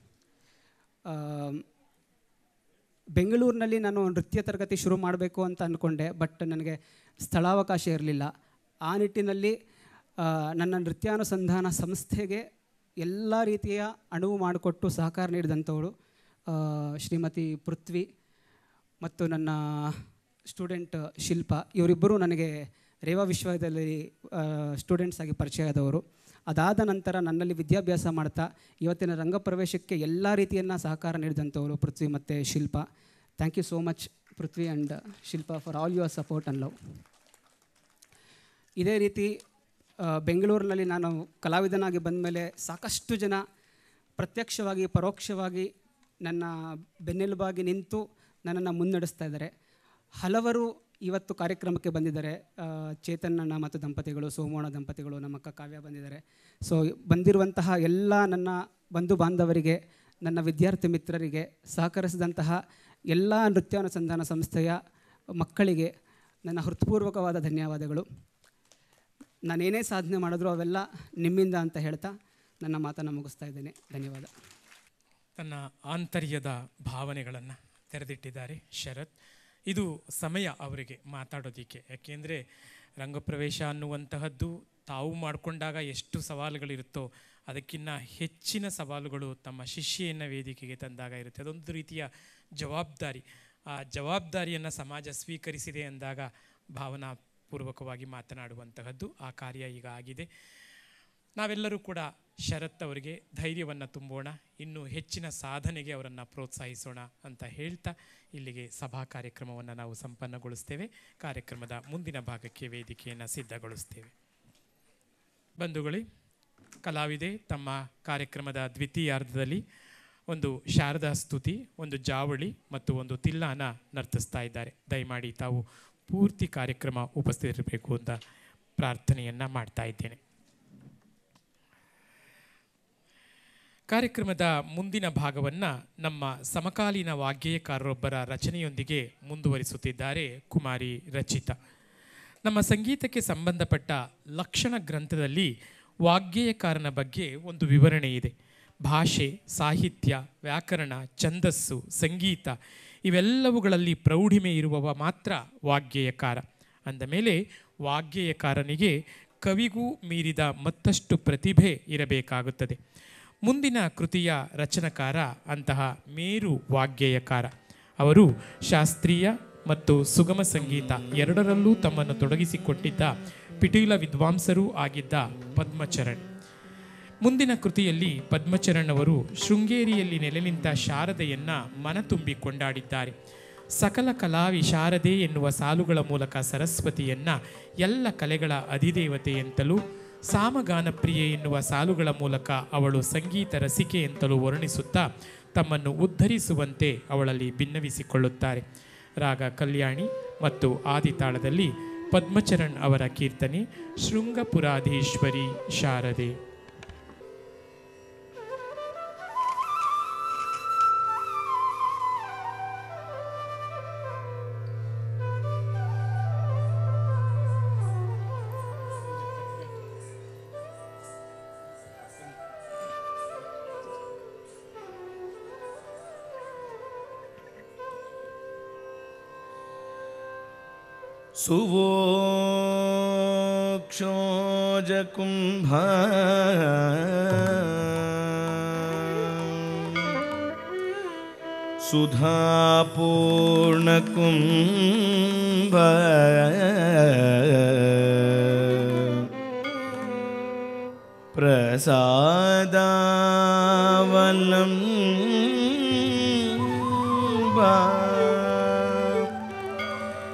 ಬೆಂಗಳೂರಿನಲ್ಲಿ ನಾನು ನೃತ್ಯ ತರಗತಿ ಶುರು ಮಾಡಬೇಕು ಅಂತ ಅಂದ್ಕೊಂಡೆ ಬಟ್ ನನಗೆ ಸ್ಥಳಾವಕಾಶ ಇರಲಿಲ್ಲ ಆ ನಿಟ್ಟಿನಲ್ಲಿ ಆ, ನನ್ನ ನೃತ್ಯಾನುಸಂಧಾನ ಸಂಸ್ಥೆಗೆ ಎಲ್ಲ ರೀತಿಯ ಅಣುವು ಮಾಡಿಕೊಟ್ಟು ಸಹಕಾರ ನೀಡಿದಂಥವಳು ಆ, ಶ್ರೀಮತಿ ಪೃಥ್ವಿ ಮತ್ತು ನನ್ನ ಸ್ಟೂಡೆಂಟ್ ಶಿಲ್ಪ ಇವರಿಬ್ಬರೂ ನನಗೆ ರೇವಾ ವಿಶ್ವವಿದ್ಯಾಲಯದಲ್ಲಿ ಸ್ಟೂಡೆಂಟ್ಸ್ ಆಗಿ ಪರಿಚಯ ಆದವರು ಅದಾದ ನಂತರ ನನ್ನಲ್ಲಿ ವಿದ್ಯಾಭ್ಯಾಸ ಮಾಡ್ತಾ ಇವತ್ತಿನ ರಂಗ ಪ್ರವೇಶಕ್ಕೆ ಎಲ್ಲ ರೀತಿಯನ್ನು ಸಹಕಾರ ನೀಡಿದಂಥವರು ಪೃಥ್ವಿ ಮತ್ತು Shilpa thank you so much Prithvi and Shilpa for all your support and love ಇದೇ ರೀತಿ ಆ, ಬೆಂಗಳೂರಿನಲ್ಲಿ ನಾನು ಕಲಾವಿದನಾಗಿ ಬಂದ ಮೇಲೆ ಸಾಕಷ್ಟು ಜನ ಪ್ರತ್ಯಕ್ಷವಾಗಿ ಪರೋಕ್ಷವಾಗಿ ನನ್ನ ಬೆನ್ನೆಲುಬಾಗಿ ನಿಂತು ನನ್ನನ್ನು ಮುನ್ನಡೆಸ್ತಾ ಇದ್ದಾರೆ ಹಲವರು ಇವತ್ತು ಕಾರ್ಯಕ್ರಮಕ್ಕೆ ಬಂದಿದ್ದಾರೆ ಆ, ಚೇತನಣ್ಣ ಮತ್ತು ದಂಪತಿಗಳು ಸೋಮೋಣ ದಂಪತಿಗಳು ನಮ್ಮ ಅಕ್ಕ ಕಾವ್ಯ ಬಂದಿದ್ದಾರೆ ಸೊ ಬಂದಿರುವಂತಹ ಎಲ್ಲ ನನ್ನ ಬಂಧು ಬಾಂಧವರಿಗೆ ನನ್ನ ವಿದ್ಯಾರ್ಥಿ ಮಿತ್ರರಿಗೆ ಸಹಕರಿಸಿದಂತಹ ಎಲ್ಲ ನೃತ್ಯಾನುಸಂಧಾನ ಸಂಸ್ಥೆಯ ಮಕ್ಕಳಿಗೆ ನನ್ನ ಹೃತ್ಪೂರ್ವಕವಾದ ಧನ್ಯವಾದಗಳು ನಾನೇನೇ ಸಾಧನೆ ಮಾಡಿದ್ರು ಅವೆಲ್ಲ ನಿಮ್ಮಿಂದ ಅಂತ ಹೇಳ್ತಾ ನನ್ನ ಮಾತನ್ನು ಮುಗಿಸ್ತಾ ಇದ್ದೇನೆ ಧನ್ಯವಾದ ತನ್ನ ಆಂತರ್ಯದ ಭಾವನೆಗಳನ್ನು ತೆರೆದಿಟ್ಟಿದ್ದಾರೆ ಶರತ್ ಇದು ಸಮಯ ಅವರಿಗೆ ಮಾತಾಡೋದಕ್ಕೆ ಯಾಕೆಂದರೆ ರಂಗಪ್ರವೇಶ ಅನ್ನುವಂತಹದ್ದು ತಾವು ಮಾಡಿಕೊಂಡಾಗ ಎಷ್ಟು ಸವಾಲುಗಳಿರುತ್ತೋ ಅದಕ್ಕಿಂತ ಹೆಚ್ಚಿನ ಸವಾಲುಗಳು ತಮ್ಮ ಶಿಷ್ಯೆಯನ್ನು ವೇದಿಕೆಗೆ ತಂದಾಗ ಇರುತ್ತೆ ಅದೊಂದು ರೀತಿಯ ಜವಾಬ್ದಾರಿ ಆ ಜವಾಬ್ದಾರಿಯನ್ನು ಸಮಾಜ ಸ್ವೀಕರಿಸಿದೆ ಅಂದಾಗ ಭಾವನಾಪೂರ್ವಕವಾಗಿ ಮಾತನಾಡುವಂತಹದ್ದು ಆ ಕಾರ್ಯ ಈಗ ಆಗಿದೆ ನಾವೆಲ್ಲರೂ ಕೂಡ ಶರತ್ ಅವರಿಗೆ ಧೈರ್ಯವನ್ನು ತುಂಬೋಣ ಇನ್ನು ಹೆಚ್ಚಿನ ಸಾಧನೆಗೆ ಅವರನ್ನು ಪ್ರೋತ್ಸಾಹಿಸೋಣ ಅಂತ ಹೇಳ್ತಾ ಇಲ್ಲಿಗೆ ಸಭಾ ಕಾರ್ಯಕ್ರಮವನ್ನು ನಾವು ಸಂಪನ್ನಗೊಳಿಸ್ತೇವೆ ಕಾರ್ಯಕ್ರಮದ ಮುಂದಿನ ಭಾಗಕ್ಕೆ ವೇದಿಕೆಯನ್ನು ಸಿದ್ಧಗೊಳಿಸ್ತೇವೆ ಬಂಧುಗಳೇ ಕಲಾವಿದೆ ತಮ್ಮ ಕಾರ್ಯಕ್ರಮದ ದ್ವಿತೀಯಾರ್ಧದಲ್ಲಿ ಒಂದು ಶಾರದಾ ಸ್ತುತಿ ಒಂದು ಜಾವಳಿ ಮತ್ತು ಒಂದು ತಿಲ್ಲಾನ ನರ್ತಿಸ್ತಾ ಇದ್ದಾರೆ ದಯಮಾಡಿ ತಾವು ಪೂರ್ತಿ ಕಾರ್ಯಕ್ರಮ ಉಪಸ್ಥಿತರಿರಬೇಕು ಅಂತ ಪ್ರಾರ್ಥನೆಯನ್ನು ಮಾಡ್ತಾ ಇದ್ದೇನೆ ಕಾರ್ಯಕ್ರಮದ ಮುಂದಿನ ಭಾಗವನ್ನು ನಮ್ಮ ಸಮಕಾಲೀನ ವಾಗ್ಗೇಯಕಾರರೊಬ್ಬರ ರಚನೆಯೊಂದಿಗೆ ಮುಂದುವರಿಸುತ್ತಿದ್ದಾರೆ ಕುಮಾರಿ ರಚಿತಾ ನಮ್ಮ ಸಂಗೀತಕ್ಕೆ ಸಂಬಂಧಪಟ್ಟ ಲಕ್ಷಣ ಗ್ರಂಥದಲ್ಲಿ ವಾಗ್ಗೇಯಕಾರನ ಬಗ್ಗೆ ಒಂದು ವಿವರಣೆ ಇದೆ ಭಾಷೆ ಸಾಹಿತ್ಯ ವ್ಯಾಕರಣ ಛಂದಸ್ಸು ಸಂಗೀತ ಇವೆಲ್ಲವುಗಳಲ್ಲಿ ಪ್ರೌಢಿಮೆ ಇರುವವ ಮಾತ್ರ ವಾಗ್ಗೇಯಕಾರ ಅಂದ ಮೇಲೆ ವಾಗ್ಗೇಯಕಾರನಿಗೆ ಕವಿಗೂ ಮೀರಿದ ಮತ್ತಷ್ಟು ಪ್ರತಿಭೆ ಇರಬೇಕಾಗುತ್ತದೆ ಮುಂದಿನ ಕೃತಿಯ ರಚನಕಾರ ಅಂತಹ ಮೇರು ವಾಗ್ಗೇಯಕಾರ ಅವರು ಶಾಸ್ತ್ರೀಯ ಮತ್ತು ಸುಗಮ ಸಂಗೀತ ಎರಡರಲ್ಲೂ ತಮ್ಮನ್ನು ತೊಡಗಿಸಿಕೊಟ್ಟಿದ್ದ ಪಿಟೀಲ ವಿದ್ವಾಂಸರೂ ಆಗಿದ್ದ ಪದ್ಮಚರಣ್ ಮುಂದಿನ ಕೃತಿಯಲ್ಲಿ ಪದ್ಮಚರಣ್ ಅವರು ಶೃಂಗೇರಿಯಲ್ಲಿ ನೆಲೆ ನಿಂತ ಶಾರದೆಯನ್ನ ಮನತುಂಬಿ ಕೊಂಡಾಡಿದ್ದಾರೆ ಸಕಲ ಕಲಾವಿ ಶಾರದೆ ಎನ್ನುವ ಸಾಲುಗಳ ಮೂಲಕ ಸರಸ್ವತಿಯನ್ನ ಎಲ್ಲ ಕಲೆಗಳ ಅಧಿದೇವತೆ ಎಂತಲೂ ಸಾಮಗಾನ ಪ್ರಿಯೆ ಎನ್ನುವ ಸಾಲುಗಳ ಮೂಲಕ ಅವಳು ಸಂಗೀತ ರಸಿಕೆ ಎಂತಲೂ ವರ್ಣಿಸುತ್ತಾ ತಮ್ಮನ್ನು ಉದ್ಧರಿಸುವಂತೆ ಅವಳಲ್ಲಿ ಭಿನ್ನವಿಸಿಕೊಳ್ಳುತ್ತಾರೆ ರಾಗ ಕಲ್ಯಾಣಿ ಮತ್ತು ಆದಿತಾಳದಲ್ಲಿ ಪದ್ಮಚರಣ್ ಅವರ ಕೀರ್ತನೆ ಶೃಂಗಪುರಾಧೀಶ್ವರಿ ಶಾರದೆ सुवोक्षोजकुम्भ सुधापूर्णकुम्भ प्रसादावलम्बा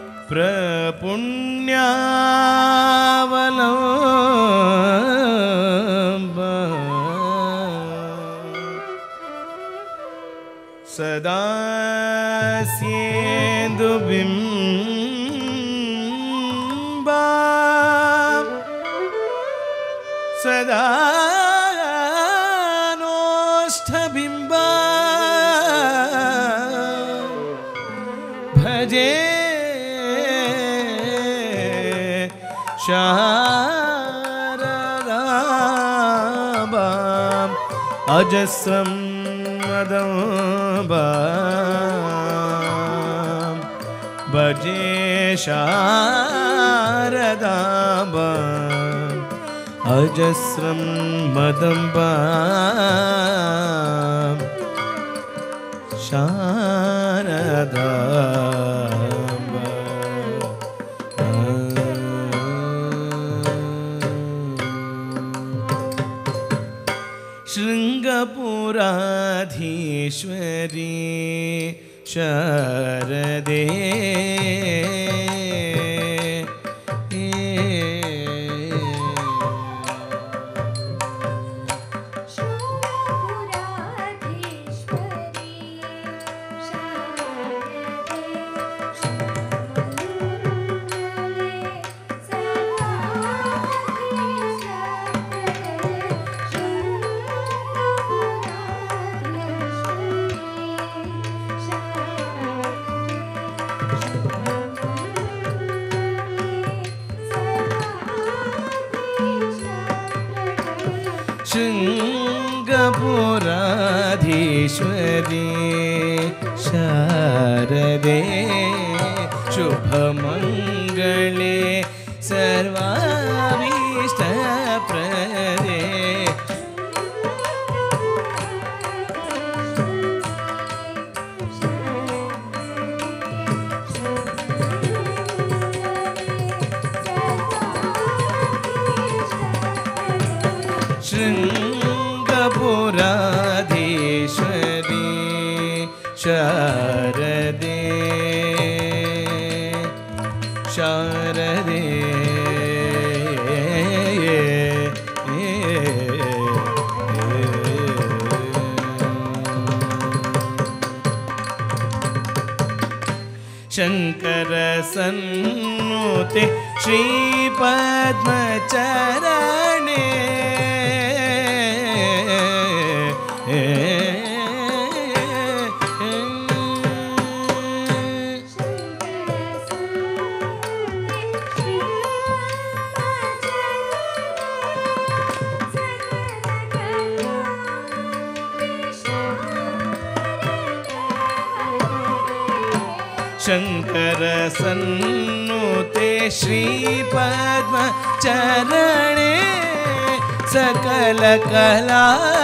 प्रपुण्यावलम्ब सदा स्येन्दुबिम्बा सदा नोष्ठबिम्बा भजे शारदाबाम् अजस्रं मदम्बाम् भजे शारदाबाम् अजस्रं मदम्बाम् शारदा ಶಾರದೆ ಶೃಂಗಪುರಾಧೀಶ್ವರಿ ಶಾರದೆ ಶುಭಮಂಗಳೇ ಸರ್ವಾಭೀಷ್ಟಪ್ರದೆ ಶೃಂಗಪುರಾಧೀಶ್ವರಿ ಶಾರದೆ ಶಾರದೆ ಶಂಕರ ಸನ್ನುತೆ ಶ್ರೀಪದ್ಮಚರಣೆ ಶಂಕರ ಸನ್ನುತೆ ಶ್ರೀಪದ್ಮ ಚರಣೆ ಸಕಲ ಕಲಾ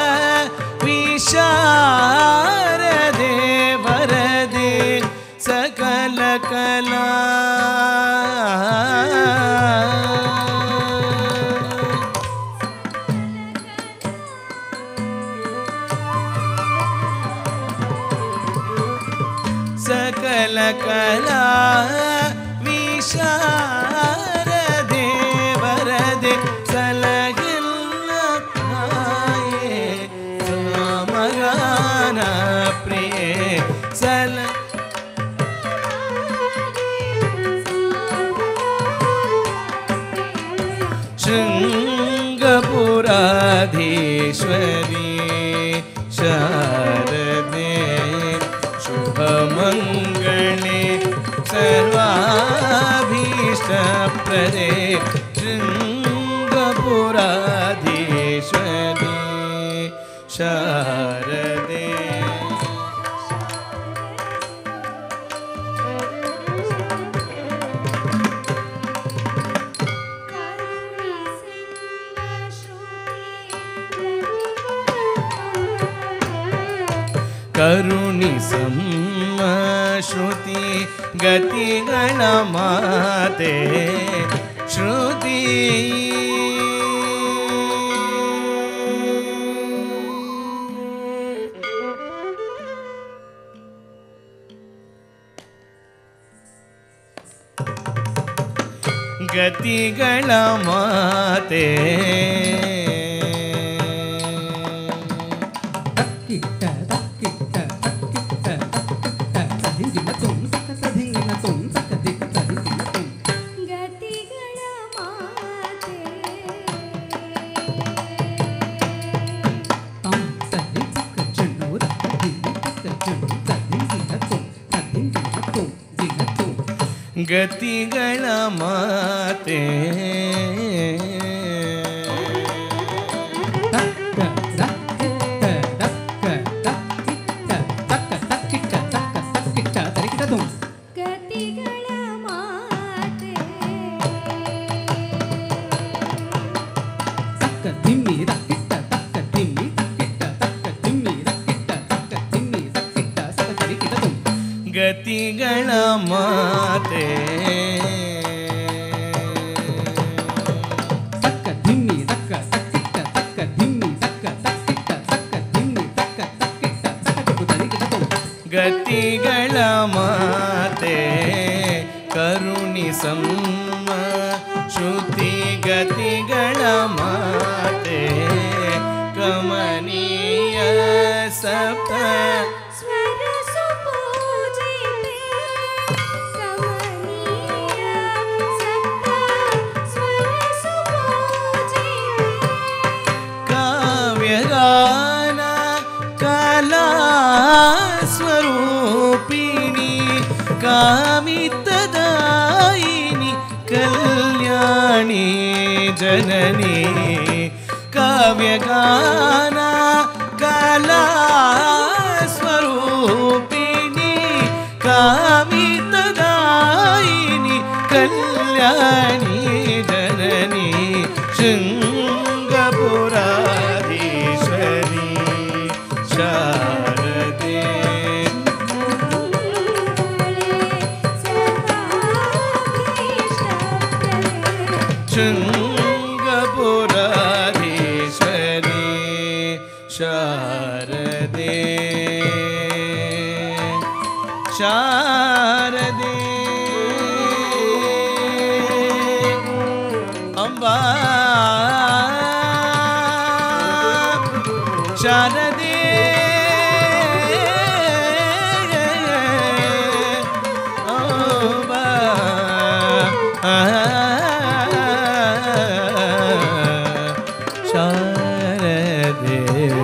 ವಿಶಾರದೆ ವರದೆ ಸಕಲ ಕಲಾ ಸಕಲ ಕಲಾ ವಿಶಾರದೆ ವರದೆ ಸಲಗಿಲ್ಲ ಕಾಯೆ ಸಮಗಾನ ಪ್ರಿಯೆ ಸಲ ಶೃಂಗಪುರಾಧೀಶ್ವರಿ ಶಾರದೆ ಶುಭಮಂಗಳೇ ಸರ್ವಾಭೀಷ್ಟಪ್ರದೆ ಶೃಂಗಪುರಾಧೀಶ್ವರಿ ಶಾರದೆ ಕರುಣಿಸಮ್ಮ ಶ್ರುತಿ ಗತಿಗಳ ಮಾತೆ ಶ್ರುತಿ ಗತಿಗಳ ಮಾತೆ ತಕ್ಕಿಟ್ಟ ತಕ್ಕಿಟ್ಟ ತಕ್ಕಿಟ್ಟ ತಕ್ಕಿಟ್ಟ ತದಿಂಗಿನ ತುಂ ತಕ್ಕ ತದಿಂಗಿನ ತುಂ ತಕ್ಕ ದಿಕ್ಕ ತದಿಂಗಿನ ತುಂ ಗತಿಗಳ ಮಾತೆ ತಾಂ ತದಿ ತಕ್ಕ ಜಣ್ಣು ತಕ್ಕ ದಿನ್ನ ತಕ್ಕ ಜಣ್ಣು ತದಿಂಗಿನ ತುಂ ತದಿಂಗಿನ ತುಂ ದಿನ ತುಂ ಗತಿಗಳ ಮಾತೆ ತಕ್ಕ ತಕ್ಕಿಟ್ಟ ತಕ್ಕ ತಕ್ಕಿಟ್ಟ ತಕ್ಕ ತಕ್ಕಿಟ್ಟ ತಕ್ಕ ತಕ್ಕಿಟ್ಟ ತರಿಕಿಟ ತುಂ ಗತಿಗಳ ಮಾತೆ ತಕ್ಕ ದಿಮ್ಮಿ ತಕ್ಕಿಟ್ಟ ತಕ್ಕ ದಿಮ್ಮಿ ತಕ್ಕಿಟ್ಟ ತಕ್ಕ ದಿಮ್ಮಿ ತಕ್ಕಿಟ್ಟ ತಕ್ಕ ದಿಮ್ಮಿ ತಕ್ಕಿಟ್ಟ ಸಕ ತರಿಕಿಟ ತುಂ ಗತಿಗಳ ಮಾತೆ ತಕ್ಕ ದಿಮ್ಮಿ ತಕ್ಕ ತಕ್ಕಿಟ್ಟ ತಕ್ಕ ದಿಮ್ಮಿ ತಕ್ಕ ತಕ್ಕಿಟ್ಟ ತಕ್ಕ ದಿಮ್ಮಿ ಮಾತೆ ಕರುಣಿಸಮ್ಮ ಶ್ರುತಿಗತಿಗಳ ಮಾತೆ ಕಮನೀಯ ಸಪ್ತ ಸ್ವರ ಸುಪೂಜಿತೆ ಕಮನೀಯ ಸಪ್ತ ಸ್ವರ ಸುಪೂಜಿತೆ ಕಾವ್ಯಗಾನ ಕಲಾ ಸ್ವರೂಪಿಣಿ ಕಾಮಿತದಾಯಿನಿ ಕಲ್ಯಾಣಿ ಜನನಿ ಕಾವ್ಯಗಾನ ಕಲಾ ಸ್ವರೂಪಿಣಿ ಕಾಮಿತದಾಯಿನಿ ಕಲ್ಯಾಣಿ ಜನನಿ ಶೃಂಗಪುರಾಧೀಶ್ವರಿ ಶಾರದೆ ಶೃಂಗಪುರಾಧೀಶ್ವರಿ ಶಾರದೆ ಶಾರದೆ ಅಂಬಾ ಶಾರದೆ ಅಂಬಾ ಶಾರದೆ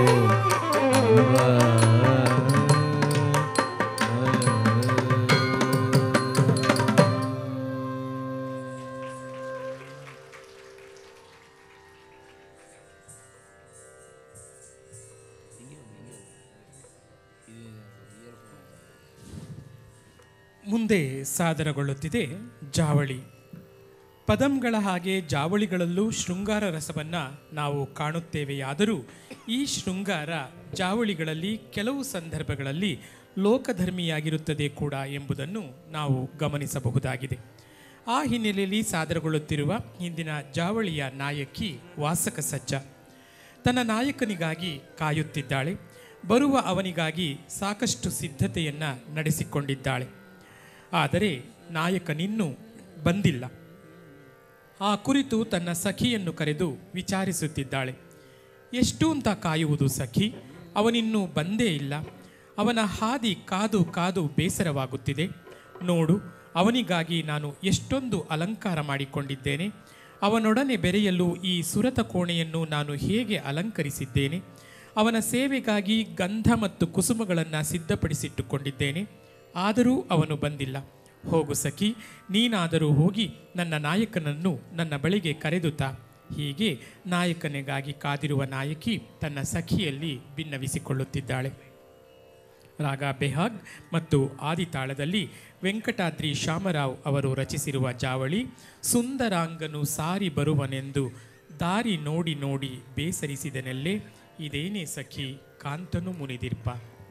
ಮುಂದೆ ಸಾದರಗೊಳ್ಳುತ್ತಿದೆ ಜಾವಳಿ ಪದಂಗಳ ಹಾಗೆ ಜಾವಳಿಗಳಲ್ಲೂ ಶೃಂಗಾರ ರಸವನ್ನು ನಾವು ಕಾಣುತ್ತೇವೆಯಾದರೂ ಈ ಶೃಂಗಾರ ಜಾವಳಿಗಳಲ್ಲಿ ಕೆಲವು ಸಂದರ್ಭಗಳಲ್ಲಿ ಲೋಕಧರ್ಮಿಯಾಗಿರುತ್ತದೆ ಕೂಡ ಎಂಬುದನ್ನು ನಾವು ಗಮನಿಸಬಹುದಾಗಿದೆ ಆ ಹಿನ್ನೆಲೆಯಲ್ಲಿ ಸಾದರಗೊಳ್ಳುತ್ತಿರುವ ಇಂದಿನ ಜಾವಳಿಯ ನಾಯಕಿ ವಾಸಕ ಸಜ್ಜ ತನ್ನ ನಾಯಕನಿಗಾಗಿ ಕಾಯುತ್ತಿದ್ದಾಳೆ ಬರುವ ಅವನಿಗಾಗಿ ಸಾಕಷ್ಟು ಸಿದ್ಧತೆಯನ್ನು ನಡೆಸಿಕೊಂಡಿದ್ದಾಳೆ ಆದರೆ ನಾಯಕನಿನ್ನೂ ಬಂದಿಲ್ಲ ಆ ಕುರಿತು ತನ್ನ ಸಖಿಯನ್ನು ಕರೆದು ವಿಚಾರಿಸುತ್ತಿದ್ದಾಳೆ ಎಷ್ಟು ಅಂತ ಕಾಯುವುದು ಸಖಿ ಅವನಿನ್ನೂ ಬಂದೇ ಇಲ್ಲ ಅವನ ಹಾದಿ ಕಾದು ಕಾದು ಬೇಸರವಾಗುತ್ತಿದೆ ನೋಡು ಅವನಿಗಾಗಿ ನಾನು ಎಷ್ಟೊಂದು ಅಲಂಕಾರ ಮಾಡಿಕೊಂಡಿದ್ದೇನೆ ಅವನೊಡನೆ ಬೆರೆಯಲು ಈ ಸುರತ ಕೋಣೆಯನ್ನು ನಾನು ಹೇಗೆ ಅಲಂಕರಿಸಿದ್ದೇನೆ ಅವನ ಸೇವೆಗಾಗಿ ಗಂಧ ಮತ್ತು ಕುಸುಮಗಳನ್ನು ಸಿದ್ಧಪಡಿಸಿಟ್ಟುಕೊಂಡಿದ್ದೇನೆ ಆದರೂ ಅವನು ಬಂದಿಲ್ಲ ಹೋಗು ಸಖಿ ನೀನಾದರೂ ಹೋಗಿ ನನ್ನ ನಾಯಕನನ್ನು ನನ್ನ ಬಳಿಗೆ ಕರೆದುತ್ತಾ ಹೀಗೆ ನಾಯಕನಿಗಾಗಿ ಕಾದಿರುವ ನಾಯಕಿ ತನ್ನ ಸಖಿಯಲ್ಲಿ ಭಿನ್ನವಿಸಿಕೊಳ್ಳುತ್ತಿದ್ದಾಳೆ ರಾಗ ಬೆಹಾಗ್ ಮತ್ತು ಆದಿತಾಳದಲ್ಲಿ ವೆಂಕಟಾದ್ರಿ ಶಾಮರಾವ್ ಅವರು ರಚಿಸಿರುವ ಜಾವಳಿ ಸುಂದರಾಂಗನು ಸಾರಿ ಬರುವನೆಂದು ದಾರಿ ನೋಡಿ ನೋಡಿ ಬೇಸರಿಸಿದನೆಲ್ಲೇ ಇದೇನೇ ಸಖಿ ಕಾಂತನು ಮುನಿದಿರ್ಪ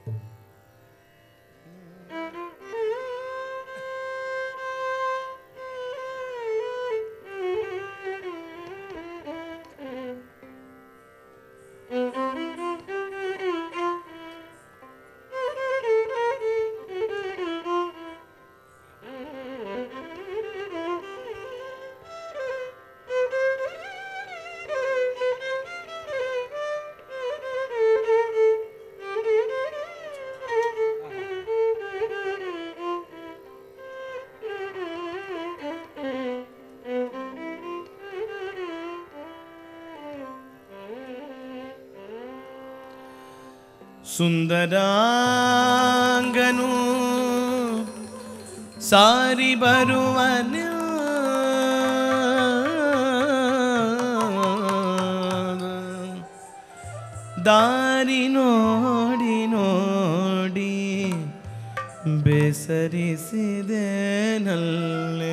ಸುಂದರಾಂಗನು ಸಾರಿ ಬರುವನು ದಾರಿ ನೋಡಿ ನೋಡಿ ಬೇಸರಿಸಿದೆ ನಲ್ಲೇ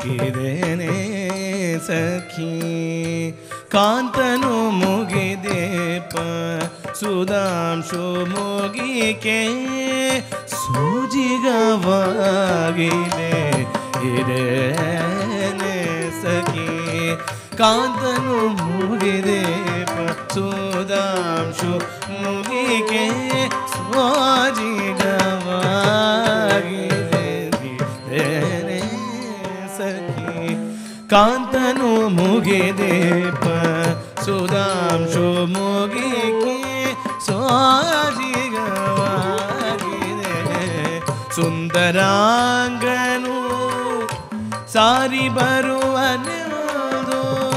ಇದೇನೇ ಸಖಿ ಕಾಂತನು ಮುಗಿದೇಪ ಸುಧಾಂಶು ಮುಗಿಕೆ ಸೂಜಿಗವಾಗಿದೆ ಇದೇನೇ ಸಖಿ ಕಾಂತನು ಮುಗಿದೇಪ ಸುಧಾಂಶು ಮುಗಿಕೆ ಸ್ವಾಜಿಗವಾಗಿದೆ ಇದೇನೇ ಸಖಿ ಕಾಂತನು ಮುಗಿದೇಪ ಸುಧಾಂಶು ಮುಗಿಕೆ ಸ್ವಾಜಿಗವಾಗಿದೆ ಸುಂದರಾಂಗನು ಸಾರಿ ಬರುವನೆಂದು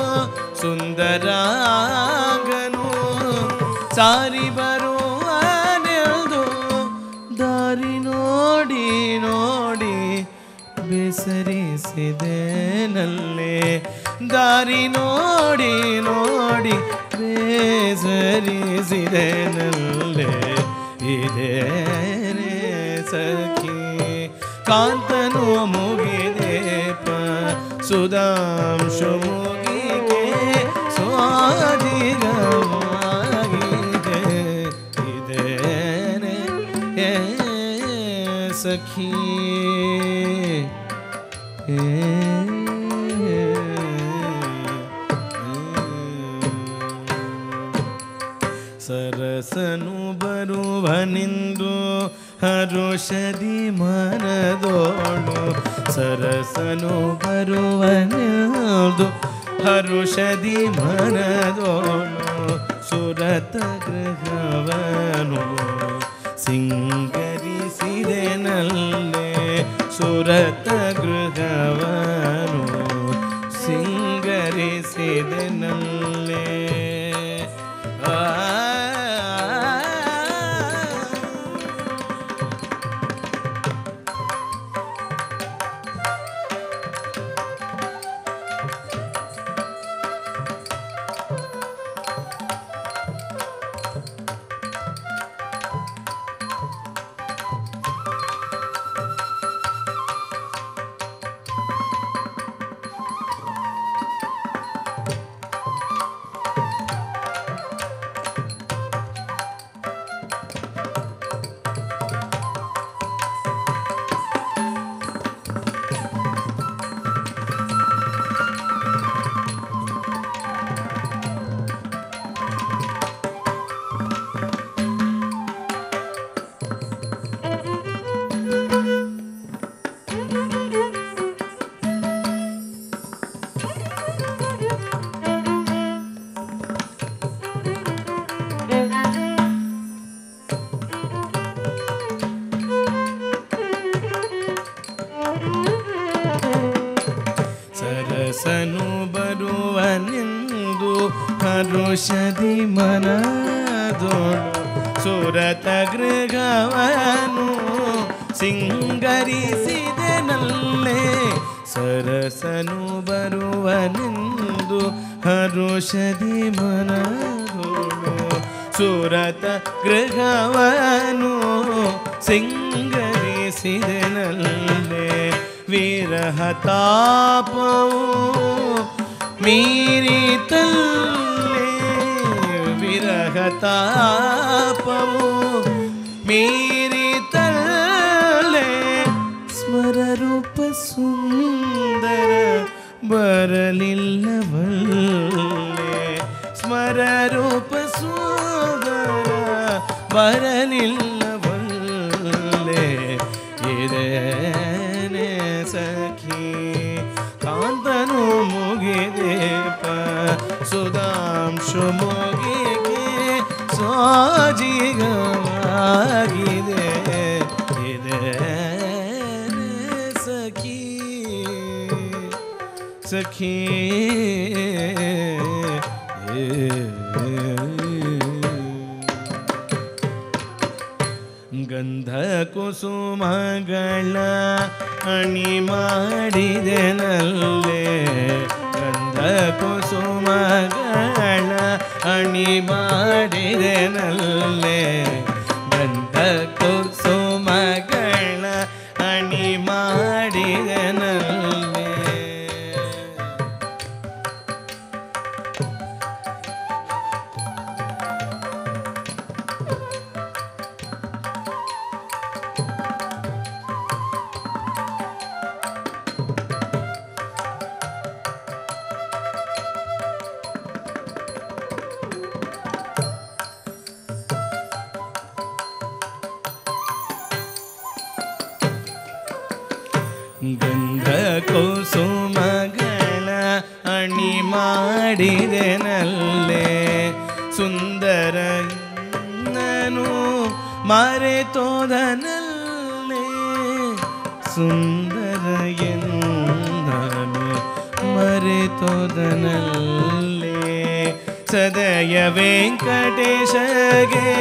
ಸುಂದರಾಂಗನು ಸಾರಿ ಬರುವನೆಂದು ದಾರಿ ನೋಡಿ ನೋಡಿ ಬೇಸರಿಸಿದೆ ನಲ್ಲೇ ದಾರಿ ನೋಡಿ ನೋಡಿ ಬೇಸರಿಸಿದೆ ನಲ್ಲೇ ಇದೇನೇ ಸಖಿ ಕಾಂತನು ಮುಗಿದೇಪ ಸುಧಾಂಶು ಮುಗಿಗೆ ಸ್ವಾದಿಗವಾಗಿದೆ ಇದೇನೆ ಏ ಸಖಿ ಏ ಸರಸನು ಬರುವನೆಂದು ಹರುಷದಿ ಮನದೋಳು ಸರಸನು ಬರುವನೆಂದು ಹರುಷದಿ ಮನದೋಳು ಸುರತ ಗೃಹವನು ಸಿಂಗರಿಸಿದೆ ನಲ್ಲೆ ಸುರತ ಗೃಹವನು ಸಿಂಗರಿಸಿದೆ ನಲ್ಲೆ ಆ ಸರಸನು ಬರುವನೆಂದು ಹರುಷದಿ ಮನದೋಳು ಸುರತ ಗೃಹವನು ಸಿಂಗರಿಸಿದೆ ನಲ್ಲೆ ಸರಸನು ಬರುವನೆಂದು ಹರುಷದಿ ಮನದೋಳು ಸುರತ ಗೃಹವನು ಸಿಂಗರಿಸಿದೆ ನಲ್ಲೆ ವಿರಹ ತಾಪವು ಮೀರಿತಲ್ಲೇ ವಿರಹ ತಾಪವು ಮೀರಿತಲ್ಲೇ ಸ್ಮರರೂಪ ಸುಂದರ ಬರಲಿಲ್ಲವಲ್ಲೇ ಸ್ಮರರೂಪ ಸುಂದರ ಬರಲಿಲ್ಲವಲ್ಲೇ ಇದೇನೆ ಸಖಿ ಕಾಂತನು ಮುಗಿದೇಪ ಸುಧಾಂಶು ಮುಗಿಗೆ ಸೋಜಿಗವಾಗಿದೆ ಇದೇನೆ ಸಖಿ ಸಖಿ ಗಂಧ ಕುಸುಮಗಳ ಅಣಿ ಮಾಡಿದೆ ನಲ್ಲೆ ಗಂಧ ಕುಸುಮಗಳ ಅಣಿ ಮಾಡಿದೆ ನಲ್ಲೆ ಗಂಧ ಕುಸುಮಗಳ ಅಣಿ ಮಾಡಿದೆ ನಲ್ಲೆ ಮಾಡಿದೆನಲ್ಲೇ ಸುಂದರ ನಾನು ಮರೆತೋದನಲ್ಲೇ ಸುಂದರ ಎನ್ನನು ಮರೆತೋದನಲ್ಲೇ ಸದಯ ವೆಂಕಟೇಶಗೆ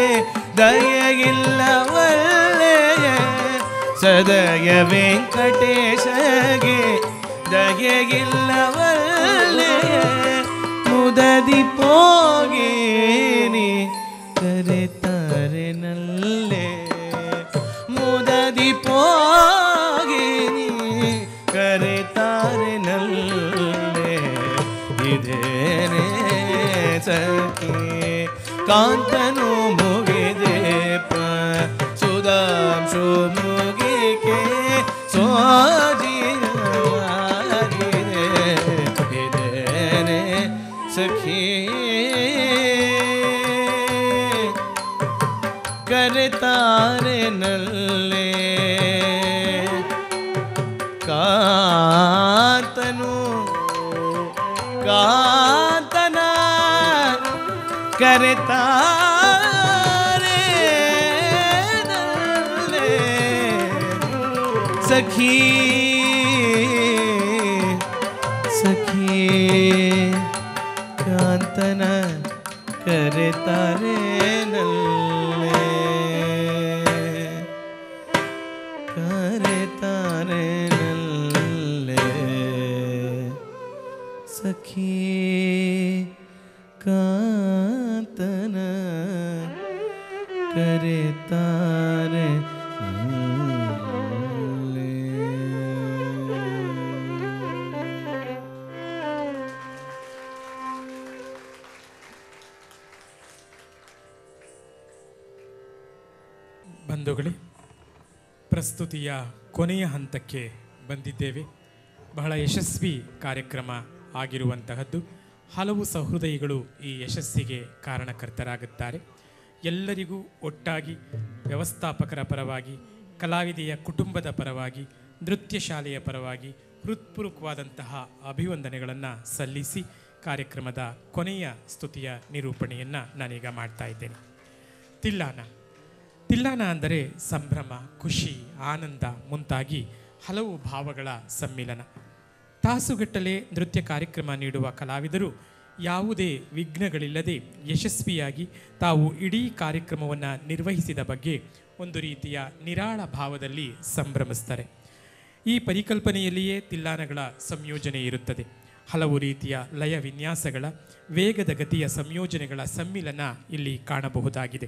ದಯಗಿಲ್ಲವಲ್ಲೇ ಸದಯ ವೆಂಕಟೇಶಗೆ ದಯಗಿಲ್ಲವಲ್ಲೇ ಮುದದಿ ಪೋಗೇನಿ ಕರೆತಾರೆ ನಲ್ಲೇ ಮುದದಿ ಪೋಗೇನಿ ಕರೆತಾರೆ ನಲ್ಲೇ ಇದೇನೇ ಸಖಿ ಕಾಂತನು ಮುಗಿದೆ ಪ ಸುಧಾಂಶು ಮುಗಿಕೆ ಸೋಜಿಯಾಗಿದೆ ಇದೇನೆ ಸಖಿ ಕರೆತಾರೆ ನಲ್ಲೇ ಕಾತನು ಕಾತನ ಕರೆತಾರೆ ನಲ್ಲೇ ಸಖಿ ಸಖಿ ಕಾಂತನ ಕರೆತಾರೆ ನಲ್ಲೇ ಕರೆತಾರೆ ನಲ್ಲೇ ಸಖಿ ಕಾಂತನ ಕರೆತಾರೆ ಬಂಧುಗಳೇ ಪ್ರಸ್ತುತಿಯ ಕೊನೆಯ ಹಂತಕ್ಕೆ ಬಂದಿದ್ದೇವೆ ಬಹಳ ಯಶಸ್ವಿ ಕಾರ್ಯಕ್ರಮ ಆಗಿರುವಂತಹದ್ದು ಹಲವು ಸಹೃದಯಿಗಳು ಈ ಯಶಸ್ಸಿಗೆ ಕಾರಣಕರ್ತರಾಗುತ್ತಾರೆ ಎಲ್ಲರಿಗೂ ಒಟ್ಟಾಗಿ ವ್ಯವಸ್ಥಾಪಕರ ಪರವಾಗಿ ಕಲಾವಿದೆಯ ಕುಟುಂಬದ ಪರವಾಗಿ ನೃತ್ಯ ಶಾಲೆಯ ಪರವಾಗಿ ಹೃತ್ಪೂರ್ವಕವಾದಂತಹ ಅಭಿವಂದನೆಗಳನ್ನು ಸಲ್ಲಿಸಿ ಕಾರ್ಯಕ್ರಮದ ಕೊನೆಯ ಸ್ತುತಿಯ ನಿರೂಪಣೆಯನ್ನು ನಾನೀಗ ಮಾಡ್ತಾ ಇದ್ದೇನೆ ತಿಲ್ಲಾನ ತಿಲ್ಲಾನ ಅಂದರೆ ಸಂಭ್ರಮ ಖುಷಿ ಆನಂದ ಮುಂತಾಗಿ ಹಲವು ಭಾವಗಳ ಸಮ್ಮಿಲನ ತಾಸುಗಟ್ಟಲೆ ನೃತ್ಯ ಕಾರ್ಯಕ್ರಮ ನೀಡುವ ಕಲಾವಿದರು ಯಾವುದೇ ವಿಘ್ನಗಳಿಲ್ಲದೆ ಯಶಸ್ವಿಯಾಗಿ ತಾವು ಇಡೀ ಕಾರ್ಯಕ್ರಮವನ್ನು ನಿರ್ವಹಿಸಿದ ಬಗ್ಗೆ ಒಂದು ರೀತಿಯ ನಿರಾಳ ಭಾವದಲ್ಲಿ ಸಂಭ್ರಮಿಸ್ತಾರೆ ಈ ಪರಿಕಲ್ಪನೆಯಲ್ಲಿಯೇ ತಿಲ್ಲಾನಗಳ ಸಂಯೋಜನೆ ಇರುತ್ತದೆ ಹಲವು ರೀತಿಯ ಲಯ ವಿನ್ಯಾಸಗಳ ವೇಗದ ಗತಿಯ ಸಂಯೋಜನೆಗಳ ಸಮ್ಮಿಲನ ಇಲ್ಲಿ ಕಾಣಬಹುದಾಗಿದೆ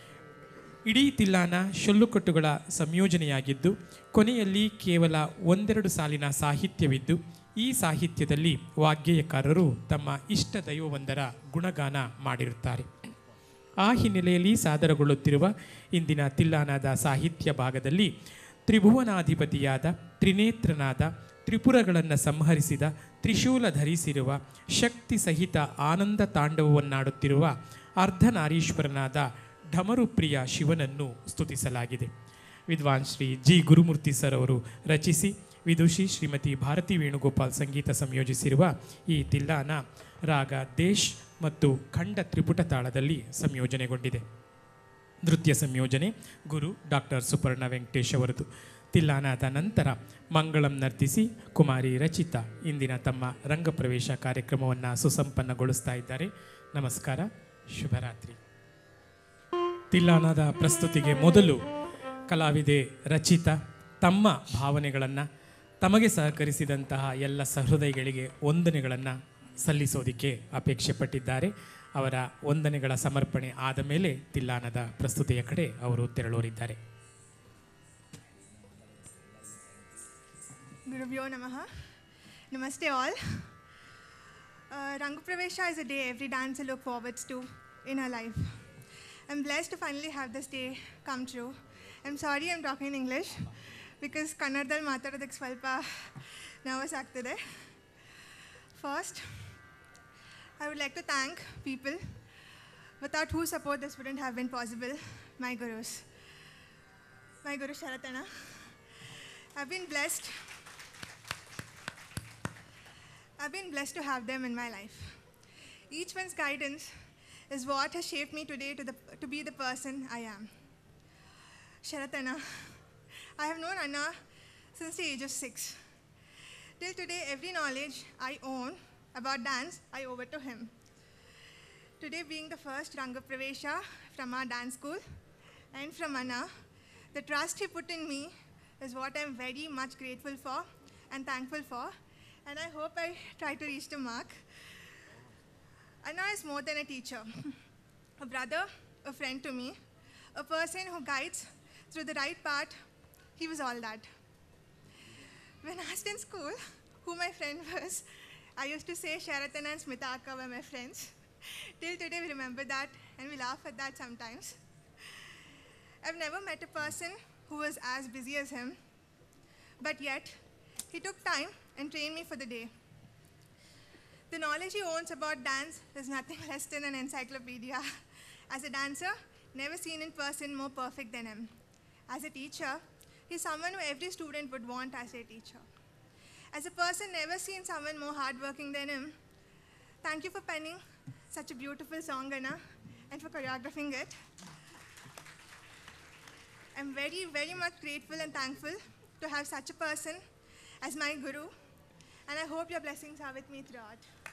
ಇಡೀ ತಿಲ್ಲಾನ ಶೊಲ್ಲುಕಟ್ಟುಗಳ ಸಂಯೋಜನೆಯಾಗಿದ್ದು ಕೊನೆಯಲ್ಲಿ ಕೇವಲ ಒಂದೆರಡು ಸಾಲಿನ ಸಾಹಿತ್ಯವಿದ್ದು ಈ ಸಾಹಿತ್ಯದಲ್ಲಿ ವಾಗ್ಗೇಯಕಾರರು ತಮ್ಮ ಇಷ್ಟ ದೈವವೊಂದರ ಗುಣಗಾನ ಮಾಡಿರುತ್ತಾರೆ ಆ ಹಿನ್ನೆಲೆಯಲ್ಲಿ ಸಾದರಗೊಳ್ಳುತ್ತಿರುವ ಇಂದಿನ ತಿಲ್ಲಾನದ ಸಾಹಿತ್ಯ ಭಾಗದಲ್ಲಿ ತ್ರಿಭುವನಾಧಿಪತಿಯಾದ ತ್ರಿನೇತ್ರನಾದ ತ್ರಿಪುರಗಳನ್ನು ಸಂಹರಿಸಿದ ತ್ರಿಶೂಲ ಧರಿಸಿರುವ ಶಕ್ತಿ ಸಹಿತ ಆನಂದ ತಾಂಡವವನ್ನಾಡುತ್ತಿರುವ ಅರ್ಧನಾರೀಶ್ವರನಾದ ಢಮರುಪ್ರಿಯ ಶಿವನನ್ನು ಸ್ತುತಿಸಲಾಗಿದೆ ವಿದ್ವಾನ್ ಶ್ರೀ ಜಿ ಗುರುಮೂರ್ತಿ ಸರ್ ಅವರು ರಚಿಸಿ ವಿದುಷಿ ಶ್ರೀಮತಿ ಭಾರತಿ ವೇಣುಗೋಪಾಲ್ ಸಂಗೀತ ಸಂಯೋಜಿಸಿರುವ ಈ ತಿಲ್ಲಾನ ರಾಗ ದೇಶ್ ಮತ್ತು ಖಂಡ ತ್ರಿಪುಟ ತಾಳದಲ್ಲಿ ಸಂಯೋಜನೆಗೊಂಡಿದೆ ನೃತ್ಯ ಸಂಯೋಜನೆ ಗುರು ಡಾಕ್ಟರ್ ಸುಪರ್ಣ ವೆಂಕಟೇಶ್ ಅವರದು ತಿಲ್ಲಾನಾದ ನಂತರ ಮಂಗಳಂ ನರ್ತಿಸಿ ಕುಮಾರಿ ರಚಿತಾ ಇಂದಿನ ತಮ್ಮ ರಂಗಪ್ರವೇಶ ಕಾರ್ಯಕ್ರಮವನ್ನು ಸುಸಂಪನ್ನಗೊಳಿಸ್ತಾ ಇದ್ದಾರೆ ನಮಸ್ಕಾರ ಶುಭರಾತ್ರಿ ತಿಲ್ಲಾನದ ಪ್ರಸ್ತುತಿಗೆ ಮೊದಲು ಕಲಾವಿದೆ ರಚಿತಾ ತಮ್ಮ ಭಾವನೆಗಳನ್ನು ತಮಗೆ ಸಹಕರಿಸಿದಂತಹ ಎಲ್ಲ ಸಹೃದಯಗಳಿಗೆ ವಂದನೆಗಳನ್ನು ಸಲ್ಲಿಸೋದಕ್ಕೆ ಅಪೇಕ್ಷೆ ಪಟ್ಟಿದ್ದಾರೆ ಅವರ ವಂದನೆಗಳ ಸಮರ್ಪಣೆ ಆದ ಮೇಲೆ ತಿಲ್ಲಾನದ ಪ್ರಸ್ತುತಿಯ ಕಡೆ ಅವರು ತೆರಳೋರಿದ್ದಾರೆ Gurubhyo Namaha. Namaste all. Uh, Rangu Pravesha is a day every dancer look forward to in her life. I'm blessed to finally have this day come true. I'm sorry I'm talking in English because ಕನ್ನಡದಲ್ಲಿ ಮಾತಾಡೋದಕ್ಕೆ ಸ್ವಲ್ಪ nervous ಆಗ್ತಿದೆ first I would like to thank people without whose support this wouldn't have been possible, my gurus. My guru Sharatana. I've been blessed I've have been blessed to have them in my life. Each one's guidance is what has shaped me today to, the, to be the person I am. Sharat Anna. I have known Anna since the age of six. Till today, every knowledge I own about dance, I owe it to him. Today, being the first Ranga Pravesha from our dance school and from Anna, the trust he put in me is what I'm very much grateful for and thankful for. And I hope I try to reach the mark. Anna is more than a teacher, a brother, a friend to me, a person who guides through the right path. He was all that. When asked in school who my friend was, I used to say Sharatana and Smita Akka were my friends. Till today, we remember that and we laugh at that sometimes. I've never met a person who was as busy as him, but yet he took time and trained me for the day. The knowledge he owns about dance is nothing less than an encyclopedia. As a dancer, never seen in person more perfect than him. As a teacher, he's someone who every student would want as a teacher. As a person, never seen someone more hardworking than him. Thank you for penning such a beautiful song, Anna, and for choreographing it. I'm very, very much grateful and thankful to have such a person as my guru, and I hope your blessings are with me throughout.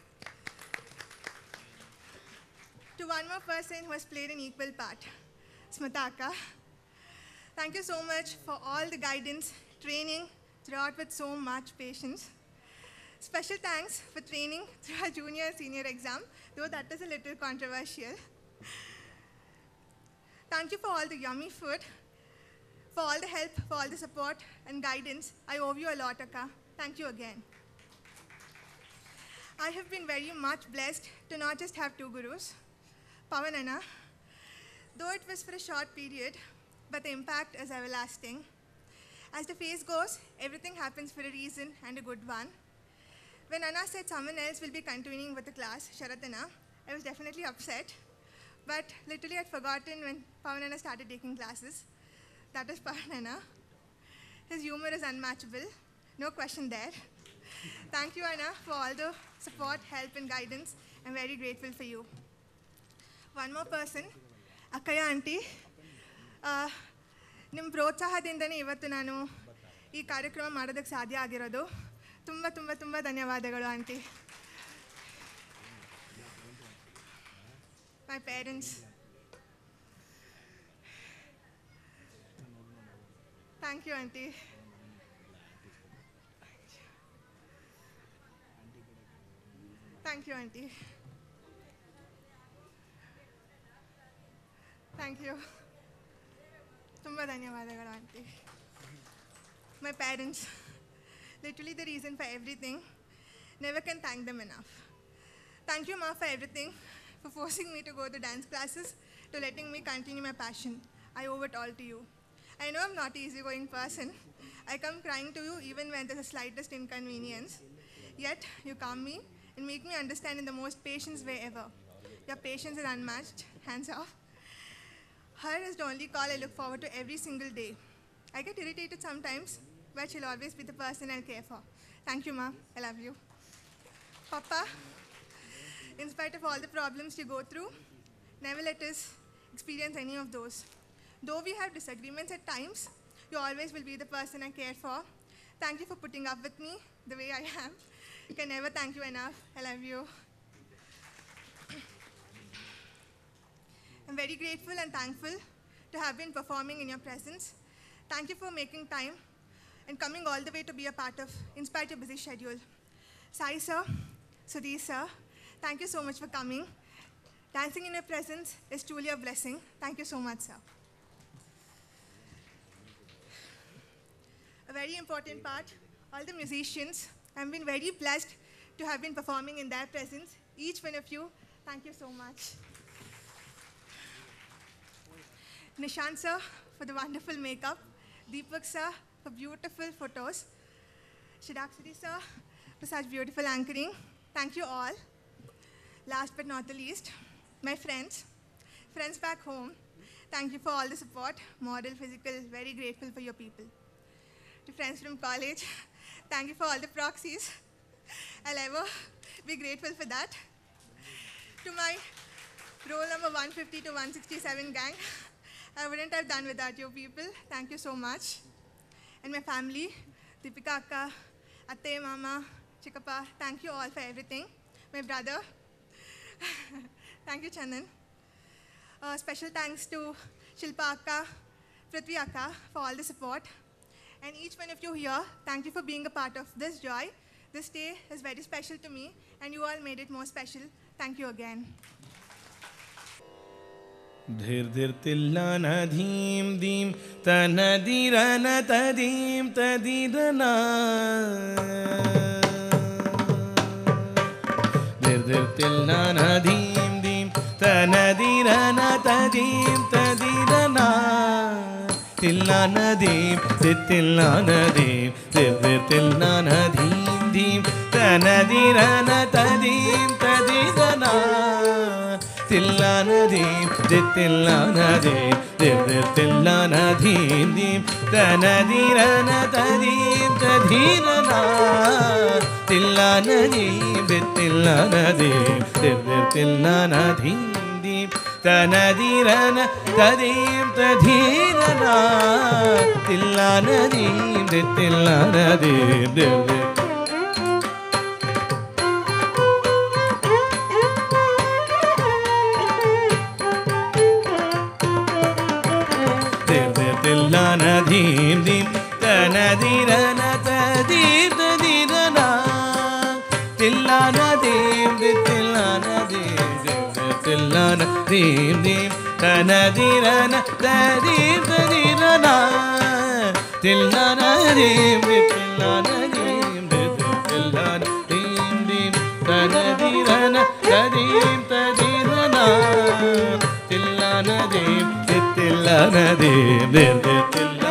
To one more person who has played an equal part, Smitaka. Thank you so much for all the guidance, training throughout with so much patience. Special thanks for training through our junior and senior exam, though that is a little controversial. Thank you for all the yummy food, for all the help, for all the support and guidance. I owe you a lot, Akka. Thank you again. I have been very much blessed to not just have two gurus, Pavanana, though it was for a short period, but the impact is everlasting. As the phase goes, everything happens for a reason and a good one. When Anna said someone else will be continuing with the class, Sharatana, I was definitely upset. But literally, I'd forgotten when Pavanana started taking classes. That is Pavanana. His humor is unmatchable, no question there. Thank you, Anna, for all the support, help, and guidance. I'm very grateful for you. One more person, ಅಕ್ಕಯ್ಯ aunty ನಿಮ್ಮ ಪ್ರೋತ್ಸಾಹದಿಂದನೇ ಇವತ್ತು ನಾನು ಈ ಕಾರ್ಯಕ್ರಮ ಮಾಡೋದಕ್ಕೆ ಸಾಧ್ಯ ಆಗಿರೋದು ತುಂಬ ತುಂಬ ತುಂಬ ಧನ್ಯವಾದಗಳು aunty my parents thank you aunty thank you aunty thank you ತುಂಬ ಧನ್ಯವಾದಗಳು aunty my parents literally the reason for everything never can thank them enough thank you ma for everything for forcing me to go to dance classes, to letting me continue my passion. I owe it all to you. I know I'm not an easygoing person. I come crying to you even when there's the slightest inconvenience. Yet, you calm me and make me understand in the most patience way ever. Your patience is unmatched. Hands off. Her is the only call I look forward to every single day. I get irritated sometimes, but she'll always be the person I'll care for. Thank you, Ma. I love you. Papa, in spite of all the problems you go through, never let us experience any of those. Though we have disagreements at times, you always will be the person I care for. Thank you for putting up with me the way I am. I can never thank you enough. I love you. I'm very grateful and thankful to have been performing in your presence. Thank you for making time and coming all the way to be a part of, in spite your busy schedule. Sai sir, Sudhi sir, thank you so much for coming. Dancing in your presence is truly a blessing. Thank you so much, sir. A very important part, all the musicians, I've been very blessed to have been performing in their presence. Each one of you, thank you so much. Nishant sir for the wonderful makeup, Deepak sir for beautiful photos, Shidakshari sir for such beautiful anchoring. Thank you all. Last but not the least, my friends, friends back home, thank you for all the support, moral, physical, very grateful for your people. To friends from college, thank you for all the proxies. I'll ever be grateful for that. To my roll number 150 to 167 gang, I wouldn't have done without you people. Thank you so much. And my family, Deepika Akka, Atte Mama, Chikappa, thank you all for everything. My brother, thank you Chandan. Uh, special thanks to Shilpa Akka, Prithvi Akka for all the support. And each one of you here, thank you for being a part of this joy. This day is very special to me, and you all made it more special. Thank you again. ಧಿರ್ಧಿರ್ತಿಲ್ಲನ ಧೀಂ ದೀಂ ತನದಿರನ ತದೀಂ ತದಿರನ ಧಿರ್ಧಿರ್ತಿಲ್ಲನ ಧೀಂ ದೀಂ ತನದಿರನ ತದೀಂ ತದಿರನ ತಿಲ್ಲನ ದೀಂ ತಿತ್ತಿಲ್ಲನ ದೀಂ ಧಿರ್ಧಿರ್ತಿಲ್ಲನ ಧೀಂ ದೀಂ ತನದಿರನ ತದೀಂ ತದಿರನ ತಿಲ್ಲನದೀಂ ದಿತ್ತಿಲ್ಲನದೀಂ ದಿರ್ದಿರ್ತಿಲ್ಲನದೀಂ ದೀಂ ತನದಿರನ ತದೀಂ ತಧೀರನ ತಿಲ್ಲನದೀಂ ದಿತ್ತಿಲ್ಲನದೀಂ ದಿರ್ದಿರ್ತಿಲ್ಲನದೀಂ ದೀಂ ತನದಿರನ ತದೀಂ ತಧೀರನ ತಿಲ್ಲನದೀಂ ದಿತ್ತಿಲ್ಲನದೀಂ ದಿರ್ದಿರ್ ತಿಲ್ಲನ ಧೀಂ ದೀಂ ತನದಿರನ ತದೀಂ ತದಿರನ ತಿಲ್ಲನ ದೀಂ ದಿ ತಿಲ್ಲನ ದೀಂ ದೀಂ ತಿಲ್ಲನ ದೀಂ ದೀಂ ತನದಿರನ ತದೀಂ ತದಿರನ ತಿಲ್ಲನ ದೀಂ ದಿ ತಿಲ್ಲನ ದೀಂ ದಿ ದಿ ತಿಲ್ಲನ ದೀಂ ದೀಂ ತನದಿರನ ತದೀಂ ತದಿರನ ತಿಲ್ಲನ ದೀಂ ದಿ ತಿಲ್ಲನ ದೀಂ ದಿ ದಿ ತಿಲ್ಲನ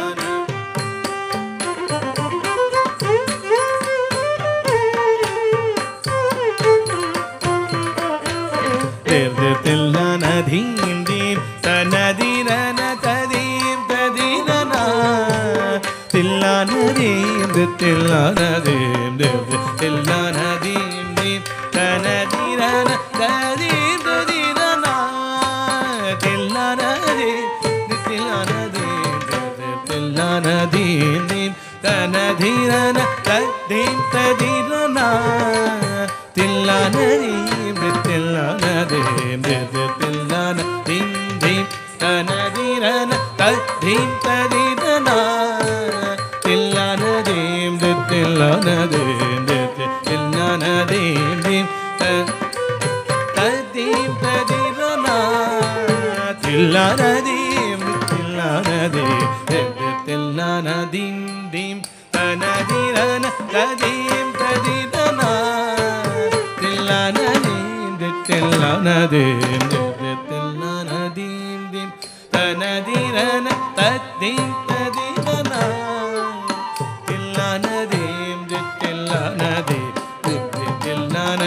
ತಿಲ್ಲನ ಧೀಂ ದೀಂ ತನದಿರನ ತದೀಂ ತದಿರನ ತಿಲ್ಲನ ದೀಂ ದಿ ತಿಲ್ಲನ ದೀಂ ದಿ ದಿ ತಿಲ್ಲನ ದೀಂ ದೀಂ ತನದಿರನ ತದೀಂ ತದಿರನ ತಿಲ್ಲನ ದೀಂ ದಿ ತಿಲ್ಲನ ದೀಂ ದಿ ದಿ ತಿಲ್ಲನ ದೀಂ ದೀಂ ತನದಿರನ ತದೀಂ ತದಿರನ ತಿಲ್ಲನ ದೀಂ ದಿ ತಿಲ್ಲನ ದೀಂ ದಿ ದಿ ತಿಲ್ಲನ ದೀಂ ದೀಂ ತನದಿರನ ತದೀಂ ತದಿರನ ತಿಲ್ಲನ ದೀಂ ದಿ ತಿಲ್ಲನ ದೀಂ ದಿ ದಿ ತಿಲ್ಲನ ದೀಂ ದೀಂ ತ ತದೀಂ ತದಿರನ ತಿಲ್ಲನ ದೀಂ ದಿ ತಿಲ್ಲನ ದೀಂ ದಿ ದಿ ತಿಲ್ಲನ ದೀಂ ದೀಂ ತನದಿರನ ತದೀಂ ತದಿರನ ತಿಲ್ಲನ ದೀಂ ದಿ ತಿಲ್ಲನ ದೀಂ ದಿ ದಿ ತಿಲ್ಲನ ದೀಂ ದೀಂ ತನದಿರನ ತದೀಂ ತದಿರನ ತಿಲ್ಲನ ದೀಂ ದಿ ತಿಲ್ಲನ ದೀಂ ದಿ ದಿ ತಿಲ್ಲನ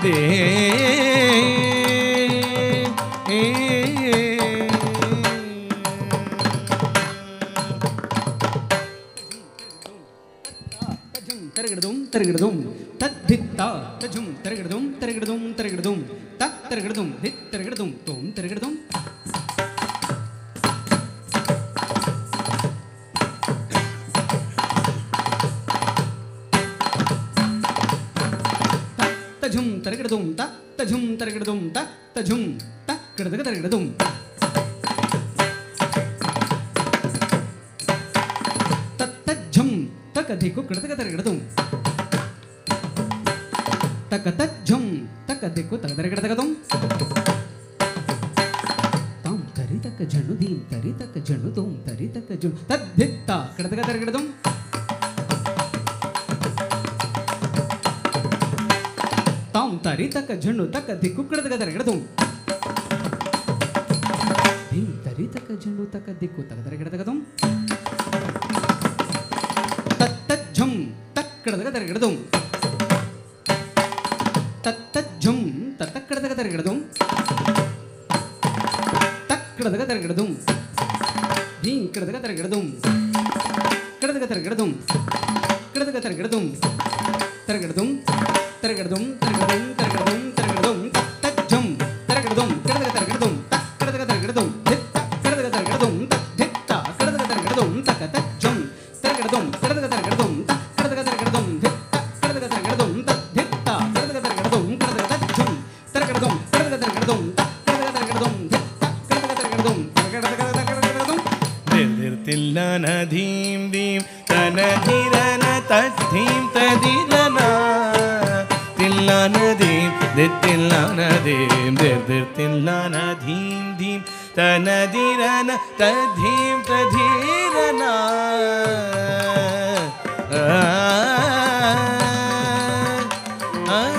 ತಜುಂ ತರಗಿಡದುಂ ತರಗಿಡದುಂ ತದ್ದಿತ್ತ ತಜುಂ ತರಗಿಡದುಂ ತರಗಿಡದುಂ ತರಗಿಡದುಂ ತತ್ ತರಗಿಡದುಂ ದಿತ್ ತರಗಿಡದುಂ ತೋಂ ತರಗಿಡದುಂ ತಜುಂ ತರಗಿಡದುಂ ತ ತಜುಂ ತರಗಿಡದುಂ ತ ತಜುಂ ತ ಕಿಡದಗ ತರಗಿಡದುಂ ತತ್ತಜ್ಜಂ ತಕಧಿಕು ಕಿಡದಗ ತರಗಿಡದುಂ ತಕ ತಜ್ಜಂ ತಕ ದಿಕ್ಕು ತಗದರ ಗಿಡದಗದುಂ ತಾಂ ತರಿ ತಕ ಜಣು ದೀಂ ತರಿ ತಕ ಜಣು ದೋಂ ತರಿ ತಕ ಜಣು ತದ್ದಿತ್ತ ಕಿಡದಗ ತರಗಿಡದುಂ ತಾಂ ತರಿ ತಕ ಜಣು ತಕ ದಿಕ್ಕು ಕಿಡದಗ ತರಗಿಡದುಂ ದೀಂ ತರಿ ತಕ ಜಣು ತಕ ದಿಕ್ಕು ತಗದರ ಗಿಡದಗದುಂ ತತ್ತಜ್ಜಂ ತಕ್ಕಡದಗ ತರಗಿಡದುಂ ತತ್ತಜ್ಜಂ ತತ್ತಕ್ಕಡದಗ ತರಗಿಡದುಂ ತಕ್ಕಡದಗ ತರಗಿಡದುಂ ದೀಂ ಕಿಡದಗ ತರಗಿಡದುಂ ಕಿಡದಗ ತರಗಿಡದುಂ ಕಿಡದಗ ತರಗಿಡದುಂ ತರಗಿಡದುಂ ತೆರಗಡದುಂ ತೆರಗಡದುಂ ತೆರಗಡದುಂ ತೆರಗಡದುಂ ತಕ್ ಜುಂ ತೆರಗಡದುಂ ಕಡದಗ ತೆರಗಡದುಂ ತಕ್ ಕಡದಗ ತೆರಗಡದುಂ ಧಿತ್ತ ಕಡದಗ ತೆರಗಡದುಂ ತಕ್ ಧಿತ್ತ ಕಡದಗ ತೆರಗಡದುಂ ತಕ ತಕ್ ಜುಂ ತೆರಗಡದುಂ ಕಡದಗ ತೆರಗಡದುಂ ತಕ್ ಕಡದಗ ತೆರಗಡದುಂ ಧಿತ್ತ ಕಡದಗ ತೆರಗಡದುಂ ತಕ್ ಧಿತ್ತ ಕಡದಗ ತೆರಗಡದುಂ ಕಡದಗ ತಕ್ ಜುಂ ತೆರಗಡದುಂ ಕಡದಗ ತೆರಗಡದುಂ ತಕ್ ಕಡದಗ ತೆರಗಡದುಂ ಧಿತ್ತ ಕಡದಗ ತೆರಗಡದುಂ ತೆರಗಡದಗ ತೆರಗಡದುಂ ತಿರ್ತಿರ್ತಿಲ್ಲನ ಧೀಂ ಧೀಂ ತನ ಧಿರನ ತದ್ಧೀಂ ತದಿರನ ತಿಲ್ಲನ ಧೀಂ ದಿತ್ತಿಲ್ಲನ ಧೀಂ ದಿರ್ತಿರ್ತಿಲ್ಲನ ಧೀಂ ಧೀಂ ತನ ಧಿರನ ತದ್ಧೀಂ ತಧೀರನ ಆ, ಆ.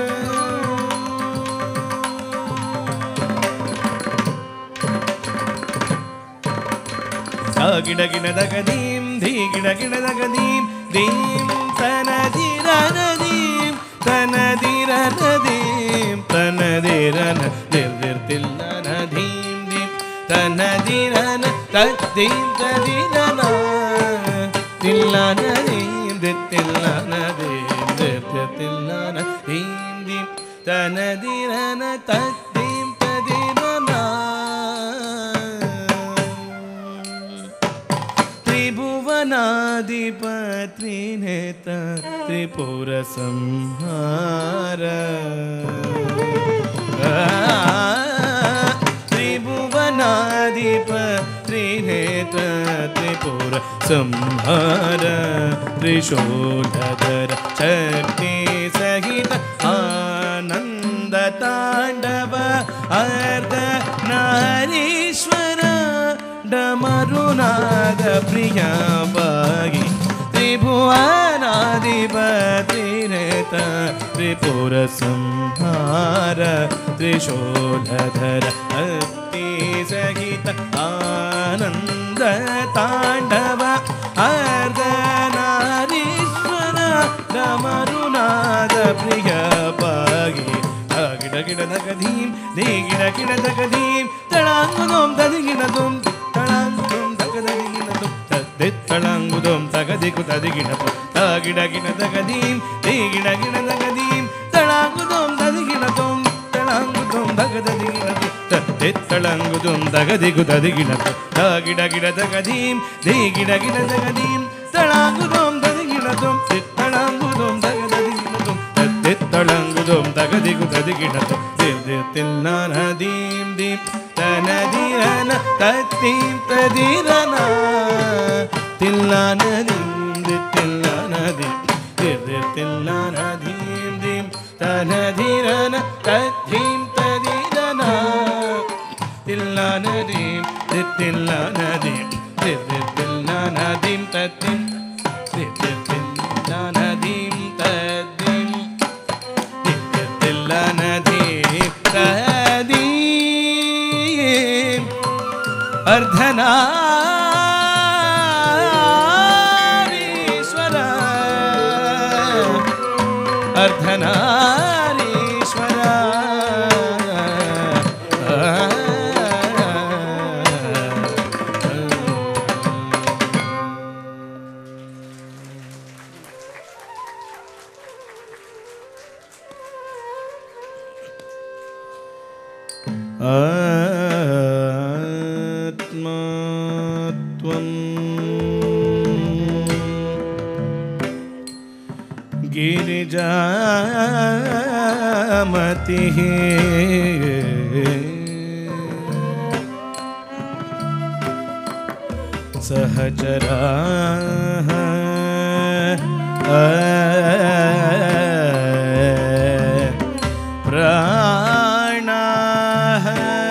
ಸ ಗಿಡ ಗಿಡದಗ ದೀಂ ಧೀ ಗಿಡ ಗಿಡದಗ ದೀಂ ದೀಂ ತನದಿರನ ದೀಂ ತನದಿರನ ದೀಂ ತನದಿರನ ದಿರ್ದಿರ್ತಿಲ್ಲನ ಧೀಂ ದೀಂ ತನದಿರನ ತದ್ದೀಂ ತದಿರನ ತಿಲ್ಲನ ದೀಂ ದಿತ್ತಿಲ್ಲನ ದೀಂ ದಿರ್ದಿರ್ತಿಲ್ಲನ ದೀಂ ದೀಂ ತನದಿರನ ತದ್ದೀಂ ತದಿರನ त्रिभुवनाधिपत्रिनेत त्रिपुरसंहार त्रिभुवनाधिपत्रिनेत त्रिपुर संहार त्रिशूलधर शक्ति सहित आनन्द ताण्डव अर्ध नारीश्वर ಡಮರುನಾದ ಪ್ರಿಯ ಬಾಗಿ ತ್ರಿಭುವನಾಧಿಪತಿರೇತ ತ್ರಿಪುರ ಸಂಹಾರ ತ್ರಿಶೂಲಧರ ಅತ್ತಿ ಸಹಿತ ಆನಂದ ತಾಂಡವ ಅರ್ಧ ನಾರೀಶ್ವರ ಡಮರುನಾದ ಪ್ರಿಯ ಬಾಗಿ ಗಿಡ ಗಿಡದ ಗದೀಂ ದೇ ಗಿಡ ಗಿಡದ ಗದೀಂ ತಳಾಂಗುದೋಂ ತದಿಗಿಣದೋಂ ತಳಾಂಗುದೋಂ ತಗದದಿಗಿಣದೋಂ ತದ್ದೆ ತಳಾಂಗುದೋಂ ತಗದಿಕು ತದಿಗಿಣದೋಂ ತ ಗಿಡ ಗಿಡದ ಗದೀಂ ದೇ ಗಿಡ ಗಿಡದ ಗದೀಂ ತಳಾಂಗುದೋಂ ತದಿಗಿಣದೋಂ ತಳಾಂಗುದೋಂ ತಗದದಿಗಿಣದೋಂ ತದ್ದೆ ತಳಾಂಗುದೋಂ ತಗದಿಕು ತದಿಗಿಣದೋಂ ತ ಗಿಡ ಗಿಡದ ಗದೀಂ ದೇ ಗಿಡ ಗಿಡದ ಗದೀಂ ತಳಾಂಗುದೋಂ ತದಿಗಿಣದೋಂ ತಳಾಂಗುದೋಂ ತಗದದಿಗಿಣದೋಂ ತಳಂಗುದೋಂ ತಗದಿಗು ತದಿಗಿಣತು ತಿರ್ದಿರ್ತಿಲ್ಲಾನ ದೀಂ ದೀಂ ತನದಿರನ ತತ್ತೀಂ ತದಿರನ ತಿಲ್ಲಾನ ದೀಂ ದಿತ್ತಿಲ್ಲಾನ ದೀಂ ತಿರ್ದಿರ್ತಿಲ್ಲಾನ ದೀಂ ದೀಂ ತನದಿರನ ತತ್ತೀಂ ತದಿರನ ತಿಲ್ಲಾನ ದೀಂ ದಿತ್ತಿಲ್ಲಾನ ದೀಂ ತಿರ್ದಿರ್ತಿಲ್ಲಾನ ದೀಂ ತತ್ತಿಂ ತಿರ್ದಿರ್ತಿಲ್ಲಾನ ದೀಂ ತದ್ದೀಂ ತಿಲ್ಲ ನದಿ ತದಿ ಅರ್ಧನಾರೀಶ್ವರ ಅರ್ಧನಾರೀಶ್ವರ आत्मा गिरिजामतिः सहचराः प्राणाः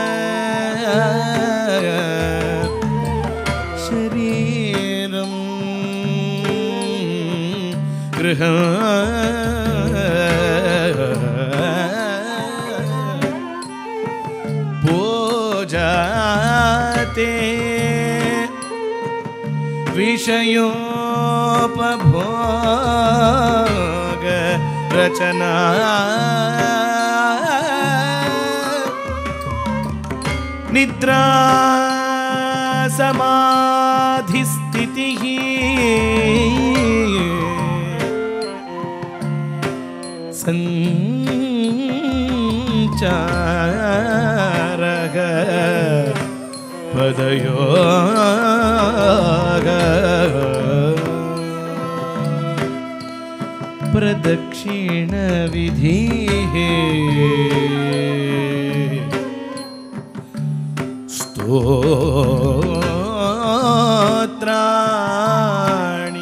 शरीरं गृह पूजाते विषयोपभोग रचना निद्रा समाधिस्थितिः सञ्चारः पदयो प्रदक्षिणविधिः स्तोत्राणि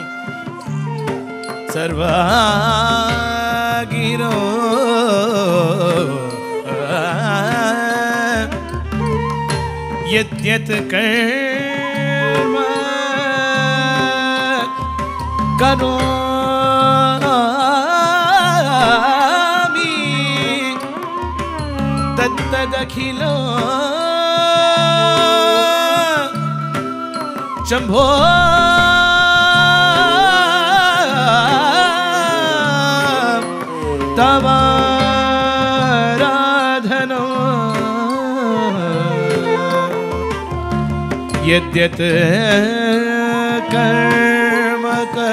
सर्वा गिरो यद्यत् कर्म करोमि तत्तदखिलो शम्भो तवाराधनो यद्यत् कर्म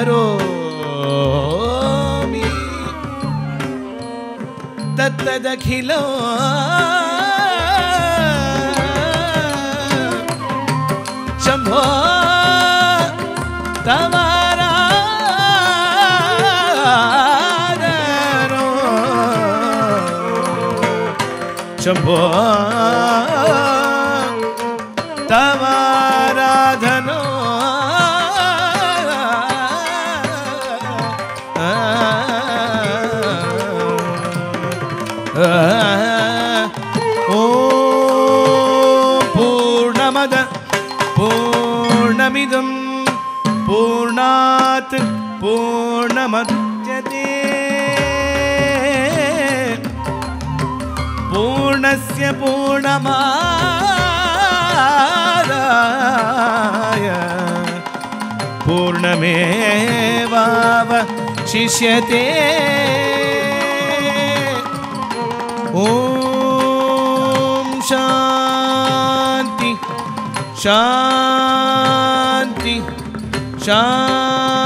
करोमि तत्तदखिलो शम्भो तवाराधनो शम्भो तवाराधनो ॐ पूर्णमद पूर्णमिदं पूर्णात् पूर्णमद्यते पूर्णस्य पूर्णमादाय पूर्णमेवावशिष्यते ॐ शान्ति शान्ति शान्ति